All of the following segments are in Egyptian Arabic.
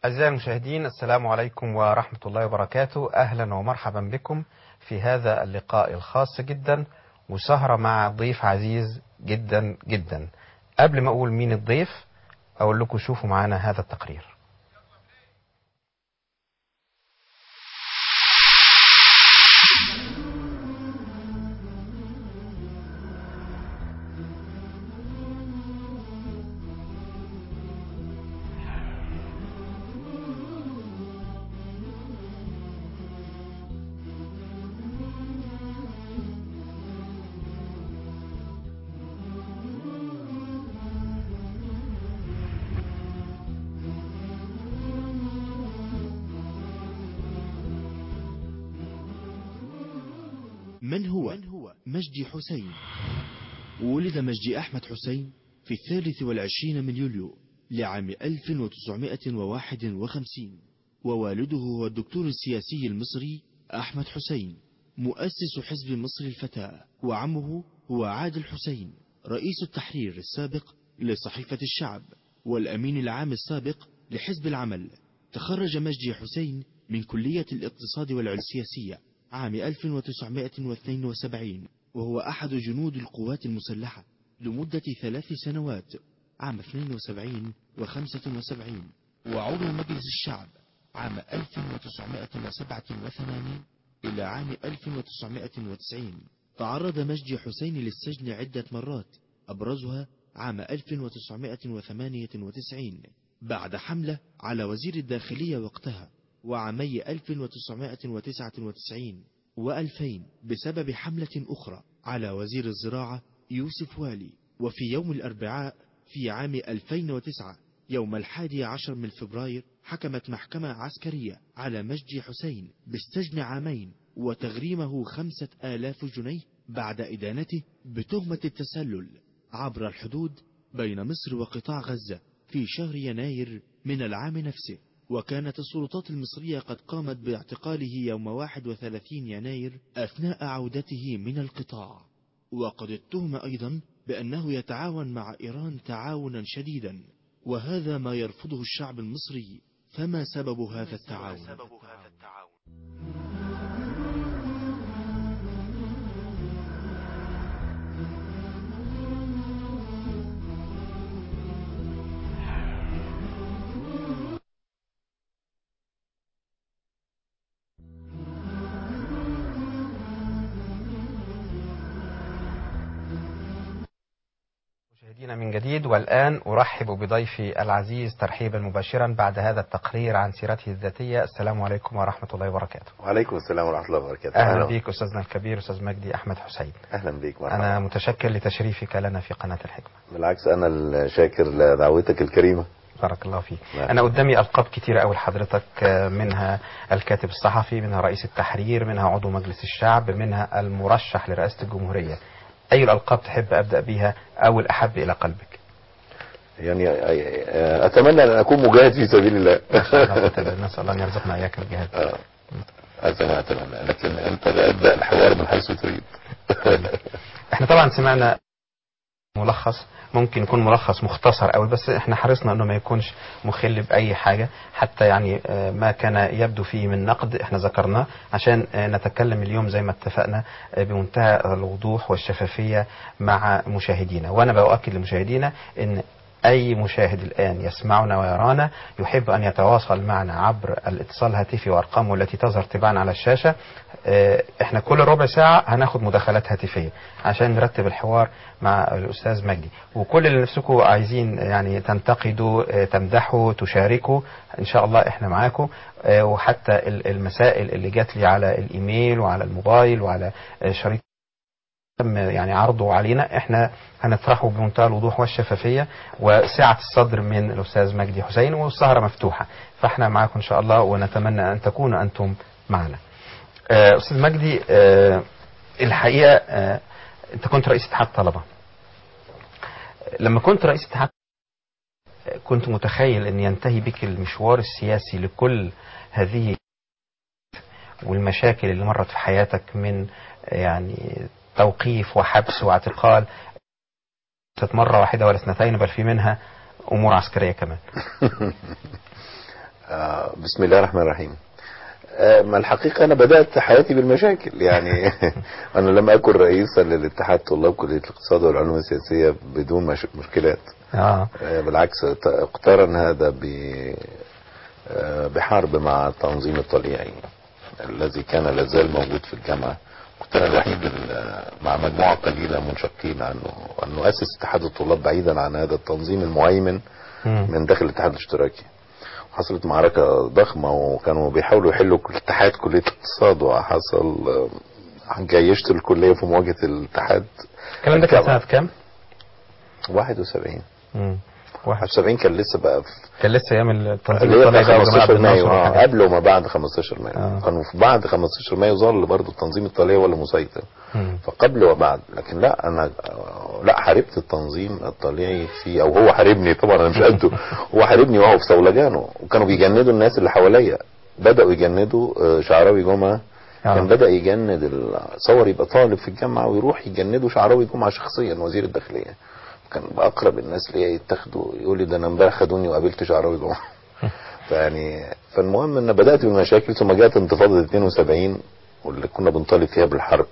أعزائي المشاهدين السلام عليكم ورحمة الله وبركاته أهلا ومرحبا بكم في هذا اللقاء الخاص جدا وسهرة مع ضيف عزيز جدا جدا قبل ما أقول مين الضيف أقول لكم شوفوا معانا هذا التقرير من هو مجدي حسين ولد مجدي أحمد حسين في الثالث والعشرين من يوليو لعام 1951 ووالده هو الدكتور السياسي المصري أحمد حسين مؤسس حزب مصر الفتاة وعمه هو عادل حسين رئيس التحرير السابق لصحيفة الشعب والأمين العام السابق لحزب العمل تخرج مجدي حسين من كلية الاقتصاد والعلوم السياسية عام 1972 وهو أحد جنود القوات المسلحة لمدة ثلاث سنوات عام 72 و 75 وعضو مجلس الشعب عام 1987 إلى عام 1990 تعرض مجدي حسين للسجن عدة مرات أبرزها عام 1998 بعد حملة على وزير الداخلية وقتها وعامي 1999 و2000 بسبب حملة أخرى على وزير الزراعة يوسف والي وفي يوم الأربعاء في عام 2009 يوم الحادي عشر من فبراير حكمت محكمة عسكرية على مجدي حسين بالسجن عامين وتغريمه خمسة آلاف جنيه بعد إدانته بتهمة التسلل عبر الحدود بين مصر وقطاع غزة في شهر يناير من العام نفسه وكانت السلطات المصرية قد قامت باعتقاله يوم 31 يناير أثناء عودته من القطاع وقد اتهم أيضا بأنه يتعاون مع إيران تعاونا شديدا وهذا ما يرفضه الشعب المصري فما سبب هذا التعاون مشاهدينا من جديد والآن أرحب بضيفي العزيز ترحيبا مباشرا بعد هذا التقرير عن سيرته الذاتية السلام عليكم ورحمة الله وبركاته وعليكم السلام ورحمة الله وبركاته أهلا بك أستاذنا الكبير أستاذ مجدي أحمد حسين أهلا بك مرحبا أنا متشكر لتشريفك لنا في قناة الحكمة بالعكس أنا الشاكر لدعوتك الكريمة بارك الله فيك نعم. أنا قدامي ألقاب كتيرة أوي لحضرتك آه، منها الكاتب الصحفي منها رئيس التحرير منها عضو مجلس الشعب منها المرشح لرئاسة الجمهورية أي الألقاب تحب أبدأ بها أو الأحب إلى قلبك يعني أتمنى أن أكون مجاهد في سبيل الله نسأل الله أن يرزقنا إياك الجهاد آه. أنا أتمنى لكن أنت ابدأ الحوار من حيث تريد احنا طبعا سمعنا ملخص ممكن يكون ملخص مختصر قوي بس احنا حرصنا انه ما يكونش مخل باي حاجه حتى يعني آه، ما كان يبدو فيه من نقد احنا ذكرناه عشان آه، نتكلم اليوم زي ما اتفقنا آه، بمنتهى الوضوح والشفافيه مع مشاهدينا وانا باؤكد لمشاهدينا ان أي مشاهد الآن يسمعنا ويرانا يحب أن يتواصل معنا عبر الاتصال الهاتفي وأرقامه التي تظهر تباعا على الشاشة آه، احنا كل ربع ساعة هناخد مداخلات هاتفية عشان نرتب الحوار مع الأستاذ مجدي وكل اللي نفسكم عايزين يعني تنتقدوا آه، تمدحوا تشاركوا إن شاء الله احنا معاكم آه، وحتى ال- المسائل اللي جات لي على الإيميل وعلى الموبايل وعلى آه، شريط تم يعني عرضه علينا احنا هنطرحه بمنتهى الوضوح والشفافيه وسعه الصدر من الاستاذ مجدي حسين والسهره مفتوحه فاحنا معاكم ان شاء الله ونتمنى ان تكونوا انتم معنا. آه، استاذ مجدي آه، الحقيقه آه، انت كنت رئيس اتحاد طلبه. لما كنت رئيس اتحاد كنت متخيل ان ينتهي بك المشوار السياسي لكل هذه والمشاكل اللي مرت في حياتك من يعني توقيف وحبس واعتقال ليست مرة واحدة ولا اثنتين بل في منها أمور عسكرية كمان آه بسم الله الرحمن الرحيم آه ما الحقيقة أنا بدأت حياتي بالمشاكل يعني أنا لم أكن رئيسا للاتحاد طلاب كلية الاقتصاد والعلوم السياسية بدون مش مشكلات اه آه بالعكس ت- اقترن هذا ب آه بحرب مع التنظيم الطليعي الذي كان لازال موجود في الجامعة كنت أنا الوحيد ال- مع مجموعة قليلة منشقين عنه أن نؤسس اتحاد الطلاب بعيدا عن هذا التنظيم المهيمن مم. من داخل الاتحاد الاشتراكي حصلت معركة ضخمة وكانوا بيحاولوا يحلوا كل- اتحاد كلية الاقتصاد وحصل آه، جيشت الكلية في مواجهة الاتحاد الكلام ده كان الجامعة. سنة كام؟ 71 مم. واحد 71 كان لسه بقى في كان لسه ايام التنظيم اللي هي الطليعي بقى وجماعة 15 مايو النصر اه والحاجات. قبل وما بعد 15 مايو آه. كانوا في بعد 15 مايو ظل برضه التنظيم الطليعي ولا مسيطر مم. فقبل وبعد لكن لا انا آه، لا حاربت التنظيم الطليعي في او هو حاربني طبعا انا مش قده هو حاربني وهو في صولجانه وكانوا بيجندوا الناس اللي حواليا بداوا يجندوا آه، شعراوي جمعه آه. كان بدا يجند ال- صور يبقى طالب في الجامعه ويروح يجنده شعراوي جمعه شخصيا وزير الداخليه كان اقرب الناس ليا يتاخدوا يقول لي ده انا امبارح خدوني وقابلت شعراوي جمعه فيعني فالمهم ان بدات بالمشاكل ثم جاءت انتفاضه 72 واللي كنا بنطالب فيها بالحرب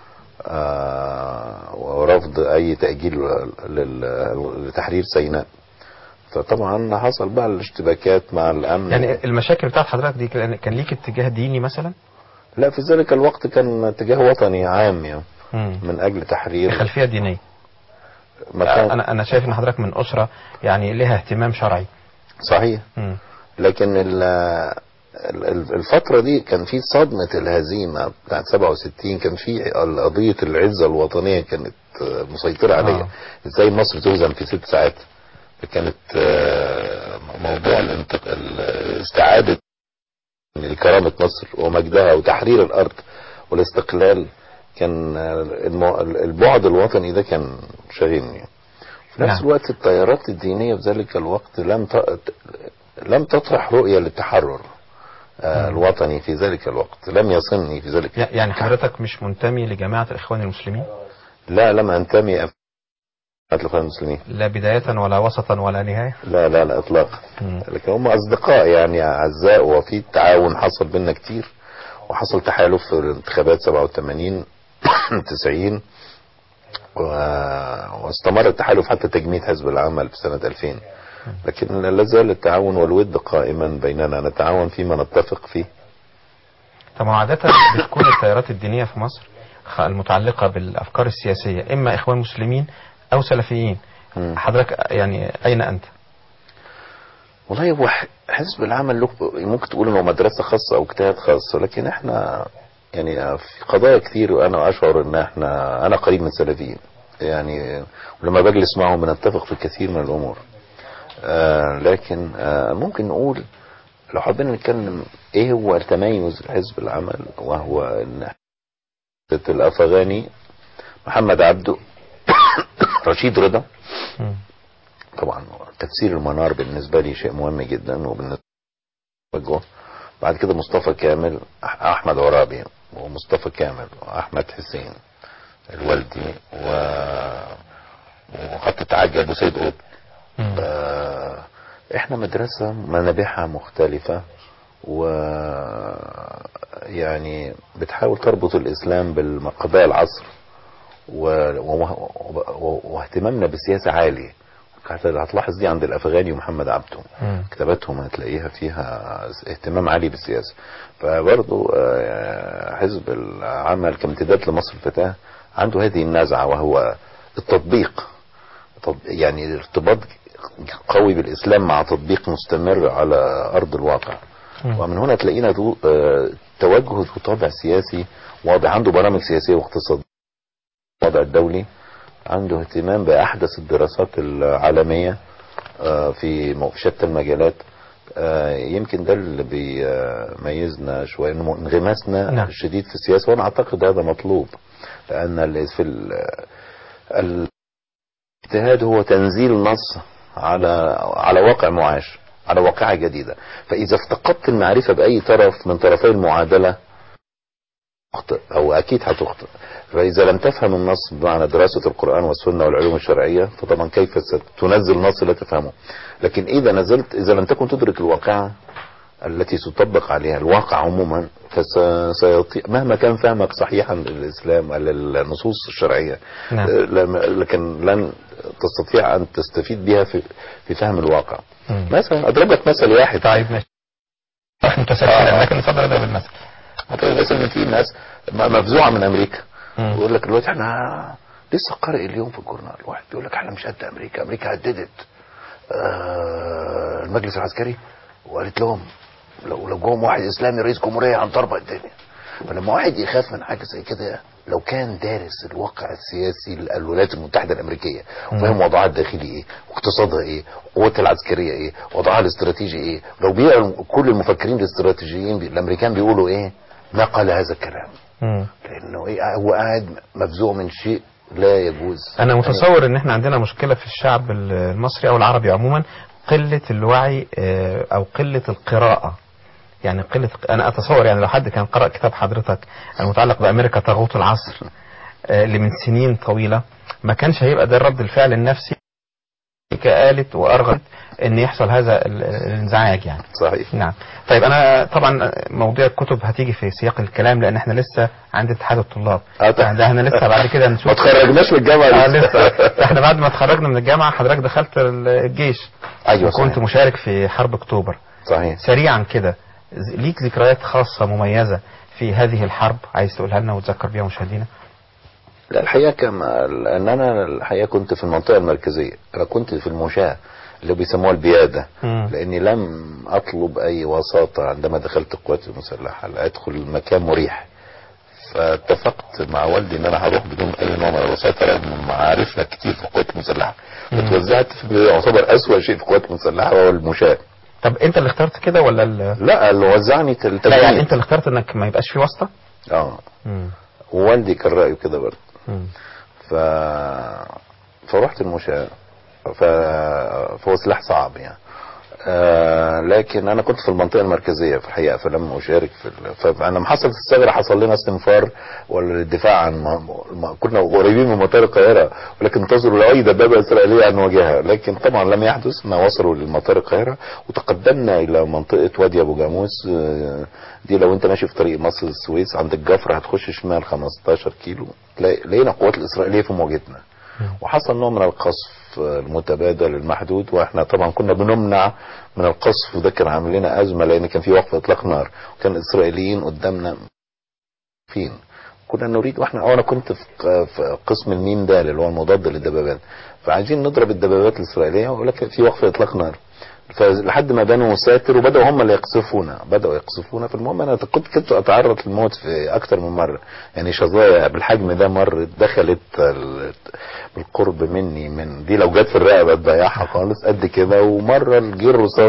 آه ورفض اي تاجيل لل- لتحرير سيناء فطبعا حصل بقى الاشتباكات مع الامن يعني المشاكل بتاعت حضرتك دي كان كان ليك اتجاه ديني مثلا؟ لا في ذلك الوقت كان اتجاه وطني عام يعني مم. من اجل تحرير خلفية دينية مكان انا انا شايف ان حضرتك من اسرة يعني لها اهتمام شرعي صحيح مم. لكن ال- ال- الفترة دي كان في صدمة الهزيمة بتاعت 67 كان في قضية العزة الوطنية كانت مسيطرة عليها آه. ازاي مصر تهزم في ست ساعات كانت آه، موضوع الانتق- ال- استعادة لكرامة مصر ومجدها وتحرير الأرض والاستقلال كان آه، المو- البعد الوطني ده كان شاغلني في نفس نعم. الوقت التيارات الدينية في ذلك الوقت لم ت... لم تطرح رؤية للتحرر آه، الوطني في ذلك الوقت لم يصلني في ذلك يع- يعني حضرتك مش منتمي لجماعة الاخوان المسلمين لا لم انتمي أف- الاخوان المسلمين لا بداية ولا وسطا ولا نهاية لا لا لا اطلاقا مم. لكن هم اصدقاء يعني اعزاء وفي تعاون حصل بينا كتير وحصل تحالف في الانتخابات 87 90 و... واستمر التحالف حتى تجميد حزب العمل في سنة 2000 لكن لا زال التعاون والود قائما بيننا نتعاون فيما نتفق فيه طب ما عادة بتكون التيارات الدينية في مصر خ- المتعلقة بالافكار السياسية اما اخوان مسلمين او سلفيين مم. حضرتك يعني اين انت؟ والله هو ح- حزب العمل له ممكن تقول انه مدرسه خاصه او اجتهاد خاص ولكن احنا يعني في قضايا كتير وانا اشعر ان احنا انا قريب من السلفيين يعني ولما بجلس معهم بنتفق في الكثير من الامور آه لكن آه ممكن نقول لو حبينا نتكلم ايه هو تميز حزب العمل وهو ان الافغاني محمد عبده رشيد رضا مم. طبعا تفسير المنار بالنسبة لي شيء مهم جدا وبالنسبة لي بعد كده مصطفى كامل أح- أحمد عرابي ومصطفى كامل وأحمد حسين الوالدي و وخط التعجل أبو سيد قطب مم. آه، احنا مدرسة منابعها مختلفة و يعني بتحاول تربط الإسلام بالقضايا العصر و... و... و... واهتمامنا بالسياسة عالي هت- هتلاحظ دي عند الأفغاني ومحمد عبده مم. كتاباتهم هتلاقيها فيها اهتمام عالي بالسياسة فبرضو آه، حزب العمل كامتداد لمصر الفتاة عنده هذه النزعة وهو التطبيق طب يعني ارتباط قوي بالإسلام مع تطبيق مستمر على أرض الواقع مم. ومن هنا تلاقينا ذو آه، توجه وطابع سياسي واضح عنده برامج سياسية واقتصادية الوضع الدولي عنده اهتمام بأحدث الدراسات العالمية آه، في م- في شتى المجالات آه، يمكن ده اللي بيميزنا شوية إنه انغماسنا نعم. الشديد في السياسة وأنا أعتقد هذا مطلوب لأن ال- في ال- الاجتهاد هو تنزيل نص على على واقع معاش على واقعة جديدة فإذا افتقدت المعرفة بأي طرف من طرفي المعادلة تخطئ أو أكيد هتخطئ فإذا لم تفهم النص بمعنى دراسة القرآن والسنة والعلوم الشرعية فطبعا كيف ستنزل نص لا تفهمه لكن إذا نزلت إذا لم تكن تدرك الواقع التي تطبق عليها الواقع عموما فسيطيع مهما كان فهمك صحيحا للاسلام للنصوص الشرعيه نعم. آه، لم- لكن لن تستطيع ان تستفيد بها في في فهم الواقع مم. مثلا اضرب لك مثل واحد طيب ماشي متسلسلا آه. لكن اتفضل اضرب المثل هتلاقي مثلا إن في ناس م- مفزوعه من امريكا مم. يقول لك دلوقتي احنا لسه قارئ اليوم في الجورنال واحد بيقول لك احنا مش قد امريكا امريكا هددت آه المجلس العسكري وقالت لهم لو لو جوهم واحد اسلامي رئيس جمهوريه هنطربق الدنيا فلما واحد يخاف من حاجه زي كده لو كان دارس الواقع السياسي للولايات المتحده الامريكيه وفاهم وضعها الداخلي ايه واقتصادها ايه وقوتها العسكريه ايه وضعها الاستراتيجي ايه لو بيقرا كل المفكرين الاستراتيجيين بي- الامريكان بيقولوا ايه ما قال هذا الكلام مم. لانه ايه هو قاعد مفزوع من شيء لا يجوز انا متصور ان احنا عندنا مشكله في الشعب المصري او العربي عموما قله الوعي آه، او قله القراءه يعني قله انا اتصور يعني لو حد كان قرأ كتاب حضرتك المتعلق بامريكا طاغوت العصر آه، اللي من سنين طويله ما كانش هيبقى ده الرد الفعل النفسي قالت وارغبت ان يحصل هذا ال- الانزعاج يعني صحيح نعم طيب انا طبعا مواضيع الكتب هتيجي في سياق الكلام لان احنا لسه عند اتحاد الطلاب آه، طبعا. يعني ده احنا لسه بعد كده نشوف ما تخرجناش من الجامعه اه لسه احنا بعد ما اتخرجنا من الجامعه حضرتك دخلت ال- الجيش ايوه وكنت صحيح. مشارك في حرب اكتوبر صحيح سريعا كده ز- ليك ذكريات خاصه مميزه في هذه الحرب عايز تقولها لنا وتذكر بيها مشاهدينا لا الحقيقه كما لان انا الحقيقه كنت في المنطقه المركزيه انا كنت في المشاه اللي بيسموها البياده مم. لاني لم اطلب اي وساطه عندما دخلت القوات المسلحه لا ادخل مكان مريح فاتفقت مع والدي ان انا هروح بدون اي نوع من الوساطه رغم معارفنا كتير في القوات المسلحه اتوزعت في يعتبر اسوأ شيء في القوات المسلحه وهو المشاه طب انت اللي اخترت كده ولا ال... لا اللي وزعني التدريب لا يعني انت اللي اخترت انك ما يبقاش في واسطه اه مم. ووالدي كان رايه كده برضه مم. ف فرحت المشاة ف... فهو سلاح صعب يعني آه لكن انا كنت في المنطقه المركزيه في الحقيقه فلم اشارك في ال... فلما حصلت الثغره حصل لنا استنفار والدفاع عن ما... ما... كنا قريبين من مطار القاهره ولكن انتظروا لاي دبابه اسرائيليه ان نواجهها لكن طبعا لم يحدث ما وصلوا لمطار القاهره وتقدمنا الى منطقه وادي ابو جاموس آه، دي لو انت ماشي في طريق مصر السويس عند الجفر هتخش شمال 15 كيلو تلاقي لقينا القوات الاسرائيليه في مواجهتنا وحصل نوع من القصف المتبادل المحدود واحنا طبعا كنا بنمنع من القصف وده كان عامل لنا ازمه لان كان في وقف اطلاق نار وكان الاسرائيليين قدامنا فين كنا نريد واحنا اه انا كنت في ق- في قسم الميم ده اللي هو المضاد للدبابات فعايزين نضرب الدبابات الاسرائيليه ولكن في وقف اطلاق نار فلحد ما بنوا ساتر وبداوا هم اللي يقصفونا بداوا يقصفونا فالمهم انا كنت كنت اتعرض للموت في اكتر من مره يعني شظايا بالحجم ده مرت دخلت ال- بالقرب مني من دي لو جت في الرقبه تضيعها خالص قد كده ومره الجير رصاص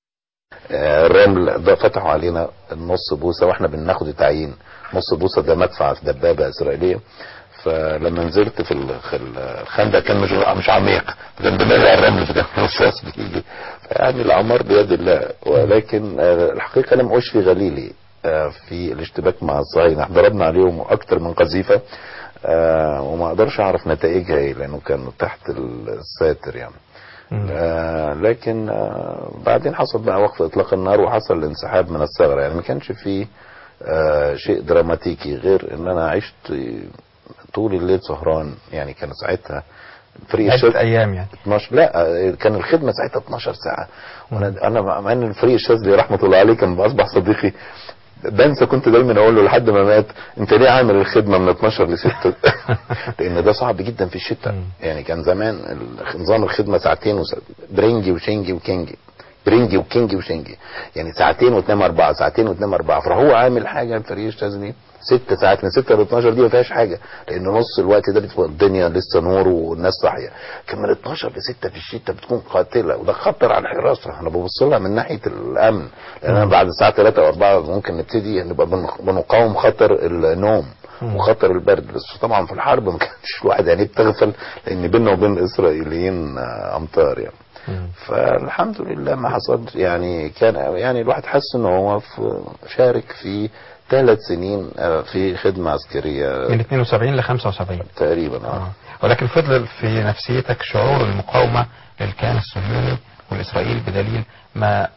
آه، الرمل ده فتحوا علينا النص بوصه واحنا بناخد التعيين نص بوصه ده مدفع في دبابه اسرائيليه فلما نزلت في الخ- الخندق كان مش مش عميق كان بنرجع الرمل في الرصاص بيجي يعني الاعمار بيد الله ولكن آه، الحقيقه لم اشفي غليلي آه، في الاشتباك مع الصهاينه احنا ضربنا عليهم اكتر من قذيفه آه، وما اقدرش اعرف نتائجها ايه لانه كان تحت الساتر يعني مم. آه لكن آه بعدين حصل بقى وقف اطلاق النار وحصل الانسحاب من الثغره يعني ما كانش فيه آه شيء دراماتيكي غير ان انا عشت طول الليل سهران يعني كان ساعتها فريق عدة الشاذ ايام يعني 12 لا آه، كان الخدمه ساعتها 12 ساعه وانا انا مع ان الفريق الشاذلي رحمه الله عليه كان اصبح صديقي بنسى كنت دايما اقول له لحد ما مات انت ليه عامل الخدمه من 12 ل 6 لان ده صعب جدا في الشتاء مم. يعني كان زمان ال- نظام الخدمه ساعتين وس... برنجي وشنجي وكينجي برنجي وكينجي وشنجي يعني ساعتين وتنام اربعه ساعتين وتنام اربعه فهو عامل حاجه الفريق الشاذلي ست ساعات من 6 ل 12 دي ما فيهاش حاجه لان نص الوقت ده بتبقى الدنيا لسه نور والناس صاحيه كان من 12 ل 6 في الشتاء بتكون قاتله وده خطر على الحراسه انا ببص لها من ناحيه الامن لان أنا بعد الساعه 3 او 4 ممكن نبتدي نبقى بن- بنقاوم خطر النوم وخطر البرد بس طبعا في الحرب ما كانش الواحد يعني بتغفل لان بيننا وبين الاسرائيليين آه، امطار يعني مم. فالحمد لله ما حصل يعني كان يعني الواحد حس ان هو في شارك في ثلاث سنين آه، في خدمه عسكريه من 72 ل 75 تقريبا اه آه. ولكن فضل في نفسيتك شعور المقاومة للكيان الصهيوني والإسرائيلي بدليل ما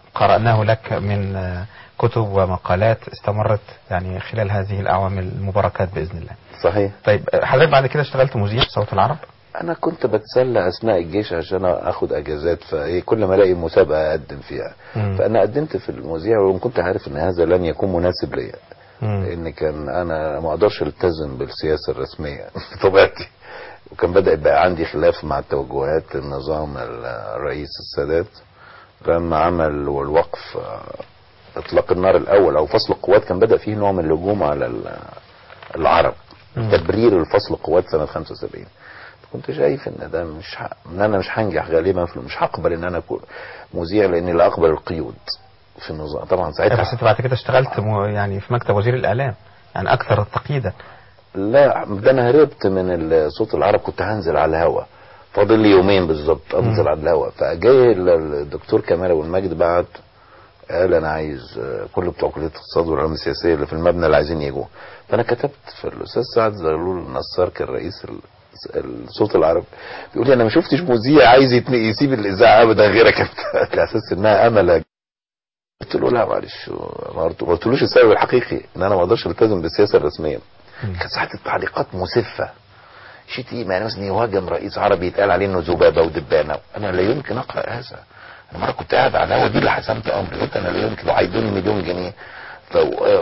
قرأناه لك من آه، كتب ومقالات استمرت يعني خلال هذه الأعوام المباركات بإذن الله صحيح طيب آه، حضرتك بعد كده اشتغلت مذيع في صوت العرب انا كنت بتسلى اثناء الجيش عشان اخد اجازات فايه كل ما الاقي مسابقه اقدم فيها مم. فانا قدمت في المذيع وكنت عارف ان هذا لن يكون مناسب ليا مم. لان كان انا ما اقدرش التزم بالسياسه الرسميه بطبيعتي وكان بدا يبقى عندي خلاف مع توجهات النظام الرئيس السادات لما عمل الوقف آه، اطلاق النار الاول او فصل القوات كان بدا فيه نوع من الهجوم على ال- العرب مم. تبرير الفصل القوات سنه 75 كنت شايف ان ده مش ح... ان انا مش هنجح غالبا في مش هقبل ان انا اكون مذيع لاني لا اقبل القيود في النظام طبعا آه، ساعتها بس انت بعد كده اشتغلت م- يعني في مكتب وزير الإعلام يعني أكثر تقييدا لا ده انا هربت من ال- صوت العرب كنت هنزل على الهوا فاضل لي يومين بالظبط انزل على الهوا فجاي ال- الدكتور كمال ابو المجد بعت قال انا عايز آه، كل بتوع كليه الاقتصاد والعلوم السياسيه اللي في المبنى اللي عايزين يجوا فانا كتبت في الاستاذ سعد زغلول النصار كان رئيس ال- الصوت العربي بيقول لي انا ما شفتش مذيع عايز يتن- يسيب الاذاعه ابدا غيرك انت على اساس انها امل قلت له لا معلش ما قلت- ما قلتلوش السبب الحقيقي ان انا ما اقدرش التزم بالسياسه الرسميه كانت ساعات التعليقات مسفه شتيمه يعني مثلا يهاجم رئيس عربي يتقال عليه انه ذبابه ودبانه انا لا يمكن اقرا هذا انا مره كنت قاعد على الهوا دي اللي حسمت امري قلت انا لا يمكن لو هيدوني مليون جنيه ف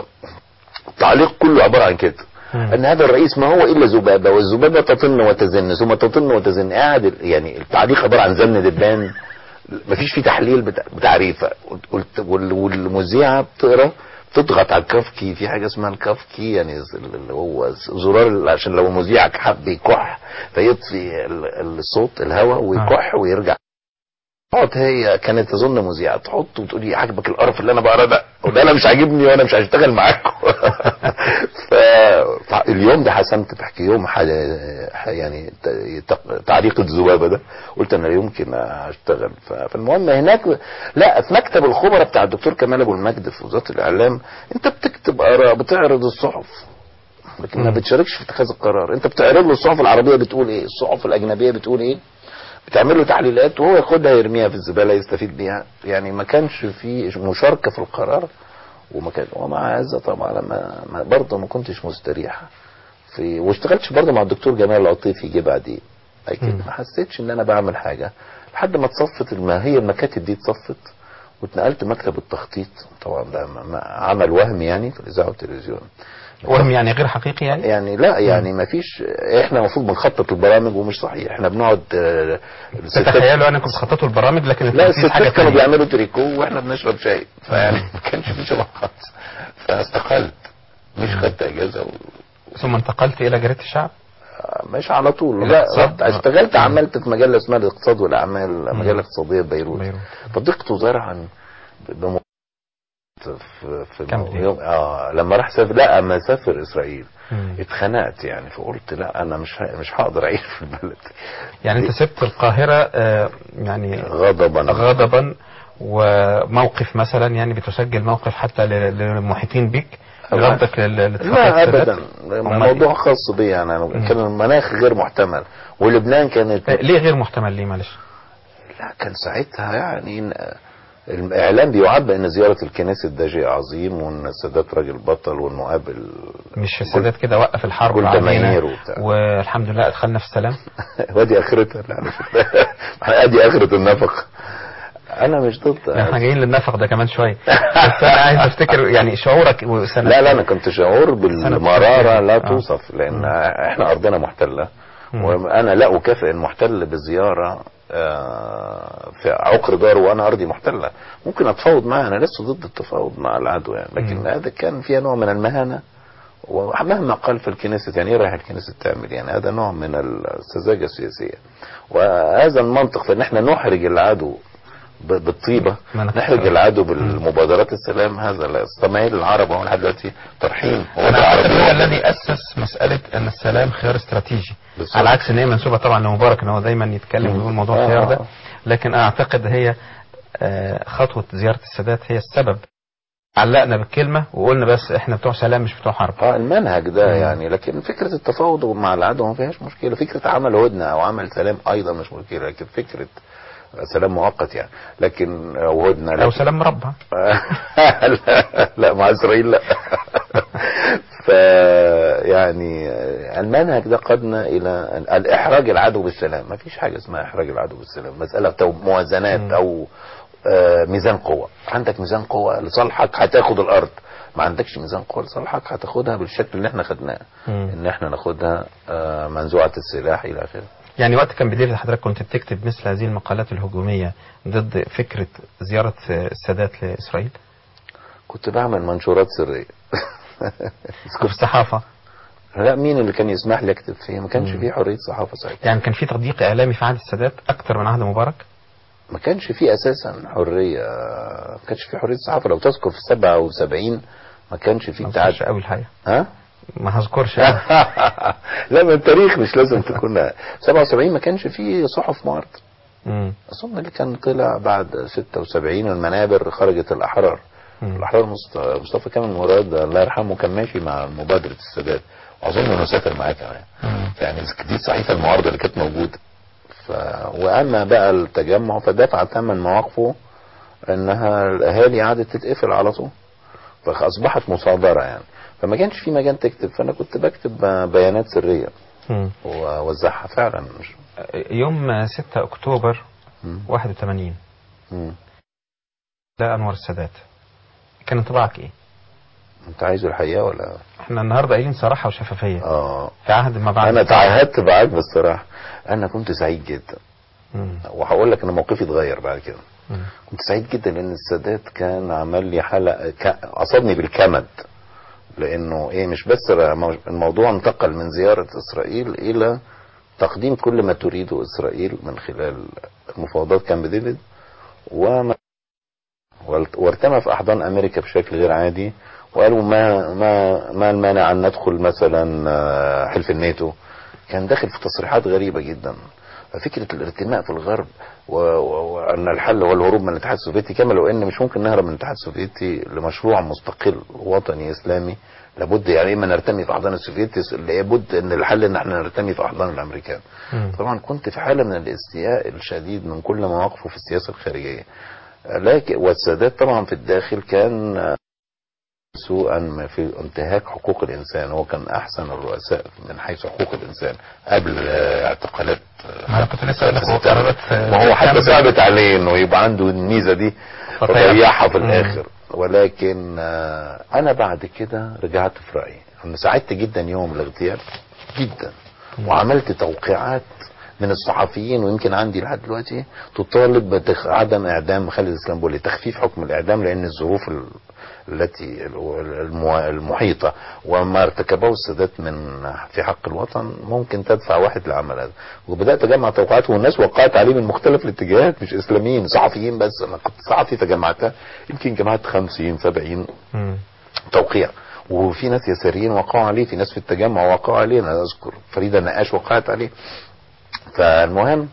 التعليق كله عباره عن كده مم. ان هذا الرئيس ما هو الا ذبابه والذبابه تطن وتزن ثم تطن وتزن قاعد ال- يعني التعليق عباره عن زن دبان مفيش فيه تحليل بتاع- بتعريفه قلت وال- والمذيعه بتقرا تضغط على الكاف كي في حاجه اسمها الكاف كي يعني اللي هو زرار ال- عشان لو مذيعك حب يكح فيطفي ال- الصوت الهواء ويكح ويرجع تقعد هي كانت تظن مذيعه تحط وتقول لي عاجبك القرف اللي انا بقرا ده وده انا مش عاجبني وانا مش هشتغل معاكم ف... فاليوم ده حسمت بحكي يوم ح... ح- يعني ت- ت- تعليق الذبابه ده قلت انا لا يمكن اشتغل ف... فالمهم هناك لا في مكتب الخبراء بتاع الدكتور كمال ابو المجد في وزاره الاعلام انت بتكتب اراء بتعرض الصحف لكن ما مم. بتشاركش في اتخاذ القرار انت بتعرض له الصحف العربيه بتقول ايه الصحف الاجنبيه بتقول ايه بتعمل له تحليلات وهو ياخدها يرميها في الزباله يستفيد بيها يعني ما كانش في مشاركه في القرار وما كان ومع هذا طبعا لما ما برضه ما كنتش مستريح في واشتغلتش برضه مع الدكتور جمال العطيفي جه بعدين لكن مم. ما حسيتش ان انا بعمل حاجه لحد ما اتصفت الم... هي المكاتب دي اتصفت واتنقلت مكتب التخطيط طبعا ده م- م- عمل وهمي يعني في الاذاعه والتلفزيون وهم يعني غير حقيقي يعني يعني لا يعني ما فيش احنا المفروض بنخطط البرامج ومش صحيح احنا بنقعد آه، الستات- تتخيلوا انكم بتخططوا البرامج لكن لا التنفيذ حاجه الستات كانوا ثانيه بيعملوا تريكو واحنا بنشرب شاي فيعني ما كانش في شغل خالص فاستقلت مش خدت اجازه و... ثم انتقلت الى جريده الشعب مش على طول لا الاقتصاد؟ اشتغلت آه. عملت في مجله اسمها الاقتصاد والاعمال مجله اقتصاديه في بيروت بيروت. فضقت زرعا بم... في في كم دقيقة؟ يوم اه لما راح سافر لا اما سافر اسرائيل مم. اتخنقت يعني فقلت لا انا مش ه- مش هقدر اعيش في البلد يعني انت سبت القاهره آه، يعني غضبا غضبا وموقف مثلا يعني بتسجل موقف حتى ل- للمحيطين بك أبدا. لرفضك لل- لاتفاقية لا السادات؟ ابدا أمال موضوع خاص بي يعني كان المناخ غير محتمل ولبنان كانت إيه؟ ليه غير محتمل ليه معلش لا كان ساعتها يعني إن- الاعلام بيعبى ان زياره الكنيسة ده شيء عظيم وان السادات راجل بطل وانه قابل مش السادات كده وقف الحرب جولدا علينا مائير وبتاع. والحمد لله ادخلنا في السلام ودي اخرتها اللي على فكرة. ادي اخرة النفق انا مش ضد احنا جايين للنفق ده كمان شويه بس انا عايز افتكر يعني شعورك وسنة لا لا انا كنت شعور بالمرارة لا آه. توصف لان احنا ارضنا محتلة مم. وانا لا اكافئ المحتل بالزيارة آه، في عقر داره وانا ارضي محتلة ممكن اتفاوض معاه انا لست ضد التفاوض مع العدو يعني لكن مم. هذا كان فيها نوع من المهانة ومهما قال في الكنيسة يعني ايه رايح الكنيسة تعمل يعني هذا نوع من السذاجة السياسية وهذا المنطق في ان احنا نحرج العدو ب- بالطيبة ما أنا كنت نحرج أقول. العدو بالمبادرات السلام هذا لا الصمايل العرب هو لحد دلوقتي طرحين هو انا ده اعتقد هو عربي. الذي اسس مساله ان السلام خيار استراتيجي بالظبط. على عكس ان هي منسوبه طبعا لمبارك ان هو دايما يتكلم ويقول موضوع آه، الخيار ده آه. لكن اعتقد هي آه، خطوه زياره السادات هي السبب علقنا بالكلمه وقلنا بس احنا بتوع سلام مش بتوع حرب اه المنهج ده مم. يعني لكن فكرة التفاوض مع العدو ما فيهاش مشكلة فكرة عمل هدنة او عمل سلام ايضا مش مشكلة لكن فكرة سلام مؤقت يعني لكن او هدنه او لكن سلام مربع لا, لا مع اسرائيل لا ف يعني المنهج ده قادنا الى الاحراج العدو بالسلام ما فيش حاجه اسمها احراج العدو بالسلام مساله تو- موازنات مم. او آه، ميزان قوه عندك ميزان قوه لصالحك هتاخد الارض ما عندكش ميزان قوه لصالحك هتاخدها بالشكل اللي احنا خدناه مم. ان احنا ناخدها آه، منزوعه السلاح الى اخره يعني وقت كان بديفيد حضرتك كنت بتكتب مثل هذه المقالات الهجومية ضد فكرة زيارة السادات لإسرائيل كنت بعمل منشورات سريه في الصحافة لا مين اللي كان يسمح لي اكتب فيه ما كانش مم. فيه حريه صحافه ساعتها يعني كان في تضييق إعلامي في عهد السادات أكتر من عهد مبارك ما كانش فيه اساسا حريه ما كانش فيه حريه صحافه لو تذكر في 77 ما كانش فيه ما تعدي أذكرش قوي الحقيقة ها ما هذكرش أوي. لا من التاريخ مش لازم تكون 77 ما كانش فيه صحف معارضه مم. اظن اللي كان طلع بعد 76 المنابر خرجت الاحرار مم. الاحرار مصط- مصطفى كامل مراد الله يرحمه كان ماشي مع مبادره السادات واظن انه سافر معاه كمان مم. يعني دي الصحيفه المعارضه اللي كانت موجوده ف... واما بقى التجمع فدفع ثمن مواقفه انها الاهالي قعدت تتقفل على طول فاصبحت مصادره يعني فما كانش في مجال تكتب فانا كنت بكتب بيانات سريه مم. واوزعها فعلا مش يوم 6 أكتوبر مم. 81 مم. ده أنور السادات كان انطباعك إيه؟ انت عايزه الحقيقه ولا احنا النهارده قايلين صراحة وشفافية اه في عهد ما بعد انا الثورة. تعهدت معاك بصراحه انا كنت سعيد جدا مم. وهقول لك ان موقفي اتغير بعد كده مم. كنت سعيد جدا لان السادات كان عمل لي حلقه ك- اصابني بالكمد لانه ايه مش بس الموضوع انتقل من زياره اسرائيل الى تقديم كل ما تريده اسرائيل من خلال مفاوضات كامب ديفيد وما والت- وارتمى في احضان امريكا بشكل غير عادي وقالوا ما ما ما المانع ان ندخل مثلا آه، حلف الناتو كان داخل في تصريحات غريبه جدا ففكره الارتماء في الغرب و- و- وان الحل هو الهروب من الاتحاد السوفيتي كما لو ان مش ممكن نهرب من الاتحاد السوفيتي لمشروع مستقل وطني اسلامي لابد يعني اما نرتمي في احضان السوفيتي لابد ان الحل ان احنا نرتمي في احضان الامريكان مم. طبعا كنت في حاله من الاستياء الشديد من كل مواقفه في السياسه الخارجيه لكن والسادات طبعا في الداخل كان سوءا في انتهاك حقوق الانسان هو كان احسن الرؤساء من حيث حقوق الانسان قبل آه، اعتقالات آه، ما أنا كنت لسه أقول لك هو قرارات آه، ما هو حتى كامبل. صعبت عليه انه يبقى عنده الميزه دي فطيب. ضيعها في مم. الاخر ولكن آه، انا بعد كده رجعت في رايي انا سعدت جدا يوم الاغتيال جدا وعملت توقيعات من الصحفيين ويمكن عندي لحد دلوقتي تطالب بعدم اعدام خالد اسلامبولي تخفيف حكم الاعدام لان الظروف ال- التي المو- المحيطه وما ارتكبه السادات من في حق الوطن ممكن تدفع واحد لعمل هذا وبدات اجمع توقعات والناس وقعت عليه من مختلف الاتجاهات مش اسلاميين صحفيين بس انا كنت صحفي فجمعتها يمكن جمعت 50 70 مم. توقيع وفي ناس يساريين وقعوا عليه في ناس في التجمع وقعوا عليه انا اذكر فريده النقاش وقعت عليه فالمهم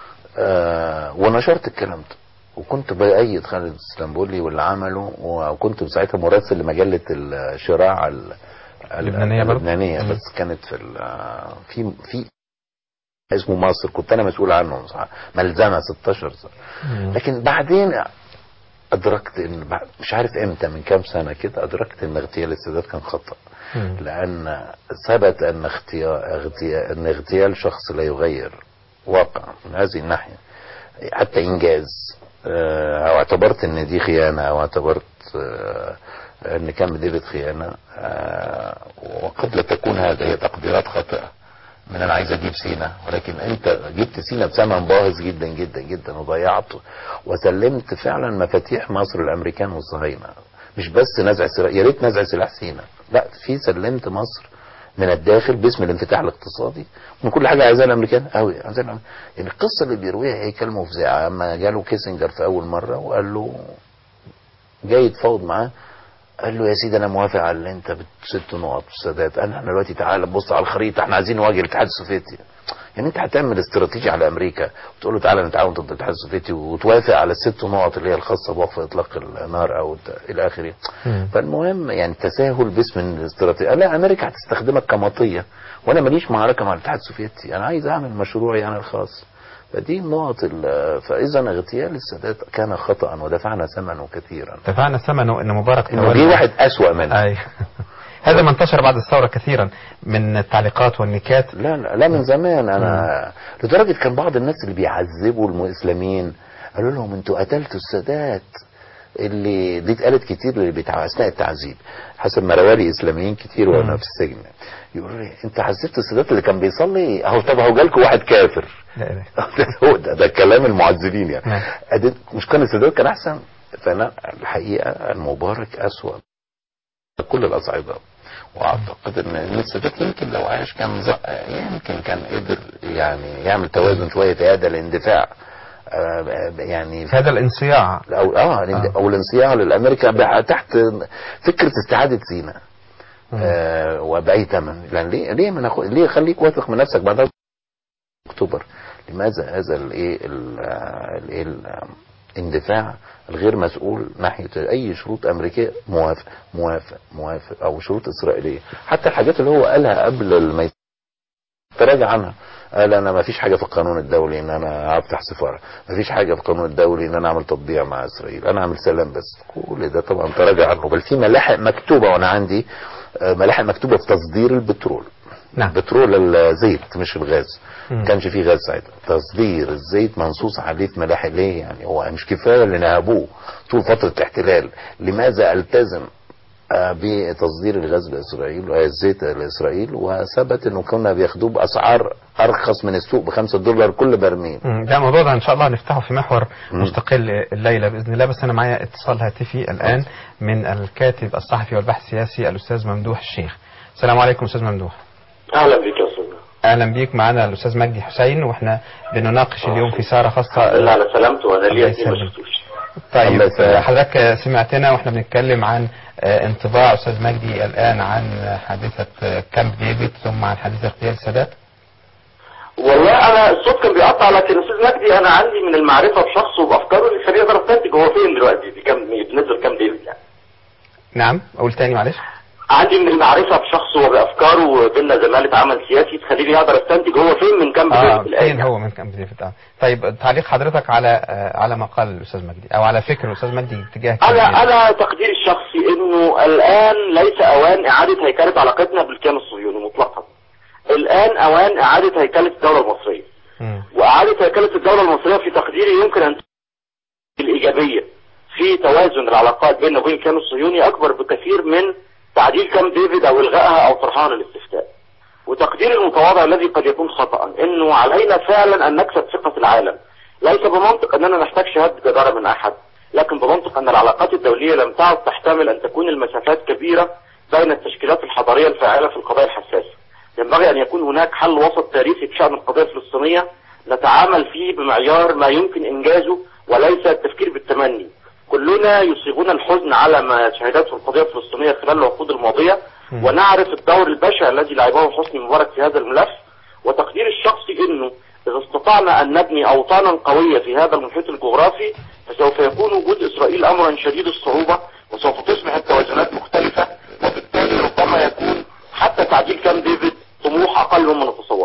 آه ونشرت الكلام ده وكنت بأيد خالد اسلامبولي واللي عمله وكنت ساعتها مراسل لمجله الشراع ال- ال- اللبنانية برضه؟ اللبنانيه مم. بس كانت في ال- في في اسمه مصر كنت انا مسؤول عنه صح ملزمه 16 سنه مم. لكن بعدين ادركت ان بعد- مش عارف امتى من كام سنه كده ادركت ان اغتيال السادات كان خطا مم. لان ثبت ان اغتيال اغتيال ان اغتيال شخص لا يغير واقع من هذه الناحيه حتى انجاز آه، او اعتبرت ان دي خيانه او اعتبرت آه، ان كان ديفيد خيانه آه، وقد لا تكون هذا هي تقديرات خاطئه من انا عايز اجيب سينا ولكن انت جبت سينا بثمن باهظ جدا جدا جدا وضيعته وسلمت فعلا مفاتيح مصر الامريكان والصهاينه مش بس نزع سلاح يا ريت نزع سلاح سينا لا في سلمت مصر من الداخل باسم الانفتاح الاقتصادي من كل حاجه عايزاها الامريكان قوي عايزاها الأمريكان. يعني القصه اللي بيرويها هي كلمه مفزعه اما جاله كيسنجر في اول مره وقال له جاي يتفاوض معاه قال له يا سيدي انا موافق على اللي انت بست نقط السادات قال احنا دلوقتي تعالى بص على الخريطه احنا عايزين نواجه الاتحاد السوفيتي يعني انت هتعمل استراتيجي على امريكا وتقول له تعالى نتعاون ضد الاتحاد السوفيتي وتوافق على الست نقط اللي هي الخاصه بوقف اطلاق النار او الت- الى اخره مم. فالمهم يعني تساهل باسم الاستراتيجيه لا امريكا هتستخدمك كمطيه وانا ماليش معركه مع الاتحاد السوفيتي انا عايز اعمل مشروعي انا الخاص فدي النقط ال- فاذا اغتيال السادات كان خطا ودفعنا ثمنه كثيرا دفعنا ثمنه ان مبارك انه جه تولى. واحد اسوأ منه اي هذا ما انتشر بعد الثوره كثيرا من التعليقات والنكات لا لا, لا من زمان انا لدرجه كان بعض الناس اللي بيعذبوا الاسلاميين قالوا لهم انتوا قتلتوا السادات اللي دي اتقالت كتير اللي بتاع اثناء التعذيب حسب ما روالي اسلاميين كتير وانا في السجن يقولوا لي انت عذبت السادات اللي كان بيصلي اهو طب اهو جالكوا واحد كافر لا إله. ده هو ده, ده كلام المعذبين يعني نعم. أدي- مش كان السادات كان احسن فانا الحقيقه المبارك اسوأ كل الاصعده واعتقد ان إن السادات يمكن لو عاش كان ز- يمكن كان قدر يعني يعمل توازن شويه في هذا الاندفاع آه، يعني هذا الانصياع او اه الاند- او الانصياع للامريكا بع- تحت فكره استعاده سيناء آه وباي ثمن لان ليه ليه ما ناخد ليه خليك واثق من نفسك بعد اكتوبر لماذا هذا الايه ال- آه، الايه ال- الاندفاع الغير مسؤول ناحيه اي شروط امريكيه موافق موافق موافق او شروط اسرائيليه حتى الحاجات اللي هو قالها قبل الم- تراجع عنها قال انا ما فيش حاجه في القانون الدولي ان انا افتح سفاره ما فيش حاجه في القانون الدولي ان انا اعمل تطبيع مع اسرائيل انا اعمل سلام بس كل ده طبعا تراجع عنه بل في ملاحق مكتوبه وانا عندي آه، ملاحق مكتوبه في تصدير البترول نعم بترول الزيت مش الغاز مم. ما كانش فيه غاز ساعتها تصدير الزيت منصوص عليه في ملاحق ليه يعني هو مش كفايه اللي نهبوه طول فتره الاحتلال لماذا التزم آه، بتصدير الغاز لاسرائيل والزيت لاسرائيل وثبت انه كنا بياخدوه باسعار ارخص من السوق بخمسة دولار كل برميل مم. ده موضوع ده ان شاء الله هنفتحه في محور مم. مستقل الليله باذن الله بس انا معايا اتصال هاتفي الان من الكاتب الصحفي والباحث السياسي الاستاذ ممدوح الشيخ السلام عليكم استاذ ممدوح اهلا بك يا استاذ اهلا بيك معانا الاستاذ مجدي حسين واحنا بنناقش اليوم في ساره خاصه الحمد لله على سلامته وانا الله ليا اتنين ما يسلمك. شفتوش طيب الله يسلمك. آه، حضرتك آه، سمعتنا واحنا بنتكلم عن آه، انطباع استاذ مجدي الان عن آه، حادثه آه، كامب ديفيد ثم عن حادثه اغتيال السادات والله انا الصوت كان بيقطع لكن استاذ مجدي انا عندي من المعرفه بشخصه وبافكاره اللي يخليني اقدر استنتج هو فين دلوقتي دي كام بنزل كام ديفيد يعني نعم اقول تاني معلش عندي من المعرفه بشخصه وبافكاره وبيننا زماله عمل سياسي تخليني اقدر استنتج هو فين من كام اه ديفيد الان فين هو من كامب ديفيد اه طيب تعليق حضرتك على آه، على ما قال الاستاذ مجدي او على فكر الاستاذ مجدي تجاه كامب انا ديفيد. انا تقديري الشخصي انه الان ليس اوان اعاده هيكله علاقتنا بالكيان الصهيوني مطلقا الان اوان اعاده هيكله الدوله المصريه مم. وإعادة هيكلة الدولة المصرية في تقديري يمكن أن تكون الإيجابية في توازن العلاقات بين وبين الكيان الصهيوني أكبر بكثير من تعديل كام ديفيد أو إلغائها أو طرحها للاستفتاء وتقديري المتواضع الذي قد يكون خطأ إنه علينا فعلا أن نكسب ثقة العالم ليس بمنطق أننا نحتاج شهادة جدارة من أحد لكن بمنطق أن العلاقات الدولية لم تعد تحتمل أن تكون المسافات كبيرة بين التشكيلات الحضارية الفاعلة في القضايا الحساسة ينبغي أن يكون هناك حل وسط تاريخي بشأن القضية الفلسطينية نتعامل فيه بمعيار ما يمكن إنجازه وليس التفكير بالتمني كلنا يصيبون الحزن على ما شهدته القضية الفلسطينية خلال العقود الماضية مم. ونعرف الدور البشع الذي لعبه حسني مبارك في هذا الملف وتقدير الشخصي انه اذا استطعنا ان نبني اوطانا قوية في هذا المحيط الجغرافي فسوف يكون وجود اسرائيل امرا شديد الصعوبة وسوف تصبح التوازنات مختلفة وبالتالي ربما يكون حتى تعديل كام ديفيد طموح اقل مما نتصوره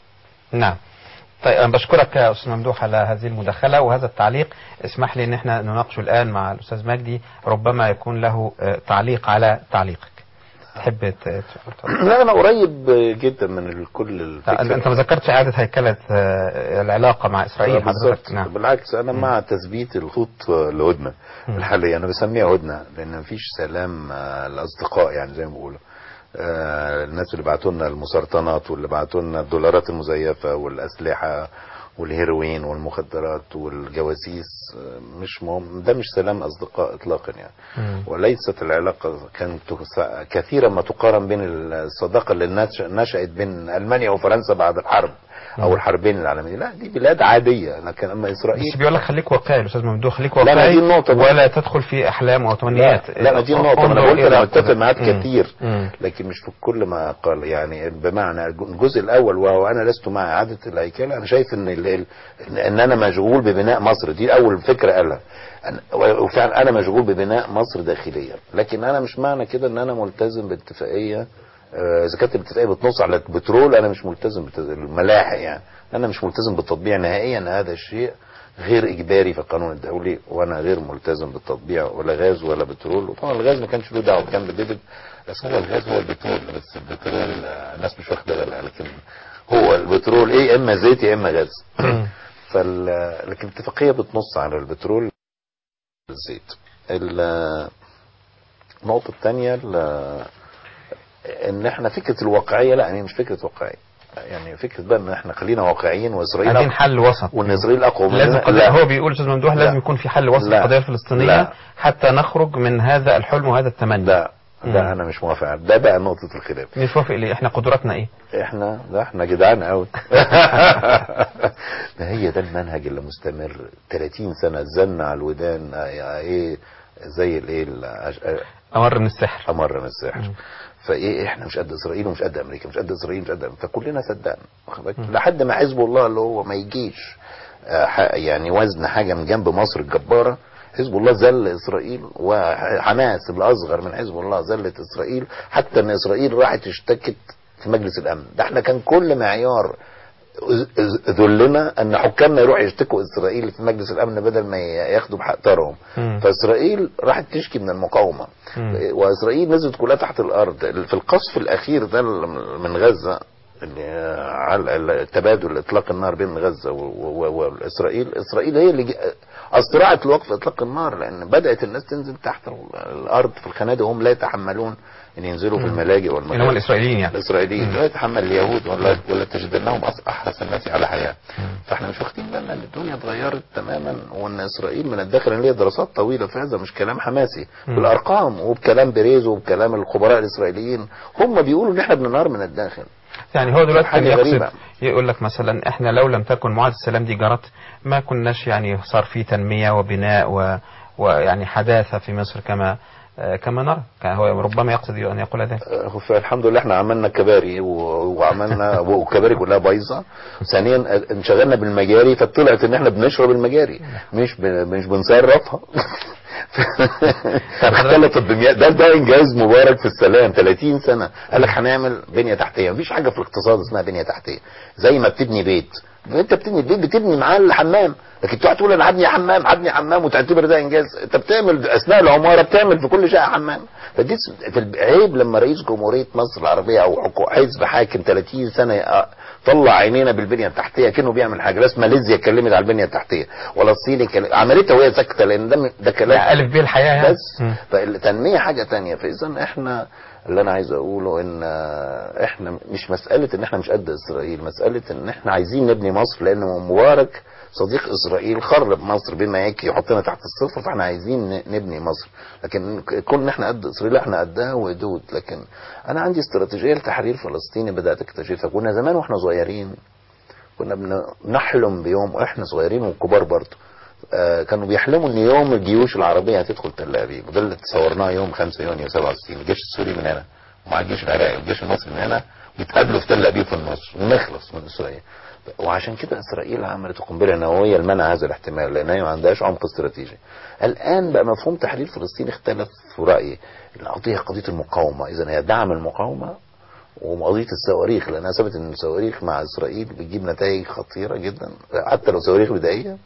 نعم طيب انا بشكرك يا استاذ ممدوح على هذه المداخله وهذا التعليق اسمح لي ان احنا نناقشه الان مع الاستاذ مجدي ربما يكون له آه، تعليق على تعليقك تحب ت- ت- لا انا قريب جدا من كل الفكره انت أنت ما ذكرتش اعاده هيكله آه، العلاقه مع اسرائيل بالظبط حضرتك نعم بالعكس انا مع تثبيت الخطوط الهدنه مم. الحاليه انا بسميها هدنه لان مفيش سلام آه، الاصدقاء يعني زي ما بيقولوا آه، الناس اللي بعتوا لنا المسرطنات واللي بعتوا لنا الدولارات المزيفه والاسلحه والهيروين والمخدرات والجواسيس آه، مش مهم ده مش سلام اصدقاء اطلاقا يعني مم. وليست العلاقة كانت كثيرا ما تقارن بين الصداقة اللي نش- نشأت بين ألمانيا وفرنسا بعد الحرب أو الحربين العالميين لا دي بلاد عادية لكن أما بس إسرائيل بيقول لك خليك واقعي الاستاذ ممدوح خليك لا، ما واقعي دي النقطة بقى. ولا تدخل في احلام او تمنيات لا, لا دي النقطة ما أنا انظر قلت أنا إلى- متفق معاك مم. كتير مم. لكن مش في كل ما قال يعني بمعنى الجزء الأول وهو أنا لست مع إعادة الهيكلة أنا شايف إن ال- ال- إن أنا مشغول ببناء مصر دي أول فكرة قالها أنا- وفعلا أنا مشغول ببناء مصر داخليا لكن أنا مش معنى كده إن أنا ملتزم باتفاقية آه، إذا كانت الاتفاقية بتنص على البترول أنا مش ملتزم بالملاحق يعني انا مش ملتزم بالتطبيع نهائيا هذا الشيء غير اجباري في القانون الدولي وانا غير ملتزم بالتطبيع ولا غاز ولا بترول وطبعا الغاز ما كانش له دعوه كان بديفيد بس هو الغاز هو البترول بس البترول آه، الناس مش واخده بالها لكن هو البترول ايه يا اما زيت يا اما غاز فال لكن الاتفاقيه بتنص على البترول والزيت ال- النقطه الثانيه ان احنا فكره الواقعيه لا يعني مش فكره واقعيه يعني فكره بقى ان احنا خلينا واقعيين واسرائيل عايزين أقوى- حل وسط وان اسرائيل اقوى لازم مننا. قضية لا. هو بيقول استاذ ممدوح لا. لازم يكون في حل وسط لا. القضيه الفلسطينيه لا. حتى نخرج من هذا الحلم وهذا التمني لا مم. لا انا مش موافق على- ده بقى نقطه الخلاف مش وافق ليه احنا قدراتنا ايه احنا ده احنا جدعان قوي ما هي ده المنهج اللي مستمر 30 سنه زن على الودان آه، ايه زي الايه الأش- امر من السحر امر من السحر مم. فايه احنا مش قد اسرائيل ومش قد امريكا مش قد اسرائيل مش قد أمريكا. فكلنا صدقنا واخد بالك؟ لحد ما حزب الله اللي هو ما يجيش آه، ح- يعني وزن حاجه من جنب مصر الجباره حزب الله ذل اسرائيل وحماس الاصغر من حزب الله ذلت اسرائيل حتى ان اسرائيل راحت اشتكت في مجلس الامن ده احنا كان كل معيار ذلنا ان حكامنا يروحوا يشتكوا اسرائيل في مجلس الامن بدل ما ياخدوا بحق طارهم مم. فاسرائيل راحت تشكي من المقاومه مم. واسرائيل نزلت كلها تحت الارض في القصف الاخير ده من غزه اللي على التبادل اطلاق النار بين غزه و- و- واسرائيل اسرائيل هي اللي ج- اسرعت الوقف اطلاق النار لان بدات الناس تنزل تحت الارض في الخنادق هم لا يتحملون ان ينزلوا في الملاجئ اللي هم والمدارس الاسرائيليين يعني الاسرائيليين لا يتحمل اليهود ولا ولا تجدنهم أص- احرص الناس على حياه فاحنا مش واخدين بالنا ان الدنيا اتغيرت تماما وان اسرائيل من الداخل اللي هي دراسات طويله في هذا مش كلام حماسي بالارقام وبكلام بريز وبكلام الخبراء الاسرائيليين هم بيقولوا ان احنا بننهار من الداخل يعني هو دلوقتي كان حاجة يقصد غريبة. يقول لك مثلا احنا لو لم تكن معاهده السلام دي جرت ما كناش يعني صار في تنميه وبناء و ويعني حداثه في مصر كما آه، كما نرى كان هو ربما يقصد ان يقول ذلك آه، فالحمد لله احنا عملنا كباري و- وعملنا والكباري كلها بايظه ثانيا انشغلنا بالمجاري فطلعت ان احنا بنشرب المجاري مش ب... مش بنصرفها فاختلط الدنيا ده ده انجاز مبارك في السلام 30 سنه قال لك هنعمل بنيه تحتيه مفيش حاجه في الاقتصاد اسمها بنيه تحتيه زي ما بتبني بيت انت بتبني البيت بتبني معاه الحمام لكن تقعد تقول انا هبني حمام هبني حمام وتعتبر ده انجاز انت بتعمل اثناء العماره بتعمل في كل شقه حمام فدي س- في الب- عيب لما رئيس جمهوريه مصر العربيه او حكو- حزب حاكم 30 سنه ي- طلع عينينا بالبنيه التحتيه كانه بيعمل حاجه بس ماليزيا اتكلمت على البنيه التحتيه ولا الصين اتكلمت عملتها وهي ساكته لان ده م- ده كلام الف ب الحياه يعني بس مم. فالتنميه حاجه تانية فاذا احنا اللي انا عايز اقوله ان آه، احنا مش مساله ان احنا مش قد اسرائيل مساله ان احنا عايزين نبني مصر لان مبارك صديق اسرائيل خرب مصر بما يكفي يحطنا تحت الصفر فاحنا عايزين ن- نبني مصر لكن ك- كون ان احنا قد اسرائيل لا، احنا قدها ودود لكن انا عندي استراتيجيه لتحرير فلسطين بدات اكتشفها كنا زمان واحنا صغيرين كنا بن- بنحلم بيوم واحنا صغيرين وكبار برضه آه كانوا بيحلموا ان يوم الجيوش العربيه هتدخل تل ابيب وده اللي تصورناه يوم 5 يونيو 67 الجيش السوري من هنا ومع الجيش العراقي والجيش المصري من هنا بيتقابلوا في تل ابيب في النص ونخلص من اسرائيل وعشان كده اسرائيل عملت قنبله نوويه لمنع هذا الاحتمال لان هي ما عندهاش عمق استراتيجي. الان بقى مفهوم تحرير فلسطين اختلف في رايي القضيه قضيه المقاومه اذا هي دعم المقاومه وقضيه الصواريخ لانها ثبت ان الصواريخ مع اسرائيل بتجيب نتائج خطيره جدا حتى لو صواريخ بدائيه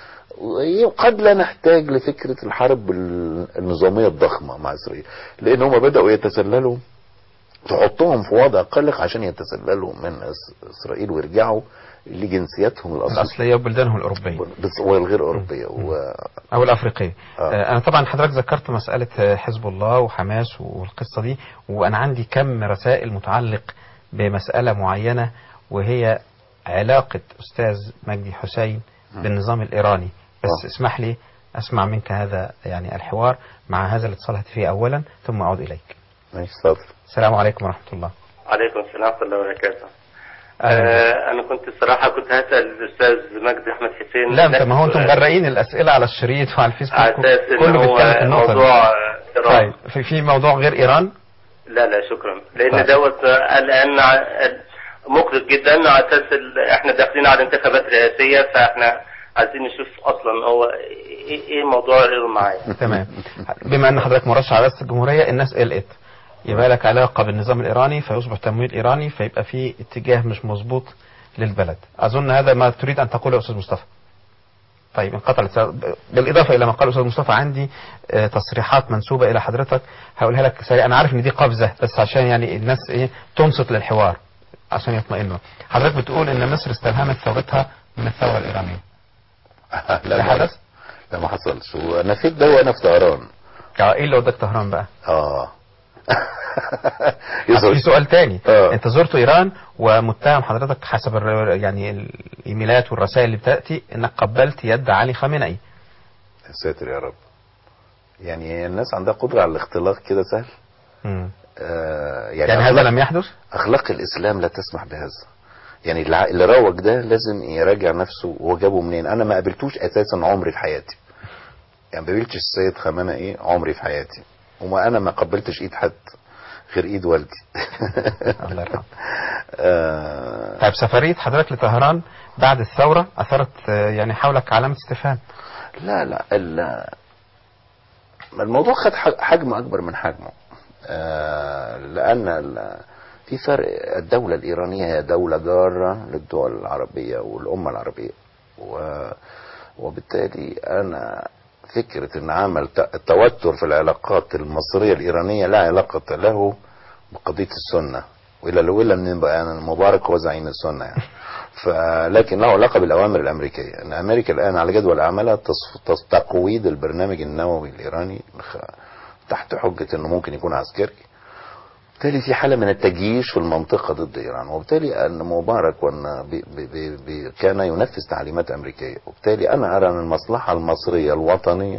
وقد لا نحتاج لفكره الحرب النظاميه الضخمه مع اسرائيل لان هم بداوا يتسللوا تحطهم في وضع قلق عشان يتسللوا من إس- اسرائيل ويرجعوا لجنسياتهم الاصليه الاصليه وبلدانهم الاوروبيه بس- والغير اوروبيه و... او الافريقيه آه. آه. انا طبعا حضرتك ذكرت مساله آه، حزب الله وحماس والقصه دي وانا عندي كم رسائل متعلق بمساله معينه وهي علاقه استاذ مجدي حسين بالنظام الايراني بس آه. اسمح لي اسمع منك هذا يعني الحوار مع هذا الاتصال الهاتفي اولا ثم اعود اليك ماشي اتفضل السلام عليكم ورحمه الله عليكم السلام ورحمة الله وبركاته. أهلا بك. آه أنا كنت الصراحة كنت هسأل الأستاذ مجدي أحمد حسين لا انت نفس ما هو انتم السؤال. مغرقين الاسئله على الشريط وعلى الفيسبوك على أساس إن كله هو بيتكلم في النقطه دي. موضوع آه، إيران. طيب في في موضوع غير ايران لا لا شكرا لأن طيب. دوت آه، الآن ع- مقلق جدا على أساس ال- إحنا داخلين على انتخابات رئاسية فإحنا عايزين نشوف أصلا هو إيه إيه موضوع إيران معايا. تمام بما ان حضرتك مرشح على رئاسه الجمهوريه الناس قلقت يبقى لك علاقه بالنظام الايراني فيصبح تمويل ايراني فيبقى في اتجاه مش مظبوط للبلد أظن هذا ما تريد أن تقوله يا أستاذ مصطفى طيب انقطع الاتصال بالإضافة إلى ما قال أستاذ مصطفى عندي آه، تصريحات منسوبة إلى حضرتك هقولها لك سريع أنا عارف إن دي قفزة بس عشان يعني الناس إيه تنصت للحوار عشان يطمئنوا حضرتك بتقول إن مصر استلهمت ثورتها من الثورة الإيرانية لا ده ما حدث؟ لا ما حصلش وانا في ده وانا في طهران اه ايه اللي وداك طهران بقى؟ اه أصل في سؤال تاني آه. انت زرت ايران ومتهم حضرتك حسب الر- يعني الايميلات والرسائل اللي بتاتي انك قبلت يد علي خامنئي يا ساتر يا رب يعني الناس عندها قدرة على الاختلاق كده سهل مم. آه يعني هذا أخلاق- لم يحدث اخلاق الاسلام لا تسمح بهذا يعني الع- اللي روج ده لازم يراجع نفسه هو جابه منين انا ما قابلتوش اساسا عمري في حياتي يعني ما قابلتش السيد خامنئي ايه عمري في حياتي وما انا ما قبلتش ايد حد غير ايد والدي الله يرحمه آه طيب سفرية حضرتك لطهران بعد الثورة أثرت آه، يعني حولك علامة استفهام لا لا ال- الموضوع خد ح- حجم اكبر من حجمه آه، لان ال- في فرق الدولة الإيرانية هي دولة جارة للدول العربية والأمة العربية و- وبالتالي أنا فكرة أن عمل ت- التوتر في العلاقات المصرية الإيرانية لا علاقة له بقضية السنة وإلا لو إلا أن يبقى يعني مبارك هو زعيم السنة يعني فلكن له علاقة بالأوامر الأمريكية أن أمريكا الآن على جدول أعمالها تصف- تص- تقويض البرنامج النووي الإيراني خ- تحت حجة أنه ممكن يكون عسكري بالتالي في حالة من التجييش في المنطقة ضد إيران وبالتالي أن مبارك وأن بي بي بي بي كان ينفذ تعليمات أمريكية وبالتالي أنا أرى أن المصلحة المصرية الوطنية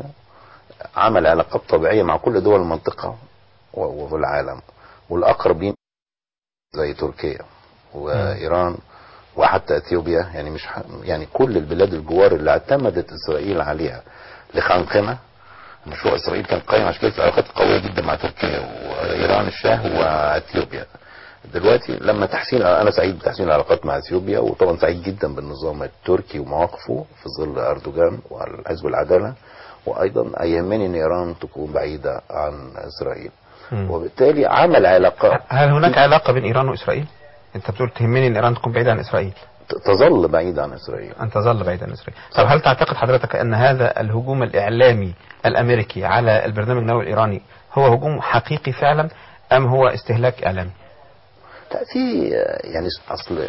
عمل علاقات طبيعية مع كل دول المنطقة و- وفي العالم والأقرب لينا زي تركيا وإيران وحتى اثيوبيا يعني مش ح... يعني كل البلاد الجوار اللي اعتمدت اسرائيل عليها لخنقنا مشروع اسرائيل كان قايم عشان كده في علاقات قويه جدا مع تركيا وايران الشاه واثيوبيا دلوقتي لما تحسين انا سعيد بتحسين العلاقات مع اثيوبيا وطبعا سعيد جدا بالنظام التركي ومواقفه في ظل اردوغان وحزب العداله وايضا يهمني ان ايران تكون بعيده عن اسرائيل مم. وبالتالي عمل علاقات هل هناك علاقة بين إيران وإسرائيل؟ أنت بتقول تهمني أن إيران تكون بعيدة عن إسرائيل ت- تظل بعيده عن اسرائيل أن تظل بعيدة عن إسرائيل طب هل تعتقد حضرتك أن هذا الهجوم الإعلامي الأمريكي على البرنامج النووي الإيراني هو هجوم حقيقي فعلا أم هو استهلاك إعلامي؟ لا في يعني اصل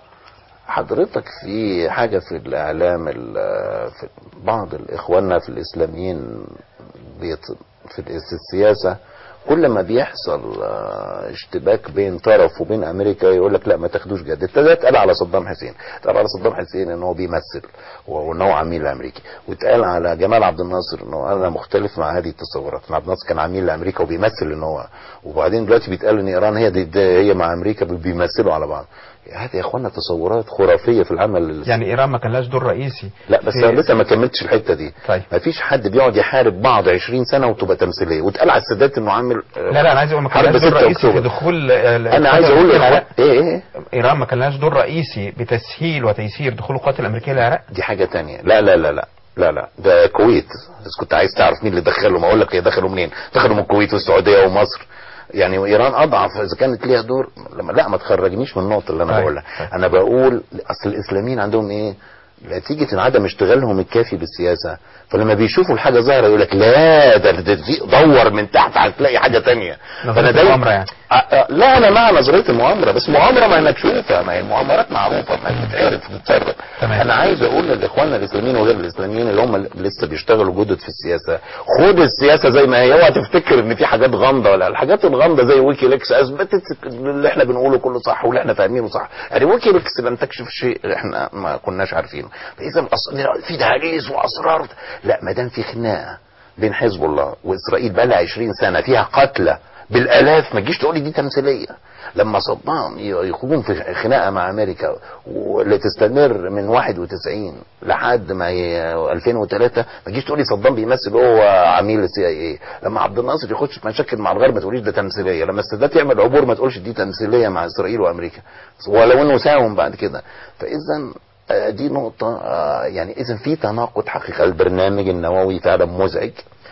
حضرتك في حاجة في الإعلام ال- في بعض الإخواننا في الإسلاميين بيت- في الس- السياسة كل ما بيحصل آه، اشتباك بين طرف وبين امريكا يقول لك لا ما تاخدوش جد ده اتقال على صدام حسين اتقال على صدام حسين ان هو بيمثل وان هو عميل امريكي واتقال على جمال عبد الناصر انه انا مختلف مع هذه التصورات عبد الناصر كان عميل لامريكا وبيمثل ان هو وبعدين دلوقتي بيتقال ان ايران هي دي, دي هي مع امريكا بيمثلوا على بعض هذه يا اخوانا تصورات خرافيه في العمل ال- يعني إيران ما كان لهاش دور رئيسي لا بس في- انا لسه ما كملتش الحته دي طيب. ما فيش حد بيقعد يحارب بعض 20 سنه وتبقى تمثيليه واتقال على السادات انه عامل آه، لا لا أنا عايز أقول ما كان حرب لهاش دور 6 رئيسي في أكتوبر. دخول آه، انا عايز اقول القوات لك الأمريكية ايه العراق. ايه إيران ما كان لهاش دور رئيسي بتسهيل وتيسير دخول القوات الأمريكية للعراق دي حاجه تانية لا لا لا لا لا لا ده الكويت بس كنت عايز تعرف مين اللي دخلهم اقول لك هي دخلوا منين دخلوا من الكويت والسعوديه ومصر يعني وايران اضعف اذا كانت ليها دور لما لا ما تخرجنيش من النقطه اللي انا طيب، بقولها طيب. انا بقول اصل الاسلاميين عندهم ايه نتيجة عدم اشتغالهم الكافي بالسياسة فلما بيشوفوا الحاجة ظاهرة يقول لك لا ده, ده في دور من تحت هتلاقي حاجة تانية نظرية دايما- المؤامرة يعني. آه، آه، لا انا مع نظرية المؤامرة بس مؤامرة ما انك تشوفها ما هي المؤامرات معروفة ما بتتعرف وبتتصرف تمام. انا عايز اقول لاخواننا الاسلاميين وغير الاسلاميين اللي هم لسه بيشتغلوا جدد في السياسة خد السياسة زي ما هي اوعى تفتكر ان في حاجات غامضة ولا الحاجات الغامضة زي ويكيليكس اثبتت اللي احنا بنقوله كله صح واللي احنا فاهمينه صح يعني ويكيليكس لم تكشف شيء احنا ما كناش عارفينه فاذا أص- في دهاليز واسرار لا ما دام في خناقة بين حزب الله واسرائيل بقى لها 20 سنة فيها قتلى بالالاف ما تجيش تقولي دي تمثيليه لما صدام ي- يخوضون في خناقه مع امريكا واللي تستمر من 91 لحد ما ي- 2003 ما تجيش تقولي صدام بيمثل هو عميل السي اي اي لما عبد الناصر يخش في مشاكل مع الغرب ما تقوليش ده تمثيليه لما السادات يعمل عبور ما تقولش دي تمثيليه مع اسرائيل وامريكا ولو انه ساهم بعد كده فاذا آه، دي نقطة آه، يعني إذا في تناقض حقيقة البرنامج النووي فعلا مزعج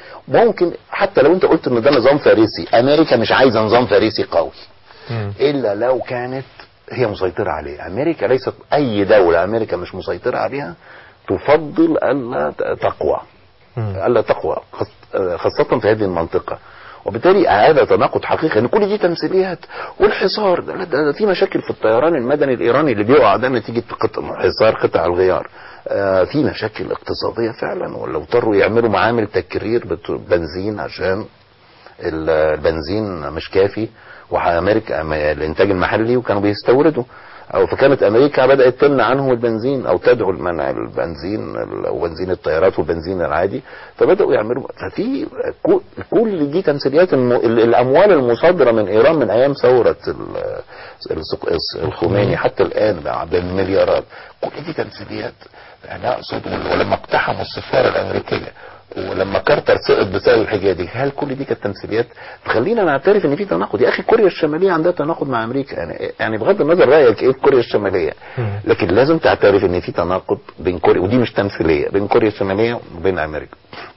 ممكن حتى لو أنت قلت إن ده نظام فارسي أمريكا مش عايزة نظام فارسي قوي مم. إلا لو كانت هي مسيطرة عليه أمريكا ليست أي دولة أمريكا مش مسيطرة عليها تفضل ألا تقوى مم. ألا تقوى خاص- خاصة في هذه المنطقة وبالتالي هذا تناقض حقيقي ان كل دي تمثيليات والحصار ده, ده, ده في مشاكل في الطيران المدني الايراني اللي بيقع ده نتيجه قطع حصار قطع الغيار آه في مشاكل اقتصاديه فعلا ولو اضطروا يعملوا معامل تكرير بت- بنزين عشان ال- البنزين مش كافي وامريكا أم- الانتاج المحلي وكانوا بيستوردوا او فكانت امريكا بدات تمنع عنهم البنزين او تدعو لمنع البنزين ال- وبنزين الطيارات والبنزين العادي فبداوا يعملوا ففي كو- كل دي تمثيليات الم- ال- الاموال المصادره من ايران من ايام ثوره ال- السق- الخميني حتى الان بقى بالمليارات كل دي تمثيليات انا اقصد ولما اقتحموا السفاره الامريكيه ولما كارتر سقط بسبب الحكايه دي هل كل دي كانت تمثيليات تخلينا نعترف ان في تناقض يا اخي كوريا الشماليه عندها تناقض مع امريكا يعني يعني بغض النظر رايك ايه في كوريا الشماليه مم. لكن لازم تعترف ان في تناقض بين كوريا ودي مش تمثيليه بين كوريا الشماليه وبين امريكا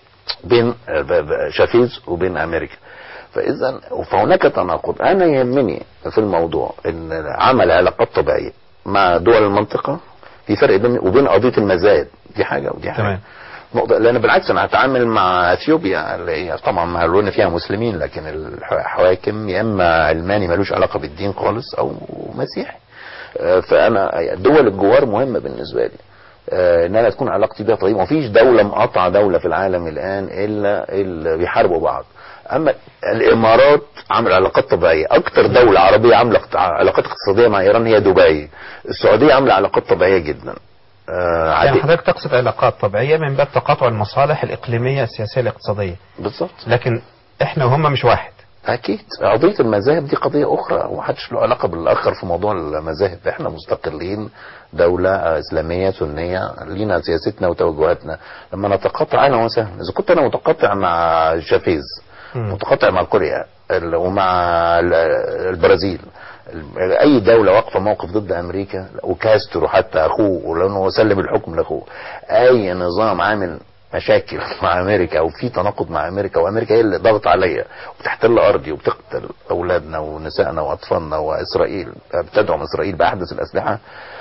بين آه، ب- ب- شافيز وبين امريكا فاذا فهناك تناقض انا يهمني في الموضوع ان عمل علاقات طبيعيه مع دول المنطقه في فرق بين وبين قضيه المزاد دي حاجه ودي حاجه تمام. نقطة لأن بالعكس أنا هتعامل مع أثيوبيا اللي هي طبعا معلومة إن فيها مسلمين لكن الحواكم يا إما علماني ملوش علاقة بالدين خالص أو مسيحي آه، فأنا دول الجوار مهمة بالنسبة لي آه، ان انا تكون علاقتي بيها طيبه مفيش دوله مقاطعه دوله في العالم الان الا اللي بيحاربوا بعض اما الامارات عامله علاقات طبيعيه اكتر دوله عربيه عامله اقت- علاقات اقتصاديه مع ايران هي دبي السعوديه عامله علاقات طبيعيه جدا آه يعني عادي- حضرتك تقصد علاقات طبيعية من باب تقاطع المصالح الإقليمية السياسية الاقتصادية بالظبط لكن إحنا وهم مش واحد اكيد قضيه المذاهب دي قضيه اخرى ومحدش له علاقه بالاخر في موضوع المذاهب احنا مستقلين دوله اسلاميه سنيه لينا سياستنا وتوجهاتنا لما نتقاطع اهلا وسهلا اذا كنت انا متقاطع مع شافيز مم. متقاطع مع كوريا ال- ومع ال- البرازيل ال- اي دوله واقفه موقف ضد امريكا وكاسترو حتى اخوه ولانه هو سلم الحكم لاخوه اي نظام عامل مشاكل مع امريكا او في تناقض مع امريكا وامريكا هي اللي ضغط عليا وبتحتل ارضي وبتقتل اولادنا ونسائنا واطفالنا واسرائيل بتدعم اسرائيل باحدث الاسلحه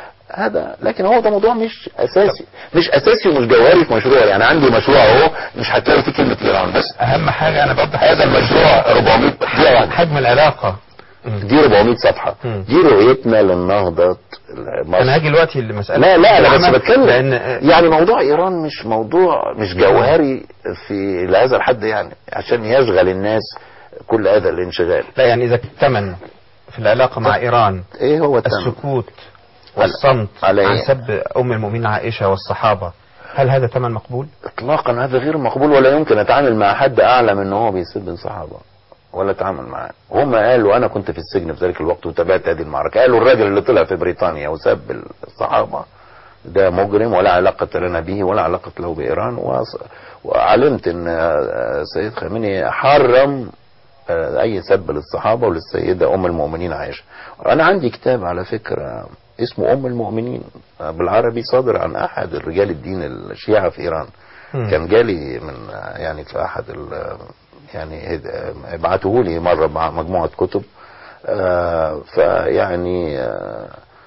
هذا لكن هو ده موضوع مش اساسي مش اساسي ومش جوهري في مشروع يعني عندي مشروع اهو مش هتلاقي فيه كلمه ايران بس أهم حاجة أنا بوضح هذا المشروع 400 دقيقة واحدة. حجم العلاقة مم. دي 400 صفحة مم. دي رؤيتنا للنهضة مصر أنا هاجي دلوقتي لمسألة لا لا انا بس العمل، بتكلم لأن يعني موضوع ايران مش موضوع مش جوهري في لهذا الحد يعني عشان يشغل الناس كل هذا الانشغال لا يعني إذا الثمن في العلاقة مع إيران ايه هو التمام السكوت والصمت على عن إيه؟ سب أم المؤمنين عائشة والصحابة هل هذا ثمن مقبول؟ اطلاقا هذا غير مقبول ولا يمكن اتعامل مع حد اعلم ان هو بيسب الصحابه ولا اتعامل معاه هم قالوا انا كنت في السجن في ذلك الوقت وتابعت هذه المعركه قالوا الراجل اللي طلع في بريطانيا وسب الصحابه ده مجرم ولا علاقة لنا به ولا علاقة له بإيران وص- وعلمت أن آه، السيد خامنئي حرم آه، أي سب للصحابة وللسيدة أم المؤمنين عائشة أنا عندي كتاب على فكرة اسمه أم المؤمنين آه، بالعربي صادر عن أحد الرجال الدين الشيعة في إيران مم. كان جالي من آه، يعني في أحد ال- يعني ابعته لي مرة مع مجموعة كتب آه، فيعني آه،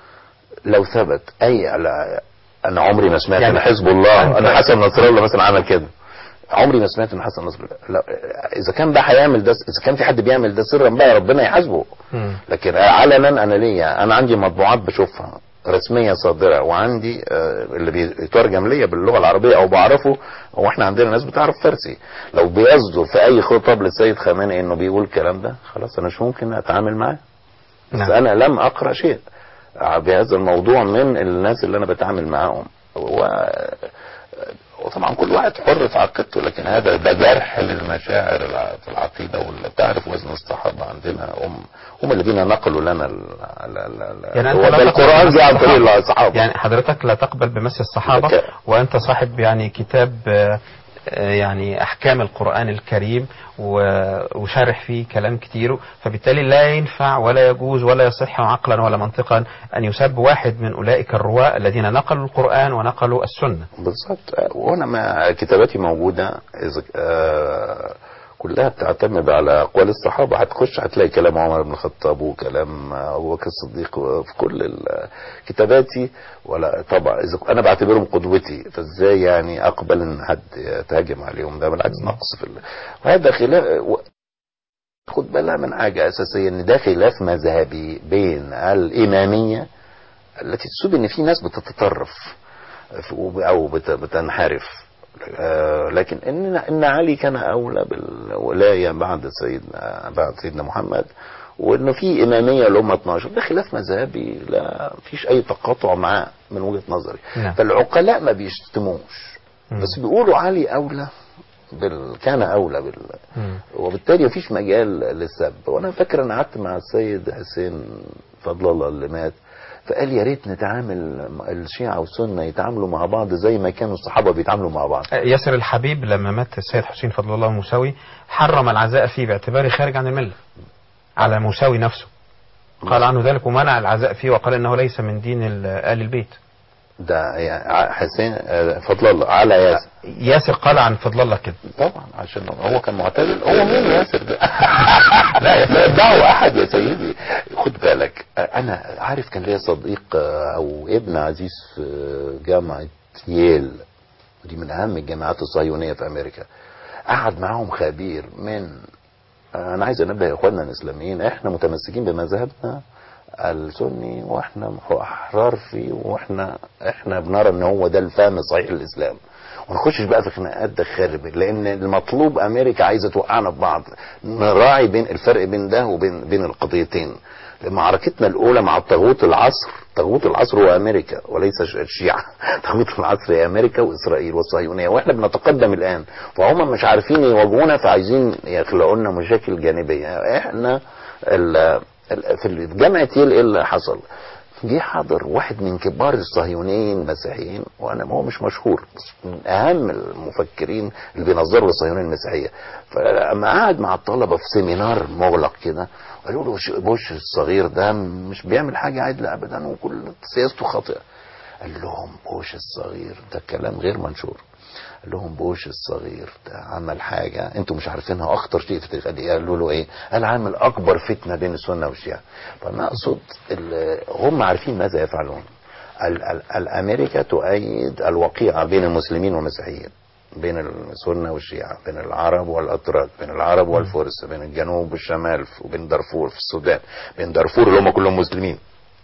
لو ثبت اي على انا عمري ما سمعت يعني ان حزب الله أنت- انا حسن نصر الله مثلا عمل كده عمري ما سمعت ان حسن نصر الله لا اذا كان بقى هيعمل ده اذا كان في حد بيعمل ده سرا بقى ربنا يحاسبه مم. لكن علنا انا ليا انا عندي مطبوعات بشوفها رسميه صادره وعندي آه، اللي بيترجم ليا باللغه العربيه او بعرفه هو احنا عندنا ناس بتعرف فارسي لو بيصدر في اي خطاب للسيد خامنئي انه بيقول الكلام ده خلاص انا مش ممكن اتعامل معاه بس نعم. انا لم اقرا شيء بهذا الموضوع من الناس اللي انا بتعامل معاهم و... وطبعا كل واحد حر في عقيدته لكن هذا ده جرح للمشاعر الع- في العقيده واللي تعرف وزن الصحابه عندنا هم هم الذين نقلوا لنا ال... ال... ال... ال... يعني هو أنت ده لا تقبل القران بمس جه عن طريق الصحابة. الصحابه يعني حضرتك لا تقبل بمس الصحابة لك- وأنت صاحب يعني كتاب آه، آه، يعني أحكام القرآن الكريم و- وشارح فيه كلام كتير فبالتالي لا ينفع ولا يجوز ولا يصح عقلا ولا منطقا أن يسب واحد من أولئك الرواة الذين نقلوا القرآن ونقلوا السنة بالظبط وانا ما كتاباتي موجوده اذا آه كلها بتعتمد على اقوال الصحابه هتخش هتلاقي كلام عمر بن الخطاب وكلام ابو بكر الصديق في كل ال- كتاباتي ولا طبعا اذا انا بعتبرهم قدوتي فازاي يعني اقبل ان حد يتهاجم عليهم ده بالعكس نقص في ال... وهذا خلاف و- خد بالها من حاجه اساسيه ان ده خلاف مذهبي بين الاماميه التي تسود ان في ناس بتتطرف في- او بت- بتنحرف آه، لكن ان ان علي كان اولى بالولايه بعد سيدنا بعد سيدنا محمد وانه في اماميه الامه 12 ده خلاف مذهبي لا فيش اي تقاطع معاه من وجهه نظري نعم. فالعقلاء ما بيشتموش مم. بس بيقولوا علي اولى بال... كان اولى بال... مم. وبالتالي مفيش مجال للسب وانا فاكر انا قعدت مع السيد حسين فضل الله اللي مات فقال يا ريت نتعامل مع الشيعة والسنة يتعاملوا مع بعض زي ما كانوا الصحابة بيتعاملوا مع بعض ياسر الحبيب لما مات السيد حسين فضل الله الموسوي حرم العزاء فيه باعتباره خارج عن الملة على موسوي نفسه قال عنه ذلك ومنع العزاء فيه وقال انه ليس من دين ال- آل البيت ده يعني حسين آه، فضل الله على ياسر ياسر قال عن فضل الله كده طبعا عشان هو كان معتدل هو مين ياسر ده لا لا دعوة احد يا سيدي خد بالك انا عارف كان ليا صديق آه، او ابن عزيز في جامعة ييل ودي من اهم الجامعات الصهيونية في امريكا قعد معاهم خبير من انا عايز انبه اخواننا الاسلاميين احنا متمسكين بمذهبنا السني واحنا احرار فيه واحنا احنا بنرى ان هو ده الفهم الصحيح للاسلام ونخشش بقى في خناقات دخال لان المطلوب امريكا عايزه توقعنا في بعض نراعي بين الفرق بين ده وبين بين القضيتين معركتنا الاولى مع طاغوت العصر طاغوت العصر هو امريكا وليس ش- الشيعه طاغوت العصر هي امريكا واسرائيل والصهيونيه واحنا بنتقدم الان فهم مش عارفين يواجهونا فعايزين يخلقوا لنا مشاكل جانبيه احنا ال ال في جامعه ييل ايه اللي حصل جه حاضر واحد من كبار الصهيونيين المسيحيين وانا هو مش مشهور بس من اهم المفكرين اللي بينظروا للصهيونيه المسيحيه فلما قعد مع الطلبه في سيمينار مغلق كده قالوا له ش- بوش الصغير ده مش بيعمل حاجه عدله ابدا وكل سياسته خاطئه قال لهم بوش الصغير ده كلام غير منشور قال لهم بوش الصغير ده عمل حاجة انتوا مش عارفينها اخطر شيء في التاريخ قال إيه؟ قالوا له ايه قال عامل اكبر فتنة بين السنة والشيعة فانا اقصد ال- هم عارفين ماذا يفعلون ال- ال- الامريكا تؤيد الوقيعة بين المسلمين والمسيحيين بين السنة والشيعة بين العرب والأتراك بين العرب والفرس بين الجنوب والشمال وبين دارفور في السودان بين دارفور اللي هم كلهم مسلمين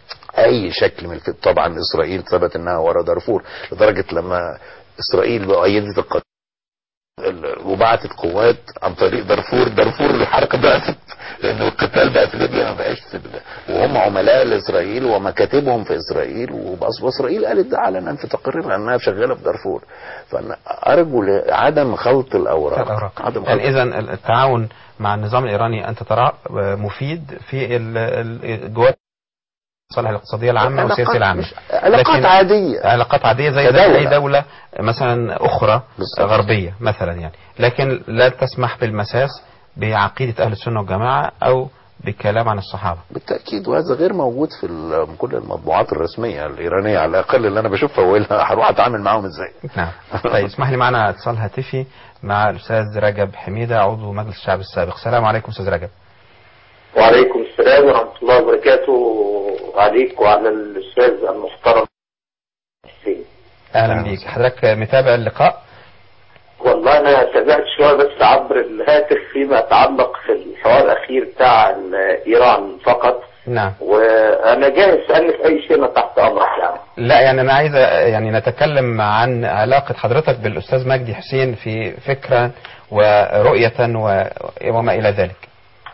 اي شكل من الفت طبعا اسرائيل ثبت انها ورا دارفور لدرجه لما اسرائيل بقى ايدت القضيه ال- وبعتت قوات عن طريق دارفور دارفور الحركه ضعفت لان القتال بقى في ليبيا ما بقاش في ال- وهم عملاء لاسرائيل ومكاتبهم في اسرائيل وبأص- واسرائيل قالت ده علنا في تقريرها انها شغاله في دارفور فانا ارجو عدم خلط الاوراق الأوراق عدم خلط يعني إذا التعاون مع النظام الإيراني أنت تراه مفيد في ال- ال- جوات المصالح الاقتصادية العامة والسياسية علاقات العامة مش- علاقات لكن- عاديه علاقات عادية زي زي كدولة. أي دولة مثلا أخرى بالظبط. غربية مثلا يعني لكن لا تسمح بالمساس بعقيدة أهل السنة والجماعة أو بالكلام عن الصحابة بالتاكيد وهذا غير موجود في ال- كل المطبوعات الرسميه الايرانيه على الاقل اللي انا بشوفها والا هروح اتعامل معاهم ازاي نعم طيب اسمح لي معنا اتصال هاتفي مع الأستاذ رجب حميدة عضو مجلس الشعب السابق السلام عليكم أستاذ رجب وعليكم السلام ورحمة الله وبركاته عليك وعلى الأستاذ المحترم حسين أهلا بيك حضرتك متابع اللقاء والله أنا تابعت شوية بس عبر الهاتف فيما يتعلق في الحوار الأخير بتاع ال- إيران فقط نعم وأنا جاهز أسألني في أي شيء أنا تحت أمرك يعني لا يعني انا عايز يعني نتكلم عن علاقة حضرتك بالاستاذ مجدي حسين في فكرة ورؤية و- وما الى ذلك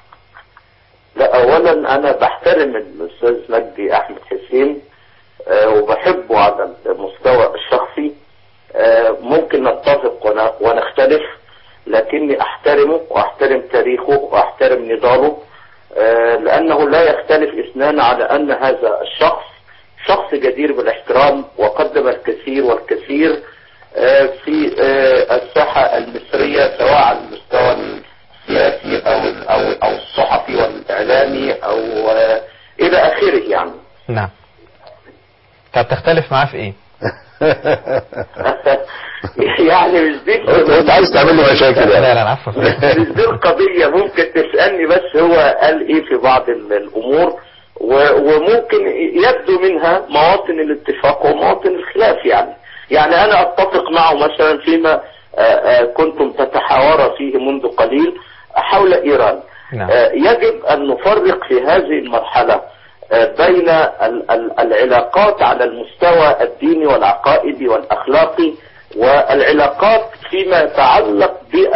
لا أولا أنا بحترم الأستاذ مجدي أحمد حسين آه، وبحبه على المستوى الشخصي آه، ممكن نتفق ون- ونختلف لكني أحترمه وأحترم تاريخه وأحترم نضاله آه، لأنه لا يختلف اثنان على أن هذا الشخص شخص جدير بالاحترام وقدم الكثير والكثير آه، في آه، الساحة المصرية سواء على المستوى السياسي أو أو أو الصحفي والإعلامي أو آه، إلى آخره يعني نعم طب تختلف معاه في ايه يعني مش دي انت انت عايز تعمل لي مشاكل لا يعني لا العفو مش دي القضية ممكن تسألني بس هو قال ايه في بعض ال- الامور و- وممكن يبدو منها مواطن الاتفاق ومواطن الخلاف يعني يعني انا اتفق معه مثلا فيما آه، آه، كنتم تتحاور فيه منذ قليل حول ايران نعم. آه، يجب ان نفرق في هذه المرحلة آه، بين ال- ال- العلاقات على المستوى الديني والعقائدي والاخلاقي والعلاقات فيما يتعلق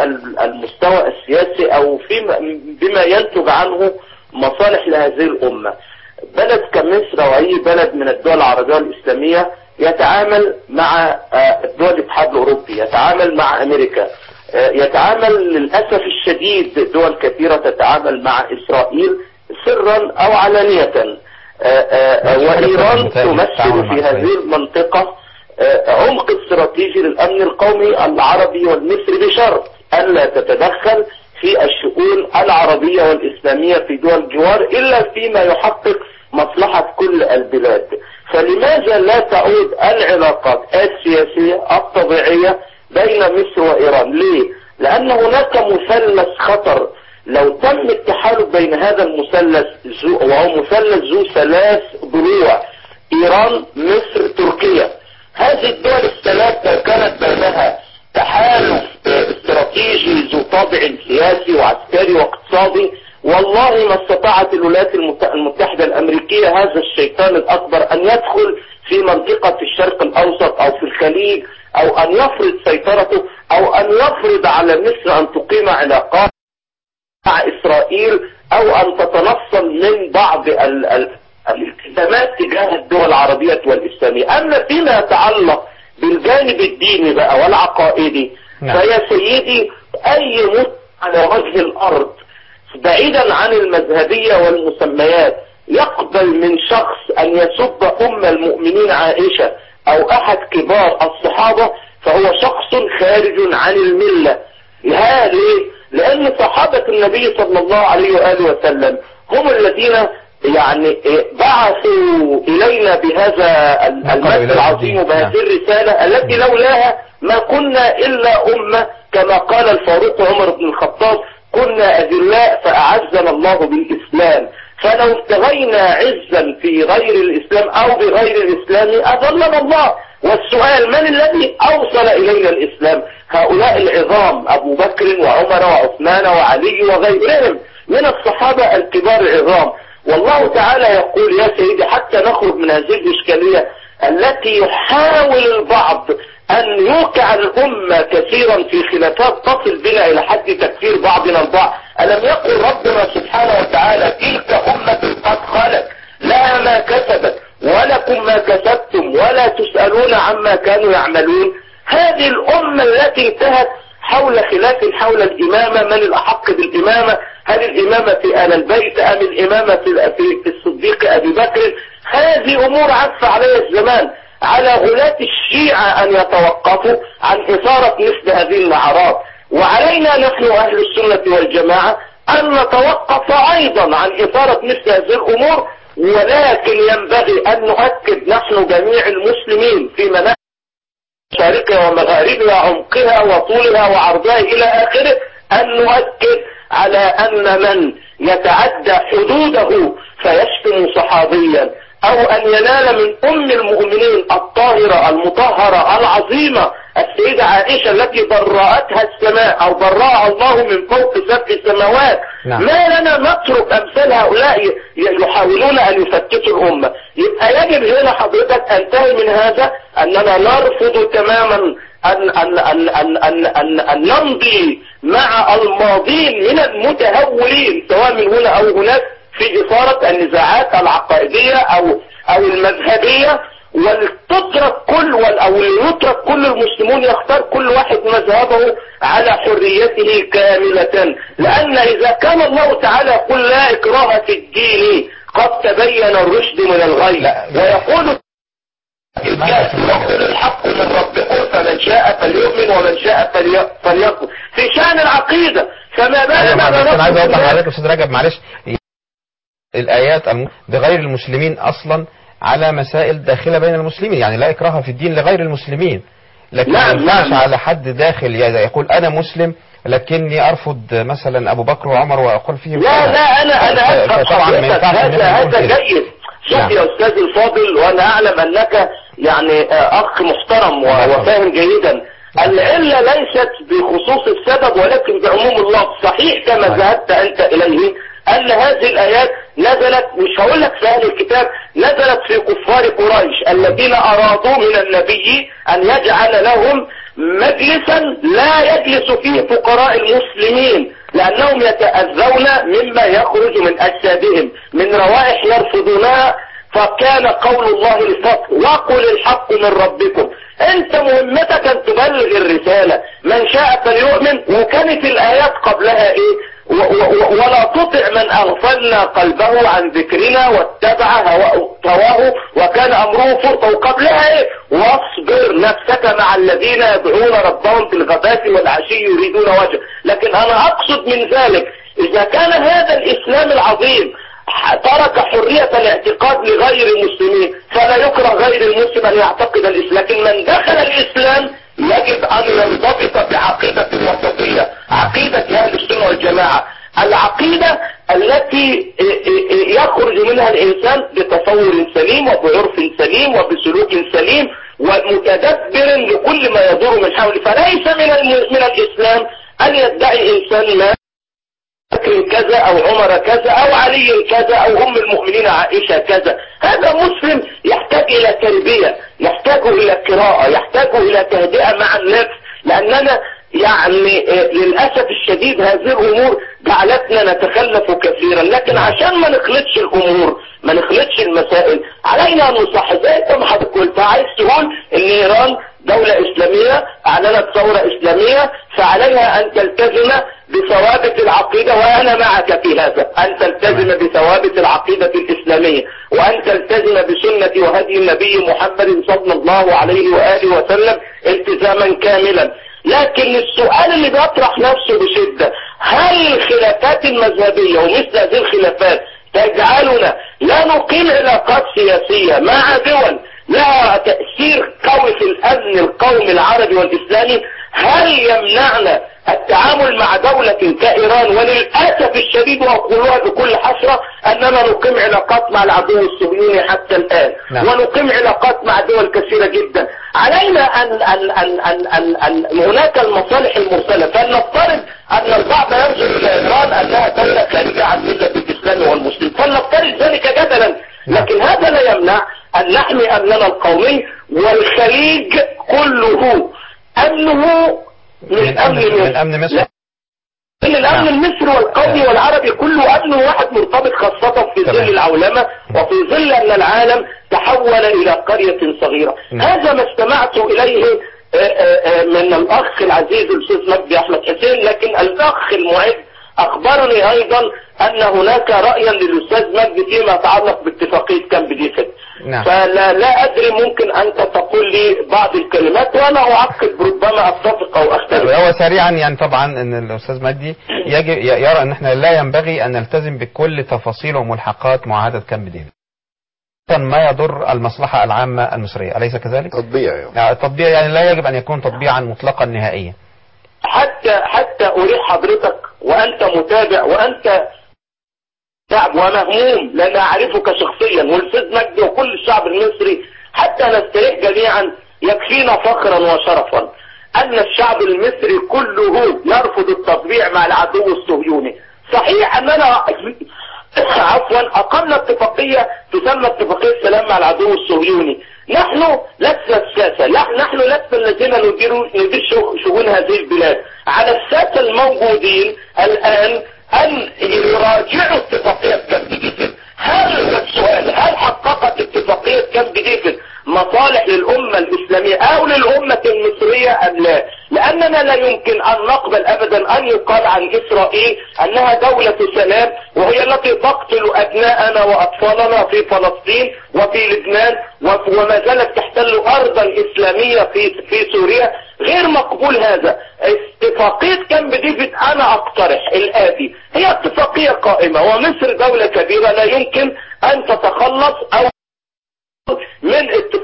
بالمستوى السياسي او فيما بما ينتج عنه مصالح لهذه الامه. بلد كمصر او اي بلد من الدول العربيه والاسلاميه يتعامل مع آه، دول الاتحاد الاوروبي، يتعامل مع امريكا، آه، يتعامل للاسف الشديد دول كثيره تتعامل مع اسرائيل سرا او علانيه. آه، آه، مش حاجة وايران متهيألي التعامل تمثل مع في إسرائيل. هذه المنطقه آه، عمق استراتيجي للامن القومي العربي والمصري بشرط الا تتدخل في الشؤون العربيه والاسلاميه في دول الجوار الا فيما يحقق مصلحه كل البلاد. فلماذا لا تعود العلاقات السياسيه الطبيعيه بين مصر وايران؟ ليه؟ لان هناك مثلث خطر لو تم التحالف بين هذا المثلث ذو- وهو مثلث ذو ثلاث ضلوع ايران مصر تركيا هذه الدول الثلاث لو كانت بينها تحالف آه، استراتيجي ذو طابع سياسي وعسكري واقتصادي والله ما استطاعت الولايات المت- المتحدة الأمريكية هذا الشيطان الأكبر أن يدخل في منطقة الشرق الأوسط أو في الخليج أو أن يفرض سيطرته أو أن يفرض على مصر أن تقيم علاقات مع إسرائيل أو أن تتنصل من بعض ال- ال- الالتزامات تجاه الدول العربية والإسلامية أما فيما يتعلق بالجانب الديني بقى والعقائدي نعم. فيا سيدي أي مسلم على وجه الأرض بعيدا عن المذهبية والمسميات يقبل من شخص أن يسب أم المؤمنين عائشة أو أحد كبار الصحابة فهو شخص خارج عن الملة ها ليه؟ لأن صحابة النبي صلى الله عليه وآله وسلم هم الذين يعني بعثوا إلينا بهذا المجد إليه العظيم الدين. وبهذه نعم. الرسالة التي لولاها ما كنا إلا أمة كما قال الفاروق عمر بن الخطاب كنا أذلاء فأعزنا الله بالإسلام فلو ابتغينا عزا في غير الإسلام أو بغير الإسلام أذلنا الله والسؤال من الذي أوصل إلينا الإسلام هؤلاء العظام أبو بكر وعمر وعثمان وعلي وغيرهم من الصحابة الكبار العظام والله تعالى يقول يا سيدي حتى نخرج من هذه الإشكالية التي يحاول البعض أن يوقع الأمة كثيرا في خلافات تصل بنا إلى حد تكفير بعضنا البعض ألم يقل ربنا سبحانه وتعالى تلك أمة قد خلت لها ما كسبت ولكم ما كسبتم ولا تسألون عما كانوا يعملون هذه الأمة التي انتهت حول خلاف حول الإمامة من الأحق بالإمامة هل الإمامة في آل البيت أم الإمامة في في الصديق أبي بكر هذه أمور عف عليها الزمان على غلاة الشيعة أن يتوقفوا عن إثارة مثل هذه النعرات وعلينا نحن أهل السنة والجماعة أن نتوقف أيضا عن إثارة مثل هذه الأمور ولكن ينبغي أن نؤكد نحن جميع المسلمين في مناطق مشارقها ومغاربها عمقها وطولها وعرضها إلى آخره أن نؤكد على أن من يتعدى حدوده فيشتم صحابيا أو أن ينال من أم المؤمنين الطاهرة المطهرة العظيمة السيدة عائشة التي برأتها السماء أو برأها الله من فوق سبع سماوات نعم. ما لنا نترك أمثال هؤلاء ي- يحاولون أن يفتتوا الأمة يبقى يجب هنا حضرتك أنتهي من هذا أننا نرفض تماما أن, أن, أن, أن, أن, أن, أن نمضي مع الماضين من المتهورين سواء من هنا أو هناك في إثارة النزاعات العقائدية أو أو المذهبية ولتترك كل وال- أو يترك كل المسلمون يختار كل واحد مذهبه على حريته كاملة لأن إذا كان الله تعالى يقول لا إكراه في الدين قد تبين الرشد من الغي لا. ويقول يقول الحق من ربكم فمن شاء فليؤمن ومن شاء فلي- فليكفر في شأن العقيدة فما ايوه بالنا معلش انا عايز اوضح بنفس لحضرتك يا استاذ رجب معلش الايات الم- بغير المسلمين اصلا على مسائل داخله بين المسلمين يعني لا اكراه في الدين لغير المسلمين لكن نعم، ما ينفعش نعم. على حد داخل ي- يقول انا مسلم لكني ارفض مثلا ابو بكر وعمر واقول فيهم لا كذا. لا انا انا ف- افهم فطبعا ما حضرتك ينفعش إن هذا إحنا نقول هذا كده. جيد نعم. شوف يا استاذ الفاضل وانا اعلم انك يعني آه، اخ محترم و- الله يحفظك. وفاهم جيدا العلة ليست بخصوص السبب ولكن بعموم اللفظ صحيح كما صحيح. ذهبت انت اليه ان هذه الايات نزلت مش هقول لك في اهل الكتاب نزلت في كفار قريش الذين ارادوا من النبي ان يجعل لهم مجلسا لا يجلس فيه فقراء المسلمين لانهم يتاذون مما يخرج من اجسادهم من روائح يرفضونها فكان قول الله الفصل وقل الحق من ربكم انت مهمتك ان تبلغ الرسالة من شاء فليؤمن وكانت الايات قبلها ايه و- و- و- ولا تطع من اغفلنا قلبه عن ذكرنا واتبع هواه هواه وكان امره فرطا وقبلها ايه واصبر نفسك مع الذين يدعون ربهم بالغداة والعشي يريدون وجهه لكن انا اقصد من ذلك اذا كان هذا الاسلام العظيم ترك حرية الاعتقاد لغير المسلمين فلا يكره غير المسلم ان يعتقد الاسلام لكن من دخل الاسلام يجب ان ينضبط بعقيدة الوسطية عقيدة اهل السنة والجماعة العقيدة التي يخرج منها الانسان بتصور سليم وبعرف سليم وبسلوك سليم ومتدبر لكل ما يدور من حوله فليس من الم- من الاسلام ان يدعي انسان ما بكر كذا او عمر كذا او علي كذا او ام المؤمنين عائشة كذا هذا مسلم يحتاج الى تربية يحتاج الى قراءة يحتاج الى تهدئة مع النفس لاننا يعني آه، للأسف الشديد هذه الأمور جعلتنا نتخلف كثيرا لكن عشان ما نخلطش الأمور ما نخلطش المسائل علينا أن نصحح زي انت ما حضرتك قلت عايز تقول إن إيران دولة إسلامية أعلنت ثورة إسلامية فعليها أن تلتزم بثوابت العقيدة وأنا معك في هذا أن تلتزم بثوابت العقيدة الإسلامية وأن تلتزم بسنة وهدي النبي محمد صلى الله عليه وآله وسلم التزاما كاملا لكن السؤال اللي بيطرح نفسه بشدة هل الخلافات المذهبية ومثل هذه الخلافات تجعلنا لا نقيم علاقات سياسية مع دول لها تأثير قوي في الأمن القومي العربي والإسلامي هل يمنعنا التعامل مع دولة كإيران وللأسف الشديد وأقولها بكل حسرة أننا نقيم علاقات مع العدو الصهيوني حتى الآن نعم. ونقيم علاقات مع دول كثيرة جدا علينا أن, أن, أن, أن, أن, أن هناك المصالح المرسلة فلنفترض أن البعض ينظر إلى إيران أنها دولة خارجة عن ملة الإسلام والمسلم فلنفترض ذلك جدلا لكن هذا لا يمنع أن نحمي أمننا القومي والخليج كله أمنه من, من أمن من أمن مصر لا، ان الامن نعم. المصري والقومي نعم. والعربي كله امن واحد مرتبط خاصة في تمام. ظل العولمة وفي ظل ان العالم تحول الى قرية صغيرة نعم. هذا ما استمعت اليه آه، آه، آه، من الاخ العزيز الاستاذ مجدي احمد حسين لكن الاخ المعد اخبرني ايضا ان هناك رايا للاستاذ مجدي فيما يتعلق باتفاقية كامب ديفيد نعم. فلا لا ادري ممكن انت تقول لي بعض الكلمات وانا اعقب ربما اتفق او اختلف هو سريعا يعني طبعا ان الاستاذ مجدي يجب ي- يرى ان احنا لا ينبغي ان نلتزم بكل تفاصيل وملحقات معاهده كامب ديفيد ما يضر المصلحه العامه المصريه اليس كذلك؟ تطبيع يعني. يعني التطبيع يعني لا يجب ان يكون تطبيعا مطلقا نهائيا حتى حتى اريح حضرتك وانت متابع وانت تعب ومهموم لان اعرفك شخصيا والاستاذ مجدي وكل الشعب المصري حتى نستريح جميعا يكفينا فخرا وشرفا ان الشعب المصري كله يرفض التطبيع مع العدو الصهيوني صحيح اننا عفوا اقمنا اتفاقية تسمى اتفاقية سلام مع العدو الصهيوني نحن لسنا الساسة لا- نحن لسنا الذين ندير ندير شغ- شؤون هذه البلاد على الساسة الموجودين الان ان يراجعوا اتفاقية كامب ديفيد هل السؤال هل حققت اتفاقية كامب ديفيد مصالح للأمة الإسلامية أو للأمة المصرية أم لا لأننا لا يمكن أن نقبل أبدا أن يقال عن إسرائيل أنها دولة سلام وهي التي تقتل أبناءنا وأطفالنا في فلسطين وفي لبنان وف- وما زالت تحتل أرضا إسلامية في في سوريا غير مقبول هذا اتفاقية كامب ديفيد أنا أقترح الآتي هي اتفاقية قائمة ومصر دولة كبيرة لا يمكن أن تتخلص أو من اتفاق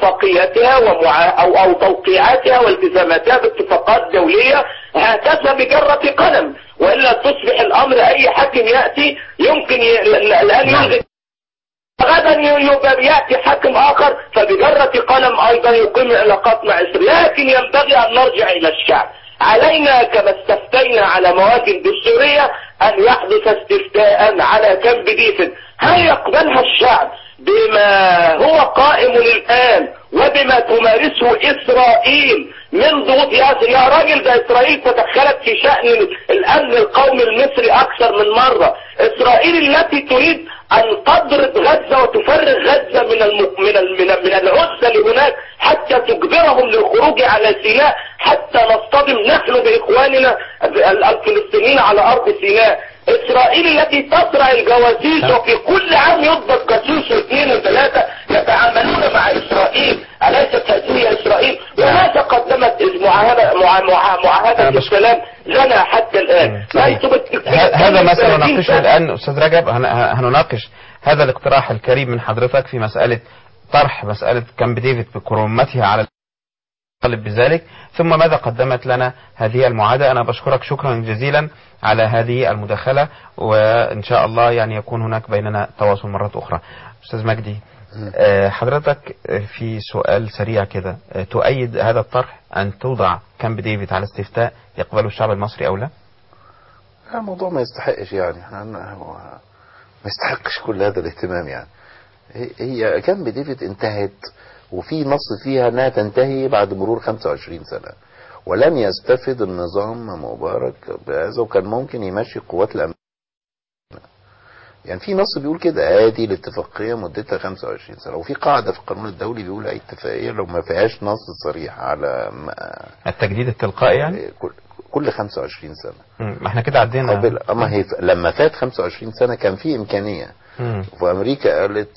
اتفاقياتها ومع أو أو توقيعاتها والتزاماتها باتفاقات دولية هكذا بجرة قلم وإلا تصبح الأمر أي حاكم يأتي يمكن ي... الآن نعم. يلغي غدا يبقى يأتي حاكم آخر فبجرة قلم أيضا يقيم علاقات مع إسرائيل لكن ينبغي أن نرجع إلى الشعب علينا كما استفتينا على مواد دستورية أن يحدث استفتاء على كامب ديفيد هل يقبلها الشعب بما هو قائم الآن وبما تمارسه إسرائيل من ضغوط يا يا راجل ده إسرائيل تدخلت في شأن الأمن القومي المصري أكثر من مرة إسرائيل التي تريد أن تضرب غزة وتفرغ غزة من الم... من ال... من, ال... من العزة هناك حتى تجبرهم للخروج على سيناء حتى نصطدم نحن بإخواننا ال- الفلسطينيين على أرض سيناء إسرائيل التي تزرع الجواسيس وفي كل عام يضبط جاسوس واثنين وثلاثة يتعاملون مع إسرائيل أليست هذه إسرائيل وماذا قدمت إذ معاهدة مع... مع... أنا معاهدة بش- السلام لنا حتى الآن صحيح. ما يثبت- ه- هذا ما 30 سنناقشه سنة. الآن أستاذ رجب هن- هنناقش هذا الاقتراح الكريم من حضرتك في مسألة طرح مسألة كامب ديفيد بكرامتها على طالب بذلك ثم ماذا قدمت لنا هذه المعاهدة أنا بشكرك شكرا جزيلا على هذه المداخلة وإن شاء الله يعني يكون هناك بيننا تواصل مرات أخرى أستاذ مجدي آه، حضرتك آه، في سؤال سريع كده آه، تؤيد هذا الطرح أن توضع كامب ديفيد على استفتاء يقبله الشعب المصري أو لا؟ لا، الموضوع ما يستحقش يعني احنا عندنا- هو ما يستحقش كل هذا الاهتمام يعني هي- هي كامب ديفيد انتهت وفي نص فيها انها تنتهي بعد مرور 25 سنة ولم يستفد النظام مبارك بهذا وكان ممكن يمشي القوات الامنية يعني في نص بيقول كده ادي الاتفاقيه مدتها 25 سنه وفي قاعده في القانون الدولي بيقول اي اتفاقيه لو ما فيهاش نص صريح على م- التجديد التلقائي يعني؟ كل- كل 25 سنه مم، ما احنا كده عدينا قبل اما هي لما فات 25 سنه كان في امكانيه مم. وامريكا قالت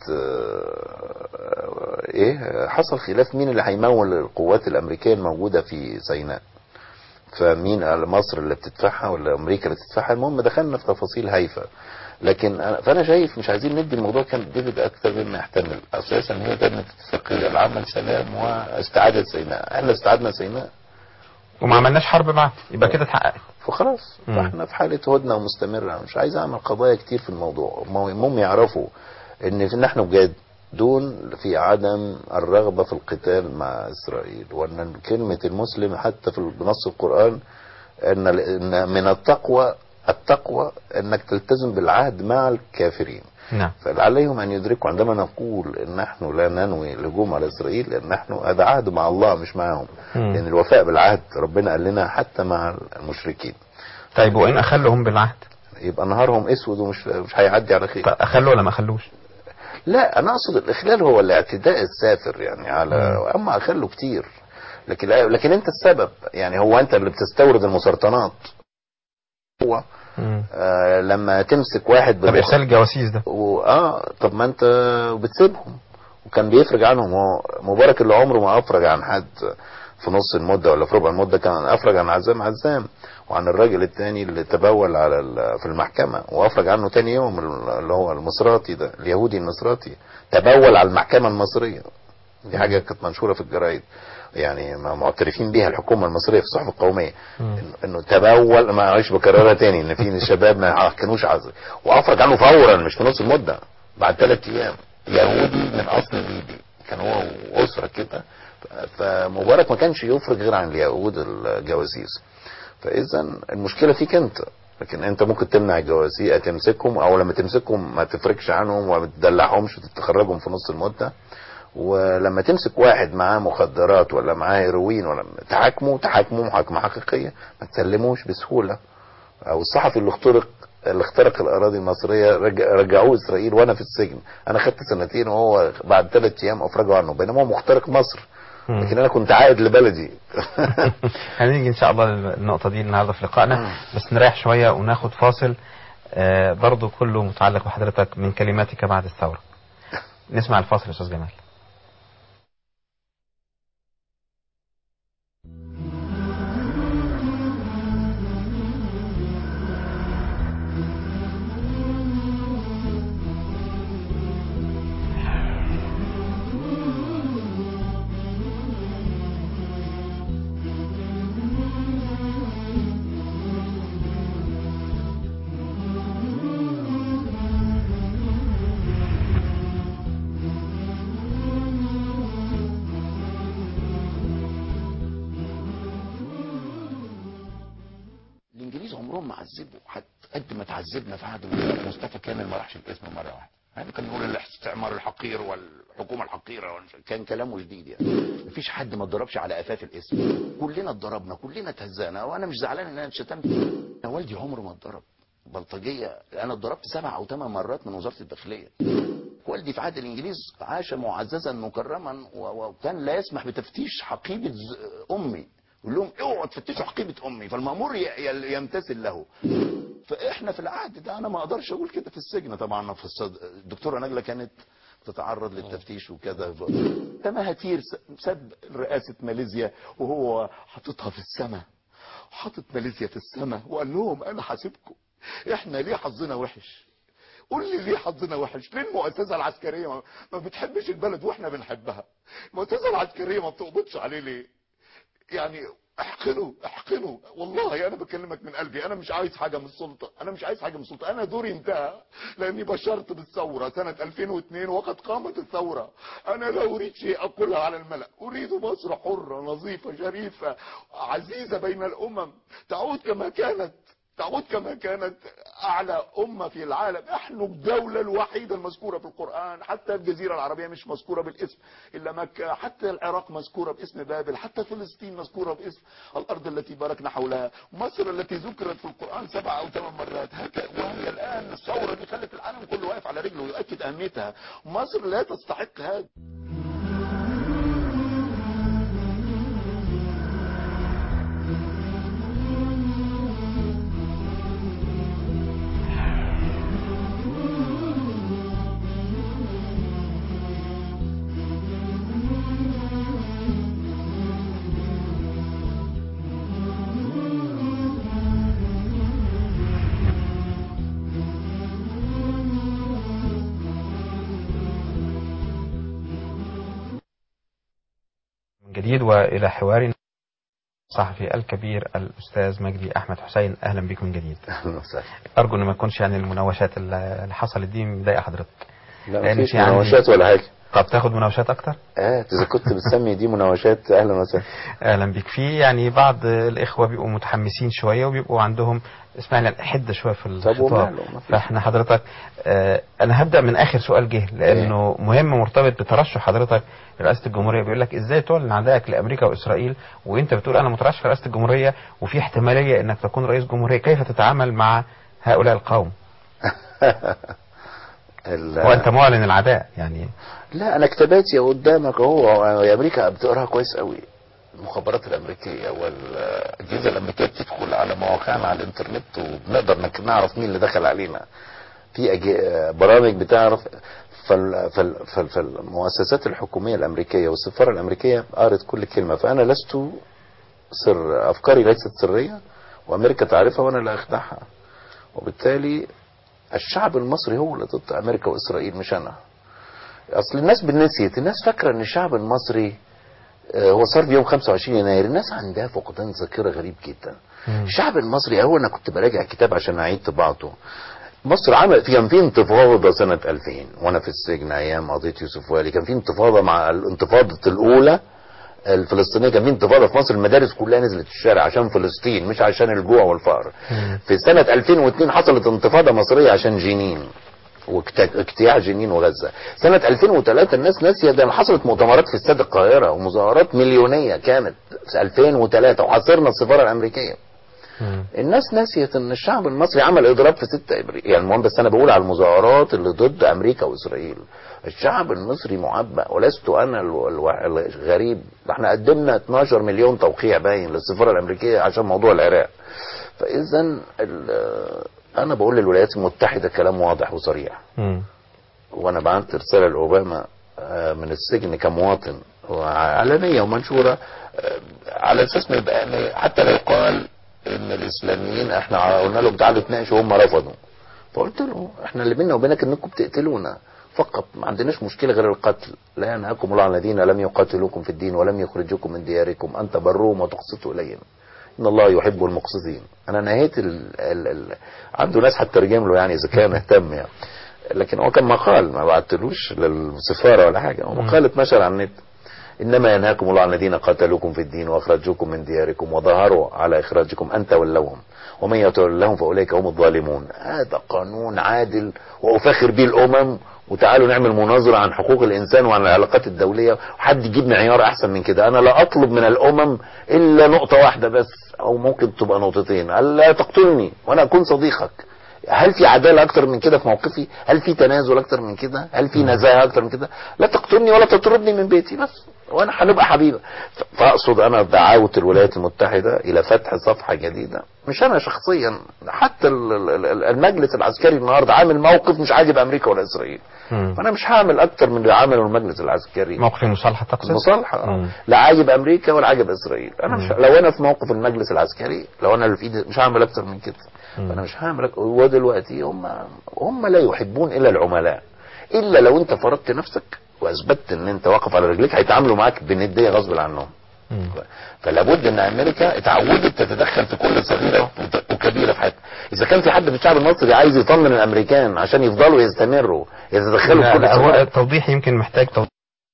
آه، ايه حصل خلاف مين اللي هيمول القوات الامريكيه الموجوده في سيناء فمين قال مصر اللي بتدفعها ولا امريكا اللي بتدفعها المهم دخلنا في تفاصيل هايفه لكن أنا فانا شايف مش عايزين ندي الموضوع كان ديفيد اكتر مما يحتمل اساسا هي كانت اتفاقيه العمل سلام واستعاده سيناء احنا استعدنا سيناء وما عملناش حرب معاه يبقى كده اتحققت فخلاص مم. احنا في حالة هدنة ومستمرة مش عايز اعمل قضايا كتير في الموضوع المهم يعرفوا ان في- نحن جادون في عدم الرغبة في القتال مع اسرائيل وان كلمة المسلم حتى في بنص القرآن ان إن من التقوى التقوى انك تلتزم بالعهد مع الكافرين نعم فعليهم ان يدركوا عندما نقول ان نحن لا ننوي الهجوم على اسرائيل لان نحن هذا عهد مع الله مش معهم مم. لان الوفاء بالعهد ربنا قال لنا حتى مع المشركين طيب وإن أخلهم بالعهد يبقى نهارهم اسود ومش مش هيعدي على خير طيب أخلوا ولا ما أخلوش لا انا اقصد الاخلال هو الاعتداء السافر يعني على اما اخلوا كتير لكن لكن انت السبب يعني هو انت اللي بتستورد المسرطنات هو مم. آه لما تمسك واحد طب بالمخ- إرسال الجواسيس ده و- اه طب ما انت بتسيبهم وكان بيفرج عنهم هو مبارك اللي عمره ما افرج عن حد في نص المده ولا في ربع المده كان افرج عن عزام عزام وعن الراجل التاني اللي تبول على ال- في المحكمه وافرج عنه تاني يوم اللي هو المصراتي ده اليهودي المصراتي تبول على المحكمه المصريه دي حاجه كانت منشوره في الجرايد يعني ما معترفين بيها الحكومه المصريه في الصحف القوميه مم. إنه- انه تبول معلش بكررها تاني ان في شباب ما كانوش عذر وافرج عنه فورا مش في نص المده بعد ثلاث ايام يهودي من اصل ليبي كان هو واسره كده ف- فمبارك ما كانش يفرج غير عن اليهود الجواسيس فاذا المشكله فيك انت لكن انت ممكن تمنع الجواسيس تمسكهم او لما تمسكهم ما تفرجش عنهم وما تدلعهمش وتخرجهم في نص المده ولما تمسك واحد معاه مخدرات ولا معاه هيروين ولا تحاكمه تحاكمه محاكمه حقيقيه ما تسلموش بسهوله او الصحفي اللي اخترق اللي اخترق الاراضي المصريه رجع رجعوه اسرائيل وانا في السجن انا خدت سنتين وهو بعد ثلاث ايام افرجوا عنه بينما هو مخترق مصر مم. لكن انا كنت عائد لبلدي هنيجي إن شاء الله للنقطة دي النهاردة في لقائنا بس نريح شوية وناخد فاصل آه برضو كله متعلق بحضرتك من كلماتك بعد الثورة نسمع الفاصل يا أستاذ جمال عذبه حتى قد ما تعذبنا في عهد مصطفى كامل ما راحش الاسم مره واحده يعني كان بيقول الاستعمار الحقير والحكومه الحقيره والمش- كان كلامه جديد يعني مفيش حد ما اتضربش على قفاه الاسم كلنا اتضربنا كلنا اتهزقنا وانا مش زعلان ان انا اتشتمت انا والدي عمره ما اتضرب بلطجيه انا اتضربت سبع او ثمان مرات من وزاره الداخليه والدي في عهد الانجليز عاش معززا مكرما و- وكان لا يسمح بتفتيش حقيبه ز- امي يقول لهم اوعوا تفتشوا حقيبه امي فالمامور ي- ي- يمتثل له فاحنا في العهد ده انا ما اقدرش اقول كده في السجن طبعا في الصد... الدكتوره نجله كانت تتعرض للتفتيش وكذا ده مهاتير س- ساب رئاسه ماليزيا وهو حاططها في السماء حاطط ماليزيا في السماء وقال لهم انا حاسبكم احنا ليه حظنا وحش قول لي ليه حظنا وحش ليه المؤسسه العسكريه ما- ما بتحبش البلد واحنا بنحبها المؤسسه العسكريه ما بتقبضش عليه ليه يعني احقنوا احقنوا والله انا بكلمك من قلبي انا مش عايز حاجه من السلطه انا مش عايز حاجه من السلطه انا دوري انتهى لاني بشرت بالثوره سنه 2002 وقد قامت الثوره انا لا اريد شيء اقولها على الملا اريد مصر حره نظيفه شريفه عزيزه بين الامم تعود كما كانت تعود كما كانت اعلى امه في العالم نحن الدوله الوحيده المذكوره في القران حتى الجزيره العربيه مش مذكوره بالاسم الا مكه حتى العراق مذكوره باسم بابل حتى فلسطين مذكوره باسم الارض التي باركنا حولها مصر التي ذكرت في القران سبع او ثمان مرات هكذا وهي الان الثوره دي خلت العالم كله واقف على رجله ويؤكد اهميتها مصر لا تستحق هذا من جديد والى حوار صحفي الكبير الاستاذ مجدي احمد حسين اهلا بك من جديد اهلا وسهلا ارجو ان ما يكونش يعني المناوشات اللي اللي حصلت دي مضايقه حضرتك لا لأن مفيش في عندي- مناوشات ولا حاجه طب تاخد مناوشات اكتر اه اذا كنت بتسمي دي مناوشات اهلا وسهلا اهلا بك في يعني بعض الاخوه بيبقوا متحمسين شويه وبيبقوا عندهم اسمها لي حده شويه في الخطاب وماله، ما فيش. فاحنا حضرتك آه انا هبدا من اخر سؤال جه لانه مهم مرتبط بترشح حضرتك لرئاسه الجمهوريه بيقول لك ازاي تعلن عدائك لامريكا واسرائيل وانت بتقول انا مترشح لرئاسه الجمهوريه وفي احتماليه انك تكون رئيس جمهوريه كيف تتعامل مع هؤلاء القوم ال- وانت معلن العداء يعني لا انا كتاباتي قدامك اهو يا امريكا بتقراها كويس قوي المخابرات الامريكيه والاجهزه الامريكيه بتدخل على مواقعنا على الانترنت وبنقدر نك- نعرف مين اللي دخل علينا في أج- برامج بتعرف فال... فال... فال... فالمؤسسات الحكوميه الامريكيه والسفاره الامريكيه قرت كل كلمه فانا لست سر افكاري ليست سريه وامريكا تعرفها وانا لا اخدعها وبالتالي الشعب المصري هو اللي ضد امريكا واسرائيل مش انا اصل الناس بالنسيت الناس فاكره ان الشعب المصري آه، هو صار في يوم 25 يناير الناس عندها فقدان ذاكره غريب جدا الشعب المصري اول انا كنت براجع الكتاب عشان اعيد طباعته مصر عمل في كان في انتفاضه سنه 2000 وانا في السجن ايام قضيه يوسف والي كان في انتفاضه مع الانتفاضه الاولى الفلسطينيه كان في انتفاضه في مصر المدارس كلها نزلت الشارع عشان فلسطين مش عشان الجوع والفقر في سنه 2002 حصلت انتفاضه مصريه عشان جنين واجتياح جنين وغزه سنه 2003 الناس ناسيه ده حصلت مؤتمرات في استاد القاهره ومظاهرات مليونيه كانت في 2003 وعاصرنا السفاره الامريكيه الناس نسيت ان الشعب المصري عمل اضراب في 6 ابريل يعني المهم بس انا بقول على المظاهرات اللي ضد امريكا واسرائيل الشعب المصري معبأ ولست انا الو- الو- الغريب ده احنا قدمنا 12 مليون توقيع باين للسفاره الامريكيه عشان موضوع العراق فاذا ال- انا بقول للولايات المتحده كلام واضح وصريح مم. وانا بعت رساله لاوباما آه، من السجن كمواطن وعلنيه ومنشوره آه، على اساس ما يبقى إن حتى لو قال ان الاسلاميين احنا قلنا لهم تعالوا تناقشوا هم رفضوا فقلت له احنا اللي بيننا وبينك انكم بتقتلونا فقط ما عندناش مشكله غير القتل لا ينهاكم الله عن الذين لم يقاتلوكم في الدين ولم يخرجوكم من دياركم ان تبروهم وتقسطوا اليهم ان الله يحب المقسطين انا نهيت ال... ال... ال... عنده ناس هترجم له يعني اذا كان اهتم يعني لكن هو كان مقال ما بعتلوش للسفاره ولا حاجه هو مقال اتنشر على النت انما ينهاكم الله عن الذين قاتلوكم في الدين واخرجوكم من دياركم وظهروا على اخراجكم ان تولوهم ومن يتولهم فاولئك هم الظالمون هذا قانون عادل وافخر به الامم وتعالوا نعمل مناظرة عن حقوق الإنسان وعن العلاقات الدولية وحد يجيب معيار أحسن من كده أنا لا أطلب من الأمم إلا نقطة واحدة بس أو ممكن تبقى نقطتين ألا تقتلني وأنا أكون صديقك هل في عدالة أكتر من كده في موقفي هل في تنازل أكتر من كده هل في نزاهة أكتر من كده لا تقتلني ولا تطردني من بيتي بس وأنا هنبقى حبيبة ف- فأقصد أنا دعوة الولايات المتحدة إلى فتح صفحة جديدة مش أنا شخصيا حتى ال- ال- ال- المجلس العسكري النهاردة عامل موقف مش عاجب أمريكا ولا إسرائيل مم. فانا مش هعمل اكتر من اللي عمله المجلس العسكري موقف المصالحة تقصد؟ مصالحه مم. لا عاجب امريكا ولا عاجب اسرائيل انا مش لو انا في موقف المجلس العسكري لو انا اللي في ايدي مش هعمل اكتر من كده فانا مش هعمل أك- ودلوقتي هم هم لا يحبون الا العملاء الا لو انت فرضت نفسك واثبتت ان انت واقف على رجليك هيتعاملوا معاك بنديه غصب عنهم مم. فلا بد ان امريكا اتعودت تتدخل في كل صغيره وكبيره في حياتها اذا كان في حد من الشعب المصري عايز يطمن الامريكان عشان يفضلوا يستمروا يتدخلوا في لا كل لا هو صغيره التوضيح يمكن محتاج توضيح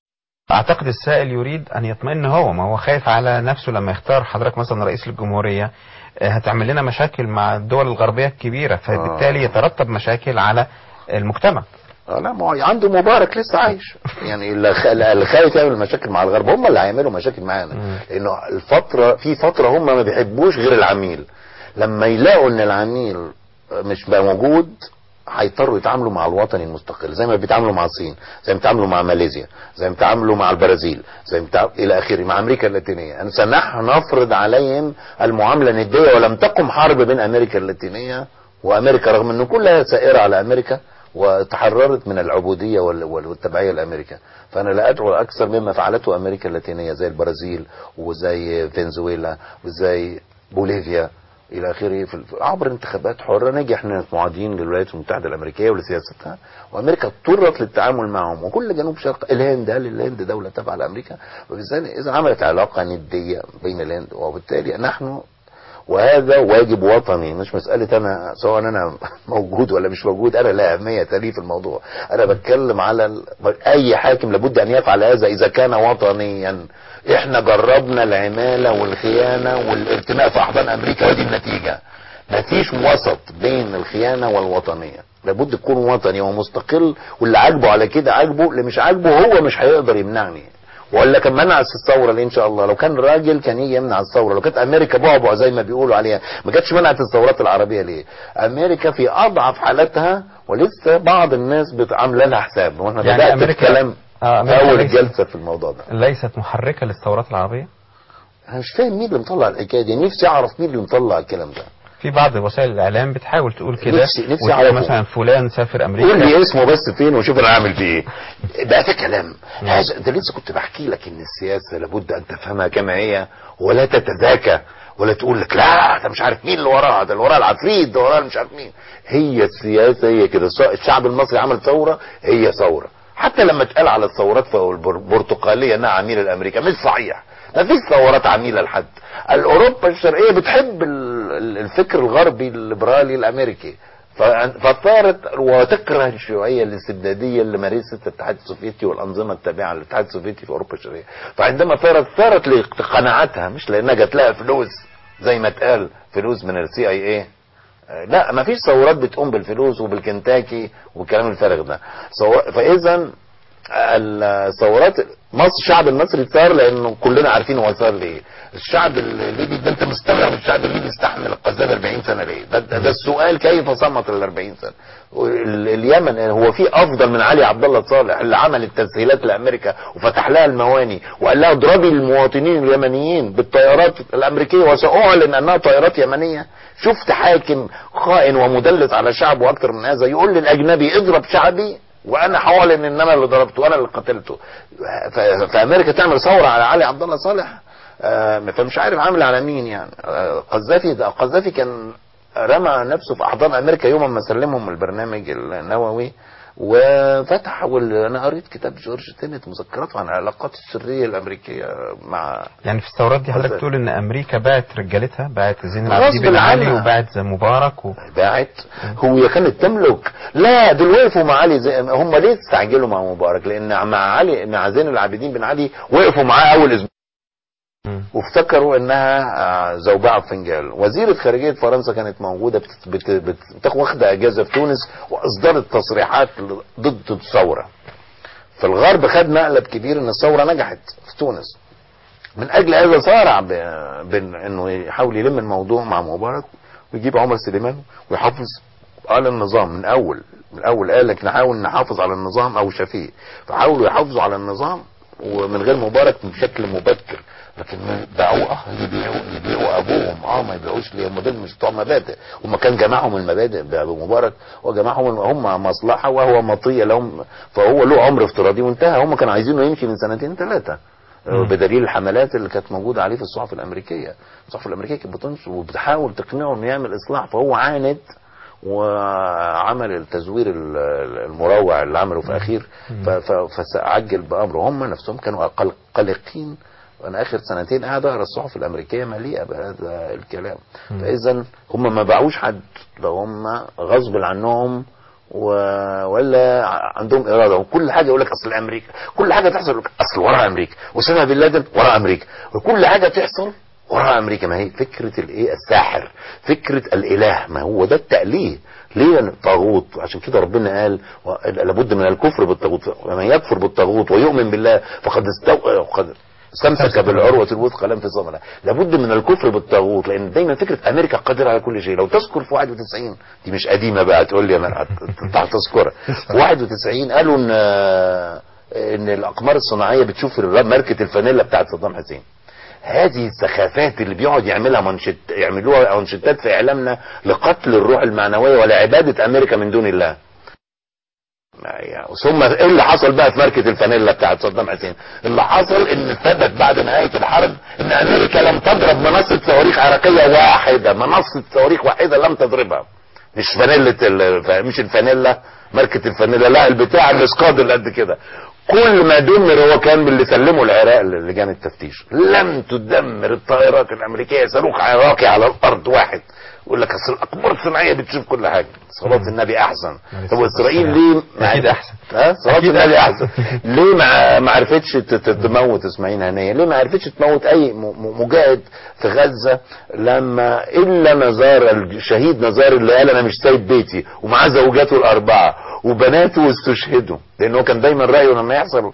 اعتقد السائل يريد ان يطمئن هو ما هو خايف على نفسه لما يختار حضرتك مثلا رئيس للجمهورية آه، هتعمل لنا مشاكل مع الدول الغربية الكبيرة فبالتالي آه. يترتب مشاكل على المجتمع آه لا ما هو عنده مبارك لسه عايش يعني اللي خ- اللي خايف يعمل مشاكل مع الغرب هم اللي هيعملوا مشاكل معانا مم. لانه الفتره في فتره هم ما بيحبوش غير العميل لما يلاقوا ان العميل مش بقى موجود هيضطروا يتعاملوا مع الوطني المستقل زي ما بيتعاملوا مع الصين زي ما بيتعاملوا مع ماليزيا زي ما بيتعاملوا مع البرازيل زي ما بيتعاملوا الى اخره مع امريكا اللاتينيه أن سنحن نفرض عليهم المعامله نديه ولم تقم حرب بين امريكا اللاتينيه وامريكا رغم ان كلها سائره على امريكا وتحررت من العبوديه وال- وال- والتبعيه لامريكا فانا لا ادعو اكثر مما فعلته امريكا اللاتينيه زي البرازيل وزي فنزويلا وزي بوليفيا الى اخره في في- عبر انتخابات حره نجح احنا معادين للولايات المتحده الامريكيه ولسياستها وامريكا اضطرت للتعامل معهم وكل جنوب شرق الهند هل الهند دوله تابعه لامريكا وبالتالي اذا عملت علاقه نديه بين الهند وبالتالي نحن وهذا واجب وطني مش مسألة أنا سواء أنا موجود ولا مش موجود أنا لا أهمية لي في الموضوع أنا بتكلم على ال... أي حاكم لابد أن يفعل هذا إذا كان وطنيا إحنا جربنا العمالة والخيانة والارتماء في أحضان أمريكا ودي النتيجة مفيش وسط بين الخيانة والوطنية لابد تكون وطني ومستقل واللي عاجبه على كده عاجبه اللي مش عاجبه هو مش هيقدر يمنعني ولا كان منع الثوره ليه ان شاء الله لو كان راجل كان يجي يمنع الثوره لو كانت امريكا بعبع زي ما بيقولوا عليها ما كانتش منعت الثورات العربيه ليه امريكا في اضعف حالاتها ولسه بعض الناس بت- عامله لها حساب واحنا يعني بدات أمريكا- الكلام آه، في أمريكا اول ليست- الجلسه في الموضوع ده ليست محركة للثورات العربية انا مش فاهم مين اللي مطلع الحكايه دي نفسي اعرف مين اللي مطلع الكلام ده في بعض وسائل الاعلام بتحاول تقول كده نفسي- نفسي وتقول أعرفه. مثلا فلان سافر قول امريكا لي اسمه بس فين وشوف انا عامل فيه ايه ده ده كلام هذا ده لسه كنت بحكي لك ان السياسه لابد ان تفهمها كما هي ولا تتذاكى ولا تقول لك لا ده مش عارف مين اللي وراها ده اللي وراها العفريت ده وراها مش عارف مين هي السياسه هي كده الس- الشعب المصري عمل ثوره هي ثوره حتى لما اتقال على الثورات في البرتقاليه انها عميله لامريكا مش صحيح ما فيش ثورات عميله لحد الاوروبا الشرقيه بتحب ال- ال- الفكر الغربي الليبرالي الامريكي ف- فصارت وتكره الشيوعيه الاستبداديه اللي مارست الاتحاد السوفيتي والانظمه التابعه للاتحاد السوفيتي في اوروبا الشرقيه فعندما ثارت ثارت لقناعاتها مش لانها جات لها فلوس زي ما اتقال فلوس من السي اي اي لا ما فيش ثورات بتقوم بالفلوس وبالكنتاكي والكلام الفارغ ده سو- فاذا الثورات مصر الشعب المصري ثار لانه كلنا عارفين هو ثار ليه الشعب الليبي ده انت مستغرب الشعب الليبي استحمل القذافي 40 سنه ليه ده, ده, ده السؤال كيف صمت ال 40 سنه ال- اليمن هو في افضل من علي عبد الله صالح اللي عمل التسهيلات لامريكا وفتح لها المواني وقال لها اضربي المواطنين اليمنيين بالطيارات الامريكيه وساعلن انها طيارات يمنيه شفت حاكم خائن ومدلس على شعبه اكتر من هذا يقول للاجنبي اضرب شعبي وانا هعلن ان انا اللي ضربته وانا اللي قتلته ف- فامريكا تعمل ثوره على علي عبد الله صالح آه، فمش عارف عامل على مين يعني آه، قذافي ده قذافي كان رمى نفسه في احضان امريكا يوم ما سلمهم البرنامج النووي وفتح وال... انا قريت كتاب جورج تينت مذكراته عن العلاقات السريه الامريكيه مع يعني في الثورات دي حضرتك أزاي؟ تقول ان امريكا باعت رجالتها باعت زين غصب العابدين بن علي عنها. وباعت مبارك و... باعت هو كانت تملك لا دول وقفوا مع علي زي هم ليه استعجلوا مع مبارك لان مع علي مع زين العابدين بن علي وقفوا معاه اول اسبوع مم. وافتكروا انها آه، زوبعه فنجال وزيره خارجيه فرنسا كانت موجوده بت- بت- بت- بتاخد واخده اجازه في تونس واصدرت تصريحات ل- ضد الثوره فالغرب خد مقلب كبير ان الثوره نجحت في تونس من اجل هذا صارع ب- بين انه يحاول يلم الموضوع مع مبارك ويجيب عمر سليمان ويحافظ على النظام من اول من اول قال لك نحاول نحافظ على النظام او شفيق فحاولوا يحافظوا على النظام ومن غير مبارك بشكل مبكر لكن ما باعوه اه يبيعوا يبيعوا ابوهم اه ما يبيعوش ليه هم دول مش بتوع مبادئ هم كان جمعهم المبادئ بابو مبارك وجمعهم هم مصلحه وهو مطيه لهم فهو له عمر افتراضي وانتهى هم كانوا عايزينه يمشي من سنتين ثلاثه مم. بدليل الحملات اللي كانت موجوده عليه في الصحف الامريكيه الصحف الامريكيه كانت بتنشر وبتحاول تقنعه انه يعمل اصلاح فهو عاند وعمل التزوير ال- ال- المروع اللي عمله في اخير ف- ف- فعجل بامره هم نفسهم كانوا أقل قلقين وانا اخر سنتين قاعد اقرا الصحف الامريكيه مليئه بهذا الكلام فاذا هم ما باعوش حد لو هم غصب عنهم و... ولا ع- عندهم اراده وكل حاجه يقول لك اصل امريكا كل حاجه تحصل يقول لك اصل ورا امريكا واسامه بن لادن ورا امريكا وكل حاجه تحصل ورا امريكا ما هي فكره الايه الساحر فكره الاله ما هو ده التأليه ليه الطاغوت عشان كده ربنا قال و- لابد من الكفر بالطاغوت ومن يكفر بالطاغوت ويؤمن بالله فقد استو... قد استمسك بالعروة الوثقى لم تصم لها لابد من الكفر بالطاغوت لان دايما فكرة امريكا قادرة على كل شيء لو تذكر في 91 دي مش قديمة بقى تقول لي انا هت- هتذكرها في 91 قالوا ان ان الاقمار الصناعية بتشوف الر- ماركة الفانيلا بتاعت صدام حسين هذه السخافات اللي بيقعد يعملها منشط يعملوها منشطات في اعلامنا لقتل الروح المعنويه ولعباده امريكا من دون الله ما يعني ثم ايه اللي حصل بقى في ماركه الفانيلا بتاعت صدام حسين اللي حصل ان ثبت بعد نهايه الحرب ان امريكا لم تضرب منصه صواريخ عراقيه واحده منصه صواريخ واحده لم تضربها مش فانيلا ال- مش الفانيلا ماركه الفانيلا لا البتاع الاسقاط اللي قد كده كل ما دمر هو كان باللي سلمه العراق لجان التفتيش لم تدمر الطائرات الامريكيه صاروخ عراقي على الارض واحد يقول لك اصل الاقمار الصناعيه بتشوف كل حاجه صلاه النبي احسن عليه طب الصلاة اسرائيل والسلام. ليه ما أكيد عرف- أحسن. ها صلاه أكيد النبي أحسن. احسن ليه ما ما عرفتش ت- ت- تموت اسماعيل هنيه ليه ما عرفتش تموت اي م- م- مجاهد في غزه لما الا نزار الشهيد نزار اللي قال انا مش سايب بيتي ومعاه زوجاته الاربعه وبناته استشهدوا لان هو كان دايما رايه لما يحصل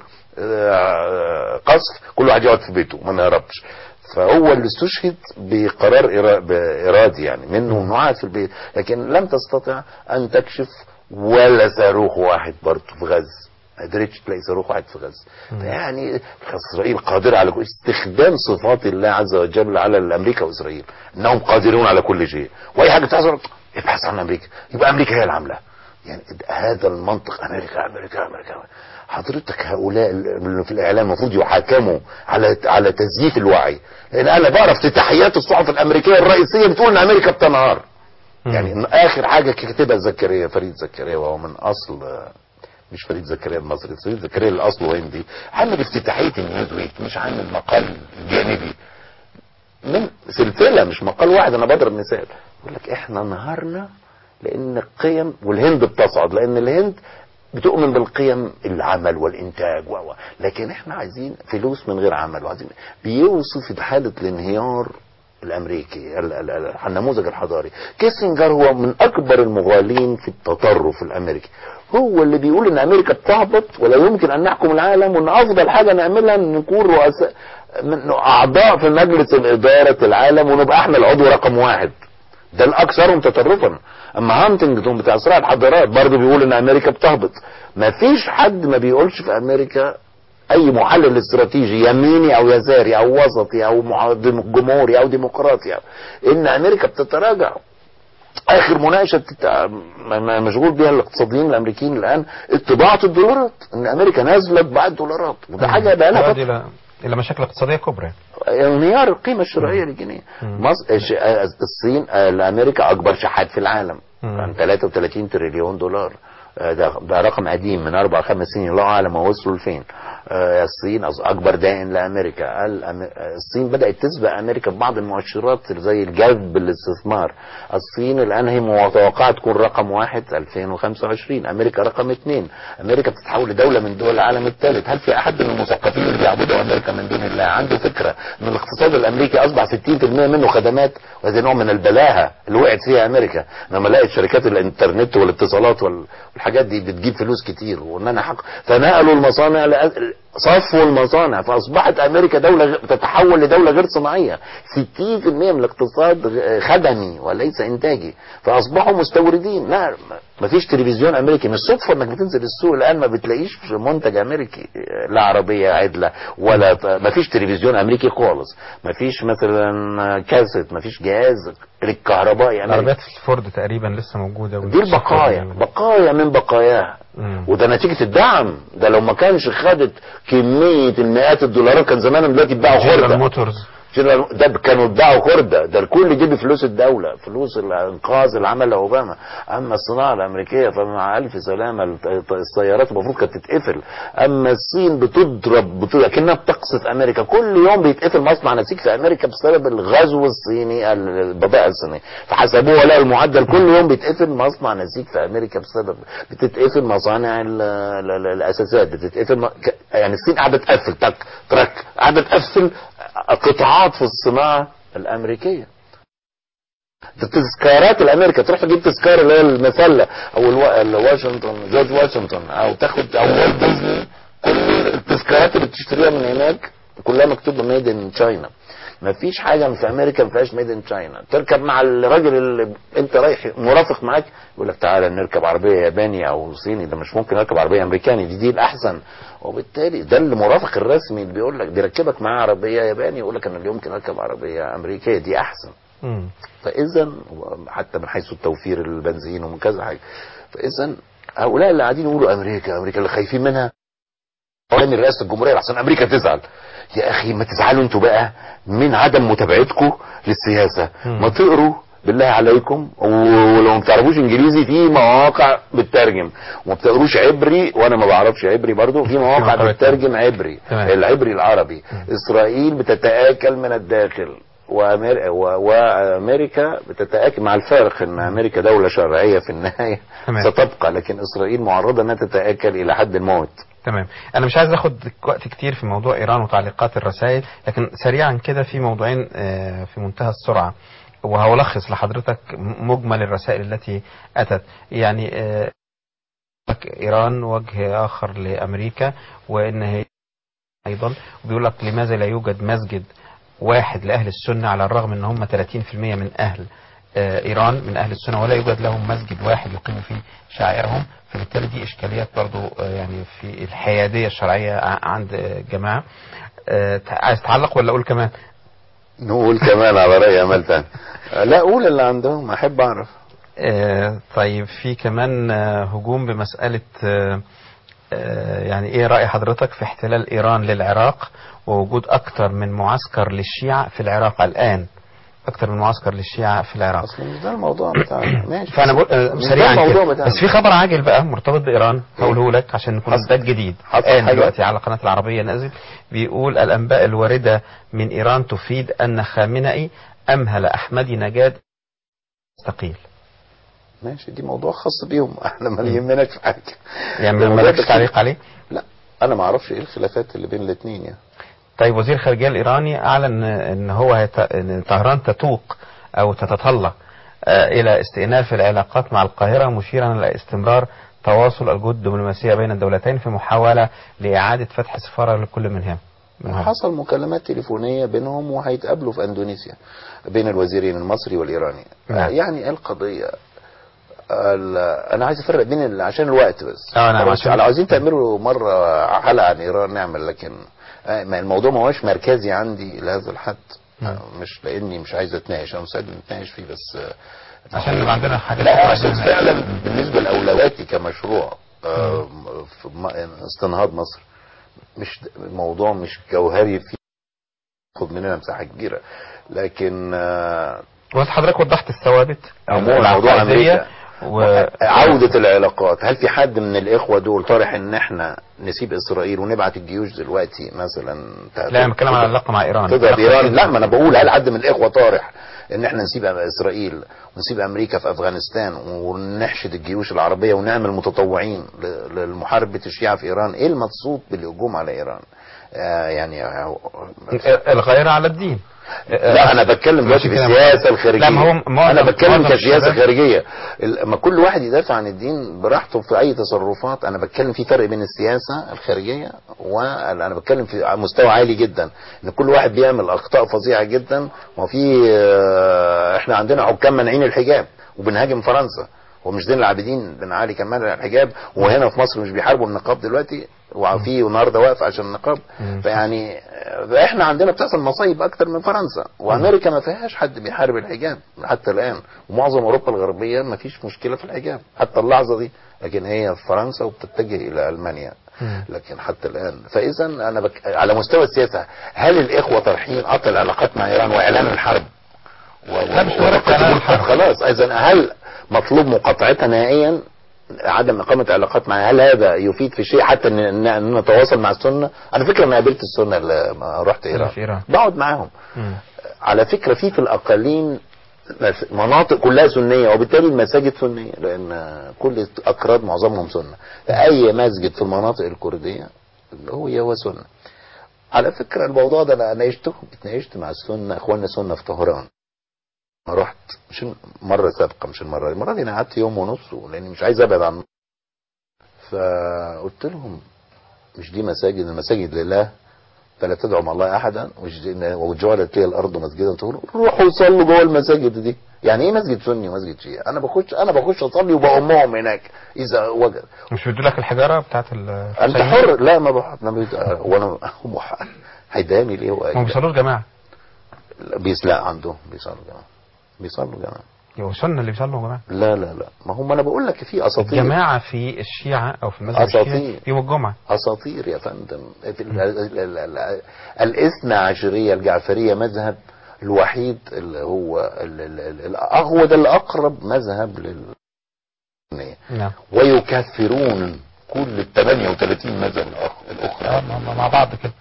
آه، قصف كل واحد يقعد في بيته ما نهربش فهو اللي استشهد بقرار إرا- بإرادي يعني منه انه قاعد في البيت لكن لم تستطع ان تكشف ولا صاروخ واحد برضه في غزة ما قدرتش تلاقي صاروخ واحد في غزة يعني اسرائيل قادرة على كل استخدام صفات الله عز وجل على الامريكا واسرائيل انهم قادرون على كل شيء واي حاجة تحصل ابحث عن امريكا يبقى امريكا هي اللي عاملاها يعني هذا المنطق امريكا امريكا امريكا حضرتك هؤلاء اللي في الاعلام المفروض يحاكموا على على تزييف الوعي لان انا بقرا افتتاحيات الصحف الامريكيه الرئيسيه بتقول ان امريكا بتنهار يعني إن اخر حاجه كتبها زكريا فريد زكريا وهو من اصل آه، مش فريد زكريا المصري فريد زكريا اللي اصله هندي عامل افتتاحيه النيوزويك مش عامل مقال جانبي من سلسله مش مقال واحد انا بضرب مثال يقول لك احنا انهارنا لان القيم والهند بتصعد لان الهند بتؤمن بالقيم العمل والانتاج و و. لكن احنا عايزين فلوس من غير عمل وعايزين بيوصف حاله الانهيار الامريكي ال- ال- ال- النموذج الحضاري كيسنجر هو من اكبر المغالين في التطرف الامريكي هو اللي بيقول ان امريكا بتهبط ولا يمكن ان نحكم العالم وان افضل حاجه نعملها ان نكون رؤساء من اعضاء في مجلس الاداره العالم ونبقى احنا العضو رقم واحد ده الاكثرهم تطرفا اما هانتنجتون بتاع صراع الحضارات برضه بيقول ان امريكا بتهبط ما فيش حد ما بيقولش في امريكا اي محلل استراتيجي يميني او يساري او وسطي او مع- ديم- جمهوري او ديمقراطي ان امريكا بتتراجع اخر مناقشه بتت- م- م- مشغول بيها الاقتصاديين الامريكيين الان طباعه الدولارات ان امريكا نازله بطباعه الدولارات وده حاجه بقى لها تؤدي فتره الى الى مشاكل اقتصاديه كبرى انهيار القيمة الشرائية للجنيه مصر ش- آه، الصين آه، لأمريكا أكبر شحات في العالم مم. عن 33 تريليون دولار آه، ده, ده رقم قديم من اربع خمس سنين الله اعلم هو وصلوا لفين آه، الصين أص- اكبر دائن لامريكا الأم- آه، الصين بدات تسبق امريكا في بعض المؤشرات زي الجذب الاستثمار الصين الان هي متوقعه تكون رقم واحد 2025 امريكا رقم اثنين امريكا بتتحول لدوله من دول العالم الثالث هل في احد من المثقفين اللي بيعبدوا امريكا من دون الله عنده فكره ان الاقتصاد الامريكي اصبح 60% منه خدمات وهذا نوع من البلاهه اللي وقعت فيها امريكا لما لقت شركات الانترنت والاتصالات وال- والحاجات دي بتجيب فلوس كتير وان انا حق فنقلوا المصانع لأ- صفوا المصانع فاصبحت امريكا دوله غ- تتحول لدوله غير صناعيه 60% من الاقتصاد غ- خدمي وليس انتاجي فاصبحوا مستوردين لا ما فيش تلفزيون امريكي مش صدفه انك بتنزل السوق الان ما بتلاقيش منتج امريكي لا عربيه عدله ولا ما فيش تلفزيون امريكي خالص ما فيش مثلا كاسيت ما فيش جهاز الكهربائي امريكي عربيات فورد تقريبا لسه موجوده دي البقايا بقايا من بقاياها مم. وده نتيجة الدعم ده لو ما كانش خدت كمية المئات الدولارات كان زمانهم دلوقتي اتباعوا جنرال خردة موتورز جنرال- ده كانوا اتباعوا خردة ده الكل دي بفلوس الدولة فلوس الانقاذ اللي عملها اوباما اما الصناعة الامريكية فمع الف سلامة الط- السيارات المفروض كانت تتقفل اما الصين بتضرب بتضرب كأنها بتقصف امريكا كل يوم بيتقفل مصنع نسيج في امريكا بسبب الغزو الصيني ال- البضائع الصينية فحسبوه لقوا المعدل كل يوم بيتقفل مصنع نسيج في امريكا بسبب بتتقفل مصانع ال- ال- ال- الاساسات بتتقفل م- ك- يعني الصين قاعده تقفل تك ترك قاعده تقفل قطاعات في الصناعه الامريكيه ده التذكارات الامريكا تروح تجيب تذكار اللي هي المسله او الو... الواشنطن جورج واشنطن او تاخد او والت ديزني كل التذكارات اللي بتشتريها من هناك كلها مكتوبه ميد ان تشاينا ما فيش حاجه في امريكا ما فيهاش ميد ان تشاينا تركب مع الراجل اللي انت رايح مرافق معاك يقول لك تعالى نركب عربيه ياباني او صيني ده مش ممكن اركب عربيه امريكاني دي دي الاحسن وبالتالي ده المرافق الرسمي اللي بيقول لك بيركبك معاه عربيه ياباني يقول لك انا اللي يمكن اركب عربيه امريكيه دي احسن مم. فاذا حتى من حيث التوفير البنزين ومن كذا حاجه فاذا هؤلاء اللي قاعدين يقولوا امريكا امريكا اللي خايفين منها من رئاسه الجمهوريه عشان امريكا تزعل يا اخي ما تزعلوا انتوا بقى من عدم متابعتكم للسياسه مم. ما تقروا بالله عليكم ولو ما بتعرفوش انجليزي في مواقع بتترجم وما بتقروش عبري وانا ما بعرفش عبري برضو في مواقع مواقع بتترجم عبري تمام. العبري العربي اسرائيل بتتاكل من الداخل وأمير... و... وامريكا بتتاكل مع الفارق ان امريكا دوله شرعيه في النهايه تمام. ستبقى لكن اسرائيل معرضه انها تتاكل الى حد الموت تمام انا مش عايز اخد وقت كتير في موضوع ايران وتعليقات الرسائل لكن سريعا كده في موضوعين آه، في منتهى السرعه وهلخص لحضرتك مجمل الرسائل التي اتت يعني آه، ايران وجه اخر لامريكا وان هي ايضا وبيقول لك لماذا لا يوجد مسجد واحد لاهل السنه على الرغم ان هم 30% من اهل آه، ايران من اهل السنه ولا يوجد لهم مسجد واحد يقيموا فيه شعائرهم فبالتالي دي اشكاليات برضو آه، يعني في الحياديه الشرعيه ع- عند آه، الجماعه آه، عايز تعلق ولا اقول كمان نقول كمان على رأي أمل تاني لا قول اللي عندهم أحب أعرف آه، طيب في كمان آه، هجوم بمسألة آه، آه، يعني ايه رأي حضرتك في احتلال ايران للعراق ووجود اكتر من معسكر للشيعة في العراق الان اكتر من معسكر للشيعة في العراق أصل مش ده الموضوع بتاعنا ماشي فانا بقول آه، مش ده سريعا الموضوع كده بتاعنا بس في خبر عاجل بقى مرتبط بايران هقوله لك عشان نكون حصل. ده الجديد حصل الان حاجة؟ دلوقتي على قناه العربيه نازل بيقول الانباء الوارده من ايران تفيد ان خامنئي امهل احمدي نجاد يستقيل ماشي دي موضوع خاص بيهم احنا ما يهمناش في حاجة يعني ده ما موضوع لكش بس- تعليق عليه لا أنا ما أعرفش إيه الخلافات اللي بين الاثنين يعني طيب وزير الخارجيه الايراني اعلن ان هو هيت... ان طهران تتوق او تتطلع آه، الى استئناف العلاقات مع القاهره مشيرا الى استمرار تواصل الجهود الدبلوماسيه بين الدولتين في محاوله لاعاده فتح سفاره لكل منهم منهم. حصل مكالمات تليفونية بينهم وهيتقابلوا في اندونيسيا بين الوزيرين المصري والايراني نعم. يعني إيه القضية ال- انا عايز افرق بين ال- عشان الوقت بس آه، نعم، بس عشان- لو عايزين تعملوا مرة حلقة عن ايران نعمل لكن آه، ما الموضوع ما هوش مركزي عندي لهذا الحد نعم. آه، مش لاني مش عايز اتناقش انا مستعد نتناقش فيه بس آه، عشان يبقى عندنا حاجات لا أخرى اقصد عايزين- فعلا بالنسبه لاولوياتي كمشروع آه، في م- استنهاض مصر مش الموضوع مش جوهري فيه ياخد مننا مساحه كبيره لكن آه، وانت حضرتك وضحت الثوابت عموما موضوع العقائدية امريكا و... عودة العلاقات هل في حد من الإخوة دول طارح إن إحنا نسيب إسرائيل ونبعت الجيوش دلوقتي مثلا لا انا بتكلم على العلاقه مع ايران تضرب إيران لا ما أنا بقول هل حد من الإخوة طارح إن إحنا نسيب إسرائيل ونسيب أمريكا في أفغانستان ونحشد الجيوش العربية ونعمل متطوعين ل- لمحاربة الشيعة في إيران إيه المقصود بالهجوم على إيران آه يعني آه، الغير على الدين لا انا بتكلم دلوقتي في كده السياسه الخارجيه لا، ما هو معظم- انا بتكلم معظم كسياسه الشباب- خارجيه ال- ما كل واحد يدافع عن الدين براحته في اي تصرفات انا بتكلم في فرق بين السياسه الخارجيه وانا بتكلم في على مستوى عالي جدا ان كل واحد بيعمل اخطاء فظيعه جدا وفي آه، احنا عندنا حكام مانعين الحجاب وبنهاجم فرنسا ومش زين العابدين بن علي كان مانع الحجاب وهنا في مصر مش بيحاربوا النقاب دلوقتي وفي النهارده واقف عشان النقاب مم. فيعني آه، احنا عندنا بتحصل مصايب اكتر من فرنسا وامريكا ما فيهاش حد بيحارب الحجاب حتى الان ومعظم اوروبا الغربيه ما فيش مشكله في الحجاب حتى اللحظه دي لكن هي في فرنسا وبتتجه الى المانيا مم. لكن حتى الان فاذا انا بك... على مستوى السياسه هل الاخوه طرحين قطع العلاقات مع ايران واعلان الحرب و... لا، مش مجرد إعلان الحرب. خلاص اذا هل مطلوب مقاطعتها نهائيا عدم إقامة علاقات معها هل هذا يفيد في شيء حتى ان إن- إن نتواصل مع السنة على فكرة انا قابلت السنة لما رحت ايران في إيران. بقعد معاهم مم. على فكرة في في الأقاليم مس- مناطق كلها سنية وبالتالي المساجد سنية لأن كل أكراد معظمهم سنة أي مسجد في المناطق الكردية هو هو سنة على فكرة الموضوع ده أنا ناقشته اتناقشت مع السنة إخواننا سنة في طهران رحت مش مرة سابقة مش المرة دي المرة دي أنا قعدت يوم ونص لأني مش عايز أبعد عن فقلت لهم مش دي مساجد المساجد لله فلا تدعوا مع الله احدا وج- وجعلت لي الارض مسجدا تقول روحوا صلوا جوه المساجد دي يعني ايه مسجد سني ومسجد شيعي انا بخش انا بخش اصلي وبأمهم هناك اذا وجد مش بيدوا لك الحجاره بتاعت ال انت حر لا ما بح... ما بيت... وانا هم ح- هيداني ليه هو ما بيصلوش جماعه بيس لا عندهم بيصلوا جماعه بيصلوا جماعه هو سنه اللي بيصلوا جماعه لا لا لا ما هم انا بقول لك في اساطير الجماعه في الشيعه او في المذهب الشيعي أساطير. يوم الجمعه اساطير يا فندم في ال- ال- ال- ال- الاثنى عشريه الجعفريه مذهب الوحيد اللي هو ال- ال- ال- ال- هو ده الاقرب مذهب لل نعم ويكفرون كل ال 38 مذهب الآخر- الاخرى آه، مع- مع بعض كده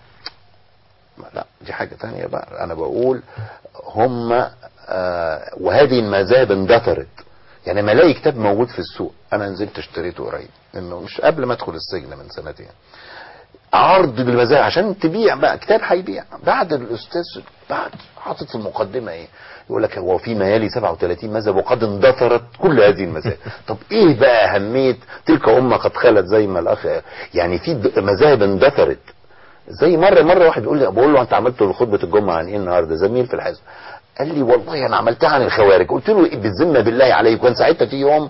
لا دي حاجة تانية بقى انا بقول هم آه وهذه المذاهب اندثرت يعني ما الاقي كتاب موجود في السوق انا نزلت اشتريته قريب انه مش قبل ما ادخل السجن من سنتين عرض بالمذاهب عشان تبيع بقى كتاب هيبيع بعد الاستاذ بعد حاطط في المقدمه ايه يقول لك هو في ميالي 37 مذهب وقد اندثرت كل هذه المذاهب طب ايه بقى اهميه تلك امه قد خلت زي ما الاخ يعني في د- مذاهب اندثرت زي مره مره واحد يقول لي بقول له انت عملت خطبه الجمعه عن ايه النهارده زميل في الحزب قال لي والله انا عملتها عن الخوارج قلت له إيه بالذمه بالله عليك كان ساعتها في يوم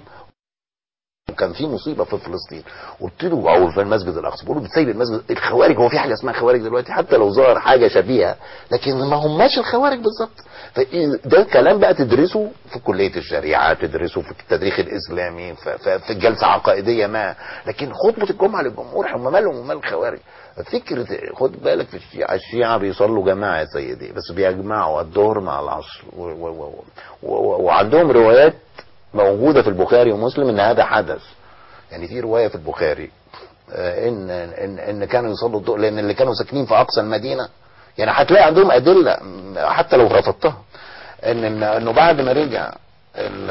كان في مصيبه في فلسطين قلت له او في المسجد الاقصى بقول له بتسيب المسجد الخوارج هو في حاجه اسمها خوارج دلوقتي حتى لو ظهر حاجه شبيهه لكن ما هماش الخوارج بالظبط فإيه- ده كلام بقى تدرسه في كليه الشريعه تدرسه في التاريخ الاسلامي في, في, في جلسه عقائديه ما لكن خطبه الجمعه للجمهور هم مالهم ومال الخوارج فكرة خد بالك في الشيعة الشيعة بيصلوا جماعة يا سيدي بس بيجمعوا الظهر مع العصر و و و و و وعندهم روايات موجودة في البخاري ومسلم ان هذا حدث يعني في رواية في البخاري آه، ان ان ان كانوا يصلوا الظهر لان اللي كانوا ساكنين في اقصى المدينة يعني هتلاقي عندهم ادلة م- حتى لو رفضتها ان إن- انه بعد ما رجع ال-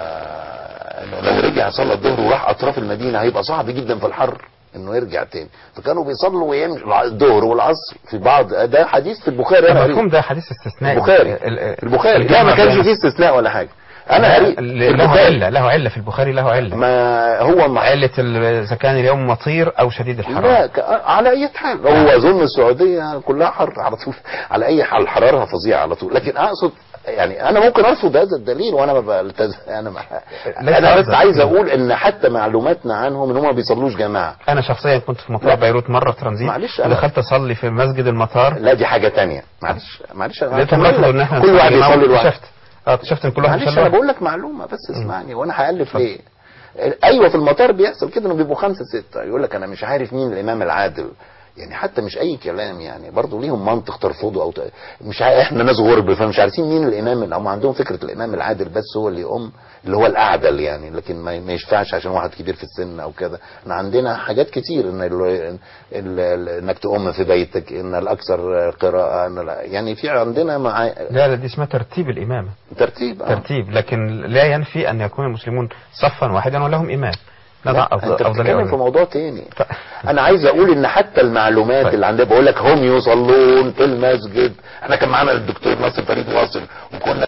انه لو رجع صلى الظهر وراح اطراف المدينة هيبقى صعب جدا في الحر انه يرجع تاني فكانوا بيصلوا ويمشوا الظهر والعصر في بعض ده حديث في البخاري انا المفهوم قريت ده حديث استثنائي البخاري ال- ال- البخاري لا الجمع ما كانش بين- فيه استثناء ولا حاجه انا لا، قريت ل- في له البخاري عله له عله في البخاري له عله ما هو ما علة ال- إذا كان اليوم مطير أو شديد لا الحرارة ك- على اي حال هو اظن السعوديه كلها حر على طول على اي حال حرارها فظيعه على طول لكن اقصد يعني انا ممكن ارفض هذا الدليل وانا ما بلتز... انا ما... ليس انا بس قصدك. عايز اقول ان حتى معلوماتنا عنهم ان هم ما بيصلوش جماعه أنا شخصيا كنت في لا. مطار بيروت مرة ترانزيت معلش أنا- ودخلت أصلي في مسجد المطار لا دي حاجه تانية معلش معلش أنا لقيتهم هكمل لك. رفضوا إن إحنا كل واحد نصلي معاهم. يصلي لوحده اكتشفت اه اكتشفت إن كل واحد معلش يصلي انا لوحده. بقول لك معلومه بس اسمعني وانا هالف ليه ايوه في المطار بيحصل كده انه بيبقوا خمسه سته يقول لك انا مش عارف مين الامام العادل يعني حتى مش اي كلام يعني برضه ليهم منطق ترفضه او ت... مش ع... احنا ناس غرب فمش عارفين مين الامام اللي هم عندهم فكره الامام العادل بس هو اللي يقوم اللي هو الاعدل يعني لكن ما, ما يشفعش عشان واحد كبير في السن او كده احنا عندنا حاجات كتير ان ال... ال... ال... انك تقوم في بيتك ان الاكثر قراءه ان لا... يعني في عندنا مع... لا لا دي اسمها ترتيب الإمامة ترتيب آه. ترتيب لكن لا ينفي أن يكون المسلمون صفا واحدا ولهم إمام نضع لا أفضل انت أفضل بتتكلم في أولى. موضوع تاني ف- انا عايز اقول ان حتى المعلومات طيب. اللي عندنا بقول لك هم يصلون في المسجد احنا كان معانا الدكتور ناصر فريد واصل وكنا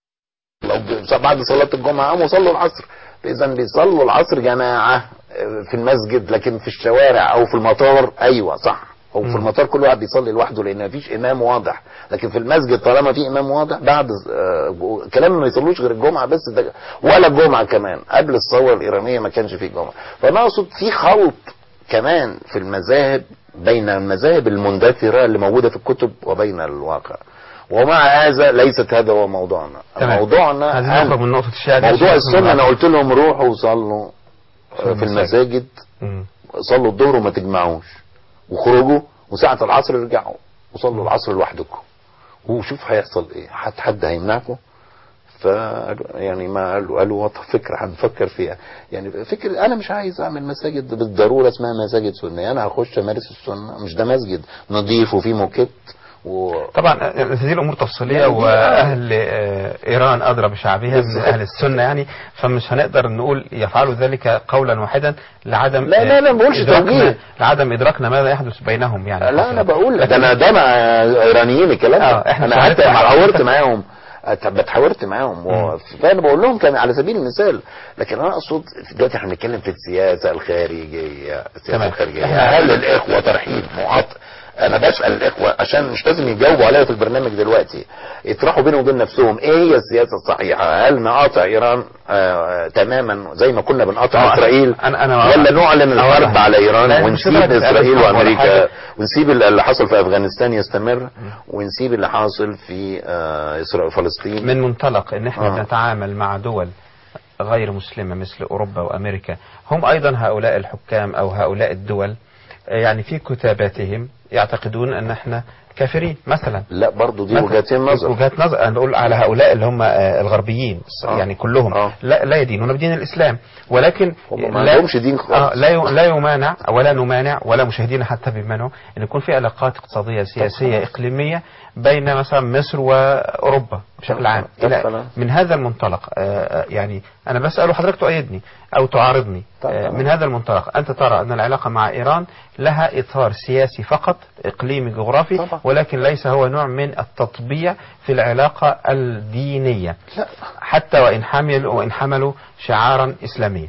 لو ب- بعد صلاه الجمعه قاموا صلوا العصر اذا بيصلوا العصر جماعه آه، في المسجد لكن في الشوارع او في المطار ايوه صح او في مم. المطار كل واحد بيصلي لوحده لان مفيش امام واضح لكن في المسجد طالما في امام واضح بعد آه، كلام ما يصلوش غير الجمعه بس ده ولا الجمعه كمان قبل الثوره الايرانيه ما كانش في جمعه فانا اقصد في خلط كمان في المذاهب بين المذاهب المندثره اللي موجوده في الكتب وبين الواقع ومع هذا ليست هذا هو موضوعنا تمام. موضوعنا عايزين عن نخرج من نقطة الشيعة دي موضوع عشان السنه نكون انا قلت لهم روحوا صلوا في في المساجد. المساجد مم. صلوا الظهر وما تجمعوش وخرجوا وساعة العصر ارجعوا وصلوا العصر لوحدكم وشوف هيحصل ايه حد حد هيمنعكم ف يعني ما قالوا قالوا وط- فكره هنفكر فيها يعني فكر انا مش عايز اعمل مساجد بالضروره اسمها مساجد سنيه انا هخش امارس السنه مش ده مسجد نظيف وفيه موكيت و طبعا آه، هذه الامور تفصيليه يعني دي- واهل آه، ايران ادرى بشعبها من اهل السنه يعني فمش هنقدر نقول يفعلوا ذلك قولا واحدا لعدم لا، لا، لا، ما بقولش إدراكنا- توجيه. لعدم ادراكنا ماذا يحدث بينهم يعني لا انا فقط. بقول لكن- ده انا ده مع ايرانيين الكلام ده آه، إحنا انا مش حتى هنطلع مع حاورت حضرتك. معاهم أت- بتحاورت معاهم و- فانا بقول لهم كان على سبيل المثال لكن انا اقصد دلوقتي احنا بنتكلم في السياسه الخارجيه السياسه تمام. الخارجيه إحنا- هل الاخوه ترحيب مقاطع انا بسال الاخوه عشان مش لازم يجاوبوا عليا في البرنامج دلوقتي يطرحوا بينهم وبين نفسهم ايه هي السياسه الصحيحه هل نقاطع ايران آه تماما زي ما كنا بنقاطع آه، اسرائيل أنا- أنا- ولا نعلن أولا. الحرب على لا، ايران مش ونسيب لدرجة اسرائيل الحرب ولا وامريكا حاجة. ونسيب اللي حصل في افغانستان يستمر ونسيب اللي حاصل في آه، اسرائيل فلسطين من منطلق ان احنا آه. نتعامل مع دول غير مسلمة مثل اوروبا وامريكا هم ايضا هؤلاء الحكام او هؤلاء الدول آه، يعني في كتاباتهم يعتقدون ان احنا كافرين مثلا لا برضو دي مثلا. وجهتين نظر وجهات نظر انا بقول على هؤلاء اللي هم آه، الغربيين آه. يعني كلهم آه. لا لا يدينون بدين الاسلام ولكن هم ما لا- عندهمش دين خالص. آه لا ي- لا يمانع ولا نمانع ولا مشاهدينا حتى بيمنعوا ان يكون في علاقات اقتصاديه سياسيه اقليميه بين مثلا مصر واوروبا بشكل عام طب إلى- خلاص. من هذا المنطلق آه، آه، يعني انا بسال وحضرتك تؤيدني او تعارضني طب آه، خلاص. من هذا المنطلق انت ترى ان العلاقه مع ايران لها اطار سياسي فقط اقليمي جغرافي طبعا. ولكن ليس هو نوع من التطبيع في العلاقه الدينيه لا حتى وإن حملوا وإن حملوا شعارا إسلاميا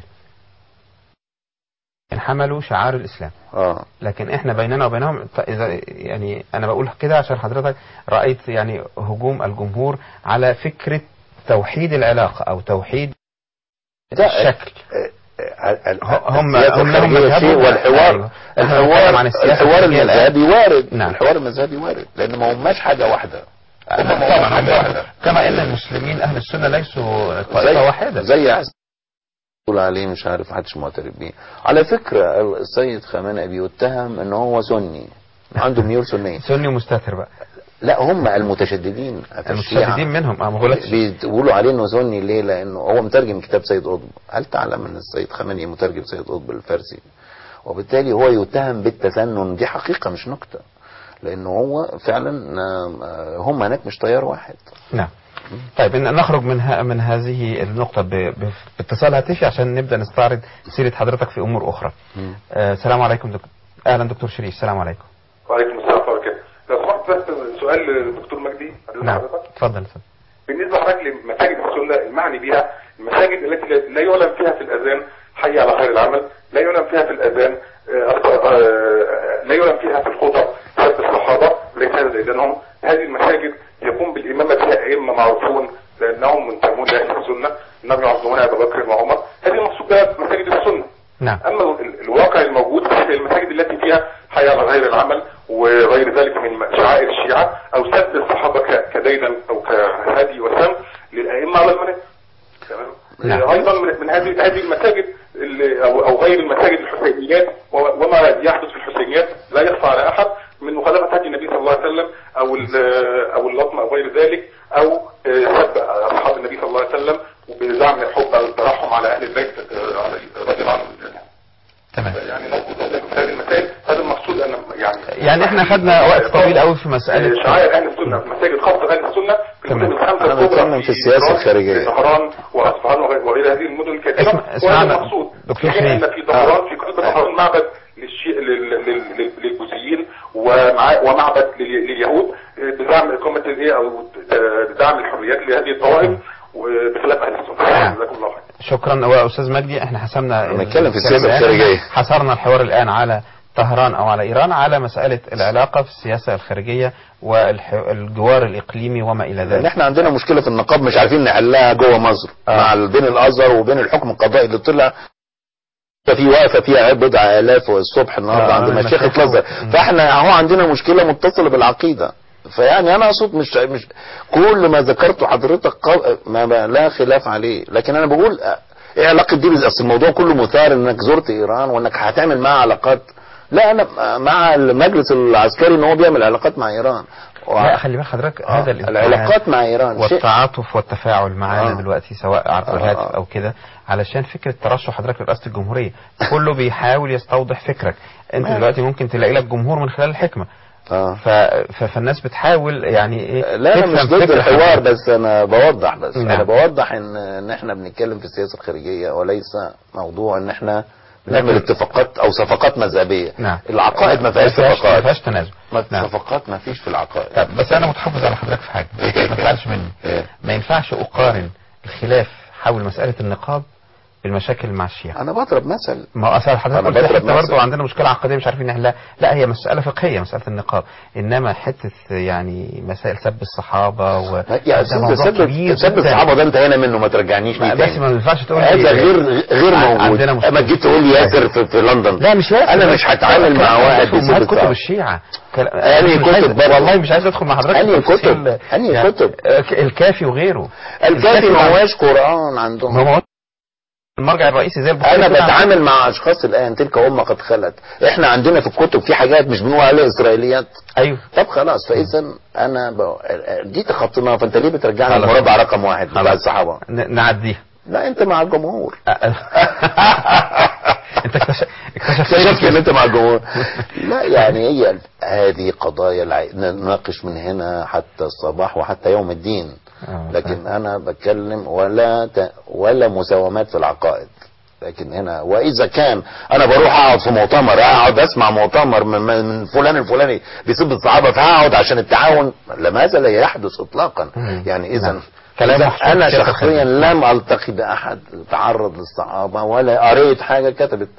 إن حملوا شعار الإسلام اه لكن إحنا بيننا وبينهم ط- إذا يعني أنا بقول كده عشان حضرتك رأيت يعني هجوم الجمهور على فكرة توحيد العلاقة أو توحيد ده- الشكل آه، آه، ال- هم- السياسة هم لهم الخارجية شيء مذهبهم. والحوار أيوة. إحنا الحوار بنتكلم عن السياسة الحوار الخارجية الآن. المذهبي وارد نعم. الحوار المذهبي وارد لان ما هماش حاجه واحده هم ما هماش طبعا حاجه واحده كما أن المسلمين أهل السنة ليسوا زي طائفة واحدة زي عز- يقول عليه مش عارف محدش معترف بيه على فكره السيد خامنئي بيتهم ان هو سني عنده ميول سنيه سني ومستتر بقى لا هم المتشددين في الشيعة المتشددين منهم أنا ما بقولكش بيقولوا عليه انه سني ليه؟ لانه هو مترجم كتاب سيد قطب، هل تعلم ان السيد خامنئي مترجم سيد قطب الفارسي؟ وبالتالي هو يتهم بالتسنن دي حقيقه مش نكته. لانه هو فعلا آه، هم هناك مش تيار واحد. نعم طيب إن نخرج من ها من هذه النقطة ب- ب- باتصال هاتفي عشان نبدأ نستعرض سيرة حضرتك في أمور أخرى. آه السلام عليكم دكتور أهلا دكتور شريف السلام عليكم. وعليكم السلام ورحمه الله وبركاته لو سمحت بس سؤال للدكتور مجدي حضرتك نعم حضرتك اتفضل اتفضل. بالنسبه لحضرتك لمساجد السنه المعني بها المساجد التي لا- لا يعلن فيها في الاذان حي على خير العمل لا يعلن فيها في الاذان آه، آه، لا يعلن فيها في الخطب سب الصحابه وليس هذا ديدنهم هذه المساجد يقوم بالامامه فيها ائمه معروفون لانهم منتمون لاهل السنه انهم يعظمون ابا بكر وعمر هذه المقصود بها مساجد السنه نعم اما ال- الواقع الموجود في المساجد التي فيها حي على غير العمل وغير ذلك من شعائر الشيعة او سب الصحابة ك- كديدا او كهدي وسم للائمة على المنابر تمام نعم. آه، ايضا من من هذه هذه المساجد اللي- او او غير المساجد الحسينيات و- وما يحدث في الحسينيات لا يخفى على احد ال- او اللطم او غير ذلك او آه، سب اصحاب النبي صلى الله عليه وسلم وبزعم الحب او الترحم على اهل البيت آه، على رضي الله عنهم تمام يعني نقصد ذلك في هذه المسائل هذا المقصود ان يعني يعني احنا خدنا وقت طويل قوي في مسألة شعائر اهل السنه في مساجد خاصه اهل السنه في تمام. المدن الخمسه أنا الكبرى بتكلم في السياسة إيران، الخارجية. في طهران واصفهان وغير وغير هذه المدن الكثيره اسمع- وهذا اسمعنا، المقصود دكتور في حين حنين. ان في طهران في قلب طهران معبد للشيء لل- لل- لل- للبوذيين ومع- ومعبد لل- لليهود آه، بدعم اقامه الايه او آه، بدعم الحريات لهذه الطوائف وبخلاف اهل السنه نعم. جزاكم الله خير شكرا واستاذ مجدي احنا حسمنا بنتكلم في الكلام السياسة الآن. الخارجية. حصرنا الحوار الان على طهران او على ايران على مسألة العلاقة في السياسة الخارجية والجوار الاقليمي وما الى لان ذلك احنا عندنا مشكله في النقاب مش عارفين نحلها جوه مصر آه. مع ال- بين الازهر وبين الحكم القضائي اللي طلع في واقفه فيها بضع الاف الصبح النهارده آه، عند المشايخ. مشايخ الازهر مم. فاحنا اهو عندنا مشكله متصله بالعقيده فيعني انا اقصد مش مش كل ما ذكرته حضرتك قو- ما ما لا خلاف عليه لكن انا بقول آه، ايه علاقه دي بال- اصل الموضوع كله مثار انك زرت ايران وانك هتعمل معاها علاقات لا انا مع المجلس العسكري ان هو بيعمل علاقات مع ايران لا خلي بالك حضرتك آه، هذا الاتهام العلاقات مع ايران شيء والتعاطف والتفاعل معانا آه. دلوقتي سواء عبر آه. الهاتف او كده علشان فكره ترشح حضرتك لرئاسه الجمهوريه كله بيحاول يستوضح فكرك انت ماشي. دلوقتي ممكن تلاقي لك جمهور من خلال الحكمه اه ف... ف... فالناس بتحاول يعني ايه لا انا تفهم مش ضد فكرة الحوار حضرتك. بس انا بوضح بس نعم. انا بوضح ان ان احنا بنتكلم في السياسه الخارجيه وليس موضوع ان احنا بنعمل لكن- اتفاقات او صفقات مذهبيه نعم العقائد ما فيهاش ما صفقات فيهاش تنازل ما نعم. صفقات ما فيش في العقائد طب بس انا متحفظ على حضرتك في حاجه ما تزعلش مني إيه؟ ما ينفعش اقارن الخلاف حول مساله النقاب بالمشاكل مع الشيعة انا بضرب مثل ما هو اصل حضرتك أنا قلت بضرب حتى مثل. برضه عندنا مشكله عقديه مش عارفين نحلها لا هي مساله فقهيه مساله النقاب انما حته يعني مسائل سب الصحابه و يا ده استاذ موضوع سب كبير سب جداً. الصحابه ده انتهينا منه ما ترجعنيش ما ليه بس تاني ما ينفعش تقول لي- هذا غير غير موجود عندنا مشكلة. اما جيت تقول لي ياسر في, في لندن لا مش ياسر انا مش هتعامل مع واحد بيسب بيسب كتب الصحابة. الشيعة كلا- أنهي مش عايز- كتب برضه؟ والله مش عايز ادخل مع حضرتك أنهي في تفصيل- كتب؟ أنهي كتب؟ آه، ك- الكافي وغيره الكافي ما مع- هواش قران عندهم ما هو المرجع الرئيسي زي البخاري انا كده. بتعامل مع اشخاص الان تلك امه قد خلت احنا عندنا في الكتب في حاجات مش بنقول عليها اسرائيليات ايوه طب خلاص فاذا انا ب... دي تخطيناها فانت ليه بترجعني خلاص. المربع رقم واحد بتاع خلاص. الصحابه ن- نعديها لا انت مع الجمهور انت اكتشف اكتشفت اكتشفت ان انت مع الجمهور لا يعني هي ال- هذه قضايا الع... نناقش من هنا حتى الصباح وحتى يوم الدين آه، لكن انا بتكلم ولا ت... ولا مساومات في العقائد لكن هنا واذا كان انا بروح اقعد في مؤتمر اقعد اسمع مؤتمر من, من فلان الفلاني بيسب الصحابه فهقعد عشان التعاون لماذا لا يحدث اطلاقا مم. يعني اذا نعم. كلام إذا محسوب انا كده شخصيا خفيف. لم التقي باحد تعرض للصحابه ولا قريت حاجه كتبت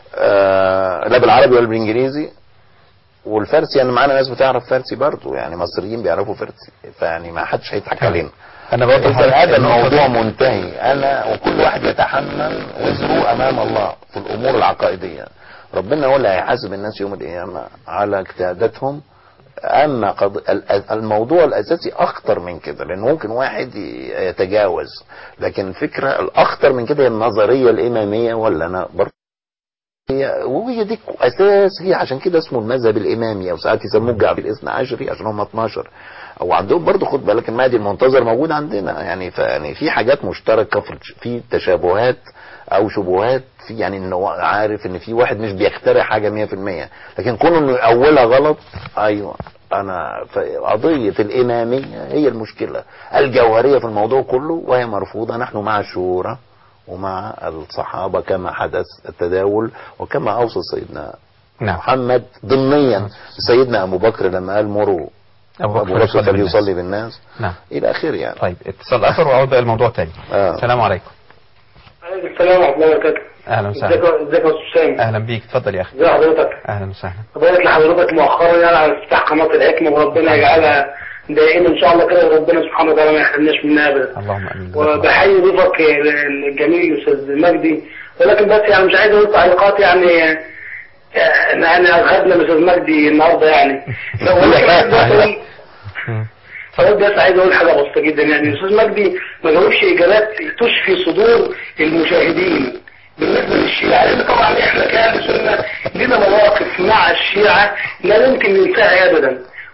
آه لا بالعربي ولا بالانجليزي والفارسي يعني معانا ناس بتعرف فارسي برضو يعني مصريين بيعرفوا فارسي فيعني ما حدش هيضحك علينا انا برضه إذا هذا الموضوع منتهي انا وكل واحد يتحمل وزره امام الله في الامور العقائديه ربنا هو اللي هيحاسب الناس يوم القيامه على اجتهاداتهم اما قض... ال- الموضوع الاساسي اخطر من كده لان ممكن واحد ي- يتجاوز لكن الفكره الاخطر من كده هي النظريه الاماميه ولا انا برضه هي وهي دي اساس هي عشان كده اسمه المذهب الامامي او ساعات يسموه الجعفري الاثنى عشري عشان هم 12 او عندهم برضه خد بالك المهدي المنتظر موجود عندنا يعني فيعني في حاجات مشتركه في في تشابهات او شبهات في يعني انه عارف ان في واحد مش بيخترع حاجه 100% لكن كونه انه اولها غلط ايوه انا في قضيه الاماميه هي المشكله الجوهريه في الموضوع كله وهي مرفوضه نحن مع الشورى ومع الصحابه كما حدث التداول وكما اوصى سيدنا نعم محمد ضمنيا سيدنا ابو بكر لما قال مروا ابو ابو بكر بكر يصلي بالناس. فليصلي بالناس نعم الى اخره يعني طيب اتصال اخر واعود بقى الموضوع تاني آه. السلام عليكم عليكم السلام ورحمة الله وبركاته. اهلا ازيك وسهلا ازيك يا استاذ سامي؟ اهلا بيك اتفضل يا اخي ازي حضرتك؟ اهلا وسهلا بارك لحضرتك مؤخرا يعني على افتتاح قناة الحكمة وربنا يجعلها دائما ان شاء الله كده وربنا سبحانه وتعالى ما يحرمناش منها ابدا. اللهم امين جزاك الله. وبحيي ضيفك الجميل الاستاذ مجدي ولكن بس يعني مش عايز اقول تعليقات يعني آه، يعني اغهبنا الاستاذ مجدي النهارده يعني. ولكن عايز بس اقول مم. فقلت بس عايز اقول حاجه بسيطه جدا يعني الاستاذ مجدي ما جاوبش اجابات تشفي صدور المشاهدين بالنسبه للشيعه لان طبعا احنا كاهل سنه لنا مواقف مع الشيعه لا يمكن ننساها ابدا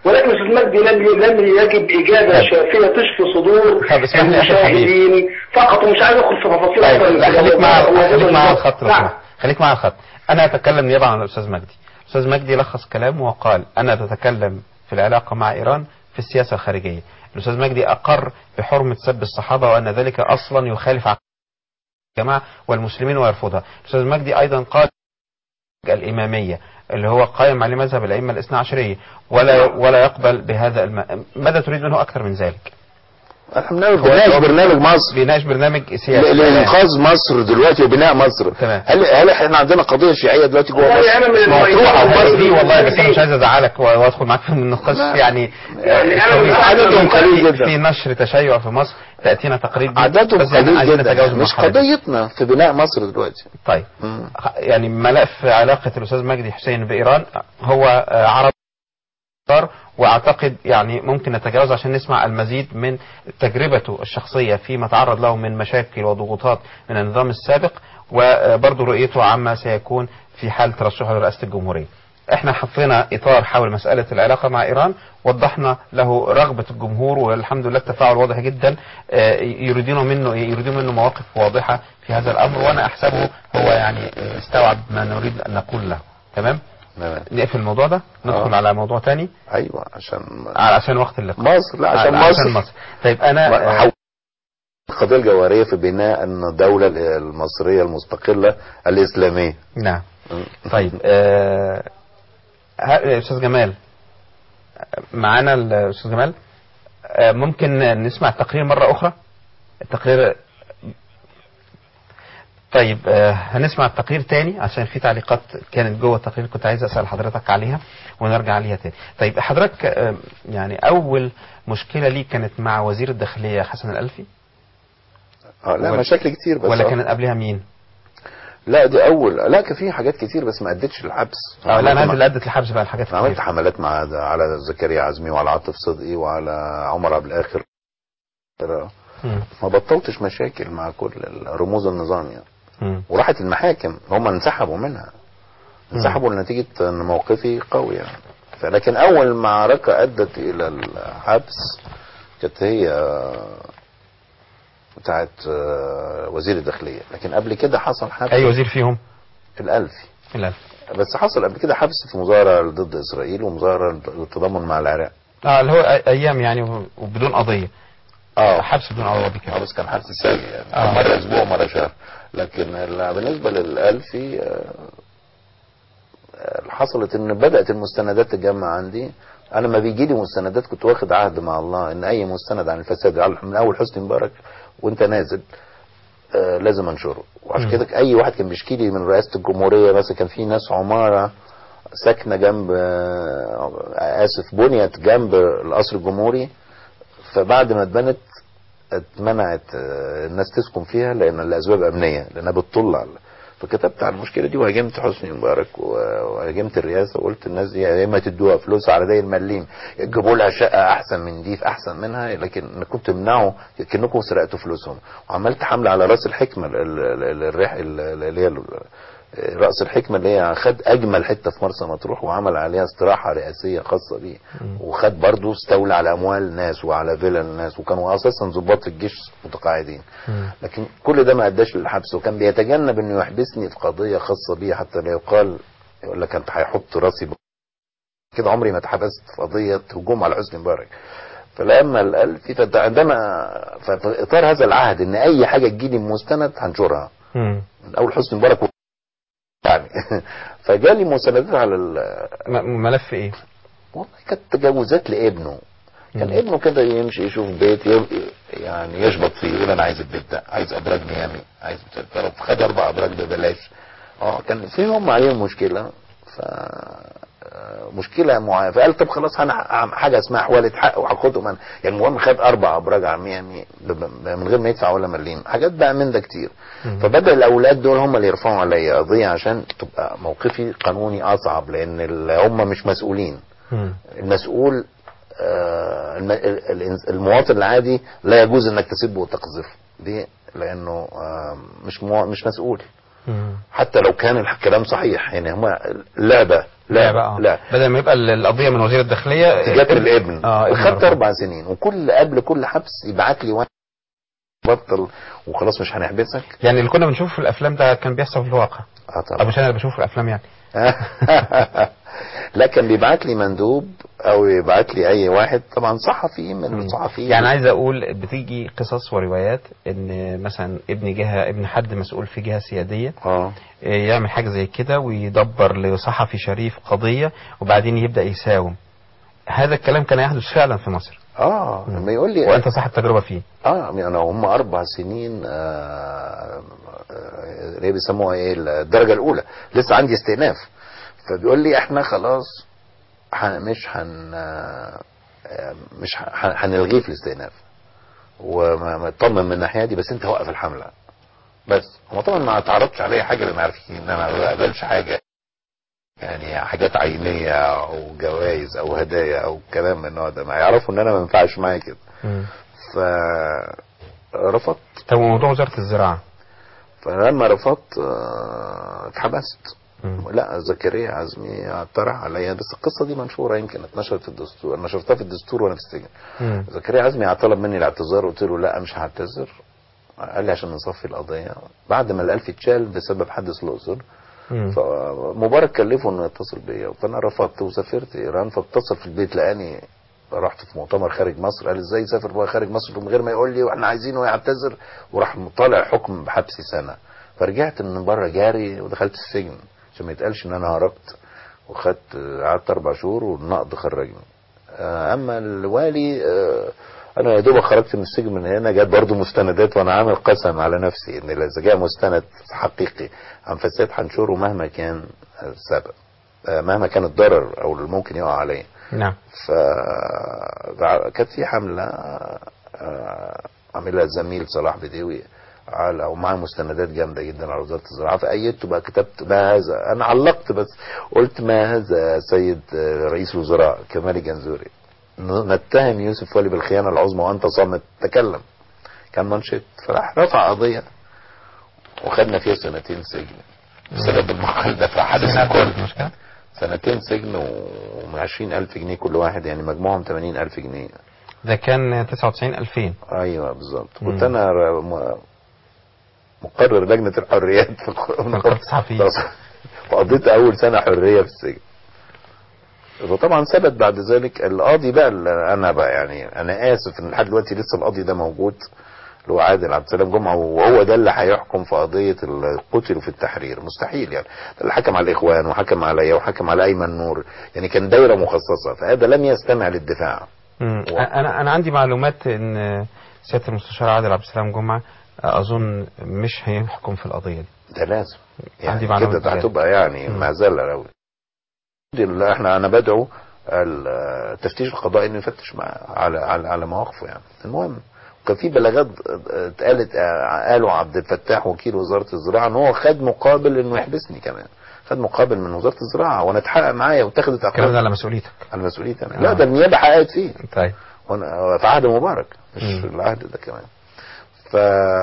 ولكن استاذ مجدي لم لم يجب اجابه طيب. شافيه تشفي صدور طب اسمح لي يا أخي الحبيب. المشاهدين فقط ومش عايز ادخل في تفاصيل طيب اكثر من لا كده. خليك مع هو- هو- خليك مع الخط لو نعم سمحت. خليك مع الخط انا اتكلم نيابه عن الاستاذ مجدي الاستاذ مجدي لخص كلامه وقال انا تتكلم في العلاقه مع ايران في السياسه الخارجيه الاستاذ مجدي اقر بحرمه سب الصحابه وان ذلك اصلا يخالف عقيده الجماعه والمسلمين ويرفضها الاستاذ مجدي ايضا قال الاماميه اللي هو قائم عليه مذهب الائمه الاثنا عشريه ولا ولا يقبل بهذا الم... ماذا تريد منه اكثر من ذلك؟ احنا بنعمل بنناقش برنامج مصر بيناقش برنامج سياسي ل- لانقاذ مصر دلوقتي وبناء مصر تمام. هل هل احنا عندنا قضيه شيعيه دلوقتي جوه والله مصر أنا من مطروحة المؤيدين في مصر دي والله بس انا المؤيدين. مش عايز ازعلك و- وادخل معاك في النقاش لا. يعني يعني أنا آه، من عددهم قليل في- جدا. في نشر تشيع في مصر تاتينا تقرير بيه. عددهم بس يعني قليل عايزين نتجاوز جدا مش المرحلة دي. قضيتنا في بناء مصر دلوقتي طيب مم. خ- يعني ملف علاقة الأستاذ مجدي حسين بإيران هو آه، عرب واعتقد يعني ممكن نتجاوز عشان نسمع المزيد من تجربته الشخصية فيما تعرض له من مشاكل وضغوطات من النظام السابق وبرضه رؤيته عما سيكون في حال ترشحه لرئاسة الجمهورية احنا حطينا اطار حول مسألة العلاقة مع ايران وضحنا له رغبة الجمهور والحمد لله التفاعل واضح جدا آه، يريدون منه يريدون منه مواقف واضحة في هذا الامر وانا احسبه هو يعني استوعب ما نريد ان نقول له تمام تمام. نقفل الموضوع ده ندخل آه. على موضوع تاني ايوه عشان عشان وقت اللقاء مصر لا عشان عشان مصر مصر طيب انا آه، حول القضيه الجوهريه في بناء الدوله المصريه المستقله الاسلاميه نعم طيب آه، ها- استاذ جمال معانا الاستاذ جمال آه، ممكن نسمع التقرير مرة أخرى التقرير طيب آه، هنسمع التقرير تاني عشان في تعليقات كانت جوه التقرير كنت عايز أسأل حضرتك عليها ونرجع عليها تاني طيب حضرتك آه، يعني أول مشكلة ليك كانت مع وزير الداخلية حسن الألفي اه لا ولا- مشاكل كتير بس ولا آه. كانت قبلها مين؟ لا دي اول لا كان في حاجات كتير بس ما ادتش الحبس اه لا انا عايز عملت- اللي ادت الحبس بقى الحاجات عملت الكتير. حملات مع على زكريا عزمي وعلى عاطف صدقي وعلى عمر عبد الاخر مم. ما بطلتش مشاكل مع كل رموز النظام يعني مم. وراحت المحاكم هم انسحبوا منها انسحبوا لنتيجة ان موقفي قوي يعني فلكن اول معركة ادت الى الحبس كانت هي بتاعت آه، وزير الداخلية لكن قبل كده حصل حبس اي وزير فيهم؟ الالفي لا بس حصل قبل كده حبس في مظاهرة ضد اسرائيل ومظاهرة للتضامن مع العراق اه اللي هو أي- ايام يعني و- وبدون قضيه اه حبس بدون قضيه اه كده بس كان حبس سري يعني آه. مرة اسبوع مرة شهر لكن ال- بالنسبة للألفي آه، آه، حصلت ان بدأت المستندات تتجمع عندي انا ما بيجي لي مستندات كنت واخد عهد مع الله ان اي مستند عن الفساد على- من اول حسني مبارك وانت نازل آه لازم انشره وعشان مم. كده اي واحد كان بيشكي لي من رئاسة الجمهورية مثلا كان في ناس عمارة ساكنة جنب آه، اسف بنيت جنب القصر الجمهوري فبعد ما اتبنت اتمنعت آه، الناس تسكن فيها لان لاسباب امنيه لانها بتطل على فكتبت على المشكله دي وهاجمت حسني مبارك و- وهاجمت الرئاسه وقلت الناس دي يا اما تدوها فلوس على زي المليم تجيبوا لها شقه احسن من دي في احسن منها لكن انكم تمنعوا كانكم سرقتوا فلوسهم وعملت حمله على راس الحكمه ال- ال- ال- الريح ال- اللي هي ال- راس الحكمه اللي هي خد اجمل حته في مرسى مطروح وعمل عليها استراحه رئاسيه خاصه بيه وخد برضه استولى على اموال ناس وعلى فيلا الناس وكانوا اساسا ضباط الجيش متقاعدين مم. لكن كل ده ما اداش للحبس وكان بيتجنب انه يحبسني في قضيه خاصه بيه حتى لا يقال يقول لك انت هيحط راسي ب- كده عمري ما اتحبست في قضيه هجوم على حسني مبارك فلما الالفي فت- عندما ففي اطار هذا العهد ان اي حاجه تجيلي مستند هنشرها مم. من اول حسني مبارك و- يعني فجالي مستندات على ال- م- ملف ايه؟ والله كانت تجاوزات لابنه كان مم. ابنه كده يمشي يشوف بيت ي- يعني يشبط فيه يقول انا عايز البيت ده عايز ابراج ميامي عايز بتاع. خد اربع ابراج ببلاش اه كان في هم عليهم مشكله ف آه، مشكله معينه فقال طب خلاص انا هعمل حاجه اسمها حواله حق وهاخدهم انا يعني المهم خد اربع ابراج على ميامي ب- ب- من غير ما يدفع ولا مليم حاجات بقى من ده كتير مم. فبدا الاولاد دول هم اللي يرفعوا عليا قضيه عشان تبقى موقفي قانوني اصعب لان ال- هم مش مسؤولين مم. المسؤول آه، الم- ال- الإنس- المواطن العادي لا يجوز انك تسبه وتقذفه ليه؟ لانه آه، مش مو... مش مسؤول مم. حتى لو كان الكلام صحيح يعني هما لعبة لا بقى لا بدل ما يبقى ال- القضيه من وزير الداخليه جت من الابن اه ابن وخدت مرفوع. اربع سنين وكل قبل كل حبس يبعت لي واحد بطل وخلاص مش هنحبسك يعني اللي كنا بنشوفه في الافلام ده كان بيحصل في الواقع اه او طبعا مش انا اللي بشوفه في الافلام يعني لا كان بيبعت لي مندوب او يبعت لي اي واحد طبعا صحفي من الصحفيين يعني عايز اقول بتيجي قصص وروايات ان مثلا ابن جهه ابن حد مسؤول في جهه سياديه اه إيه، يعمل حاجه زي كده ويدبر لصحفي شريف قضيه وبعدين يبدا يساوم هذا الكلام كان يحدث فعلا في مصر اه لما يقول لي وانت صاحب تجربه فيه اه انا هم اربع سنين آه آه، اللي بيسموها ايه الدرجه الاولى لسه عندي استئناف فبيقول لي احنا خلاص ح- مش هن آه، مش ه- هنلغيه في الاستئناف وما ما اطمن من الناحيه دي بس انت وقف الحمله بس هو طبعا ما اتعرضش عليا حاجه لما عارفين ان انا ما بقبلش حاجه يعني حاجات عينيه او جوائز او هدايا او كلام من النوع ده ما يعرفوا ان انا ما ينفعش معايا كده فرفضت طب وموضوع وزاره الزراعه فلما رفضت آه، اتحبست مم. لا زكريا عزمي اقترح عليا بس القصه دي منشوره يمكن اتنشرت في الدستور نشرتها في الدستور وانا في السجن مم. زكريا عزمي طلب مني الاعتذار قلت له لا مش هعتذر قال لي عشان نصفي القضيه بعد ما الالف اتشال بسبب حادث الاقصر مم. فمبارك كلفه انه يتصل بيا فانا رفضت وسافرت ايران فاتصل في البيت لقاني رحت في مؤتمر خارج مصر قال ازاي يسافر بقى خارج مصر من غير ما يقول لي واحنا عايزينه يعتذر وراح طالع حكم بحبسي سنه فرجعت من بره جاري ودخلت السجن عشان ما يتقالش ان انا هربت وخدت قعدت اربع شهور والنقد خرجني آه، اما الوالي آه، انا يا دوبك خرجت من السجن من هنا جت برضه مستندات وانا عامل قسم على نفسي ان اذا جاء مستند حقيقي عن فساد هنشره مهما كان السبب آه، مهما كان الضرر او اللي ممكن يقع عليه نعم فكانت في حملة آه، عاملها الزميل صلاح بديوي على ومعاه مستندات جامده جدا على وزاره الزراعه فايدته بقى كتبت ما هذا انا علقت بس قلت ما هذا سيد آه، رئيس الوزراء كمال الجنزوري ن- نتهم يوسف ولي بالخيانه العظمى وانت صامت تكلم كان منشط فراح رفع قضيه وخدنا فيها سنتين سجن بسبب المقال ده فحدث الكل مش كده؟ سنتين سجن و 20000 جنيه كل واحد يعني مجموعهم 80000 جنيه ده كان 99 2000 ايوه بالظبط مم. كنت انا ر- م- مقرر لجنه الحريات في نقابة الصحفيين. وقضيت اول سنه حريه في السجن وطبعا ثبت بعد ذلك القاضي بقى اللي انا بقى يعني انا اسف ان لحد دلوقتي لسه القاضي ده موجود اللي هو عادل عبد السلام جمعه وهو ده اللي هيحكم في قضيه اللي قتلوا في التحرير مستحيل يعني ده اللي حكم على الاخوان وحكم عليا وحكم على ايمن نور يعني كان دايره مخصصه فهذا لم يستمع للدفاع مم. و- انا انا عندي معلومات ان سياده المستشار عادل عبد السلام جمعه اظن مش هيحكم في القضيه دي ده لازم عندي يعني معلومات كده ده بذلك. هتبقى يعني مم. معزله قوي الحمد لله احنا انا بدعو التفتيش القضائي انه يفتش مع على على على مواقفه يعني المهم كان في بلاغات اتقالت آه، قالوا عبد الفتاح وكيل وزاره الزراعه ان هو خد مقابل انه يحبسني كمان خد مقابل من وزاره الزراعه وانا اتحقق معايا واتخذت الكلام ده اقرار على مسؤوليتك على مسؤوليتي انا آه. لا ده النيابه حققت فيه طيب وانا في عهد مبارك مش مم. في العهد ده كمان ف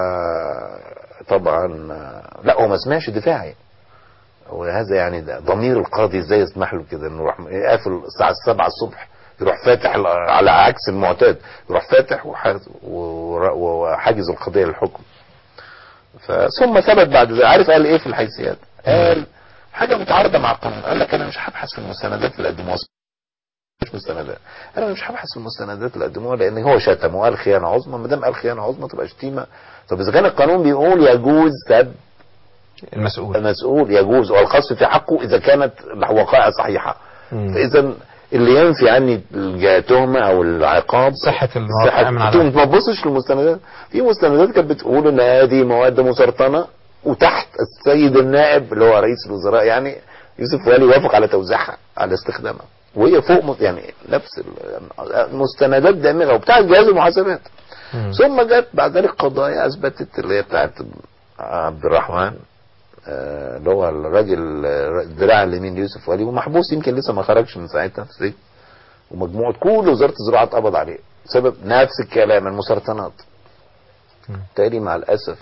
طبعا لا هو ما سمعش دفاعي وهذا يعني ده ضمير القاضي ازاي يسمح له كده انه يروح قافل الساعه 7 الصبح يروح فاتح ال- على عكس المعتاد يروح فاتح وحاز- ور- وحاجز القضيه للحكم فثم ثبت بعد ذلك عارف قال ايه في الحيثيات قال حاجه متعارضه مع القانون قال لك انا مش هبحث في المستندات اللي قدموها مش مستندات انا مش هبحث في المستندات اللي قدموها لان هو شتم وقال خيانه عظمى ما دام قال خيانه عظمى تبقى شتيمه طب اذا كان القانون بيقول يجوز سب المسؤول المسؤول يجوز والقصف في حقه اذا كانت الوقائع صحيحه مم. فاذا اللي ينفي عني التهمه او العقاب صحة الواقع من صحة عدم. ما تبصش للمستندات في مستندات كانت بتقول ان هذه مواد مسرطنه وتحت السيد النائب اللي هو رئيس الوزراء يعني يوسف والي وافق على توزيعها على استخدامها وهي فوق مت- يعني نفس ال- المستندات دامغه وبتاع جهاز المحاسبات مم. ثم جت بعد ذلك قضايا اثبتت اللي هي بتاعت عبد الرحمن آه، اللي هو الراجل آه، الدراع اليمين يوسف ولي ومحبوس يمكن لسه ما خرجش من ساعتها في السجن ومجموعه كل وزاره الزراعه اتقبض عليه بسبب نفس الكلام المسرطنات مم. تالي مع الاسف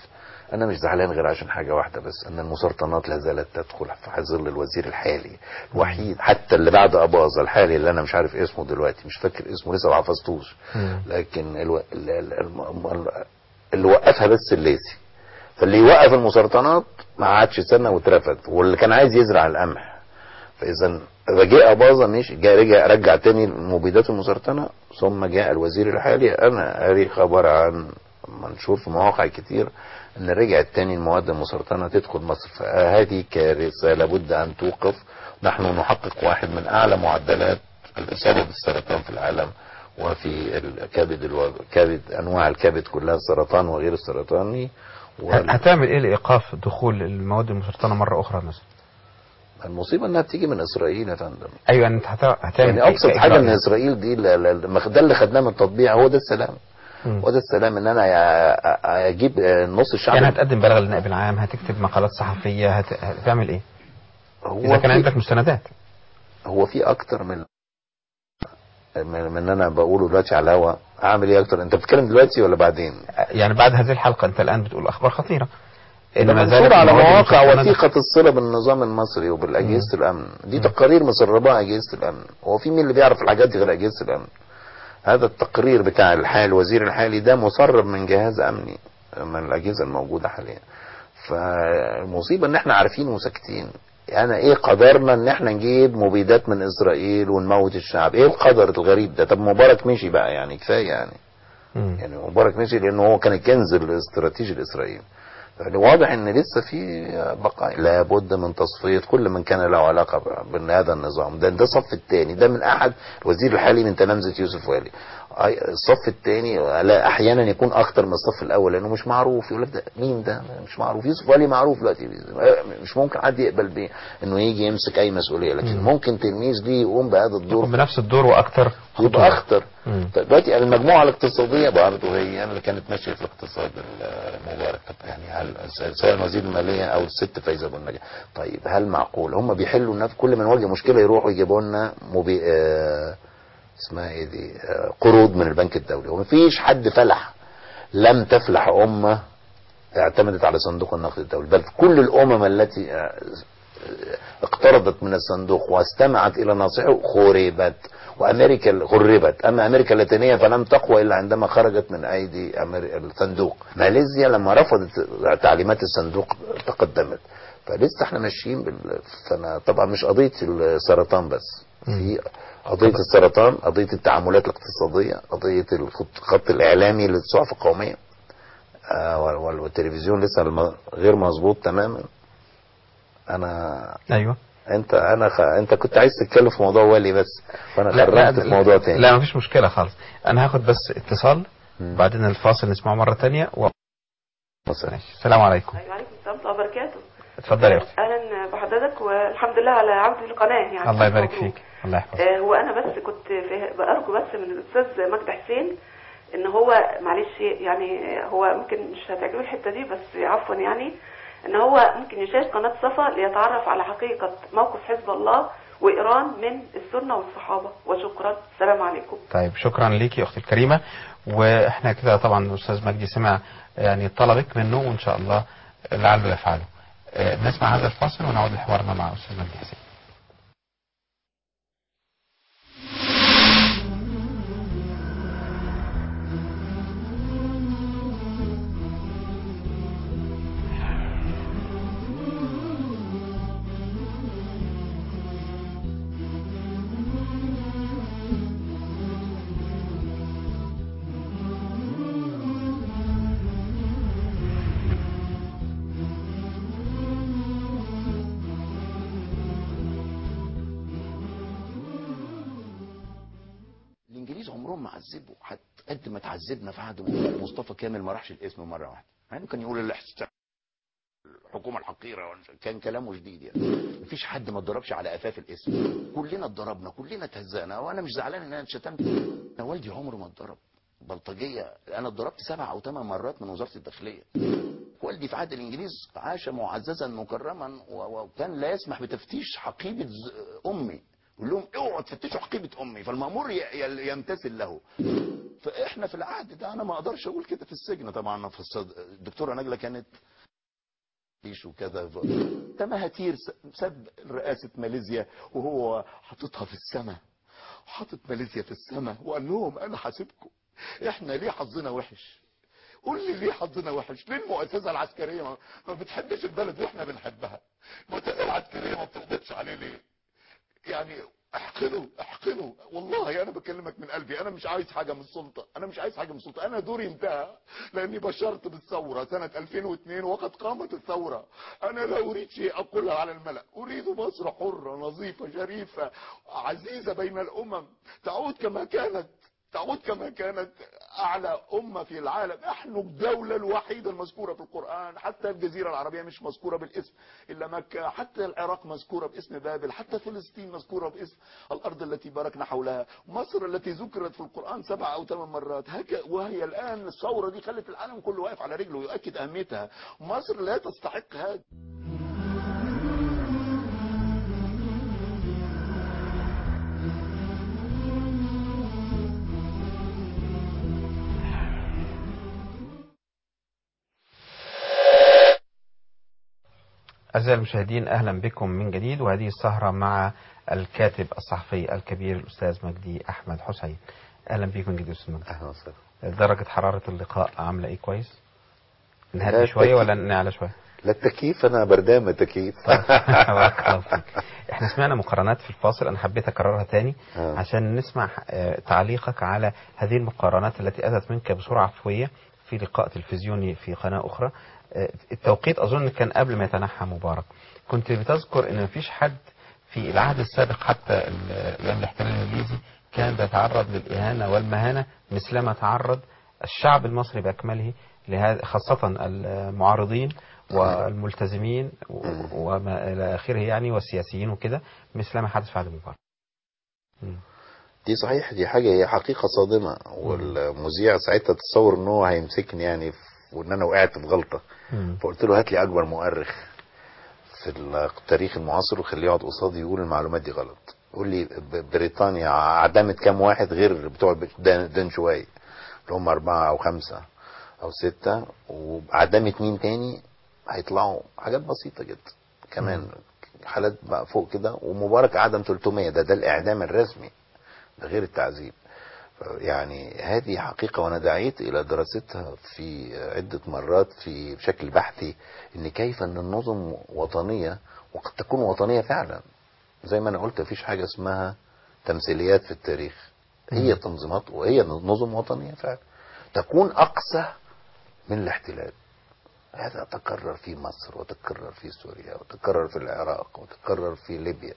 انا مش زعلان غير عشان حاجه واحده بس ان المسرطنات لا زالت تدخل في ظل الوزير الحالي الوحيد حتى اللي بعد اباظه الحالي اللي انا مش عارف اسمه دلوقتي مش فاكر اسمه لسه ما حفظتوش مم. لكن الو... ال- ال- الم- اللي وقفها بس الليسي فاللي يوقف المسرطنات ما عادش سنه واترفد واللي كان عايز يزرع القمح فاذا رجاء باظه مش جاء رجع رجع تاني المبيدات المسرطنه ثم جاء الوزير الحالي انا قاري خبر عن منشور في مواقع كتير ان رجعت تاني المواد المسرطنه تدخل مصر فهذه كارثه لابد ان توقف نحن نحقق واحد من اعلى معدلات الاصابه بالسرطان في العالم وفي الكبد الو... كبد انواع الكبد كلها السرطان وغير السرطاني وال- هتعمل ايه لايقاف دخول المواد المسرطنه مره اخرى مثلا المصيبه انها بتيجي من اسرائيل يا فندم ايوه انت هت- هتعمل يعني إيه ابسط كإجراء حاجه ان يعني؟ اسرائيل دي لا- لا- لا- ده اللي خدناه من التطبيع هو ده السلام مم. هو ده السلام ان انا يا- أ- اجيب نص الشعب يعني هتقدم بلاغ للنائب العام هتكتب مقالات صحفيه هت... هتعمل ايه هو اذا كان في- عندك مستندات هو في اكتر من من من ان انا بقوله دلوقتي على الهوا اعمل ايه اكتر انت بتتكلم دلوقتي ولا بعدين يعني بعد هذه الحلقه انت الان بتقول اخبار خطيره ده ما منشور على المواد مواقع المسرطنة ده- وثيقة الصلة بالنظام المصري وبالأجهزة الأمن دي تقارير مسرباها أجهزة الأمن هو في مين اللي بيعرف الحاجات دي غير أجهزة الأمن هذا التقرير بتاع الحال الوزير الحالي ده مسرب من جهاز أمني من الأجهزة الموجودة حاليا فالمصيبة ان احنا عارفين وساكتين يعني ايه قدرنا ان احنا نجيب مبيدات من اسرائيل ونموت الشعب ايه القدر الغريب ده طب مبارك مشي بقى يعني كفايه يعني مم. يعني مبارك مشي لانه هو كان الكنز الاستراتيجي لاسرائيل يعني واضح ان لسه في بقايا لابد من تصفيه كل من كان له علاقه بهذا النظام ده ده الصف الثاني ده من احد الوزير الحالي من تلامذه يوسف والي أي- الصف الثاني لا احيانا يكون اكتر من الصف الاول لانه مش معروف يقول لك ده مين ده مش معروف يوسف والي معروف دلوقتي مش ممكن حد يقبل بيه انه يجي يمسك اي مسؤوليه لكن ممكن تلميذ ليه يقوم بهذا الدور يقوم بنفس الدور واكثر يبقى خطورة. اخطر مم. طيب دلوقتي المجموعه الاقتصاديه برضه هي اللي كانت ماشيه في الاقتصاد المبارك طب يعني هل سواء وزير الماليه او الست فايزه ابو النجا طيب هل معقول هم بيحلوا الناس كل ما نواجه مشكله يروحوا يجيبوا لنا مبي... آه اسمها ايه دي آه قروض من البنك الدولي ومفيش حد فلح لم تفلح امه اعتمدت على صندوق النقد الدولي بل كل الامم التي آه، اقترضت من الصندوق واستمعت الى نصيحه خربت وامريكا خربت اما امريكا اللاتينيه فلم تقوى الا عندما خرجت من ايدي أمر- الصندوق ماليزيا لما رفضت تعليمات الصندوق تقدمت فلسه احنا ماشيين بال... فانا طبعا مش قضيه السرطان بس في قضيه السرطان قضيه التعاملات الاقتصاديه قضيه الخط الخط الاعلامي للصحف القوميه آه، وال- وال- والتلفزيون لسه الم- غير مظبوط تماما انا ايوه انت انا خ... انت كنت عايز تتكلم في موضوع والي بس فانا لا خرجت في موضوع تاني لا مفيش مشكله خالص انا هاخد بس اتصال مم. بعدين الفاصل نسمعه مره تانية و... مثلا ماشي. السلام عليكم ايوه عليكم السلام ورحمه الله وبركاته اتفضل يا اختي اهلا بحضرتك والحمد لله على عودة القناه يعني الله يبارك مبروك. فيك الله يحفظك آه هو انا بس كنت في بارجو بس من الاستاذ مجدي حسين ان هو معلش يعني هو ممكن مش هتعجبه الحته دي بس عفوا يعني ان هو ممكن يشاهد قناه صفا ليتعرف على حقيقه موقف حزب الله وايران من السنه والصحابه وشكرا السلام عليكم طيب شكرا ليكي اختي الكريمه واحنا كده طبعا الاستاذ مجدي سمع يعني طلبك منه وان شاء الله لعله يفعله آه، نسمع هذا الفاصل ونعود لحوارنا مع استاذ مجدي حسين الانجليز عمرهم ما عذبوا حتى قد ما تعذبنا في عهد مصطفى كامل ما راحش الاسم مره واحده يعني كان يقول الاحتساب الحكومه الحقيره ولا- كان كلامه شديد يعني مفيش حد ما اتضربش على قفاه في الاسم كلنا اتضربنا كلنا اتهزقنا وانا مش زعلان ان انا اتشتمت انا والدي عمره ما اتضرب بلطجيه انا اتضربت سبع او ثمان مرات من وزاره الداخليه والدي في عهد الانجليز عاش معززا مكرما و- وكان لا يسمح بتفتيش حقيبه ز- امي يقول لهم اوعوا تفتشوا حقيبه امي فالمامور ي- ي- يمتثل له فاحنا في العهد ده انا ما اقدرش اقول كده في السجن طبعا في الصد... الدكتوره نجله كانت يعيش وكذا ده مهاتير س- ساب رئاسة ماليزيا وهو حاططها في السماء حاطط ماليزيا في السماء وقال لهم انا حاسبكم احنا ليه حظنا وحش قول لي ليه حظنا وحش ليه المؤسسة العسكرية ما- ما بتحبش البلد واحنا بنحبها المؤسسة العسكرية ما بتقبضش عليه ليه يعني احقنوا احقنوا والله انا بكلمك من قلبي انا مش عايز حاجه من السلطه انا مش عايز حاجه من السلطه انا دوري انتهى لاني بشرت بالثوره سنه 2002 وقد قامت الثوره انا لا اريد شيء اقولها على الملا اريد مصر حره نظيفه شريفه عزيزه بين الامم تعود كما كانت تعود كما كانت اعلى امه في العالم نحن الدوله الوحيده المذكوره في القران حتى الجزيره العربيه مش مذكوره بالاسم الا مكه حتى العراق مذكوره باسم بابل حتى فلسطين مذكوره باسم الارض التي باركنا حولها مصر التي ذكرت في القران سبع او ثمان مرات هك وهي الان الثوره دي خلت العالم كله واقف على رجله ويؤكد اهميتها مصر لا تستحق هذا أعزائي المشاهدين أهلا بكم من جديد وهذه السهرة مع الكاتب الصحفي الكبير الأستاذ مجدي أحمد حسين أهلا بك من جديد أستاذ مجدي اهلا وسهلا درجة حرارة اللقاء عاملة إيه كويس؟ لا، نهدي شوية التكييف. ولا نعلى شوية؟ لا التكييف انا بردان من التكييف بارك الله فيك. احنا سمعنا مقارنات في الفاصل انا حبيت اكررها تاني آه. عشان نسمع آه، تعليقك على هذه المقارنات التي اتت منك بصوره عفويه في لقاء تلفزيوني في قناه اخرى آه، التوقيت اظن كان قبل ما يتنحى مبارك كنت بتذكر ان مفيش حد في العهد السابق حتى ال- ايام الاحتلال الانجليزي كان بيتعرض للاهانه والمهانه مثلما تعرض الشعب المصري باكمله لهذا خاصه المعارضين والملتزمين و- وما الى اخره يعني والسياسيين وكده مثل ما حدث في عهد مبارك. مم. دي صحيح دي حاجة هي حقيقة صادمة والمذيع ساعتها تصور ان هو هيمسكني يعني في- وان انا وقعت في غلطة مم. فقلت له هات لي اكبر مؤرخ في التاريخ المعاصر وخليه يقعد قصادي يقول المعلومات دي غلط قول لي ب- بريطانيا عدمت كام واحد غير بتوع دن دن شوي اللي هم أربعة أو خمسة أو ستة وعدمت مين تاني هيطلعوا حاجات بسيطة جدا كمان حالات بقى فوق كده ومبارك عدم 300 ده ده الإعدام الرسمي ده غير التعذيب يعني هذه حقيقة وأنا دعيت إلى دراستها في عدة مرات في بشكل بحثي إن كيف أن النظم وطنية وقد تكون وطنية فعلا زي ما أنا قلت مفيش حاجة اسمها تمثيليات في التاريخ هي تنظيمات وهي نظم وطنية فعلا تكون أقسى من الاحتلال هذا تكرر في مصر وتكرر في سوريا وتكرر في العراق وتكرر في ليبيا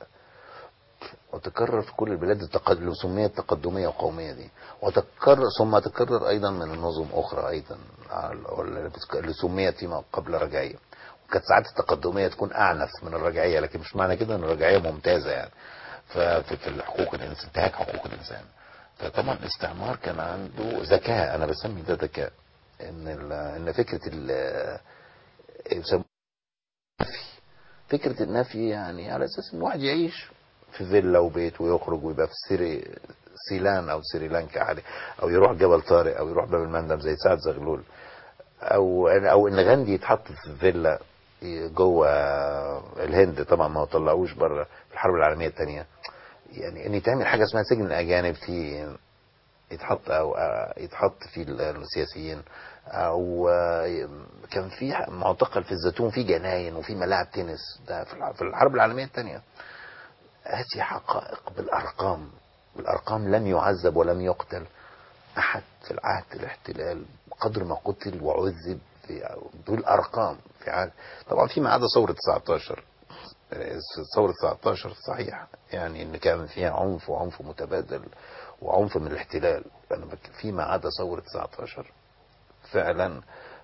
وتكرر في كل البلاد التق- اللي سميت تقدمية وقومية دي وتكرر ثم تكرر أيضا من النظم أخرى أيضا على- اللي بتك- اللي سميت فيما قبل رجعية وكانت ساعات التقدمية تكون أعنف من الرجعية لكن مش معنى كده أن الرجعية ممتازة يعني ففي في الحقوق الإنسان انتهاك حقوق الإنسان فطبعا الاستعمار كان عنده ذكاء أنا بسمي ده ذكاء إن ال- إن فكرة ال يسموه النفي فكرة النفي يعني على أساس إن واحد يعيش في فيلا وبيت ويخرج ويبقى في سيري سيلان أو سريلانكا عادي أو يروح جبل طارق أو يروح باب المندب زي سعد زغلول أو أو إن غاندي يتحط في فيلا جوه الهند طبعا ما طلعوش بره في الحرب العالمية الثانية يعني ان يتعمل حاجه اسمها سجن الاجانب في يتحط او يتحط فيه السياسيين او كان في معتقل في الزيتون في جناين وفي ملاعب تنس ده في الحرب العالميه الثانيه هذه حقائق بالارقام بالارقام لم يعذب ولم يقتل احد في العهد الاحتلال قدر ما قتل وعذب في بالارقام في عهد طبعا فيما عدا ثوره 19 ثورة 19 صحيح يعني ان كان فيها عنف وعنف متبادل وعنف من الاحتلال انا فيما عدا ثورة 19 فعلا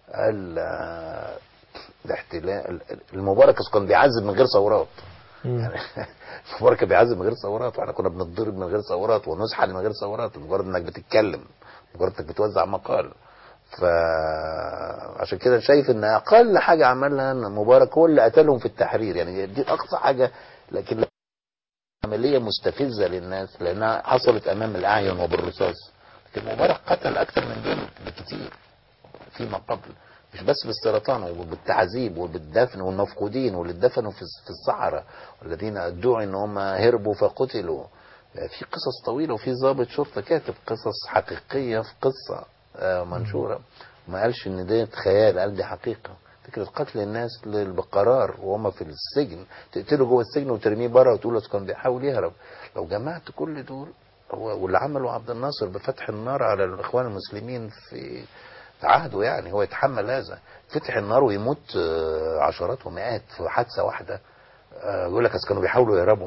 الاحتلال المبارك كان بيعذب من غير ثورات يعني المبارك بيعذب من غير ثورات واحنا كنا بنتضرب من غير ثورات ونزحل من غير ثورات مجرد انك بتتكلم مجرد انك بتوزع مقال فعشان كده شايف ان اقل حاجه عملها ان مبارك هو اللي قتلهم في التحرير يعني دي اقصى حاجه لكن عمليه مستفزه للناس لانها حصلت امام الاعين وبالرصاص لكن مبارك قتل اكثر من دول بكتير فيما قبل مش بس بالسرطان وبالتعذيب وبالدفن والمفقودين واللي اتدفنوا في في الصحراء والذين ادعوا ان هم هربوا فقتلوا في قصص طويله وفي ضابط شرطه كاتب قصص حقيقيه في قصه آه، منشوره ما قالش ان دي خيال قال دي حقيقه فكره قتل الناس لل- بقرار وهم في السجن تقتله جوه السجن وترميه بره وتقول له كان بيحاول يهرب لو جمعت كل دول هو واللي عمله عبد الناصر بفتح النار على الاخوان المسلمين في في عهده يعني هو يتحمل هذا فتح النار ويموت آه، عشرات ومئات في حادثه واحده آه، يقول لك أصل كانوا بيحاولوا يهربوا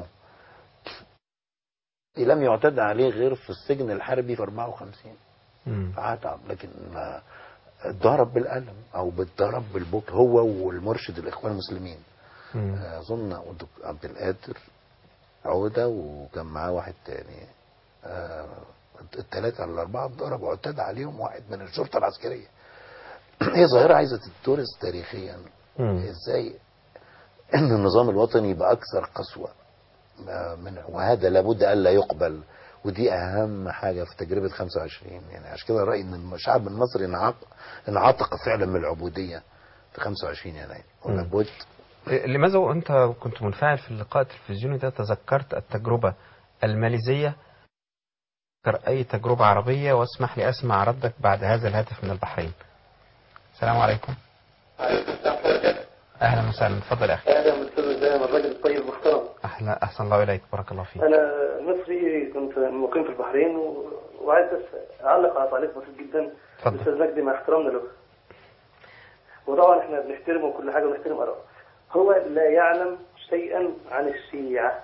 لم يعتد عليه غير في السجن الحربي في 54 مم. فعتب لكن ما اتضرب بالقلم او بيتضرب بالبوك هو والمرشد الاخوان المسلمين مم. آه، اظن الدك- عبد القادر عوده وكان معاه واحد تاني آه، الثلاثه على الاربعه اتضربوا واعتدى عليهم واحد من الشرطه العسكريه هي ظاهره عايزه تدرس تاريخيا مم. ازاي ان النظام الوطني يبقى اكثر قسوه آه، من وهذا لابد الا يقبل ودي اهم حاجه في تجربه 25 يعني عشان كده رايي ان الشعب المصري انعق انعتق فعلا من العبوديه في 25 يناير ولابد لماذا وانت كنت منفعل في اللقاء التلفزيوني ده تذكرت التجربة الماليزية تذكر اي تجربة عربية واسمح لي اسمع ردك بعد هذا الهاتف من البحرين السلام عليكم اهلا وسهلا اتفضل يا اخي اهلا استاذ زين الراجل الطيب المحترم اهلا احسن الله اليك بارك الله فيك انا مصري كنت مقيم في البحرين و... وعايز بس اعلق على تعليق بسيط جدا اتفضل. الاستاذ مجدي مع احترامنا له وطبعا احنا بنحترمه وكل حاجه ونحترم اراءه هو لا يعلم شيئا عن الشيعه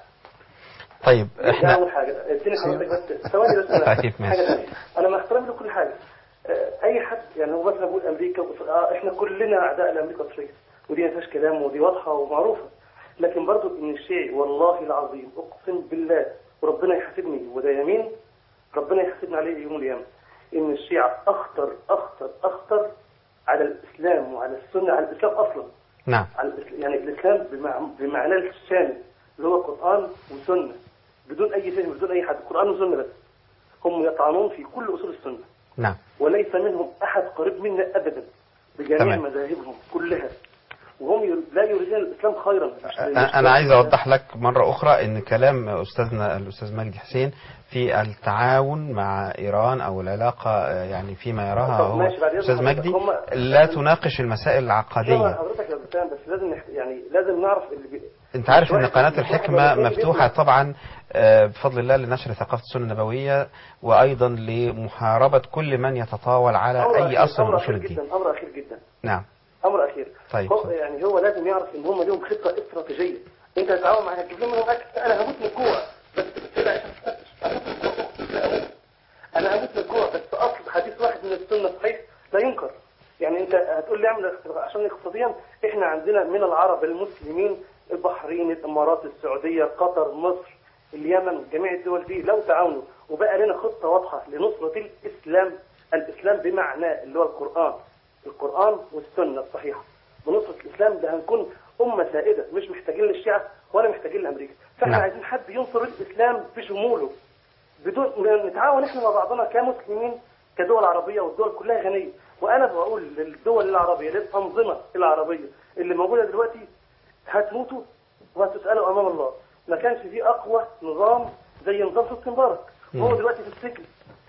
طيب ده احنا اول حاجه اديني حضرتك بس ثواني بس أنا- طيب، ماشي. حاجه ثانيه انا مع احترامي لكل حاجه آه، اي حد يعني هو مثلا بيقول امريكا وإسرائيل، آه احنا كلنا اعداء لامريكا واسرائيل ودي ما فيهاش كلام ودي واضحه ومعروفه لكن برضو ان الشيعي والله العظيم اقسم بالله وربنا يحاسبني وده يمين ربنا يحاسبني عليه يوم القيامه ان الشيعه اخطر اخطر اخطر على الاسلام وعلى السنه على الاسلام اصلا نعم على الإس- يعني الاسلام بمع- بمعناه الشامل اللي هو قران وسنه بدون اي فهم بدون اي حد قران وسنه بس هم يطعنون في كل اصول السنه نعم وليس منهم احد قريب منا ابدا بجميع تمام. مذاهبهم كلها وهم ير- لا يريدون الاسلام خيرا مش- مش- انا عايز اوضح لك مرة اخرى ان كلام استاذنا الاستاذ مجدي حسين في التعاون مع ايران او العلاقة آه، يعني فيما يراها طب هو ماشي، بعد إذن استاذ حضرتك، مجدي هم- لا تناقش المسائل طبعا العقدية حضرتك يا بسام بس لازم نحت... يعني لازم نعرف اللي بي... انت عارف ان واحد- قناة واحد الحكمة من الاثنين مفتوحة بيسمع. طبعا آه، بفضل الله لنشر ثقافة السنة النبوية وايضا لمحاربة كل من يتطاول على أمر اي أخير- اصل من أمر اصول أخير الدين جدا امر اخير جدا نعم امر اخير طيب، هو اتفضل. يعني هو لازم يعرف ان هم لهم خطه استراتيجيه انت تتعاون معاها تجيب لهم اكل انا هموت من الجوع بس كده عشان أموت من الجوع. لا أموت. انا هموت من الجوع بس اصل حديث واحد من السنه صحيح لا ينكر يعني انت هتقول لي اعمل عشان اقتصاديا احنا عندنا من العرب المسلمين البحرين الامارات السعوديه قطر مصر اليمن جميع الدول دي لو تعاونوا وبقى لنا خطه واضحه لنصره الاسلام الاسلام بمعناه اللي هو القران القران والسنه الصحيحه بنصره الاسلام ده هنكون امه سائده مش محتاجين للشيعه ولا محتاجين لامريكا فاحنا نعم. عايزين حد ينصر الاسلام بشموله بدون نتعاون احنا مع بعضنا كمسلمين كدول عربيه والدول كلها غنيه وانا بقول للدول العربيه للانظمه العربيه اللي موجوده دلوقتي هتموتوا وهتسالوا امام الله ما كانش في اقوى نظام زي نظام حسني مبارك هو مم. دلوقتي في السجن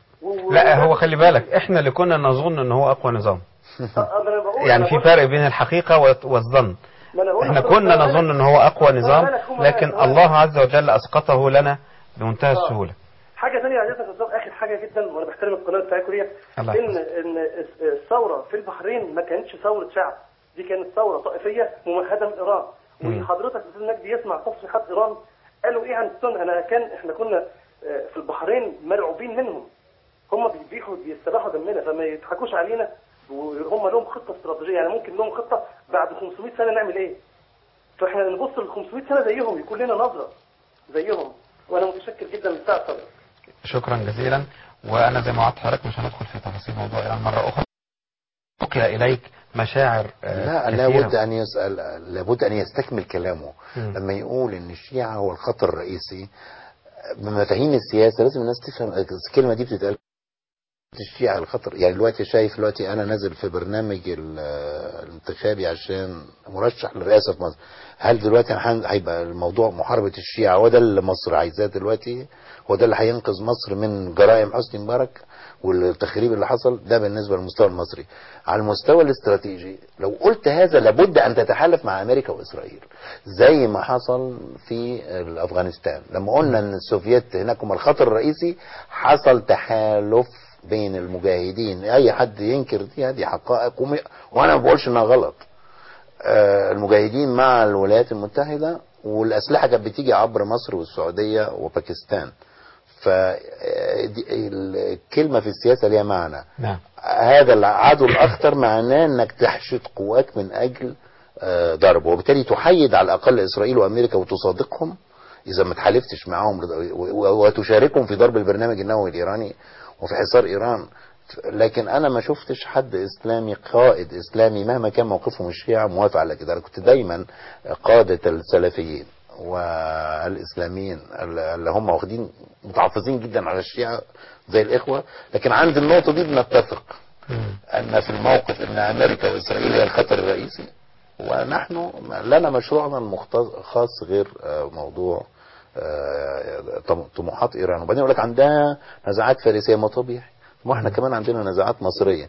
و- لا هو خلي بالك احنا اللي كنا نظن ان هو اقوى نظام آه، ما أنا بقول- يعني أنا في بقول- فرق بين الحقيقة والت- والظن ما أنا بقول احنا لحضرتك كنا ما نظن بالك- ان هو اقوى ما نظام بالك هم لكن بالك. الله عز وجل اسقطه لنا بمنتهى آه. السهولة حاجه ثانيه عايزك يا استاذ اخر حاجه جدا وانا بحترم القناه بتاعتكم دي الله ان يحفظك. ان الثوره في البحرين ما كانتش ثوره شعب دي كانت ثوره طائفيه ممهده من ايران مم. وحضرتك استاذ مجدي يسمع تصريحات ايران قالوا ايه عن السنه انا كان احنا كنا آه، في البحرين مرعوبين منهم هم بيبيحوا بيستباحوا دمنا فما يضحكوش علينا وهم لهم خطه استراتيجيه يعني ممكن لهم خطه بعد 500 سنه نعمل ايه فاحنا نبص ل 500 سنه زيهم يكون لنا نظره زيهم وانا متشكر جدا من ساعه صدرك شكرا جزيلا وانا زي ما وعدت حضرتك مش هندخل في تفاصيل موضوع ايران مرة اخرى ألقي اليك مشاعر آه، لا كثيرة. لابد ان يسال لابد ان يستكمل كلامه مم. لما يقول ان الشيعه هو الخطر الرئيسي بمفاهيم السياسه لازم الناس تفهم الكلمه دي بتتقال الشيعة الخطر يعني دلوقتي شايف دلوقتي انا نازل في برنامج ال- الانتخابي عشان مرشح للرئاسة في مصر هل دلوقتي هن- هيبقى الموضوع محاربة الشيعة هو ده اللي مصر عايزاه دلوقتي هو ده اللي هينقذ مصر من جرائم حسني مبارك والتخريب اللي حصل ده بالنسبة للمستوى المصري على المستوى الاستراتيجي لو قلت هذا لابد ان تتحالف مع امريكا واسرائيل زي ما حصل في افغانستان لما قلنا ان السوفييت هناك هم الخطر الرئيسي حصل تحالف بين المجاهدين اي حد ينكر دي هذه حقائق وم- وانا ما بقولش انها غلط آه، المجاهدين مع الولايات المتحدة والأسلحة كانت بتيجي عبر مصر والسعودية وباكستان فالكلمة في السياسة ليها معنى نعم هذا العدو الأخطر معناه أنك تحشد قواك من أجل آه، ضربه وبالتالي تحيد على الأقل إسرائيل وأمريكا وتصادقهم إذا ما تحالفتش معاهم لد- و- و- وتشاركهم في ضرب البرنامج النووي الإيراني وفي حصار إيران لكن أنا ما شفتش حد إسلامي قائد إسلامي مهما كان موقفهم الشيعة موافق على كده أنا كنت دايما قادة السلفيين والإسلاميين اللي هم واخدين متحفظين جدا على الشيعة زي الإخوة لكن عند النقطة دي بنتفق أن في الموقف أن أمريكا وإسرائيل هي الخطر الرئيسي ونحن لنا مشروعنا الخاص غير آه، موضوع آه، طم- طموحات إيران وبعدين يقول لك عندها نزاعات فارسية ما طبيعي ما احنا كمان عندنا نزاعات مصرية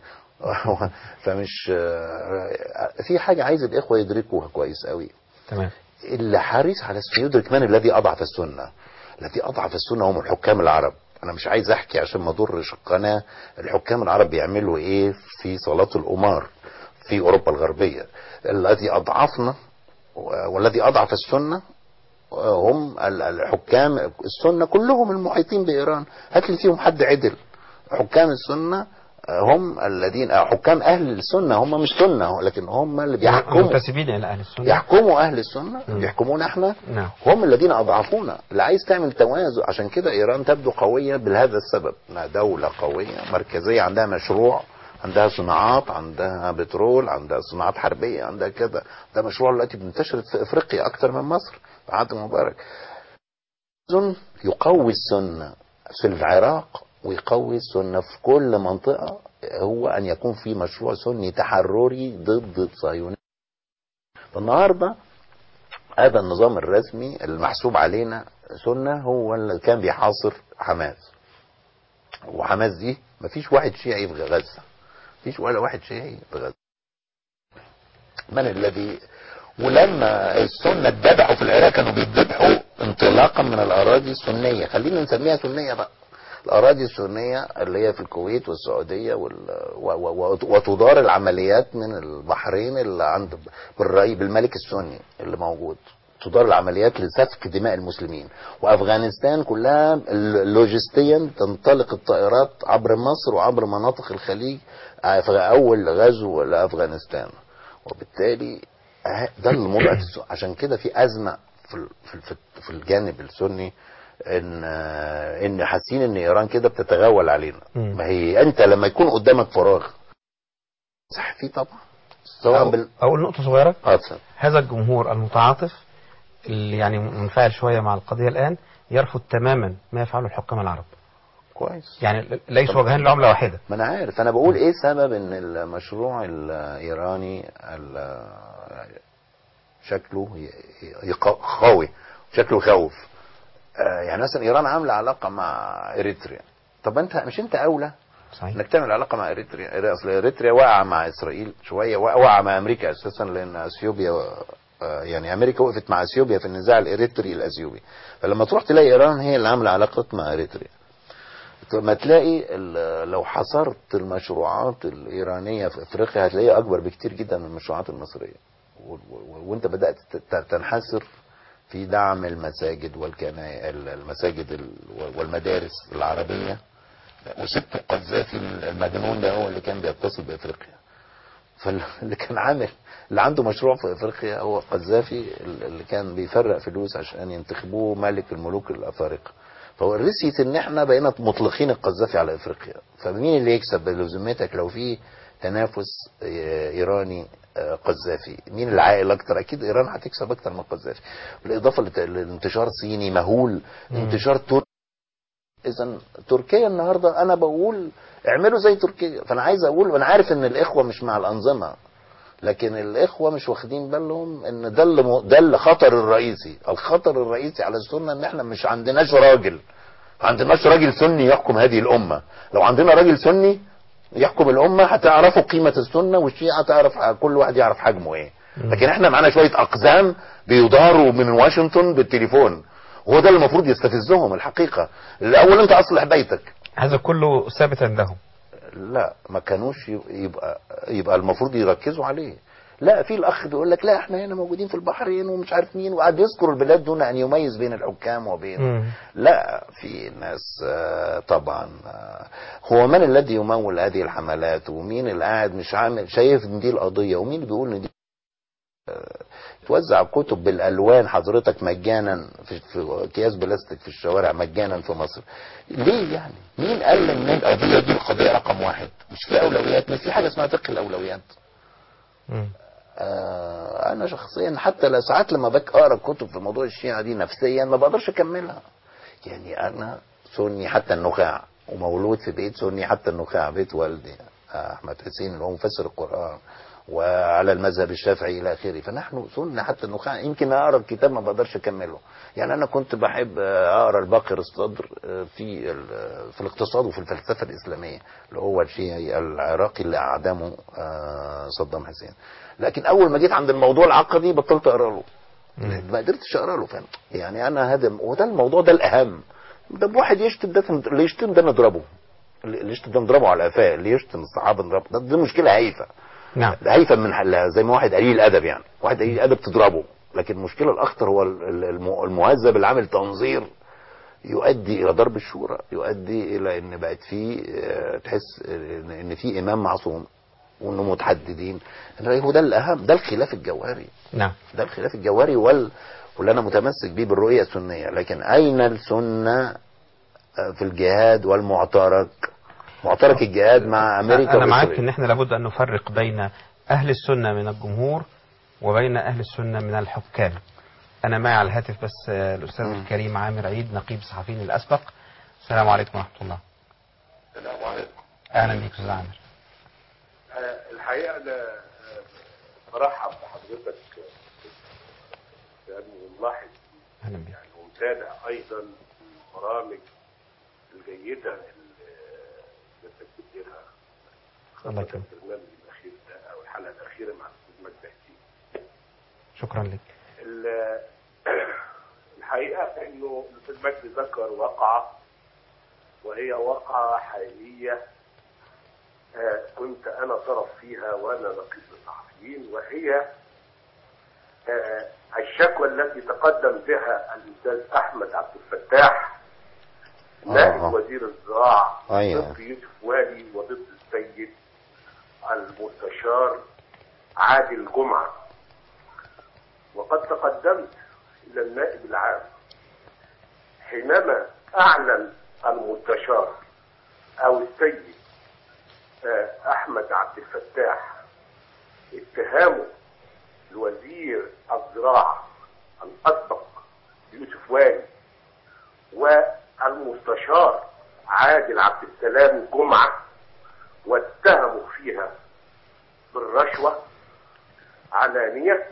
فمش آه، في حاجة عايز الإخوة يدركوها كويس قوي تمام اللي حريص على السنة يدرك من الذي أضعف السنة الذي أضعف السنة هم الحكام العرب أنا مش عايز أحكي عشان ما أضرش القناة الحكام العرب بيعملوا إيه في صلاة القمار في أوروبا الغربية الذي أضعفنا والذي أضعف السنة هم ال- الحكام السنة كلهم المحيطين بإيران هات لي فيهم حد عدل حكام السنة هم الذين حكام أهل السنة هم مش سنة لكن هم اللي بيحكموا منتسبين إلى أهل السنة يحكموا اهل السنه مم. يحكمونا احنا نعم هم الذين اضعفونا اللي عايز تعمل توازن عشان كده ايران تبدو قويه بهذا السبب انها دوله قويه مركزيه عندها مشروع عندها صناعات عندها بترول عندها صناعات حربيه عندها كذا ده مشروع دلوقتي بنتشرت في افريقيا اكتر من مصر في عهد مبارك توازن يقوي السنه في العراق ويقوي السنه في كل منطقه هو ان يكون في مشروع سني تحرري ضد الصهيونيه النهارده هذا النظام الرسمي المحسوب علينا سنة هو اللي كان بيحاصر حماس وحماس دي مفيش واحد شيعي في غزة مفيش ولا واحد شيعي في غزة من الذي ولما السنة اتذبحوا في العراق كانوا بيتذبحوا انطلاقا من الأراضي السنية خلينا نسميها سنية بقى الأراضي السنية اللي هي في الكويت والسعودية وال... و... و... وتدار العمليات من البحرين اللي عند بالرأي بالملك السني اللي موجود تدار العمليات لسفك دماء المسلمين وأفغانستان كلها لوجستيا تنطلق الطائرات عبر مصر وعبر مناطق الخليج في أول غزو لأفغانستان وبالتالي ه- ده الموضوع الس- عشان كده في أزمة في ال- في ال- في الجانب السني ان ان حاسين ان ايران كده بتتغول علينا مم. ما هي انت لما يكون قدامك فراغ صح في طبعا سواء بال أقول نقطة صغيرة اه اتفضل. هذا الجمهور المتعاطف اللي يعني منفعل شوية مع القضية الآن يرفض تماما ما يفعله الحكام العرب كويس يعني ليسوا وجهان لعملة واحدة ما انا عارف انا بقول ايه سبب ان المشروع الايراني ال- شكله ي- يق- قوي شكله يخوف آه، يعني مثلا ايران عامله علاقه مع اريتريا طب انت مش انت اولى صحيح انك تعمل علاقه مع اريتريا اصل اريتريا واقعه مع اسرائيل شويه واقعه مع امريكا اساسا لان اثيوبيا آه، يعني امريكا وقفت مع اثيوبيا في النزاع الاريتري الاثيوبي فلما تروح تلاقي ايران هي اللي عامله علاقات مع اريتريا ما تلاقي ال- لو حصرت المشروعات الايرانيه في افريقيا هتلاقيها اكبر بكتير جدا من المشروعات المصريه و- و- وانت بدات ت- تنحسر في دعم المساجد والكنائس المساجد ال- والمدارس العربيه وسبت القذافي المجنون ده هو اللي كان بيتصل بافريقيا فاللي كان عامل اللي عنده مشروع في افريقيا هو القذافي اللي كان بيفرق فلوس عشان ينتخبوه ملك الملوك الافارقه فهو رسيت ان احنا بقينا مطلقين القذافي على افريقيا فمين اللي يكسب بلزومتك لو في تنافس آه، ايراني آه، قذافي مين اللي عاقل اكتر اكيد ايران هتكسب اكتر من القذافي بالاضافه لت- لانتشار صيني مهول انتشار تركي اذا تركيا النهارده انا بقول اعملوا زي تركيا فانا عايز اقول وانا عارف ان الاخوه مش مع الانظمه لكن الاخوه مش واخدين بالهم ان ده اللي م- ده اللي خطر الرئيسي الخطر الرئيسي على السنه ان احنا مش عندناش راجل ما عندناش راجل سني يحكم هذه الامه لو عندنا راجل سني يحكم الامه هتعرفوا قيمه السنه والشيعه تعرف كل واحد يعرف حجمه ايه لكن احنا معانا شويه اقزام بيداروا من واشنطن بالتليفون وهو ده اللي المفروض يستفزهم الحقيقه الاول انت اصلح بيتك هذا كله ثابت عندهم لا ما كانوش يب- يبقى يبقى المفروض يركزوا عليه لا في الاخ بيقول لك لا احنا هنا موجودين في البحرين ومش عارف مين وقعد يذكر البلاد دون ان يميز بين الحكام وبين مم. لا في ناس آه، طبعا آه، هو من الذي يمول هذه الحملات ومين اللي قاعد مش عامل شايف ان دي القضيه ومين اللي بيقول ان دي آه، توزع كتب بالالوان حضرتك مجانا في, في اكياس بلاستيك في الشوارع مجانا في مصر ليه يعني مين قال ان القضيه دي القضيه رقم واحد مش في اولويات مش في حاجه اسمها فقه الاولويات مم. آه انا شخصيا حتى لا ساعات لما بك اقرا كتب في موضوع الشيعه دي نفسيا ما بقدرش اكملها يعني انا سني حتى النخاع ومولود في بيت سني حتى النخاع بيت والدي آه، احمد حسين اللي هو مفسر القران وعلى المذهب الشافعي الى اخره فنحن سنة حتى النخاع يمكن اقرا الكتاب ما بقدرش اكمله يعني انا كنت بحب آه، اقرا الباقر الصدر آه، في ال- في الاقتصاد وفي الفلسفه الاسلاميه اللي هو الشيعي العراقي اللي اعدمه آه، صدام حسين لكن اول ما جيت عند الموضوع العقدي بطلت اقرا له ما قدرتش اقرا له فاهم يعني انا هذا وده الموضوع ده الاهم ده واحد يشتم ده اللي يشتم ده نضربه اللي يشتم ده نضربه على قفاه اللي يشتم الصحابه نضربه ده دي مشكله هايفه نعم ده هايفه من حلها زي ما واحد قليل ادب يعني واحد قليل ادب تضربه لكن المشكله الاخطر هو ال- ال- الم- المهذب اللي عامل تنظير يؤدي الى ضرب الشورى يؤدي الى ان بقت في آه، تحس ان إن في امام معصوم وانه متحددين هو ده الاهم ده الخلاف الجوهري نعم ده الخلاف الجوهري وال واللي انا متمسك بيه بالرؤيه السنيه لكن اين السنه آه، في الجهاد والمعترك معترك الجهاد مع امريكا أنا معاك وإسرائيل. إن إحنا لابد أن نفرق بين أهل السنة من الجمهور وبين أهل السنة من الحكام أنا معي على الهاتف بس آه، الأستاذ مم. الكريم عامر عيد نقيب الصحفيين الأسبق السلام عليكم ورحمة الله السلام عليكم أهلا بك أستاذ عامر آه، الحقيقة أنا آه، برحب بحضرتك لأنه ملاحظ أهلا بك يعني ومتابع أيضا البرامج الجيدة اللي حضرتك بتديرها الله يكرمك البرنامج الأخير ده أو الحلقة الأخيرة مع الأستاذ مجدي حسين. شكرا لك ال- الحقيقة إنه الأستاذ مجدي ذكر واقعة وهي واقعة حقيقية آه، كنت أنا طرف فيها وأنا نقيب الصحفيين وهي آه، الشكوى التي تقدم بها الأستاذ أحمد عبد الفتاح نائب آه. وزير الزراعة أيوة. ضد يوسف والي وضد السيد المستشار عادل جمعه وقد تقدمت إلى النائب العام حينما أعلن المستشار أو السيد آه، أحمد عبد الفتاح اتهامه لوزير الزراعة الأسبق يوسف والي والمستشار عادل عبد السلام جمعة واتهموا فيها بالرشوة علانية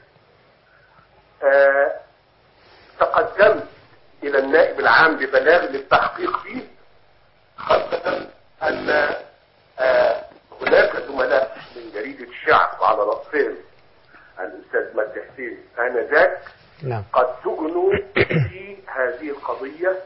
آه، تقدمت إلى النائب العام ببلاغ للتحقيق فيه خاصة أن آه، هناك زملاء من جريدة الشعب وعلى رأسهم الأستاذ مجدي حسين آنذاك نعم قد سجنوا في هذه القضية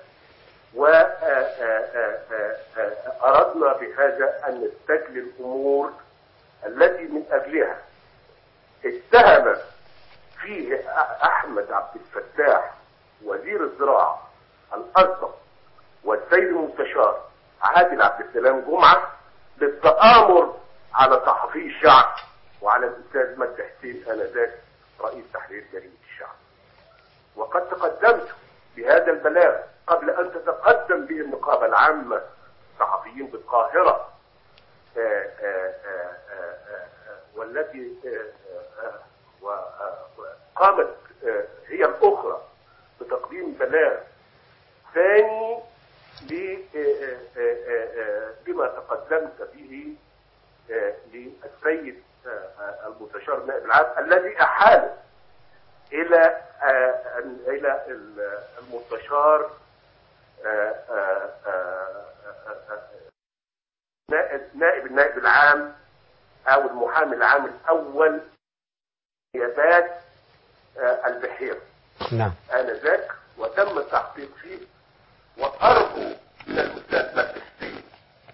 وأردنا بهذا أن نستجلي الأمور التي من أجلها اتهم فيه أحمد عبد الفتاح وزير الزراعة الأسبق والسيد المستشار عادل عبد السلام جمعة بالتآمر على صحفي الشعب وعلى الأستاذ مجدي حسين آنذاك رئيس تحرير جريدة الشعب وقد تقدمت بهذا البلاغ قبل أن تتقدم به النقابة العامة الصحفيين بالقاهرة آه، آه، آه، آه، آه، والتي آه، آه، آه، و- آه، وقامت آه، هي الأخرى بتقديم بلاغ ثاني ل- آه، آه، آه، آه، بما تقدمت به آه، للسيد آه، آه، المستشار نائب العام الذي أحال إلى آه، إلى ال- المستشار آه، آه، آه، آه، آه، نائب نائب النائب العام أو المحامي العام الأول نيابات آه، البحيرة نعم آنذاك وتم التحقيق فيه وأرجو من الأستاذ مجلس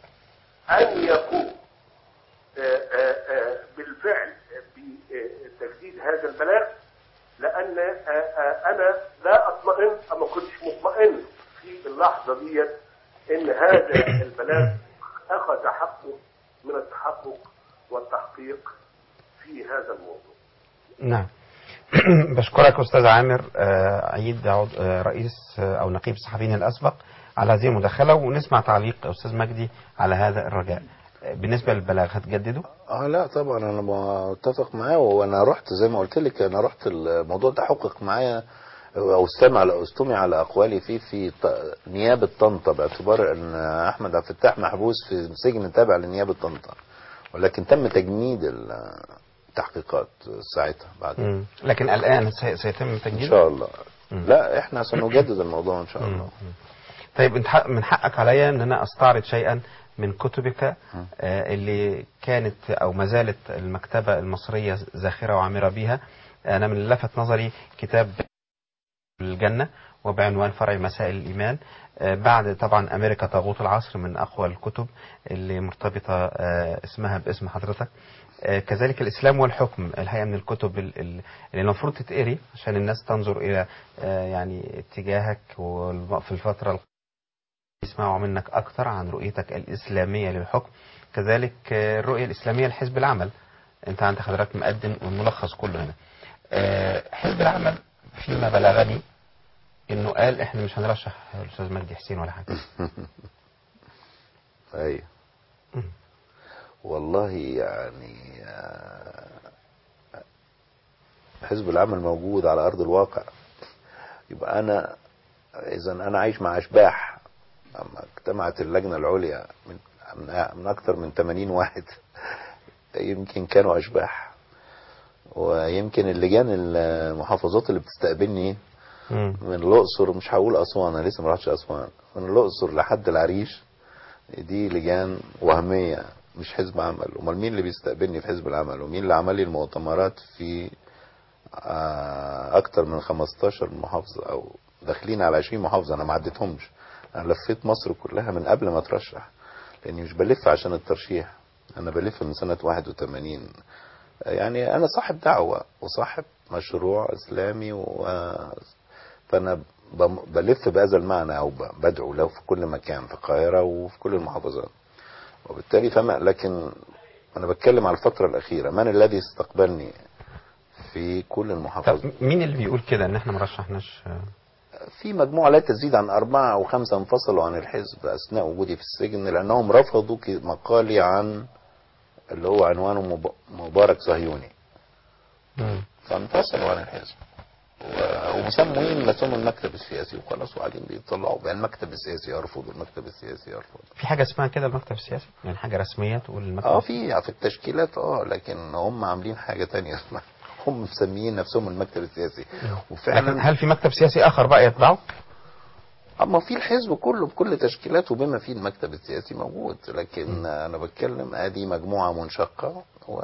أن يكون آه، آه، آه، بالفعل بتجديد هذا البلاغ لأن آه، آه، أنا لا أطمئن أو ما كنتش مطمئن في اللحظة ديت إن هذا البلاغ أخذ حقه من التحقق والتحقيق في هذا الموضوع نعم بشكرك أستاذ عامر آه، عيد عض- آه، رئيس آه، أو نقيب الصحفيين الأسبق على هذه المداخلة ونسمع تعليق أستاذ مجدي على هذا الرجاء آه، بالنسبة للبلاغ هتجدده؟ اه لا طبعا انا متفق معاه وانا رحت زي ما قلت لك انا رحت الموضوع ده حقق معايا او استمع على استمع على اقوالي فيه في ط- نيابه طنطا باعتبار ان احمد عبد الفتاح محبوس في سجن تابع لنيابه طنطا ولكن تم تجميد التحقيقات ساعتها بعد مم. لكن الآن سي- سيتم تجديده؟ ان شاء الله مم. لا احنا سنجدد الموضوع ان شاء الله طيب انت حق- من حقك عليا ان انا استعرض شيئا من كتبك آه، اللي كانت او ما زالت المكتبه المصريه زاخره وعامره بها انا من اللي لفت نظري كتاب الجنه وبعنوان فرع مسائل الايمان آه، بعد طبعا امريكا طاغوت العصر من اقوى الكتب اللي مرتبطه آه، اسمها باسم حضرتك آه، كذلك الاسلام والحكم الحقيقه من الكتب ال- ال- اللي المفروض تتقري عشان الناس تنظر الى آه، يعني اتجاهك والم- في الفتره يسمعوا منك أكثر عن رؤيتك الإسلامية للحكم كذلك آه، الرؤية الإسلامية لحزب العمل أنت عندك حضرتك مقدم الملخص كله هنا آه، حزب العمل فيما بلغني إنه قال إحنا مش هنرشح الأستاذ مجدي حسين ولا حاجة ايوه والله يعني آه، حزب العمل موجود على ارض الواقع يبقى انا اذا انا عايش مع اشباح اما اجتمعت اللجنه العليا من من, من اكثر من 80 واحد يمكن كانوا اشباح ويمكن اللجان المحافظات اللي بتستقبلني من الاقصر مش هقول اسوان انا لسه ما رحتش اسوان من الاقصر لحد العريش دي لجان وهميه مش حزب عمل امال مين اللي بيستقبلني في حزب العمل ومين اللي عمل لي المؤتمرات في آه، اكتر من 15 محافظه او داخلين على 20 محافظه انا ما عديتهمش انا لفيت مصر كلها من قبل ما اترشح لاني مش بلف عشان الترشيح انا بلف من سنه 81 يعني انا صاحب دعوه وصاحب مشروع اسلامي و فانا بم- بلف بهذا المعنى او ب- بدعو له في كل مكان في القاهره وفي كل المحافظات وبالتالي فما لكن انا بتكلم على الفتره الاخيره من الذي استقبلني في كل المحافظات طب مين اللي بيقول كده إن إحنا ما رشحناش آه، في مجموعة لا تزيد عن أربعة أو خمسة انفصلوا عن الحزب أثناء وجودي في السجن لأنهم رفضوا ك- مقالي عن اللي هو عنوانه مب- مبارك صهيوني مم. فانفصلوا عن الحزب و- ومسموين نفسهم المكتب السياسي وخلاص وقاعدين بيطلعوا بقى المكتب السياسي يرفض والمكتب السياسي يرفض في حاجة اسمها كده المكتب السياسي يعني حاجة رسمية تقول المكتب اه في في التشكيلات اه لكن هم عاملين حاجة تانية اسمها هم مسميين نفسهم المكتب السياسي لكن وفعلا هل في مكتب سياسي آخر بقى يتبعه؟ اما في الحزب كله بكل تشكيلاته بما فيه المكتب السياسي موجود لكن انا بتكلم ادي مجموعه منشقه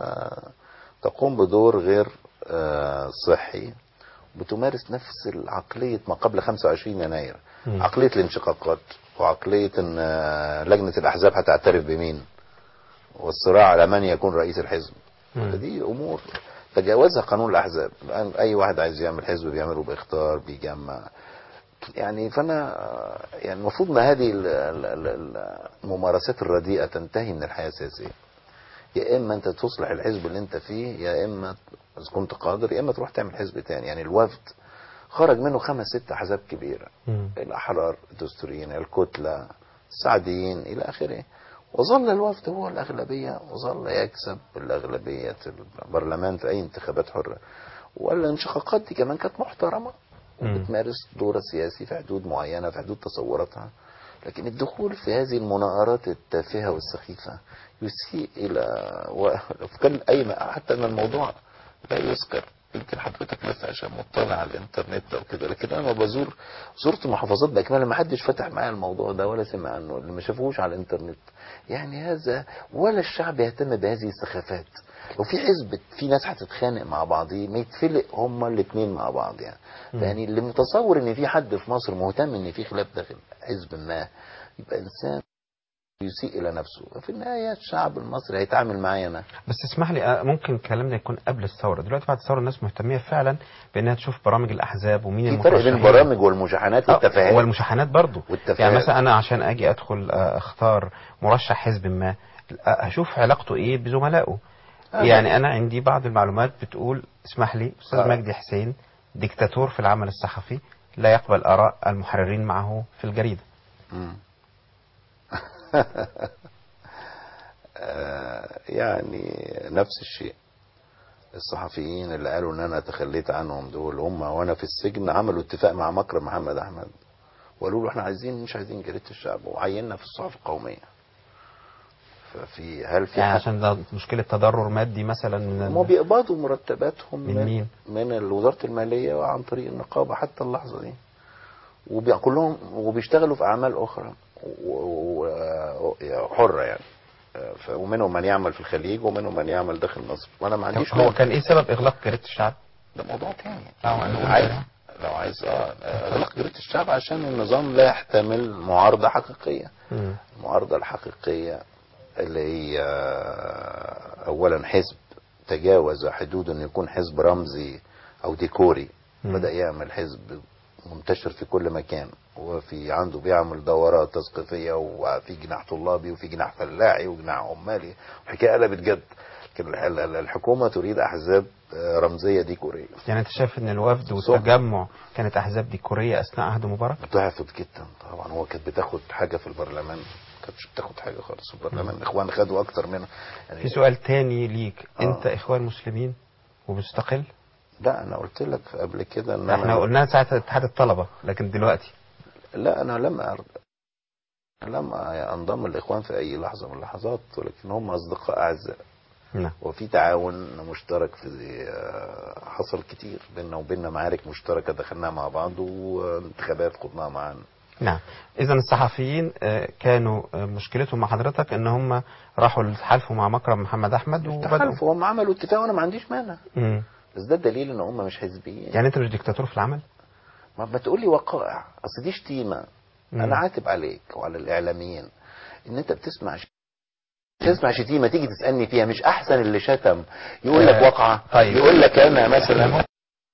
وتقوم بدور غير آه، صحي بتمارس نفس العقليه ما قبل 25 يناير مم. عقليه الانشقاقات وعقليه ان آه، لجنه الاحزاب هتعترف بمين والصراع على من يكون رئيس الحزب مم. دي امور تجاوزها قانون الاحزاب الان اي واحد عايز يعمل حزب بيعمله باختار بيجمع يعني فانا يعني المفروض ان هذه ال- ال- ال- الممارسات الرديئه تنتهي من الحياه السياسيه يا اما انت تصلح الحزب اللي انت فيه يا اما اذا كنت قادر يا اما تروح تعمل حزب تاني يعني الوفد خرج منه خمس ست احزاب كبيره مم. الاحرار الدستوريين الكتله السعديين الى اخره وظل الوفد هو الاغلبيه وظل يكسب الاغلبيه البرلمان في اي انتخابات حره والانشقاقات دي كمان كانت محترمه مم. وبتمارس دورها السياسي في حدود معينه في حدود تصوراتها لكن الدخول في هذه المناورات التافهة والسخيفة يسيء إلى و... كان أي حتى أن الموضوع لا يذكر يمكن حضرتك بس عشان مطلع على الانترنت او كده لكن انا لما بزور زرت محافظات باكملها ما حدش فتح معايا الموضوع ده ولا سمع عنه اللي ما شافوش على الانترنت يعني هذا ولا الشعب يهتم بهذه السخافات لو في حزب في ناس هتتخانق مع بعض ما يتفلق هما الاثنين مع بعض يعني يعني اللي متصور ان في حد في مصر مهتم ان في خلاف داخل حزب ما يبقى انسان يسيء الى نفسه في النهايه الشعب المصري هيتعامل معايا انا بس اسمح لي آه، ممكن الكلام ده يكون قبل الثوره دلوقتي بعد الثوره الناس مهتميه فعلا بانها تشوف برامج الاحزاب ومين في فرق بين المترشحين. البرامج والمشاحنات آه، والتفاهات والمشاحنات برضو والتفاهات. يعني مثلا انا عشان اجي ادخل آه، اختار مرشح حزب ما آه، اشوف علاقته ايه بزملائه آه. يعني انا عندي بعض المعلومات بتقول اسمح لي استاذ آه. مجدي حسين ديكتاتور في العمل الصحفي لا يقبل اراء المحررين معه في الجريده مم. آه، يعني نفس الشيء الصحفيين اللي قالوا ان انا تخليت عنهم دول هم وانا في السجن عملوا اتفاق مع مكرم محمد احمد وقالوا له احنا عايزين مش عايزين جريده الشعب وعيننا في الصحف القوميه ففي هل في يعني حد عشان ده مشكله تضرر مادي مثلا من هم بيقبضوا مرتباتهم من مين؟ من وزاره الماليه وعن طريق النقابه حتى اللحظه دي وبي- كلهم وبيشتغلوا في اعمال اخرى و- و- و- حره يعني ف- ومنهم من يعمل في الخليج ومنهم من يعمل داخل مصر وانا ما عنديش هو مانع. كان ايه سبب اغلاق جريده الشعب؟ ده موضوع تاني اه لو عايز لو عايز اه اغلاق جريده الشعب عشان النظام لا يحتمل معارضه حقيقيه مم. المعارضة الحقيقية اللي هي أولا حزب تجاوز حدود أن يكون حزب رمزي أو ديكوري مم. بدأ يعمل حزب منتشر في كل مكان وفي عنده بيعمل دورات تثقيفية وفي جناح طلابي وفي جناح فلاحي وجناح عمالي الحكاية قلبت جد لكن الح- ال- الحكومة تريد أحزاب آه، رمزية ديكورية يعني انت شايف ان الوفد والتجمع كانت احزاب ديكوريه اثناء عهد مبارك؟ ضعفت جدا طبعا هو كانت بتاخد حاجة في البرلمان ما كانتش بتاخد حاجة خالص في البرلمان الإخوان خدوا أكتر منه يعني في سؤال تاني ليك آه. انت اخوان مسلمين ومستقل؟ لا انا قلت لك قبل كده ان احنا انا قلناها ساعه اتحاد الطلبه لكن دلوقتي لا انا لم أرد لم انضم الاخوان في اي لحظه من اللحظات ولكن هم اصدقاء اعزاء نعم وفي تعاون مشترك في آه، حصل كتير بيننا وبيننا معارك مشتركه دخلناها مع بعض وانتخابات خضناها معا نعم اذا الصحفيين آه، كانوا آه، مشكلتهم مع حضرتك ان هم راحوا الحلفوا مع مكرم محمد احمد وبداوا تحالفوا هم عملوا اتفاق وانا ما عنديش مانع مم. بس ده دليل ان هم مش حزبيين يعني انت مش ديكتاتور في العمل؟ ما, ما تقول لي وقائع اصل دي شتيمه مم. انا عاتب عليك وعلى الاعلاميين ان انت بتسمع ش... تسمع شتيمه تيجي تسالني فيها مش احسن اللي شتم يقول لك آه، واقعه طيب. يقول لك انا مثلا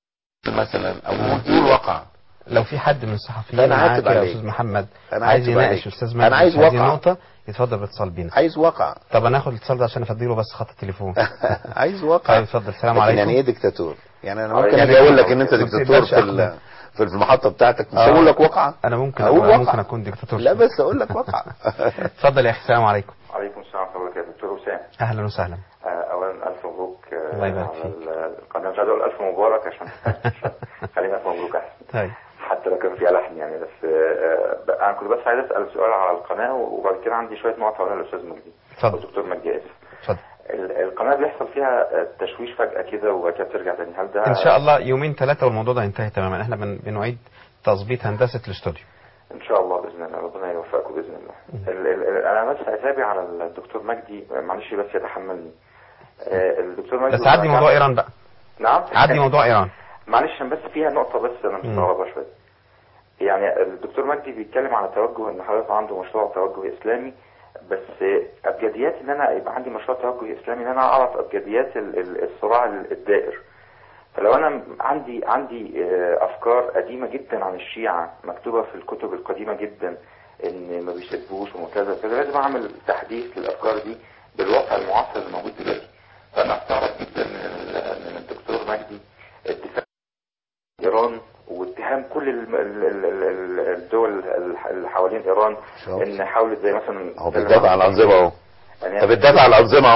مثلا او يقول واقعه لو في حد من الصحفيين أنا معاك عاتب يا عليك. استاذ محمد أنا عايز عاتب يناقش عليك. استاذ أنا مجدي عايز في هذه واقعة. النقطه يتفضل باتصال بينا عايز واقعه طب انا هاخد الاتصال ده عشان افضيله بس خط التليفون عايز واقعه طيب اتفضل السلام لكن عليكم يعني ايه دكتاتور يعني انا ممكن يعني اجي اقول لك ان انت ما دكتاتور تقدرش في ال- أخبر. في المحطه بتاعتك مش آه. هقول لك واقعه انا ممكن أقول أقول واقعة. ممكن اكون ديكتاتور لا بس اقول لك واقعه اتفضل يا اخي السلام عليكم عليكم السلام ورحمة الله وبركاته دكتور وسام اهلا وسهلا آه، أولا ألف مبروك آه، الله يبارك على فيك. ال- القناة مش عايز أقول ألف مبارك عشان عشان خلينا ألف مبروك أحسن طيب حتى لو كان فيها لحن يعني بس آه، آه، أنا كنت بس عايز أسأل سؤال على القناة وبعد كده عندي شوية نقط هقولها للأستاذ مجدي اتفضل الدكتور مجدي آسف اتفضل ال- القناة بيحصل فيها آه، تشويش فجأة كده وبعد كده بترجع تاني هل ده ان شاء الله يومين ثلاثه والموضوع ده ينتهي تماما احنا بن- بنعيد تظبيط هندسه الاستوديو ان شاء الله باذن الله ربنا يوفقكم باذن الله ال ال ال انا بس اتابع على الدكتور مجدي معلش بس يتحملني آه، الدكتور مجدي بس عدي موضوع ايران بقى نعم عدي موضوع ايران معلش عشان بس فيها نقطه بس انا مستغربها شويه يعني الدكتور مجدي بيتكلم على توجه ان حضرتك عنده مشروع توجه اسلامي بس ابجديات ان انا يبقى عندي مشروع توجه اسلامي ان انا اعرف ابجديات ال- ال- الصراع الدائر فلو انا عندي عندي آه، افكار قديمه جدا عن الشيعه مكتوبه في الكتب القديمه جدا ان ما بيسبوش وكذا كذا لازم اعمل تحديث للافكار دي بالواقع المعاصر اللي موجود دلوقتي فانا استغرب جدا من ال- من الدكتور مجدي اتفاق ايران واتهام كل الم- ال- ال- ال- ال- الدول الح- اللي حوالين ايران ان حاولت زي مثلا هو بتدافع عن الانظمه اهو يعني انت بتدافع عن الانظمه اهو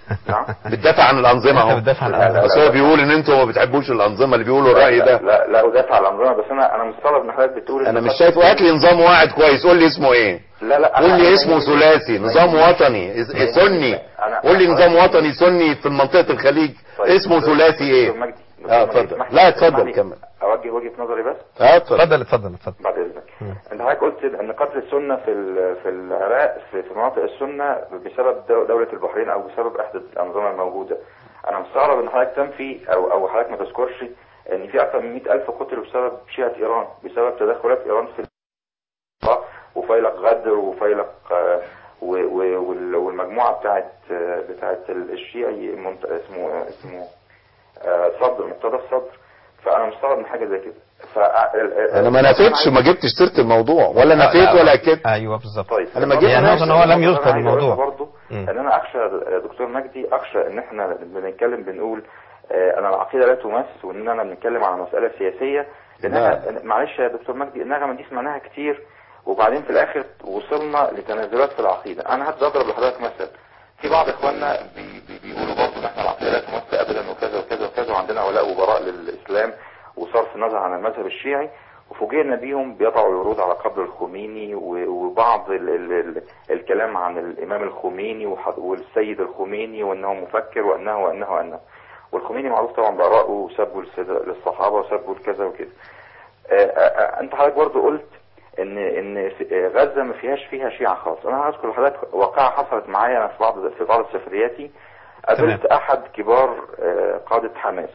بتدافع عن الانظمه انت اهو بتدافع عن لا، لا، الأنظمة. بس هو بيقول ان انتوا ما بتحبوش الانظمه اللي بيقولوا الراي لا ده لا لا ادافع عن الانظمه بس انا انا مستغرب ان حضرتك بتقول إن انا مش خط شايفه هات لي نظام واحد كويس قول لي اسمه ايه لا لا قول أنا- لي أنا اسمه يهمني- ثلاثي نظام يهمني- وطني إز- يهمني- سني أنا- قول لي أنا- نظام وطني سني في منطقه الخليج طيب، اسمه دكتور- ثلاثي دكتور ايه مجدي، دكتور اه مجدي، اتفضل اسمح لي- لا اسمح اتفضل لي كمل اوجه وجهه نظري بس اه اتفضل اتفضل اتفضل اتفضل بعد اذنك مم. انت حضرتك قلت ان قتل السنه في ال- في العراق في في مناطق السنه بسبب دو- دوله البحرين او بسبب احدى الانظمه الموجوده انا مستغرب ان حضرتك تنفي او او حضرتك ما تذكرش ان في اكثر من 100000 قتلوا بسبب شيعه ايران بسبب تدخلات ايران في وفيلق غدر وفيلق آه، و- و- وال- والمجموعه بتاعت آه، بتاعت الشيعي منت- اسمه اسمه آه، صدر مقتدى الصدر فانا مستغرب من حاجه زي كده فا انا ما نفيتش ما جبتش سيره الموضوع ولا لا، نفيت لا. ولا اكدت ايوه بالظبط طيب أنا ما النقطة جبت هي اللي نقطة إن هو لم النقطة اللي يذكر أنا عايز أقولها الموضوع. برضو مم. ان انا اخشى يا دكتور مجدي اخشى ان احنا بنتكلم بنقول آه، انا العقيده لا تمس واننا بنتكلم على مساله سياسيه لانها معلش يا دكتور مجدي النغمه دي سمعناها كتير وبعدين في الاخر وصلنا لتنازلات في العقيده انا هبدا اضرب لحضرتك مثل في بعض اخواننا بي بي بيقولوا برضه ان احنا العقيده لا تمس ابدا وكذا وكذا وكذا وعندنا ولاء وبراء للاسلام وصرف النظر عن المذهب الشيعي وفوجئنا بيهم بيضعوا العروض على قبر الخميني و- وبعض ال ال ال الكلام عن الامام الخميني وح- والسيد الخميني وانه مفكر وانه وانه وانه والخميني معروف طبعا بارائه وسبه للسيدة- للصحابه وسبه لكذا وكده آه، آه، آه، انت حضرتك برضه قلت ان ان ف- آه، غزه ما فيهاش فيها شيعه خالص انا هذكر لحضرتك واقعه حصلت معايا أنا في بعض في بعض سفرياتي قابلت احد كبار آه، قاده حماس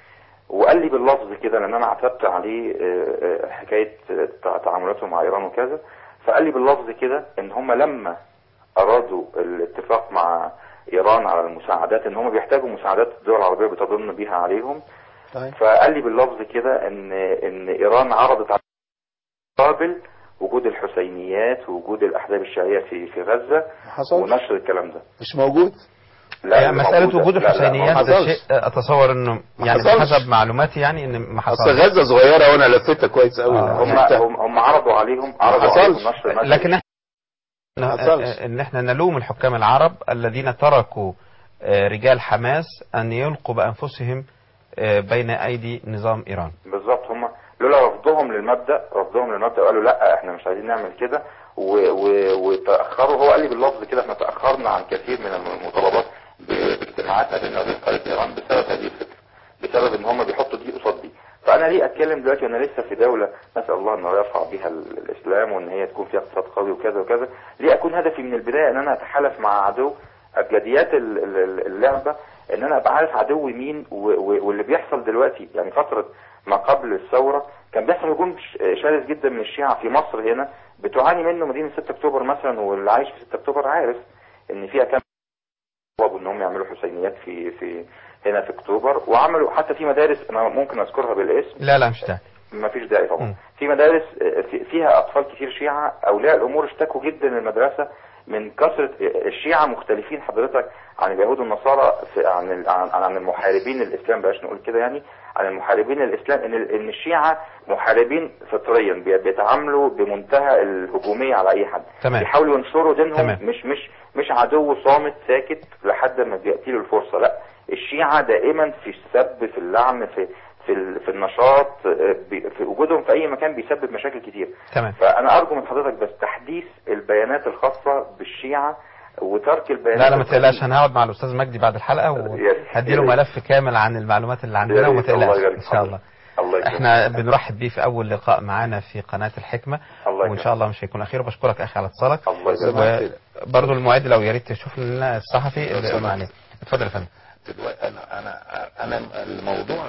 وقال لي باللفظ كده لان انا عتبت عليه آه، آه، حكايه آه، تع- تعاملاته مع ايران وكذا فقال لي باللفظ كده ان هم لما ارادوا الاتفاق مع ايران على المساعدات ان هم بيحتاجوا مساعدات الدول العربيه بتضن بيها عليهم طيب. فقال لي باللفظ كده ان ان ايران عرضت على مقابل وجود الحسينيات ووجود الاحزاب الشيعيه في في غزه ما حصلش ونشر الكلام ده مش موجود لا يعني مسألة موجودة. وجود لا، لا، ما الحسينيات ده حصلش. شيء اتصور انه ما يعني حصلش. بحسب معلوماتي يعني ان ما اصل حصلش غزه صغيره وانا لفتها كويس قوي آه. هم هم هم عرضوا عليهم عرضوا حصلش. عليهم نشر نشر لكن احنا ما حصلش. ان احنا نلوم الحكام العرب الذين تركوا آه، رجال حماس ان يلقوا بانفسهم آه، بين ايدي نظام ايران بالظبط هم لولا رفضهم للمبدا رفضهم للمبدا وقالوا لا احنا مش عايزين نعمل كده و- و- وتاخروا هو قال لي باللفظ كده احنا تاخرنا عن كثير من المطالبات ب- باجتماعاتنا بين وزير خارجيه ايران بسبب هذه الفكره بسبب ان هم بيحطوا دي قصاد دي فانا ليه اتكلم دلوقتي وانا لسه في دوله نسال الله انه يرفع بها ال- الاسلام وان هي تكون فيها اقتصاد قوي وكذا وكذا ليه اكون هدفي من البدايه ان انا اتحالف مع عدو ابجديات ال- ال- اللعبه ان انا ابقى عارف عدوي مين و- و- واللي بيحصل دلوقتي يعني فتره ما قبل الثوره كان بيحصل هجوم ش- شرس جدا من الشيعه في مصر هنا بتعاني منه مدينه 6 اكتوبر مثلا واللي عايش في 6 اكتوبر عارف ان فيها كام طلبوا ان هم يعملوا حسينيات في في هنا في اكتوبر وعملوا حتى في مدارس انا ممكن اذكرها بالاسم لا لا مش ده ما فيش داعي طبعا مم. في مدارس آه، في- فيها اطفال كتير شيعة اولياء الامور اشتكوا جدا المدرسة من كثرة الشيعة مختلفين حضرتك عن اليهود والنصارى في عن ال- عن عن المحاربين الاسلام بلاش نقول كده يعني عن المحاربين الاسلام ان ال- ان الشيعة محاربين فطريا بي- بيتعاملوا بمنتهى الهجومية على اي حد تمام. بيحاولوا ينشروا دينهم تمام. مش مش مش عدو صامت ساكت لحد ما بيأتي له الفرصة لا الشيعة دائما في السب في اللعن في في ال- في النشاط آه، بي- في وجودهم في اي مكان بيسبب مشاكل كتير تمام فانا ارجو من حضرتك بس تحديث البيانات الخاصة بالشيعة وترك البيانات لا لا ما تقلقش انا هقعد مع الاستاذ مجدي بعد الحلقه وهديله ملف كامل عن المعلومات اللي عندنا وما يا ريت، الله تقلقش يبارك ان شاء فيك. الله الله يكرمك. احنا بنرحب بيه في اول لقاء معانا في قناه الحكمه الله وان يكرمك. شاء الله مش هيكون اخير بشكرك اخي على اتصالك الله يسلمك. وبرضه المعد لو يا ريت تشوف لنا الصحفي اللي سمحت. قلنا عليه اتفضل يا فندم دلوقتي انا انا انا الموضوع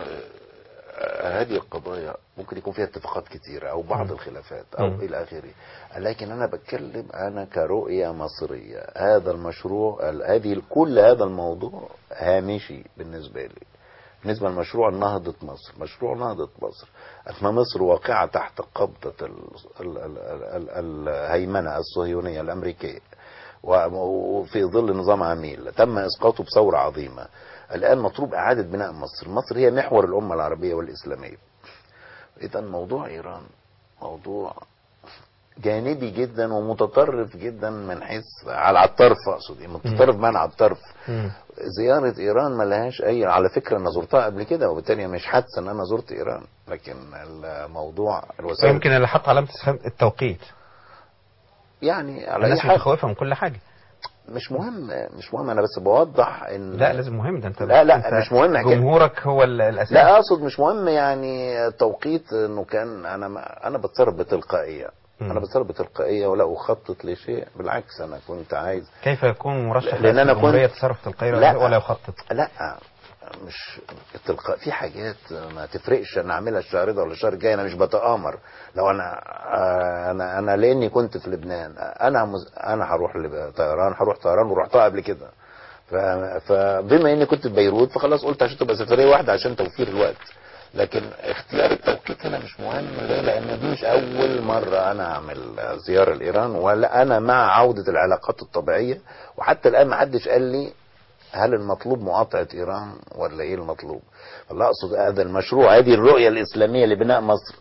آه، هذه القضايا ممكن يكون فيها اتفاقات كتيرة او بعض مم. الخلافات او مم. الى اخره لكن انا بتكلم انا كرؤية مصرية هذا المشروع ال- هذه كل هذا الموضوع هامشي بالنسبة لي بالنسبة لمشروع نهضة مصر مشروع نهضة مصر أن مصر واقعة تحت قبضة ال- ال- ال- ال- ال- الهيمنة الصهيونية الأمريكية و- وفي ظل نظام عميل تم إسقاطه بثورة عظيمة الآن مطلوب إعادة بناء مصر مصر هي محور الأمة العربية والإسلامية إذا موضوع إيران موضوع جانبي جدا ومتطرف جدا من حيث على الطرف اقصد يعني متطرف معنى على الطرف مم. زيارة إيران ما لهاش أي على فكرة أنا زرتها قبل كده وبالتالي مش حادثة إن أنا زرت إيران لكن الموضوع الوسائل يمكن اللي حط علامة استفهام التوقيت يعني على أي الناس حال متخوفة من كل حاجة مش مهم مش مهم أنا بس بوضح إن لا لازم مهم ده انت لا لا انت مش مهم حكاية. جمهورك هو ال- الاساس لا اقصد مش مهم يعني توقيت انه كان انا ما انا بتصرف بتلقائيه مم. انا بتصرف بتلقائيه ولا اخطط لشيء بالعكس انا كنت عايز كيف يكون مرشح لأن أنا الجمهورية كنت- تصرف تلقائي لا. ولا يخطط لا مش التلقاء في حاجات ما تفرقش انا اعملها الشهر ده ولا الشهر الجاي انا مش بتآمر لو انا آه، انا انا لاني كنت في لبنان انا مز... انا هروح لب- طيران هروح طيران ورحتها قبل كده ف... فبما اني كنت في بيروت فخلاص قلت عشان تبقى سفريه واحده عشان توفير الوقت لكن اختيار التوقيت هنا مش مهم ليه؟ لان دي مش اول مره انا اعمل زياره لايران ولا انا مع عوده العلاقات الطبيعيه وحتى الان ما حدش قال لي هل المطلوب مقاطعة إيران ولا إيه المطلوب؟ والله أقصد هذا المشروع هذه الرؤية الإسلامية لبناء مصر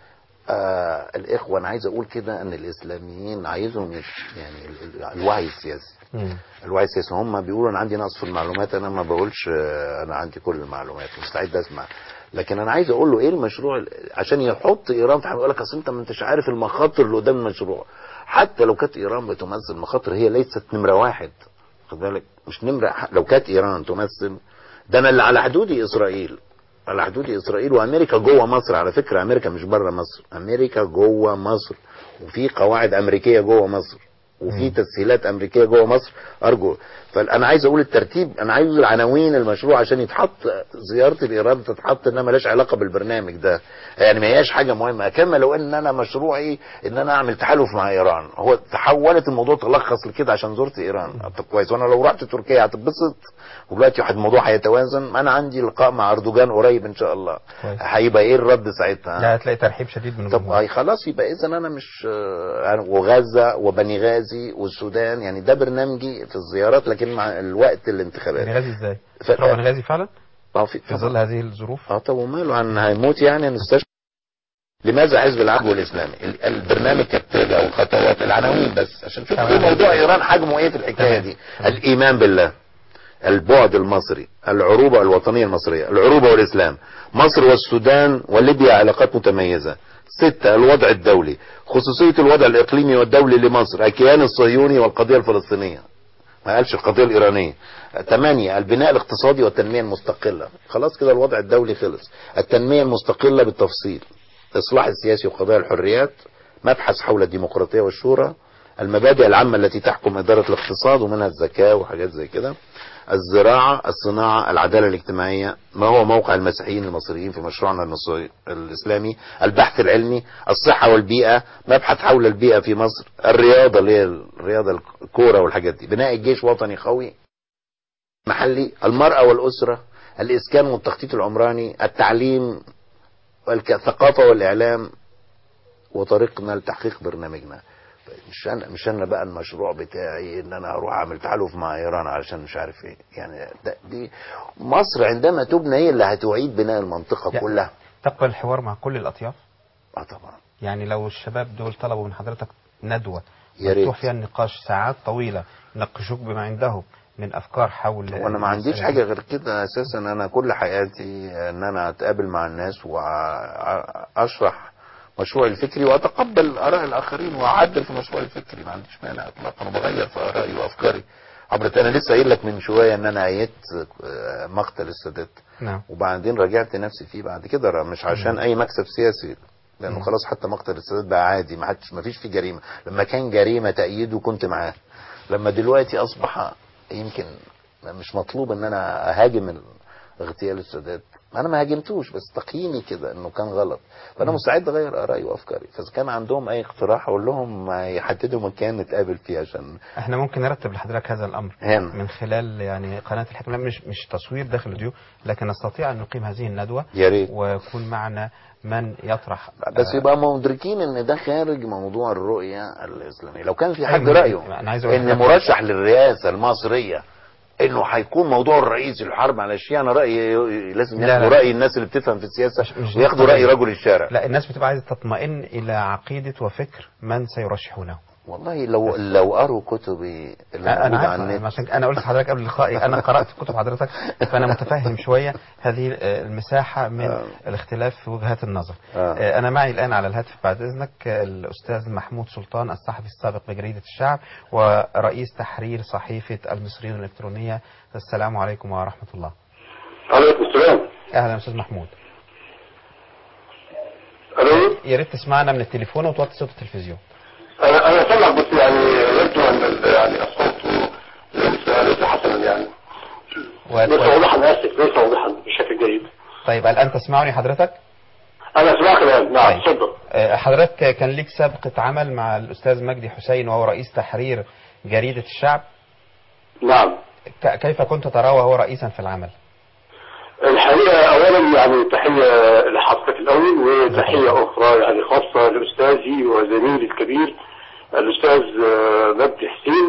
آه الإخوة أنا عايز أقول كده أن الإسلاميين عايزهم يش يعني ال- ال- الوعي السياسي مم. الوعي السياسي هم بيقولوا أنا عندي نقص في المعلومات أنا ما بقولش آه، أنا عندي كل المعلومات مستعد أسمع لكن أنا عايز أقول له إيه المشروع ال- عشان يحط إيران في حاجة يقول لك أصل أنت ما أنتش عارف المخاطر اللي قدام المشروع حتى لو كانت إيران بتمثل مخاطر هي ليست نمرة واحد خد بالك مش نمرة لو كانت إيران تمثل ده أنا اللي على حدود إسرائيل على حدود إسرائيل وأمريكا جوه مصر على فكرة أمريكا مش بره مصر أمريكا جوه مصر وفي قواعد أمريكية جوه مصر وفي تسهيلات أمريكية جوه مصر أرجو فأنا عايز أقول الترتيب أنا عايز العناوين المشروع عشان يتحط زيارة الإيران تتحط إنها ملهاش علاقة بالبرنامج ده يعني ما هياش حاجة مهمة كما لو إن أنا مشروعي إن أنا أعمل تحالف مع إيران هو تحولت الموضوع تلخص لكده عشان زرت إيران طب كويس وأنا لو رحت تركيا هتتبسط ودلوقتي واحد الموضوع هيتوازن انا عندي لقاء مع اردوغان قريب ان شاء الله كويس. هيبقى ايه الرد ساعتها لا هتلاقي ترحيب شديد من طب الجمهور اي خلاص يبقى اذا انا مش آه، وغزه وبني غازي والسودان يعني ده برنامجي في الزيارات لكن مع الوقت الانتخابات بني غازي ازاي؟ ف- تروح بني غازي فعلا؟ اه في في ظل هذه الظروف؟ اه طب وماله عن هيموت يعني نستشفى لماذا حزب العدو الاسلامي ال- البرنامج كالتالي او الخطوات العناوين بس عشان شوف تمام. ايه موضوع ايران حجمه ايه في الحكايه تمام. دي الايمان بالله البعد المصري العروبة الوطنية المصرية العروبة والإسلام مصر والسودان وليبيا علاقات متميزة ستة الوضع الدولي خصوصية الوضع الإقليمي والدولي لمصر الكيان الصهيوني والقضية الفلسطينية ما قالش القضية الإيرانية ثمانية البناء الاقتصادي والتنمية المستقلة خلاص كده الوضع الدولي خلص التنمية المستقلة بالتفصيل إصلاح السياسي وقضايا الحريات مبحث حول الديمقراطية والشورى المبادئ العامة التي تحكم إدارة الاقتصاد ومنها الزكاة وحاجات زي كده الزراعة الصناعة العدالة الاجتماعية ما هو موقع المسيحيين المصريين في مشروعنا النصري الإسلامي البحث العلمي الصحة والبيئة مبحث حول البيئة في مصر الرياضة اللي هي الرياضة الكورة والحاجات دي بناء الجيش وطني قوي محلي المرأة والأسرة الإسكان والتخطيط العمراني التعليم والثقافة والإعلام وطريقنا لتحقيق برنامجنا مش انا مش انا بقى المشروع بتاعي ان انا اروح اعمل تحالف مع ايران علشان مش عارف ايه يعني ده دي مصر عندما تبنى هي اللي هتعيد بناء المنطقه يعني كلها تقبل الحوار مع كل الأطياف؟ اه طبعا يعني لو الشباب دول طلبوا من حضرتك ندوة يا ريت. مفتوح فيها النقاش ساعات طويلة يناقشوك بما عندهم من أفكار حول وانا ما عنديش المسألة حاجه دي. غير كده اساسا انا كل حياتي ان انا اتقابل مع الناس واشرح مشروعي الفكري واتقبل اراء الاخرين واعدل في مشروعي الفكري ما عنديش مانع اطلاقا وبغير في ارائي وافكاري عبر انا لسه قايل لك من شويه ان انا ايدت آه، مقتل السادات نعم وبعدين راجعت نفسي فيه بعد كده مش عشان اي مكسب سياسي لانه مم. خلاص حتى مقتل السادات بقى عادي ما حدش ما فيش فيه جريمه لما كان جريمه تأييده كنت معاه لما دلوقتي اصبح يمكن مش مطلوب ان انا اهاجم ال- اغتيال السادات انا ما هاجمتوش بس تقييمي كده انه كان غلط فانا مستعد اغير ارائي وافكاري فاذا كان عندهم اي اقتراح اقول لهم ما يحددوا مكان نتقابل فيه عشان احنا ممكن نرتب لحضرتك هذا الامر هنا. من خلال يعني قناه الحكمه مش مش تصوير داخل الفيديو لكن نستطيع ان نقيم هذه الندوه يا ريت ويكون معنا من يطرح بس آه، يبقى مدركين ان ده خارج موضوع الرؤيه الاسلاميه لو كان في حد أيوة، رايه أنا عايز أقول ان لحضرتك- مرشح للرئاسه المصريه انه هيكون موضوع الرئيسي الحرب على الشيعة انا رايي لازم لا، ياخدوا لا. راي الناس اللي بتفهم في السياسه مش وياخدوا راي رجل الشارع لا الناس بتبقى عايزه تطمئن الى عقيده وفكر من سيرشحونه والله لو لو قروا كتبي اللي انا موجوده عارف على النت عشان انا قلت لحضرتك قبل اللقاء انا قرات كتب حضرتك فانا متفهم شويه هذه آه، المساحه من آه. الاختلاف في وجهات النظر آه. آه، انا معي الان على الهاتف بعد اذنك آه، الاستاذ محمود سلطان الصحفي السابق بجريده الشعب ورئيس تحرير صحيفه المصريين الالكترونيه السلام عليكم ورحمه الله عليكم السلام اهلا استاذ محمود الو يا ريت تسمعنا من التليفون وتوطي صوت التلفزيون انا انا سامعك بس يعني يبدو ان ال- يعني الصوت ليس ليس حسنا يعني ليس واضحا اسف ليس واضحا بشكل جيد طيب الان تسمعني حضرتك انا اسمعك الان نعم تفضل آه، حضرتك كان ليك سابقة عمل مع الأستاذ مجدي حسين وهو رئيس تحرير جريدة الشعب نعم ك- كيف كنت تراه وهو رئيسا في العمل الحقيقه اولا يعني تحيه لحضرتك الاول وتحيه اخرى يعني خاصه لاستاذي وزميلي الكبير الاستاذ آه، مجدي حسين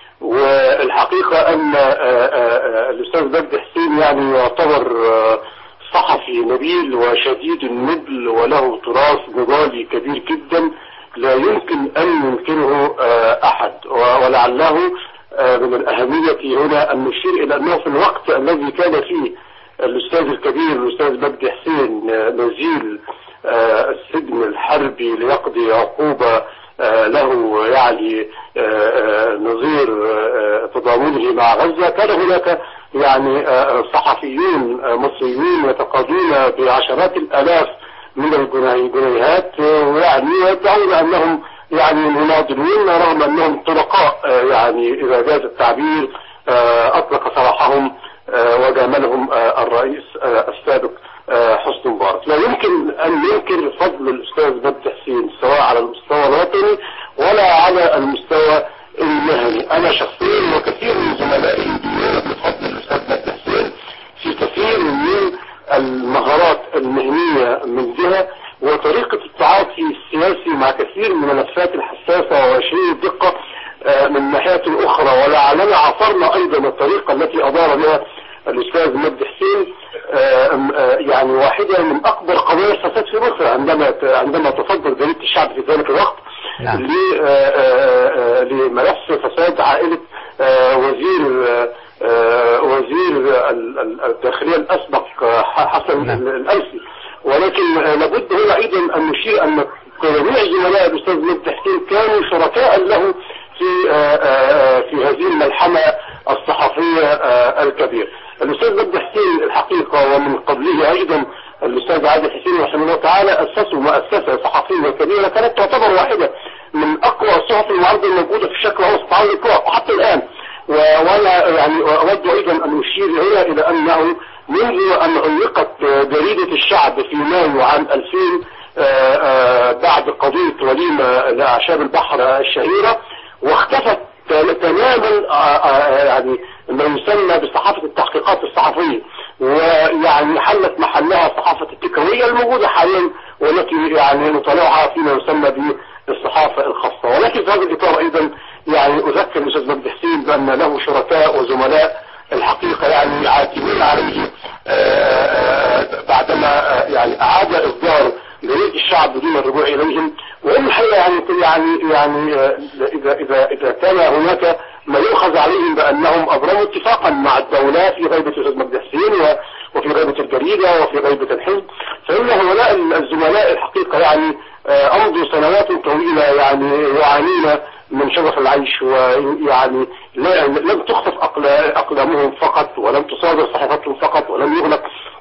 والحقيقه ان آه، آه، آه، الاستاذ مجدي حسين يعني يعتبر آه، صحفي نبيل وشديد النبل وله تراث نضالي كبير جدا لا يمكن ان ينكره آه، احد و- ولعله آه، من الاهميه هنا ان نشير الى انه في الوقت الذي كان فيه الاستاذ الكبير الاستاذ مجدي حسين آه، نزيل آه، السجن الحربي ليقضي عقوبة آه، له يعني آه، آه، نظير آه، تضامنه مع غزة كان هناك يعني آه، صحفيون آه، مصريون يتقاضون بعشرات الآلاف من الجنيه- الجنيهات آه، ويعني يدعون أنهم يعني مناضلون رغم أنهم طلقاء آه، يعني إذا جاز التعبير آه، أطلق سراحهم آه، وجاملهم آه، الرئيس آه، السابق آه، حسني مبارك لا يمكن أن ننكر فضل الأستاذ مجدي حسين سواء على المستوى الوطني ولا على المستوى المهني أنا شخصيا وكثير من زملائي بفضل الأستاذ مجدي حسين في كثير من المهارات المهنية من جهة وطريقة التعاطي السياسي مع كثير من الملفات الحساسة وشيء الدقة آه، من ناحية أخرى ولعلنا عصرنا أيضا الطريقة التي أدار بها الأستاذ مجدي حسين آه، أم- آه، يعني واحدة من أكبر قضايا الفساد في مصر عندما عندما تصدر جريدة الشعب في ذلك الوقت نعم. ل- آه، آه، آه، لملف فساد عائلة آه، وزير آه، آه، وزير ال- ال- الداخلية الأسبق آه، حسن نعم. الألفي ولكن آه، لابد هنا أيضا أن نشير أن جميع زملاء الأستاذ مجدي حسين كانوا شركاء له في آه، آه، في هذه الملحمة الصحفية آه، الكبيرة الأستاذ مجدي حسين الحقيقة ومن قبله أيضا الأستاذ عادل حسين رحمه الله تعالى أسسوا مؤسسة صحفية كبيرة كانت تعتبر واحدة من أقوى الصحف المعارضة الموجودة في الشرق الأوسط على الإطلاق وحتى الآن و- وأنا يعني أود أيضا أن أشير هنا إلى أنه منذ أن علقت جريدة الشعب في مايو عام 2000 آه، آه، بعد قضية وليمة لأعشاب البحر الشهيرة واختفت تماما آه، آه، يعني ما يسمى بصحافة التحقيقات الصحفية ويعني حلت محلها صحافة التكوية الموجودة حاليا والتي يعني نطالعها فيما يسمى بالصحافة الخاصة ولكن في هذا الإطار أيضا يعني أذكر الأستاذ مجدي حسين بأن له شركاء وزملاء الحقيقة يعني عاتبين عليه آه، آه، بعدما آه، يعني أعاد إصدار جريدة الشعب بدون الرجوع إليهم وهم الحقيقة يعني يعني يعني آه، إذا إذا إذا كان هناك ما يؤخذ عليهم بأنهم أبرموا اتفاقا مع الدولة في غيبة الأستاذ مجدي حسين و- وفي غيبة الجريدة وفي غيبة الحزب فإن هؤلاء الزملاء الحقيقة يعني آه، أمضوا سنوات طويلة يعني يعانون من شرف العيش ويعني لا- لم تخطف أقلا- أقلامهم فقط ولم تصادر صحيفتهم فقط ولم يغلق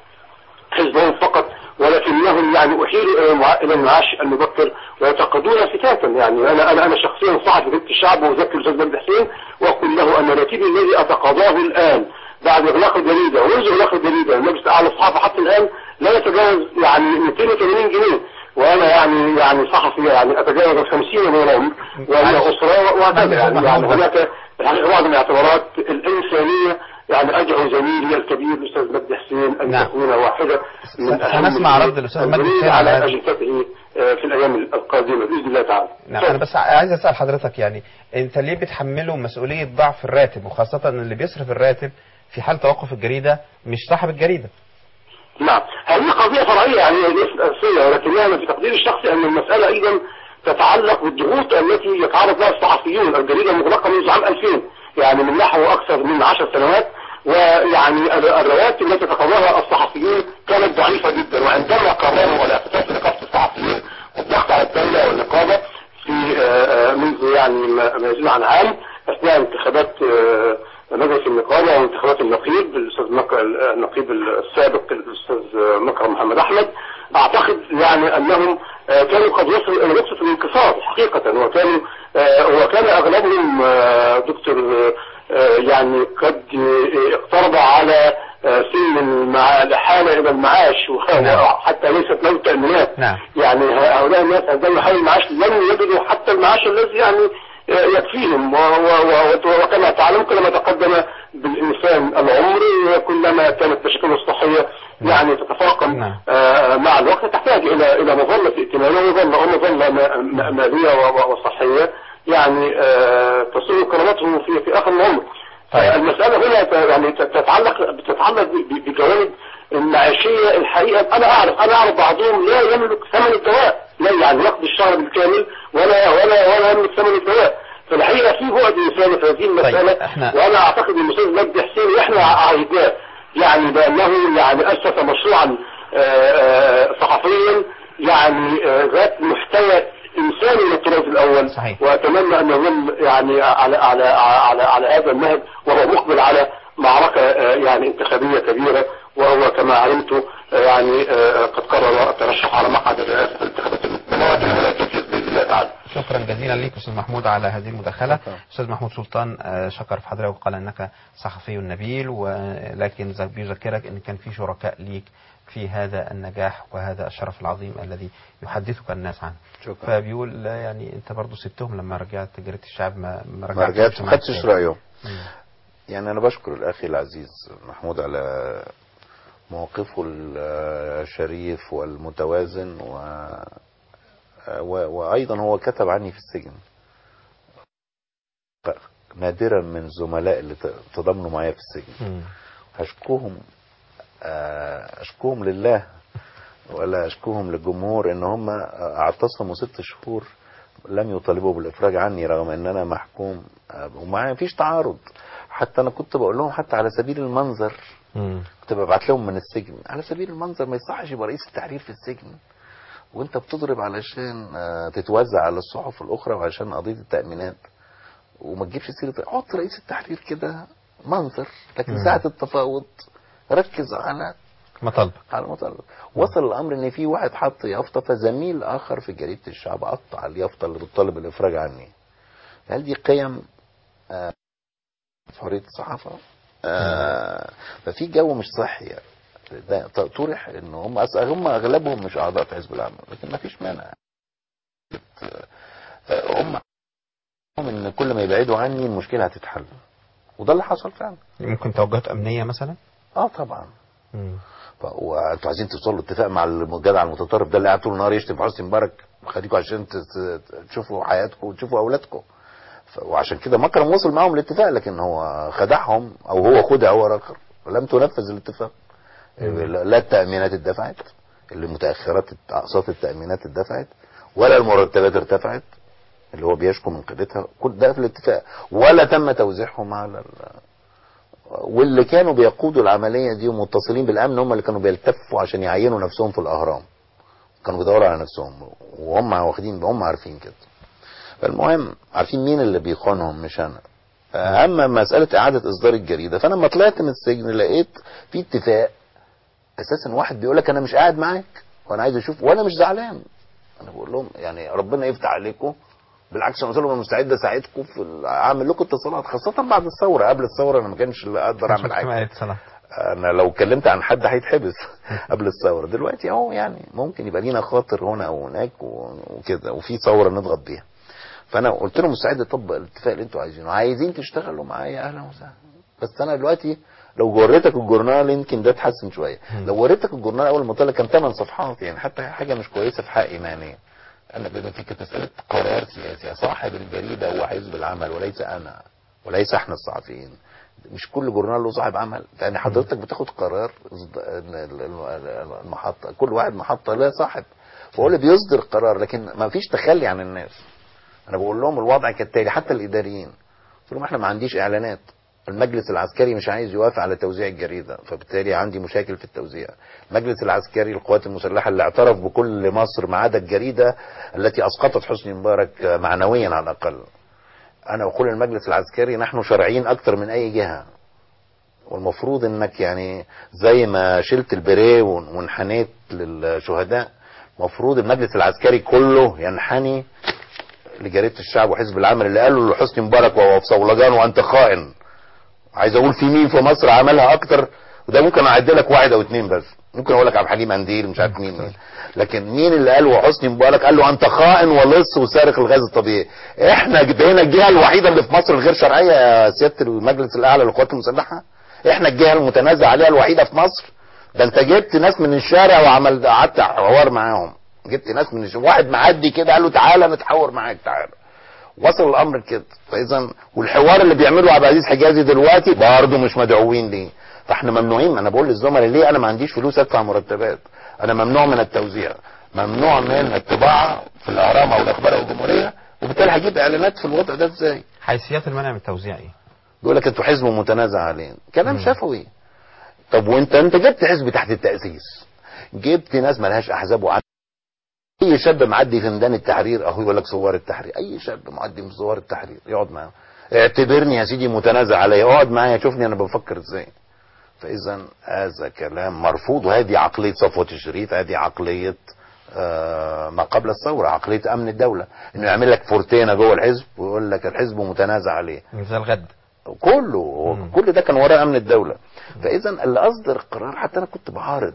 حزبهم فقط ولكنهم يعني احيلوا الى المع- الى المعاش المبكر ويعتقدون فتاتا يعني انا انا انا شخصيا صاحب جريده الشعب واذكر الاستاذ مجدي حسين واقول له ان راتبي الذي اتقاضاه الان بعد اغلاق الجريده ومنذ اغلاق الجريده المجلس الاعلى للصحافه حتى الان لا يتجاوز يعني 280 جنيه وانا يعني يعني صحفي يعني اتجاوز ال 50 دولار وانا اسره وهكذا يعني, يعني هناك الحقيقه بعض الاعتبارات الانسانيه يعني ادعو زميلي الكبير الاستاذ مجدي حسين ان نعم. تكون واحده من اهم سنسمع رد الأستاذ مجدي الجريدة حسين على على هذا. اجندته آه، في الايام القادمه القادمه باذن الله تعالى نعم انا بس عايز اسال حضرتك يعني انت ليه بتحمله مسؤوليه ضعف الراتب وخاصه ان اللي بيصرف الراتب في حال توقف الجريده مش صاحب الجريده نعم هذه قضية فرعية يعني ليست أساسية ولكنها من في تقديري الشخصي أن المسألة أيضا تتعلق بالضغوط التي يتعرض لها الصحفيون الجريدة مغلقة منذ عام 2000 يعني من نحو أكثر من 10 سنوات ويعني ال- الرواتب التي تقاضاها الصحفيون كانت ضعيفة جدا وعندما قرروا الاعتصام بنقابة الصحفيين والضغط على الدولة والنقابة في آه، آه، منذ يعني ما ما يزيد عن عام أثناء انتخابات آه، مجلس النقابة وانتخابات النقيب الأستاذ مك... النقيب السابق الأستاذ مكرم محمد أحمد أعتقد يعني أنهم آه، كانوا قد وصلوا إلى نقطة الانكسار حقيقة وكانوا آه، وكان أغلبهم آه، دكتور آه، يعني قد آه، اقترب على آه، سن المع... الحالة إلى المعاش وحتى ليست له تأمينات نعم يعني هؤلاء الناس عندما يحاول المعاش لم يجدوا حتى المعاش الذي يعني يكفيهم و- و- و- وكما تعلم كلما تقدم بالإنسان العمر كلما كانت مشاكله الصحية يعني تتفاقم آه، مع الوقت تحتاج إلى إلى مظلة ائتمان ومظلة ومظلة ما- ما- مالية و- و- وصحية يعني آه، تصل كرامته في في آخر العمر المسألة هنا ت- يعني ت- تتعلق بتتعلق ب- ب- بجوانب المعيشية الحقيقة أنا أعرف أنا أعرف بعضهم لا يملك ثمن الدواء لا يعني يقضي الشهر بالكامل ولا ولا ولا يملك ثمن الدواء فالحقيقة في بعد إنساني في هذه المسألة وأنا أعتقد إن الأستاذ مجدي حسين وإحنا عايدناه يعني بأنه يعني أسس مشروعا آه، آه، صحفيا يعني آه، ذات محتوى إنساني من الطراز الأول صحيح. وأتمنى أن يظل يعني على على على على هذا النهج وهو مقبل على معركة آه، يعني انتخابية كبيرة وهو كما علمت آه، يعني آه، قد قرر الترشح على مقعد الرئاسة في الانتخابات المتواجهة ولكن بإذن الله تعالى شكرا جزيلا ليك استاذ محمود على هذه المداخله استاذ محمود سلطان آه، شكر في حضرتك وقال انك صحفي نبيل ولكن ز- بيذكرك ان كان في شركاء ليك في هذا النجاح وهذا الشرف العظيم الذي يحدثك الناس عنه شكرا. فبيقول لا يعني انت برضو سبتهم لما رجعت جريده الشعب ما ما ما رجعتش ما معاك خدتش تاني. رأيهم مم. يعني أنا بشكر الأخ العزيز محمود على موقفه الشريف والمتوازن و... و... وأيضا هو كتب عني في السجن نادرا من الزملاء اللي ت- تضامنوا معايا في السجن مم. أشكوهم آه، أشكوهم لله ولا أشكوهم للجمهور إن هم اعتصموا ست شهور لم يطالبوا بالإفراج عني رغم إن أنا محكوم آه، ومعايا مفيش تعارض حتى أنا كنت بقول لهم حتى على سبيل المنظر مم. كنت ببعت لهم من السجن على سبيل المنظر ما يصحش يبقى رئيس التحرير في السجن وانت بتضرب علشان آه، تتوزع على الصحف الاخرى وعشان قضيه التامينات وما تجيبش سيره حط رئيس التحرير كده منظر لكن مم. ساعه التفاوض ركز على مطالبك على مطالبه وصل الامر ان في واحد حط يافطه فزميل اخر في جريده الشعب قطع اليافطه اللي بتطالب الافراج عني هل دي قيم آه، حريه الصحافه آه ففي جو مش صحي يعني ده ط- طرح ان هم أص- هم اغلبهم مش اعضاء في حزب العمل لكن ما فيش مانع آه، هم هم ان كل ما يبعدوا عني المشكله هتتحل وده اللي حصل فعلا ممكن توجهات امنيه مثلا اه طبعا مم. ف- وانتوا عايزين توصلوا اتفاق مع الجدع المتطرف ده اللي قاعد طول النهار يشتم في حسني مبارك خليكم عشان ت- ت- تشوفوا حياتكم وتشوفوا اولادكم ف- وعشان كده مكرم وصل معاهم الاتفاق لكن هو خدعهم او هو خدع هو الاخر ولم تنفذ الاتفاق لا لا التامينات اتدفعت اللي متاخرات الت- اقساط التامينات اتدفعت ولا المرتبات ارتفعت اللي هو بيشكو من قيمتها كل ده في الاتفاق ولا تم توزيعهم على ال... واللي كانوا بيقودوا العمليه دي ومتصلين بالامن هم اللي كانوا بيلتفوا عشان يعينوا نفسهم في الاهرام كانوا بيدوروا على نفسهم وهم واخدين هم عارفين كده فالمهم عارفين مين اللي بيخونهم مش انا اما مساله اعاده اصدار الجريده فانا لما طلعت من السجن لقيت في اتفاق اساسا واحد بيقول لك انا مش قاعد معاك وانا عايز اشوف وانا مش زعلان انا بقول لهم يعني ربنا يفتح عليكم بالعكس انا قلت لهم انا مستعد اساعدكم في ال- اعمل لكم اتصالات خاصه بعد الثوره قبل الثوره انا ما كانش اللي اقدر اعمل حاجه احتمال اتصالات انا لو اتكلمت عن حد هيتحبس قبل الثوره دلوقتي اهو يعني ممكن يبقى لينا خاطر هنا او هناك و- وكده وفي ثوره نضغط بيها فانا قلت لهم مستعد اطبق الاتفاق اللي انتوا عايزينه عايزين تشتغلوا معايا اهلا وسهلا بس انا دلوقتي لو وريتك الجورنال يمكن ده اتحسن شويه لو وريتك الجورنال اول ما طلع كان 8 صفحات يعني حتى حاجه مش كويسه في حقي معنيه انا بما فيك مساله قرار سياسي صاحب الجريده هو حزب العمل وليس انا وليس احنا الصحفيين مش كل جورنال له صاحب عمل يعني حضرتك بتاخد قرار إصد- إن ال- ال- المحطه كل واحد محطه لها صاحب فهو اللي بيصدر قرار لكن ما فيش تخلي عن الناس انا بقول لهم الوضع كالتالي حتى الاداريين قلت لهم احنا ما عنديش اعلانات المجلس العسكري مش عايز يوافق على توزيع الجريده فبالتالي عندي مشاكل في التوزيع المجلس العسكري القوات المسلحه اللي اعترف بكل مصر ما عدا الجريده التي اسقطت حسني مبارك معنويا على الاقل انا اقول المجلس العسكري نحن شرعيين اكتر من اي جهه والمفروض انك يعني زي ما شلت البريه ون- وانحنيت للشهداء مفروض المجلس العسكري كله ينحني لجريده الشعب وحزب العمل اللي قالوا لحسني مبارك وهو في صولجان وانت خائن عايز اقول في مين في مصر عملها اكتر وده ممكن اعد لك واحد او اتنين بس ممكن اقول لك عبد الحليم انديل مش عارف مين مين لكن مين اللي قال وحسني مبارك قال له انت خائن ولص وسارق الغاز الطبيعي احنا بقينا الجهه الوحيده اللي في مصر الغير شرعيه يا سياده المجلس الاعلى للقوات المسلحه احنا الجهه المتنازع عليها الوحيده في مصر ده انت جبت ناس من الشارع وعمل قعدت حوار معاهم جبت ناس من الشارع واحد معدي كده قال له تعالى نتحاور معاك تعالى وصل الامر كده فاذا والحوار اللي بيعمله عبد العزيز حجازي دلوقتي برضه مش مدعوين ليه فاحنا ممنوعين انا بقول للزملاء ليه انا ما عنديش فلوس ادفع مرتبات انا ممنوع من التوزيع ممنوع من الطباعه في الاهرام او الاخبار او الجمهوريه وبالتالي هجيب اعلانات في الوضع ده ازاي حيثيات المنع من التوزيع ايه؟ بيقول لك انتوا حزب متنازع عليه كلام شفوي طب وانت انت جبت حزب تحت التاسيس جبت ناس ملهاش احزاب وعد اي شاب معدي في ميدان التحرير اهو يقول لك ثوار التحرير اي شاب معدي من ثوار التحرير يقعد معاه اعتبرني يا سيدي متنازع عليا اقعد معايا شوفني انا بفكر ازاي فاذا هذا كلام مرفوض وهذه عقليه صفوه الشريف هذه عقليه آه ما قبل الثوره عقليه امن الدوله انه يعمل لك فورتينا جوه الحزب ويقول لك الحزب متنازع عليه زي الغد كله هو كل ده كان وراء امن الدوله فاذا اللي اصدر القرار حتى انا كنت بعارض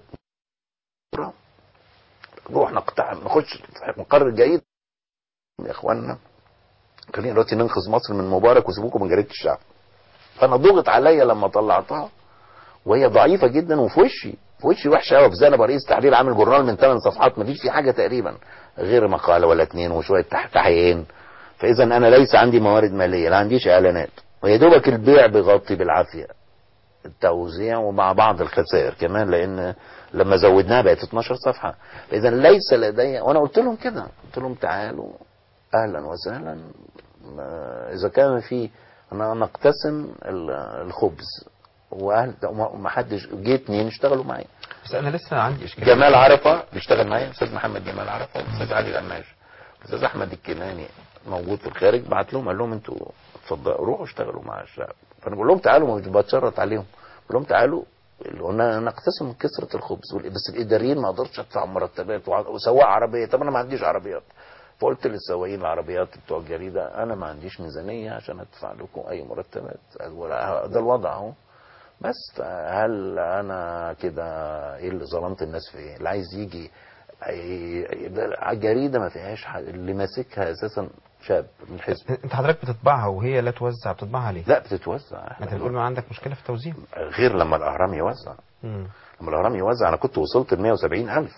نروح نقتحم نخش مقرر جيد يا اخوانا خلينا دلوقتي ننقذ مصر من مبارك وسيبوكم من جريده الشعب فانا ضغط عليا لما طلعتها وهي ضعيفه جدا وفي وشي في وشي وحشه قوي في ابقى رئيس تحرير عامل جورنال من 8 صفحات ما فيش فيه حاجه تقريبا غير مقاله ولا اتنين وشويه تحت تحيين فاذا انا ليس عندي موارد ماليه لا عنديش اعلانات ويا دوبك البيع بيغطي بالعافيه التوزيع ومع بعض الخسائر كمان لان لما زودناها بقت 12 صفحه فاذا ليس لدي وانا قلت لهم كده قلت لهم تعالوا اهلا وسهلا ما- اذا كان في أنا نقتسم ال- الخبز واهل ما حدش جه اتنين اشتغلوا معايا بس انا لسه عندي اشكال جمال عرفه بيشتغل معايا استاذ محمد جمال عرفه والاستاذ علي القماش الاستاذ احمد الكناني موجود في الخارج بعت لهم قال لهم انتوا اتفضلوا روحوا اشتغلوا مع الشعب فانا بقول لهم تعالوا مش بتشرط عليهم بقول لهم تعالوا قلنا نقتسم كسرة الخبز وال- بس الاداريين ما اقدرش ادفع مرتبات وع- وسواق عربيه طب انا ما عنديش عربيات فقلت للسواقين العربيات بتوع الجريده انا ما عنديش ميزانيه عشان ادفع لكم اي مرتبات ولا- ده الوضع اهو بس هل انا كده ايه اللي ظلمت الناس في ايه اللي عايز يجي ي- يبقى جريده ما فيهاش حد اللي ماسكها اساسا شاب من الحزب انت حضرتك بتطبعها وهي لا توزع بتطبعها ليه؟ لا بتتوزع ما انت بتقول ما عندك مشكله في التوزيع غير لما الاهرام يوزع مم. لما الاهرام يوزع انا كنت وصلت ل 170 الف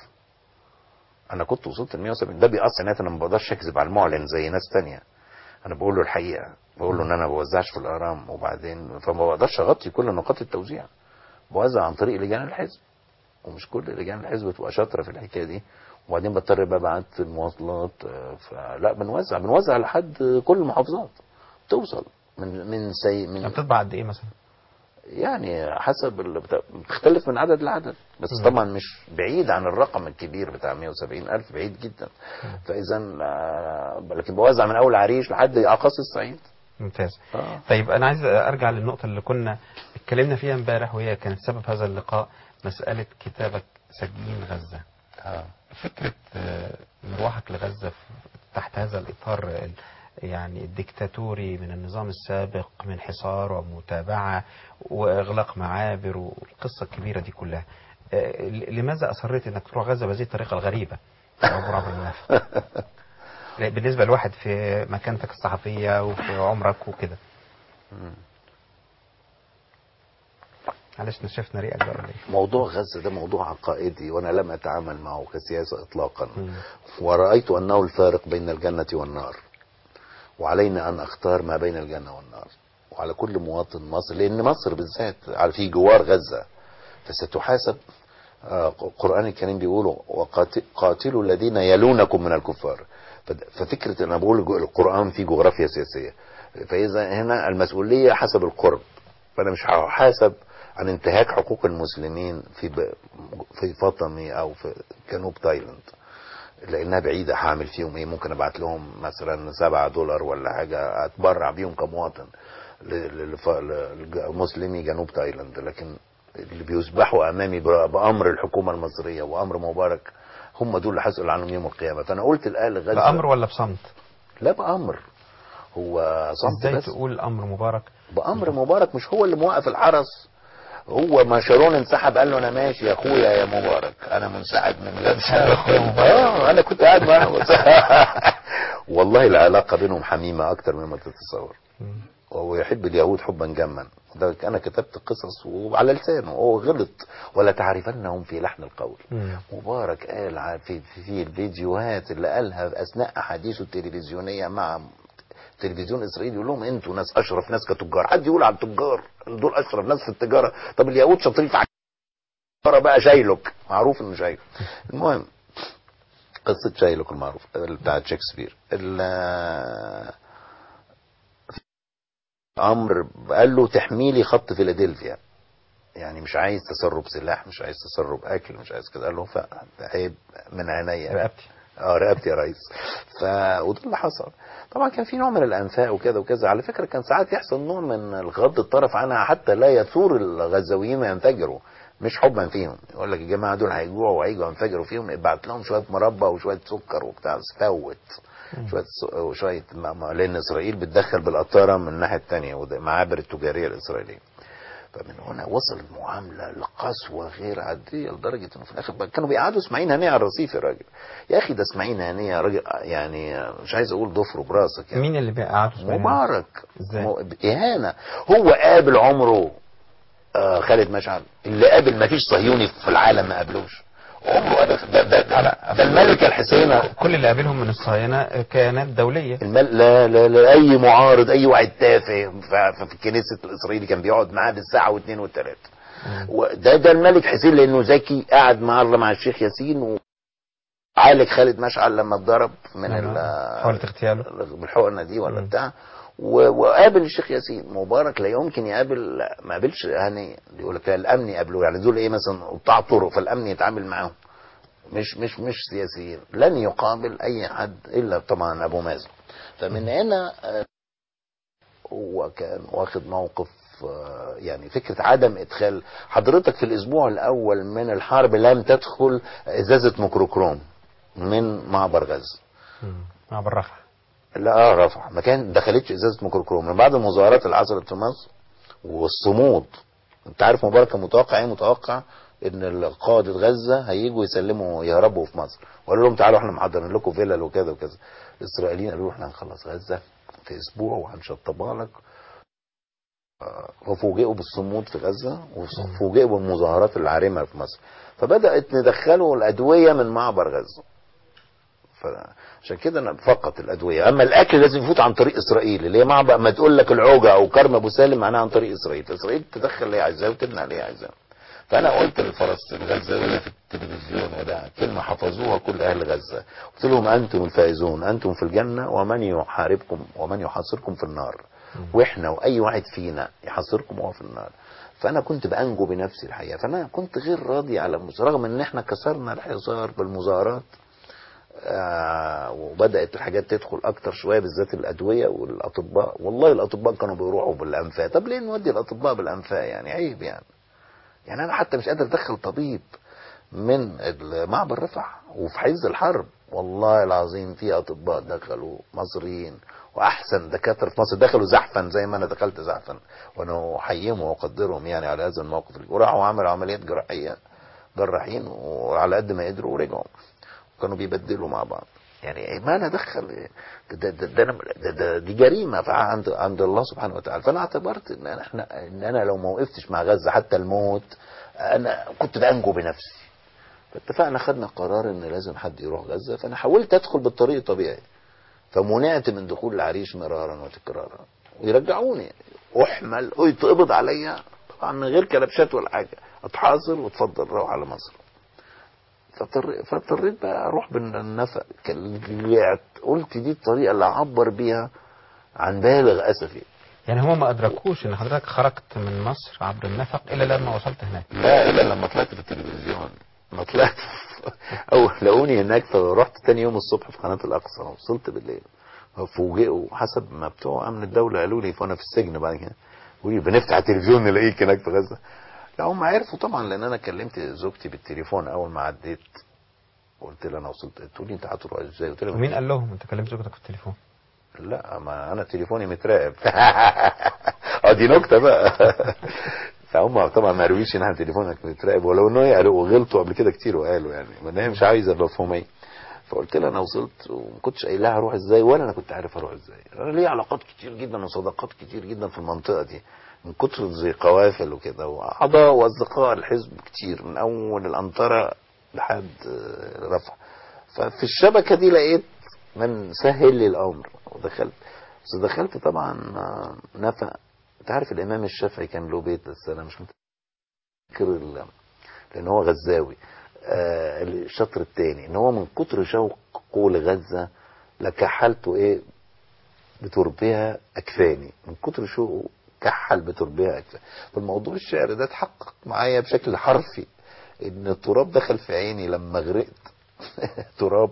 انا كنت وصلت ل 170 ده بيأثر انا ما بقدرش اكذب على المعلن زي ناس تانية انا بقول له الحقيقه بقول له ان انا ما بوزعش في الاهرام وبعدين فما بقدرش اغطي كل نقاط التوزيع بوزع عن طريق لجان الحزب ومش كل لجان الحزب تبقى شاطره في الحكايه دي وبعدين بضطر بقى ابعت المواصلات آه، فلا بنوزع بنوزع لحد كل المحافظات توصل من من سي من بتطبع قد ايه مثلا؟ يعني حسب ال- بتا- بتختلف من عدد لعدد بس مم. طبعا مش بعيد عن الرقم الكبير بتاع 170 ألف بعيد جدا فإذا آه، لكن بوزع من أول عريش لحد أقاصي الصعيد ممتاز آه. طيب انا عايز ارجع للنقطه اللي كنا اتكلمنا فيها امبارح وهي كانت سبب هذا اللقاء مساله كتابك سجين غزه آه. فكره آه، مروحك لغزه في- تحت هذا الاطار ال- يعني الديكتاتوري من النظام السابق من حصار ومتابعه واغلاق معابر والقصه الكبيره دي كلها آه، ل- لماذا اصريت انك تروح غزه بهذه الطريقه الغريبه عبر عبر النفق بالنسبه لواحد في مكانتك الصحفيه وفي عمرك وكده معلش نشفنا ريقك بقى ولا ايه موضوع غزة ده موضوع عقائدي وأنا لم أتعامل معه كسياسة إطلاقا ورأيت أنه الفارق بين الجنة والنار وعلينا أن أختار ما بين الجنة والنار وعلى كل مواطن مصر لأن مصر بالذات على في جوار غزة فستحاسب آه، القرآن الكريم بيقولوا وقاتلوا الذين يلونكم من الكفار فد- ففكرة أنا بقول جو- القرآن فيه جغرافيا سياسية فإذا هنا المسؤولية حسب القرب فأنا مش هحاسب عن انتهاك حقوق المسلمين في ب... في فاطمي أو في جنوب تايلاند لانها بعيده هعمل فيهم ايه ممكن ابعت لهم مثلا سبعة دولار ولا حاجه اتبرع بيهم كمواطن ل- ل- لف- ل- لمسلمي جنوب تايلاند لكن اللي بيسبحوا امامي ب- بامر الحكومه المصريه وامر مبارك هم دول اللي هسال عنهم يوم القيامه فانا قلت الاهل غزه بأمر ولا بصمت لا بامر هو صمت ازاي بس تقول امر مبارك بامر مبارك مش هو اللي موقف الحرس هو ما شارون انسحب قال له انا ماشي يا اخويا يا مبارك انا منسحب من غزه اه انا كنت قاعد معاه والله العلاقه بينهم حميمه اكتر مما تتصور وهو يحب اليهود حبا جما ده انا كتبت قصص وعلى لسانه هو غلط ولا تعرفنهم في لحن القول مبارك قال ع- في في الفيديوهات اللي قالها اثناء احاديثه التلفزيونيه مع تلفزيون اسرائيلي يقول لهم انتوا ناس اشرف ناس كتجار حد يقول على التجار دول اشرف ناس في التجاره طب اليهود شاطرين في التجاره بقى شايلوك معروف انه شايلوك المهم قصه شايلوك المعروف بتاعت شكسبير ال- امر قال له تحميلي خط فيلادلفيا يعني مش عايز تسرب سلاح مش عايز تسرب اكل مش عايز كده قال له عيب من عينيا رقبتي اه رقبتي يا ريس ف وده اللي حصل طبعا كان في نوع من الانفاق وكذا وكذا على فكره كان ساعات يحصل نوع من الغض الطرف عنها حتى لا يثور الغزاويين وينفجروا مش حبا فيهم يقول لك يا جماعه دول هيجوعوا وهيجوا ينفجروا فيهم ابعت لهم شويه مربى وشويه سكر وبتاع بس فوت شويه س- وشويه ما- ما- لان اسرائيل بتدخل بالقطاره من الناحيه الثانيه وده معابر التجاريه الاسرائيليه فمن هنا وصل المعاملة لقسوة غير عادية لدرجة انه في الاخر بقى كانوا بيقعدوا اسماعيل هنية على الرصيف يا راجل يا اخي ده اسماعيل هنية راجل يعني مش عايز اقول ضفره براسك يعني مين اللي بيقعدوا اسماعيل؟ مبارك ازاي؟ م- اهانة هو قابل عمره آه خالد مشعل اللي قابل ما فيش صهيوني في العالم ما قابلوش عمره قابل ده, ده, ده, ده الملكة الحسينة كل اللي قابلهم من الصهاينة كيانات دولية المل... لا لا لا اي معارض اي واحد تافه ف- ففي الكنيسة الاسرائيلي كان بيقعد معاه بالساعة واثنين والثلاثة وده ده الملك حسين لانه ذكي قعد مرة مع الشيخ ياسين وعالج خالد مشعل لما اتضرب من ال حاولت اغتياله بالحقنه دي ولا بتاع و- وقابل الشيخ ياسين مبارك لا يمكن يقابل لا، ما قابلش هنية يقول لك لا، الامن يقابلوه يعني دول ايه مثلا قطاع طرق فالامن يتعامل معاهم مش مش مش سياسيين لن يقابل اي حد الا طبعا ابو مازن فمن هنا آه، هو كان واخد موقف آه، يعني فكرة عدم إدخال حضرتك في الأسبوع الأول من الحرب لم تدخل إزازة ميكروكروم من معبر غزة معبر رفح لا اه رفح ما كان دخلتش ازازه ميكروكروم من بعد المظاهرات اللي حصلت في مصر والصمود انت عارف مبارك كان متوقع ايه متوقع ان قاده غزه هيجوا يسلموا يهربوا في مصر وقالوا لهم تعالوا احنا محضرين لكم فيلل وكذا وكذا الاسرائيليين قالوا له احنا هنخلص غزه في اسبوع وهنشطبها لك آه، وفوجئوا بالصمود في غزه وفوجئوا بالمظاهرات العارمه في مصر فبدات ندخلوا الادويه من معبر غزه فعشان كده انا فقط الادويه اما الاكل لازم يفوت عن طريق اسرائيل اللي هي معبأ ما تقول لك العوجه او كرم ابو سالم معناها عن طريق اسرائيل اسرائيل تدخل اللي هي عايزاه وتمنع اللي هي عايزاه فانا قلت للفلسطين الغزاويه في التلفزيون وده كلمه حفظوها كل اهل غزه قلت لهم انتم الفائزون انتم في الجنه ومن يحاربكم ومن يحاصركم في النار واحنا واي واحد فينا يحاصركم وهو في النار فانا كنت بانجو بنفسي الحقيقه فانا كنت غير راضي على المس- رغم ان احنا كسرنا الحصار بالمظاهرات آه وبدات الحاجات تدخل اكتر شويه بالذات الادويه والاطباء والله الاطباء كانوا بيروحوا بالانفاق طب ليه نودي الاطباء بالانفاق يعني عيب يعني يعني انا حتى مش قادر ادخل طبيب من معبر رفح وفي حيز الحرب والله العظيم في اطباء دخلوا مصريين واحسن دكاتره في مصر دخلوا زحفا زي ما انا دخلت زحفا وانا احييهم واقدرهم يعني على هذا الموقف وراحوا عملوا عمليات جراحيه جراحين وعلى قد ما قدروا ورجعوا كانوا بيبدلوا مع بعض يعني ما انا ادخل ده, ده, ده, أنا- ده, ده دي جريمه فع- عند عند الله سبحانه وتعالى فانا اعتبرت ان أنا احنا ان انا لو ما وقفتش مع غزه حتى الموت انا كنت بانجو بنفسي فاتفقنا خدنا قرار ان لازم حد يروح غزه فانا حاولت ادخل بالطريق الطبيعي فمنعت من دخول العريش مرارا وتكرارا ويرجعوني احمل ويتقبض عليا طبعا من غير كلبشات ولا حاجه اتحاصر واتفضل روح على مصر فاضطر- فاضطريت بقى اروح بالنفق رجعت قلت دي الطريقه اللي اعبر بيها عن بالغ اسفي يعني هم ما ادركوش ان حضرتك خرجت من مصر عبر النفق الا لما وصلت هناك لا الا لما طلعت في التلفزيون ما طلعت او لقوني هناك فرحت تاني يوم الصبح في قناه الاقصى وصلت بالليل فوجئوا حسب ما بتوع امن الدوله قالوا لي فانا في السجن بعد كده يقولوا لي بنفتح التلفزيون نلاقيك هناك في غزه لا هم عرفوا طبعا لان انا كلمت زوجتي بالتليفون اول ما عديت قلت لها انا وصلت تقول لي انت هتروح ازاي قلت لها ومين قال لهم انت كلمت زوجتك في التليفون لا ما انا تليفوني متراقب اه دي نكته بقى فهم طبعا ما قالوليش ان انا تليفونك متراقب ولو انه قالوا وغلطوا قبل كده كتير وقالوا يعني ما هي مش عايزه المفهوميه فقلت لها انا وصلت وما كنتش قايل لها هروح ازاي ولا انا كنت عارف هروح ازاي انا ليا علاقات كتير جدا وصداقات كتير جدا في المنطقه دي من كتر زي قوافل وكده واعضاء واصدقاء الحزب كتير من اول الانطره لحد آه، رفح ففي الشبكه دي لقيت من سهل لي الامر ودخلت بس دخلت طبعا آه، نفق انت عارف الامام الشافعي كان له بيت بس انا مش متذكر ال- لان هو غزاوي آه الشطر الثاني ان هو من كتر شوقه لغزه لكحلته ايه بتربيها اكفاني من كتر شوقه كحل بتربيها اكفاني فالموضوع الشعر ده اتحقق معايا بشكل حرفي ان التراب دخل في عيني لما غرقت تراب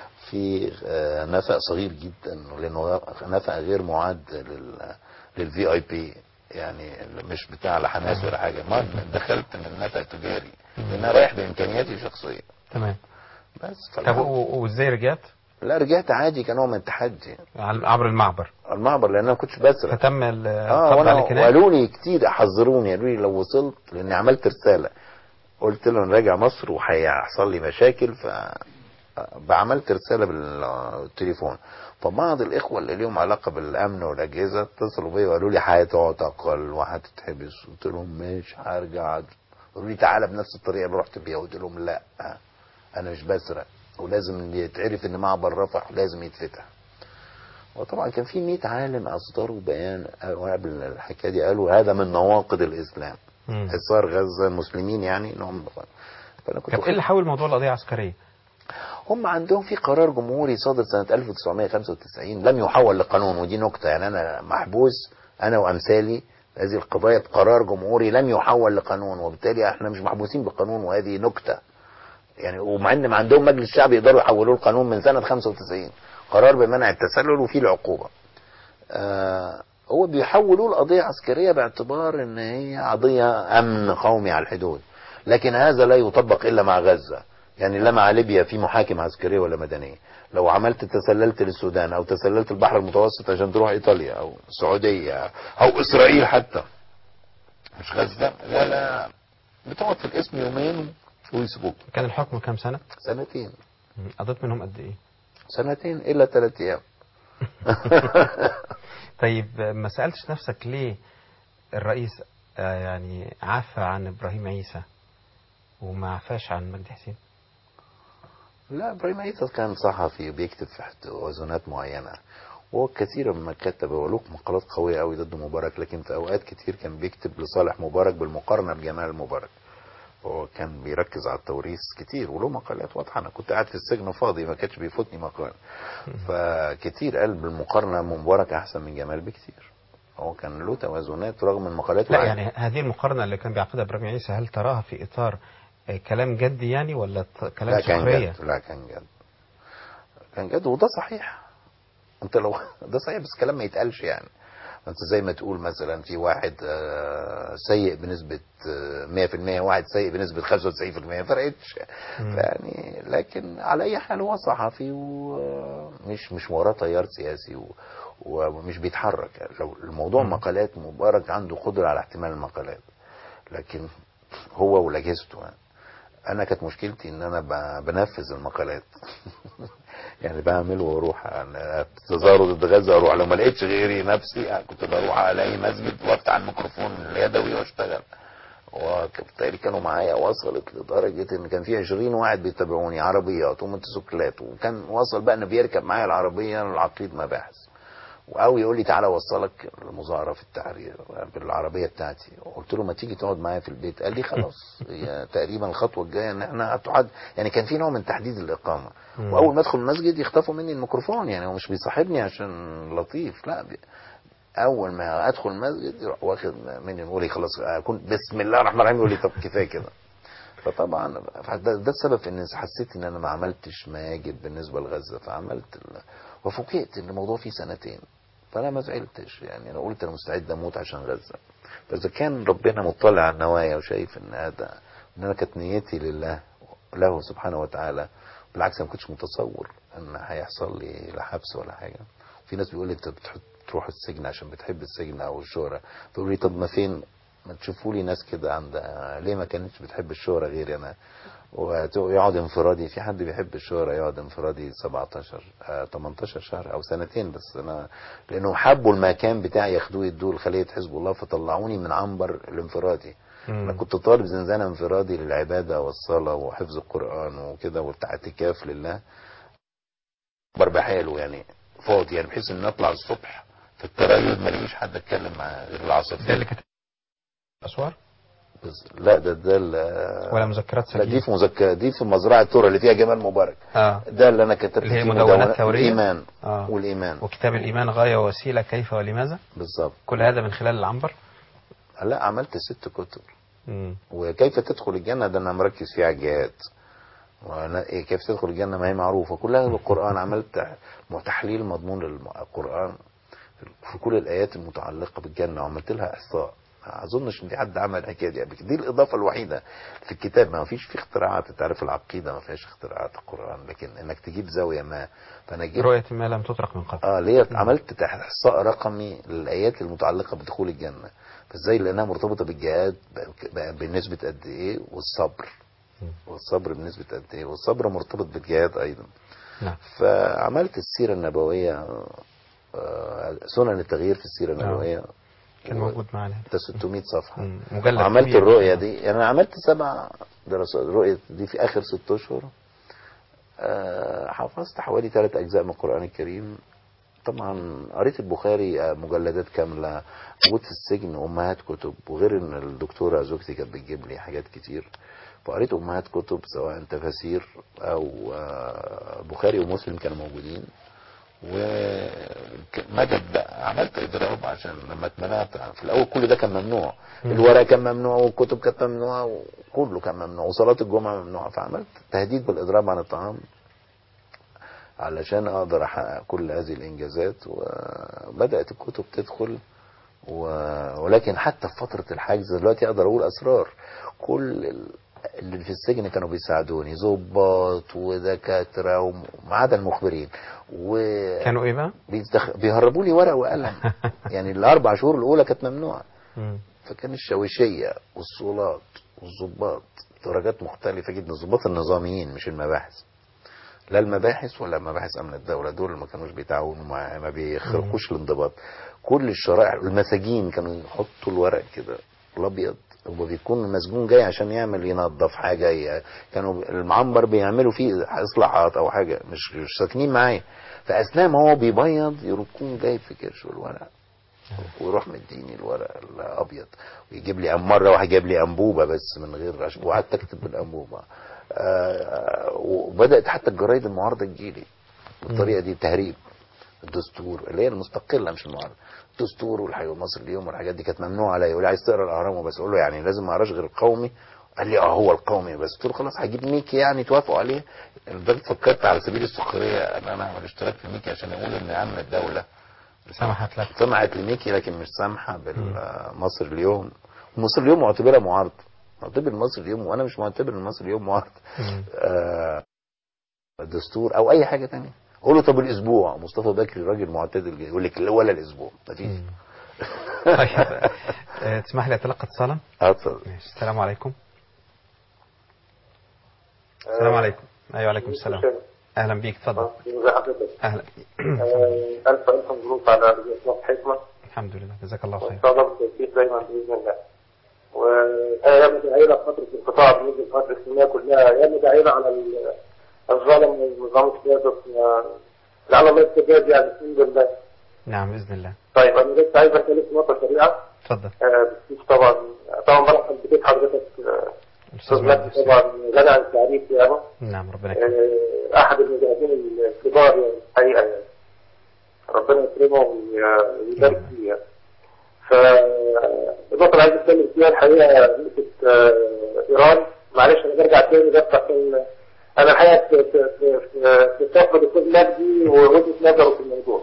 في آه، نفق صغير جدا لانه نفق غير معد لل للفي اي بي يعني مش بتاع لا حماس ولا حاجه ما دخلت من نفق تجاري لان أنا رايح بامكانياتي الشخصيه تمام بس طب و- و- وازاي رجعت لا رجعت عادي كنوع من التحدي عل- عبر المعبر المعبر لان انا ما كنتش بسرق فتم ال- اه القبض وانا عليك هناك وقالوا لي كتير حذروني قالوا لي لو وصلت لاني عملت رساله قلت لهم أنا راجع مصر وهيحصل لي مشاكل ف بعملت رساله بالتليفون فبعض الاخوه اللي ليهم علاقه بالامن والاجهزه اتصلوا بيا وقالوا لي هتعتقل وهتتحبس قلت لهم مش هرجع قالوا لي تعالى بنفس الطريقه اللي رحت بيها قلت لهم لا انا مش بسرق ولازم يتعرف ان معبر رفح لازم يتفتح وطبعا كان في 100 عالم اصدروا بيان قبل الحكايه دي قالوا هذا من نواقض الاسلام مم. حصار غزه المسلمين يعني انهم فانا كنت طب ايه اللي حول موضوع القضيه عسكريه هم عندهم في قرار جمهوري صادر سنة 1995 لم يحول لقانون ودي نكتة يعني أنا محبوس أنا وأمثالي هذه القضايا بقرار جمهوري لم يحول لقانون وبالتالي احنا مش محبوسين بقانون وهذه نكتة يعني ومع ان ما عندهم مجلس شعبي يقدروا يحولوه القانون من سنة 95 قرار بمنع التسلل وفيه العقوبة آه هو بيحولوه القضية عسكرية باعتبار ان هي قضية امن قومي على الحدود لكن هذا لا يطبق الا مع غزة يعني لا مع ليبيا في محاكم عسكرية ولا مدنية لو عملت تسللت للسودان او تسللت البحر المتوسط عشان تروح ايطاليا او السعودية او اسرائيل حتى مش غزة ولا بتقعد في الاسم يومين ويسيبوك كان الحكم كام سنه سنتين مم. قضيت منهم قد ايه سنتين الا ثلاث ايام طيب ما سالتش نفسك ليه الرئيس آه، يعني عفى عن ابراهيم عيسى وما عفاش عن مجدي حسين لا ابراهيم عيسى كان صحفي بيكتب في توازنات معينه وهو كثيرا ما كتب وله مقالات قويه قوي ضد مبارك لكن في اوقات كتير كان بيكتب لصالح مبارك بالمقارنه بجمال مبارك هو كان بيركز على التوريث كتير وله مقالات واضحه انا كنت قاعد في السجن فاضي ما كانش بيفوتني مقال فكتير قال بالمقارنه مبارك احسن من جمال بكتير هو كان له توازنات رغم من مقالاته لا عادية. يعني هذه المقارنه اللي كان بيعقدها ابراهيم عيسى هل تراها في اطار آه، كلام جدي يعني ولا ت- كلام لا كان سخريه جد لا كان جد كان جد وده صحيح انت لو ده صحيح بس كلام ما يتقالش يعني انت زي ما تقول مثلا في واحد آه، سيء بنسبة آه، 100% واحد سيء بنسبة 95% ما فرقتش مم. يعني لكن على اي حال هو صحفي ومش مش وراه تيار سياسي و- ومش بيتحرك لو الموضوع مقالات مبارك عنده قدرة على احتمال المقالات لكن هو ولاجهزته يعني انا كانت مشكلتي ان انا ب- بنفذ المقالات يعني بعمل واروح أنا تظاهر ضد غزه اروح لو ما لقيتش غيري نفسي كنت بروح الاقي مسجد وافتح الميكروفون اليدوي واشتغل وبالتالي كانوا معايا وصلت لدرجة ان كان في 20 واحد بيتابعوني عربيات وموتوسيكلات وكان وصل بقى انه بيركب معايا العربية العقيد مباحث او يقول لي تعالى اوصلك المظاهره في التحرير بالعربيه بتاعتي قلت له ما تيجي تقعد معايا في البيت قال لي خلاص هي تقريبا الخطوه الجايه ان احنا هتعد يعني كان في نوع من تحديد الاقامه مم. واول ما ادخل المسجد يخطفوا مني الميكروفون يعني هو مش بيصاحبني عشان لطيف لا بي اول ما ادخل المسجد يروح واخد مني يقول لي خلاص اكون بسم الله الرحمن الرحيم يقول لي طب كفايه كده فطبعا ده, ده السبب في ان حسيت ان انا ما عملتش ما يجب بالنسبه لغزه فعملت ال... وفوجئت ان الموضوع فيه سنتين فانا ما زعلتش يعني انا قلت انا مستعد اموت عشان غزه فاذا كان ربنا مطلع على النوايا وشايف ان هذا ان انا كانت نيتي لله له سبحانه وتعالى بالعكس انا ما كنتش متصور ان هيحصل لي لا حبس ولا حاجه في ناس بيقول لي انت بتحط تروح السجن عشان بتحب السجن او الشهره تقول لي طب ما فين ما تشوفوا لي ناس كده عندها ليه ما كانتش بتحب الشهره غيري انا ويقعد انفرادي في حد بيحب الشهرة يقعد انفرادي 17 آه 18 شهر او سنتين بس انا لانه حبوا المكان بتاعي ياخدوه يدوه لخليه حزب الله فطلعوني من عنبر الانفرادي انا كنت طالب زنزانه انفرادي للعباده والصلاه وحفظ القران وكده والاعتكاف لله عنبر بحاله يعني فاضي يعني بحيث ان اطلع الصبح في التريض ما ليش حد اتكلم معاه غير العصافير ده اللي كانت اسوار بس لا ده ده ال- ولا مذكرات لا سجين دي في مذكرة دي في مزرعة تورا اللي فيها جمال مبارك اه ده اللي انا كتبت اللي هي فيه مدونات ثورية الإيمان آه. والإيمان وكتاب الإيمان غاية ووسيلة كيف ولماذا بالظبط كل هذا من خلال العنبر لا عملت ست كتب مم. وكيف تدخل الجنة ده أنا مركز فيه على الجهاد وأنا إيه كيف تدخل الجنة ما هي معروفة كلها بالقرآن عملت تحليل مضمون للقرآن في كل الآيات المتعلقة بالجنة وعملت لها إحصاء ما اظنش ان في حد عمل الحكايه دي قبل كده دي الاضافه الوحيده في الكتاب ما فيش فيه اختراعات انت عارف العقيده ما فيهاش اختراعات القران لكن انك تجيب زاويه ما فانا جبت رؤية ما لم تطرق من قبل اه ليه عملت تح- احصاء رقمي للايات المتعلقه بدخول الجنه فازاي لانها مرتبطه بالجهاد ب- ب- بنسبه قد ايه والصبر والصبر بنسبه قد ايه والصبر مرتبط بالجهاد ايضا نعم فعملت السيره النبويه آه، سنن التغيير في السيره النبويه كان موجود معنا ده 600 صفحه مم. مجلد عملت كبير. الرؤية دي يعني أنا عملت سبع دراسات الرؤية دي في آخر ست أشهر آه، حفظت حوالي ثلاث أجزاء من القرآن الكريم طبعا قريت البخاري آه، مجلدات كاملة موجود في السجن أمهات كتب وغير إن الدكتورة زوجتي كانت بتجيب لي حاجات كتير فقريت أمهات كتب سواء تفاسير أو آه، بخاري ومسلم كانوا موجودين ومدد بقى عملت اضراب عشان لما اتمنعت في الاول كل ده كان ممنوع الورق كان ممنوع والكتب كانت ممنوعه وكله كان ممنوع وصلاه الجمعه ممنوعه فعملت تهديد بالاضراب عن الطعام علشان اقدر احقق كل هذه الانجازات وبدات الكتب تدخل و... ولكن حتى في فتره الحجز دلوقتي اقدر اقول اسرار كل ال- اللي في السجن كانوا بيساعدوني ضباط ودكاتره وما عدا المخبرين و كانوا ايه بقى؟ بيدخ... بيهربوا لي ورق وقلم يعني الاربع شهور الاولى كانت ممنوعه مم. فكان الشاويشيه والصولات والظباط درجات مختلفه جدا الظباط النظاميين مش المباحث لا المباحث ولا مباحث امن الدوله دول اللي ما كانوش بيتعاونوا مع ما بيخرقوش الانضباط كل الشرائع المساجين كانوا يحطوا الورق كده الابيض هو بيكون المسجون جاي عشان يعمل ينظف حاجه ي- كانوا المعنبر بيعملوا فيه اصلاحات او حاجه مش مش ساكنين معايا فاثناء ما هو بيبيض يكون جايب في كرشه الورق ويروح مديني الورق الابيض ويجيب لي مره واحد جاب لي انبوبه بس من غير عشان وقعدت اكتب بالانبوبه آه، وبدات حتى الجرايد المعارضه تجيلي بالطريقه دي تهريب الدستور اللي هي المستقله مش المعارضه الدستور والحاجه ومصر اليوم والحاجات دي كانت ممنوعه عليا يقول لي عايز تقرا الاهرام وبس اقول له يعني لازم ما اقراش غير القومي قال لي اه هو القومي بس قلت له خلاص هجيب ميكي يعني توافقوا عليه لدرجه فكرت على سبيل السخريه ان انا اعمل اشتراك في ميكي عشان اقول ان امن الدوله سمحت لك سمعت لميكي لكن مش سامحه بالمصر اليوم مصر اليوم معتبرها معارضه معتبر مصر اليوم وانا مش معتبر ان مصر اليوم معارضه مم. آه، الدستور او اي حاجه تانية اقول له طب الاسبوع مصطفى بكري راجل معتدل جدا. يقول لك لا ولا الاسبوع مفيش طيب آه، تسمح لي اتلقى اتصالا؟ اتفضل ماشي. السلام عليكم السلام عليكم ايوه عليكم السلام اهلا بيك اتفضل ازي حضرتك؟ اهلا آه، ألف ألف مبروك على رجوع الحكمة الحمد لله جزاك الله خير وإن شاء الله بالتوفيق دايما بإذن الله. وأيام دعينا في فترة القطاع بالنسبة للفترة الإسلامية كلها أيام دعينا على ال- الظالم والنظام السابق آه، لعل الله يستجاب يعني الحمد لله. نعم باذن الله طيب أنا بس عايز أتكلم في نقطة سريعة اتفضل آه، بخصوص طبعا طبعا برحب بك حضرتك آه، استاذ أستاذ مجدي طبعا غني عن التعريف يعني نعم ربنا يكرمك آه، أحد المجاهدين الكبار يعني الحقيقة يعني ربنا يكرمه وي- ويبارك فيه يعني. فالنقطة اللي عايز أتكلم فيها الحقيقة نقطة آه، إيران معلش أنا برجع تاني بس عشان أنا الحقيقة في في في في- في صف دكتور مجدي ووجهة نظره في الموضوع.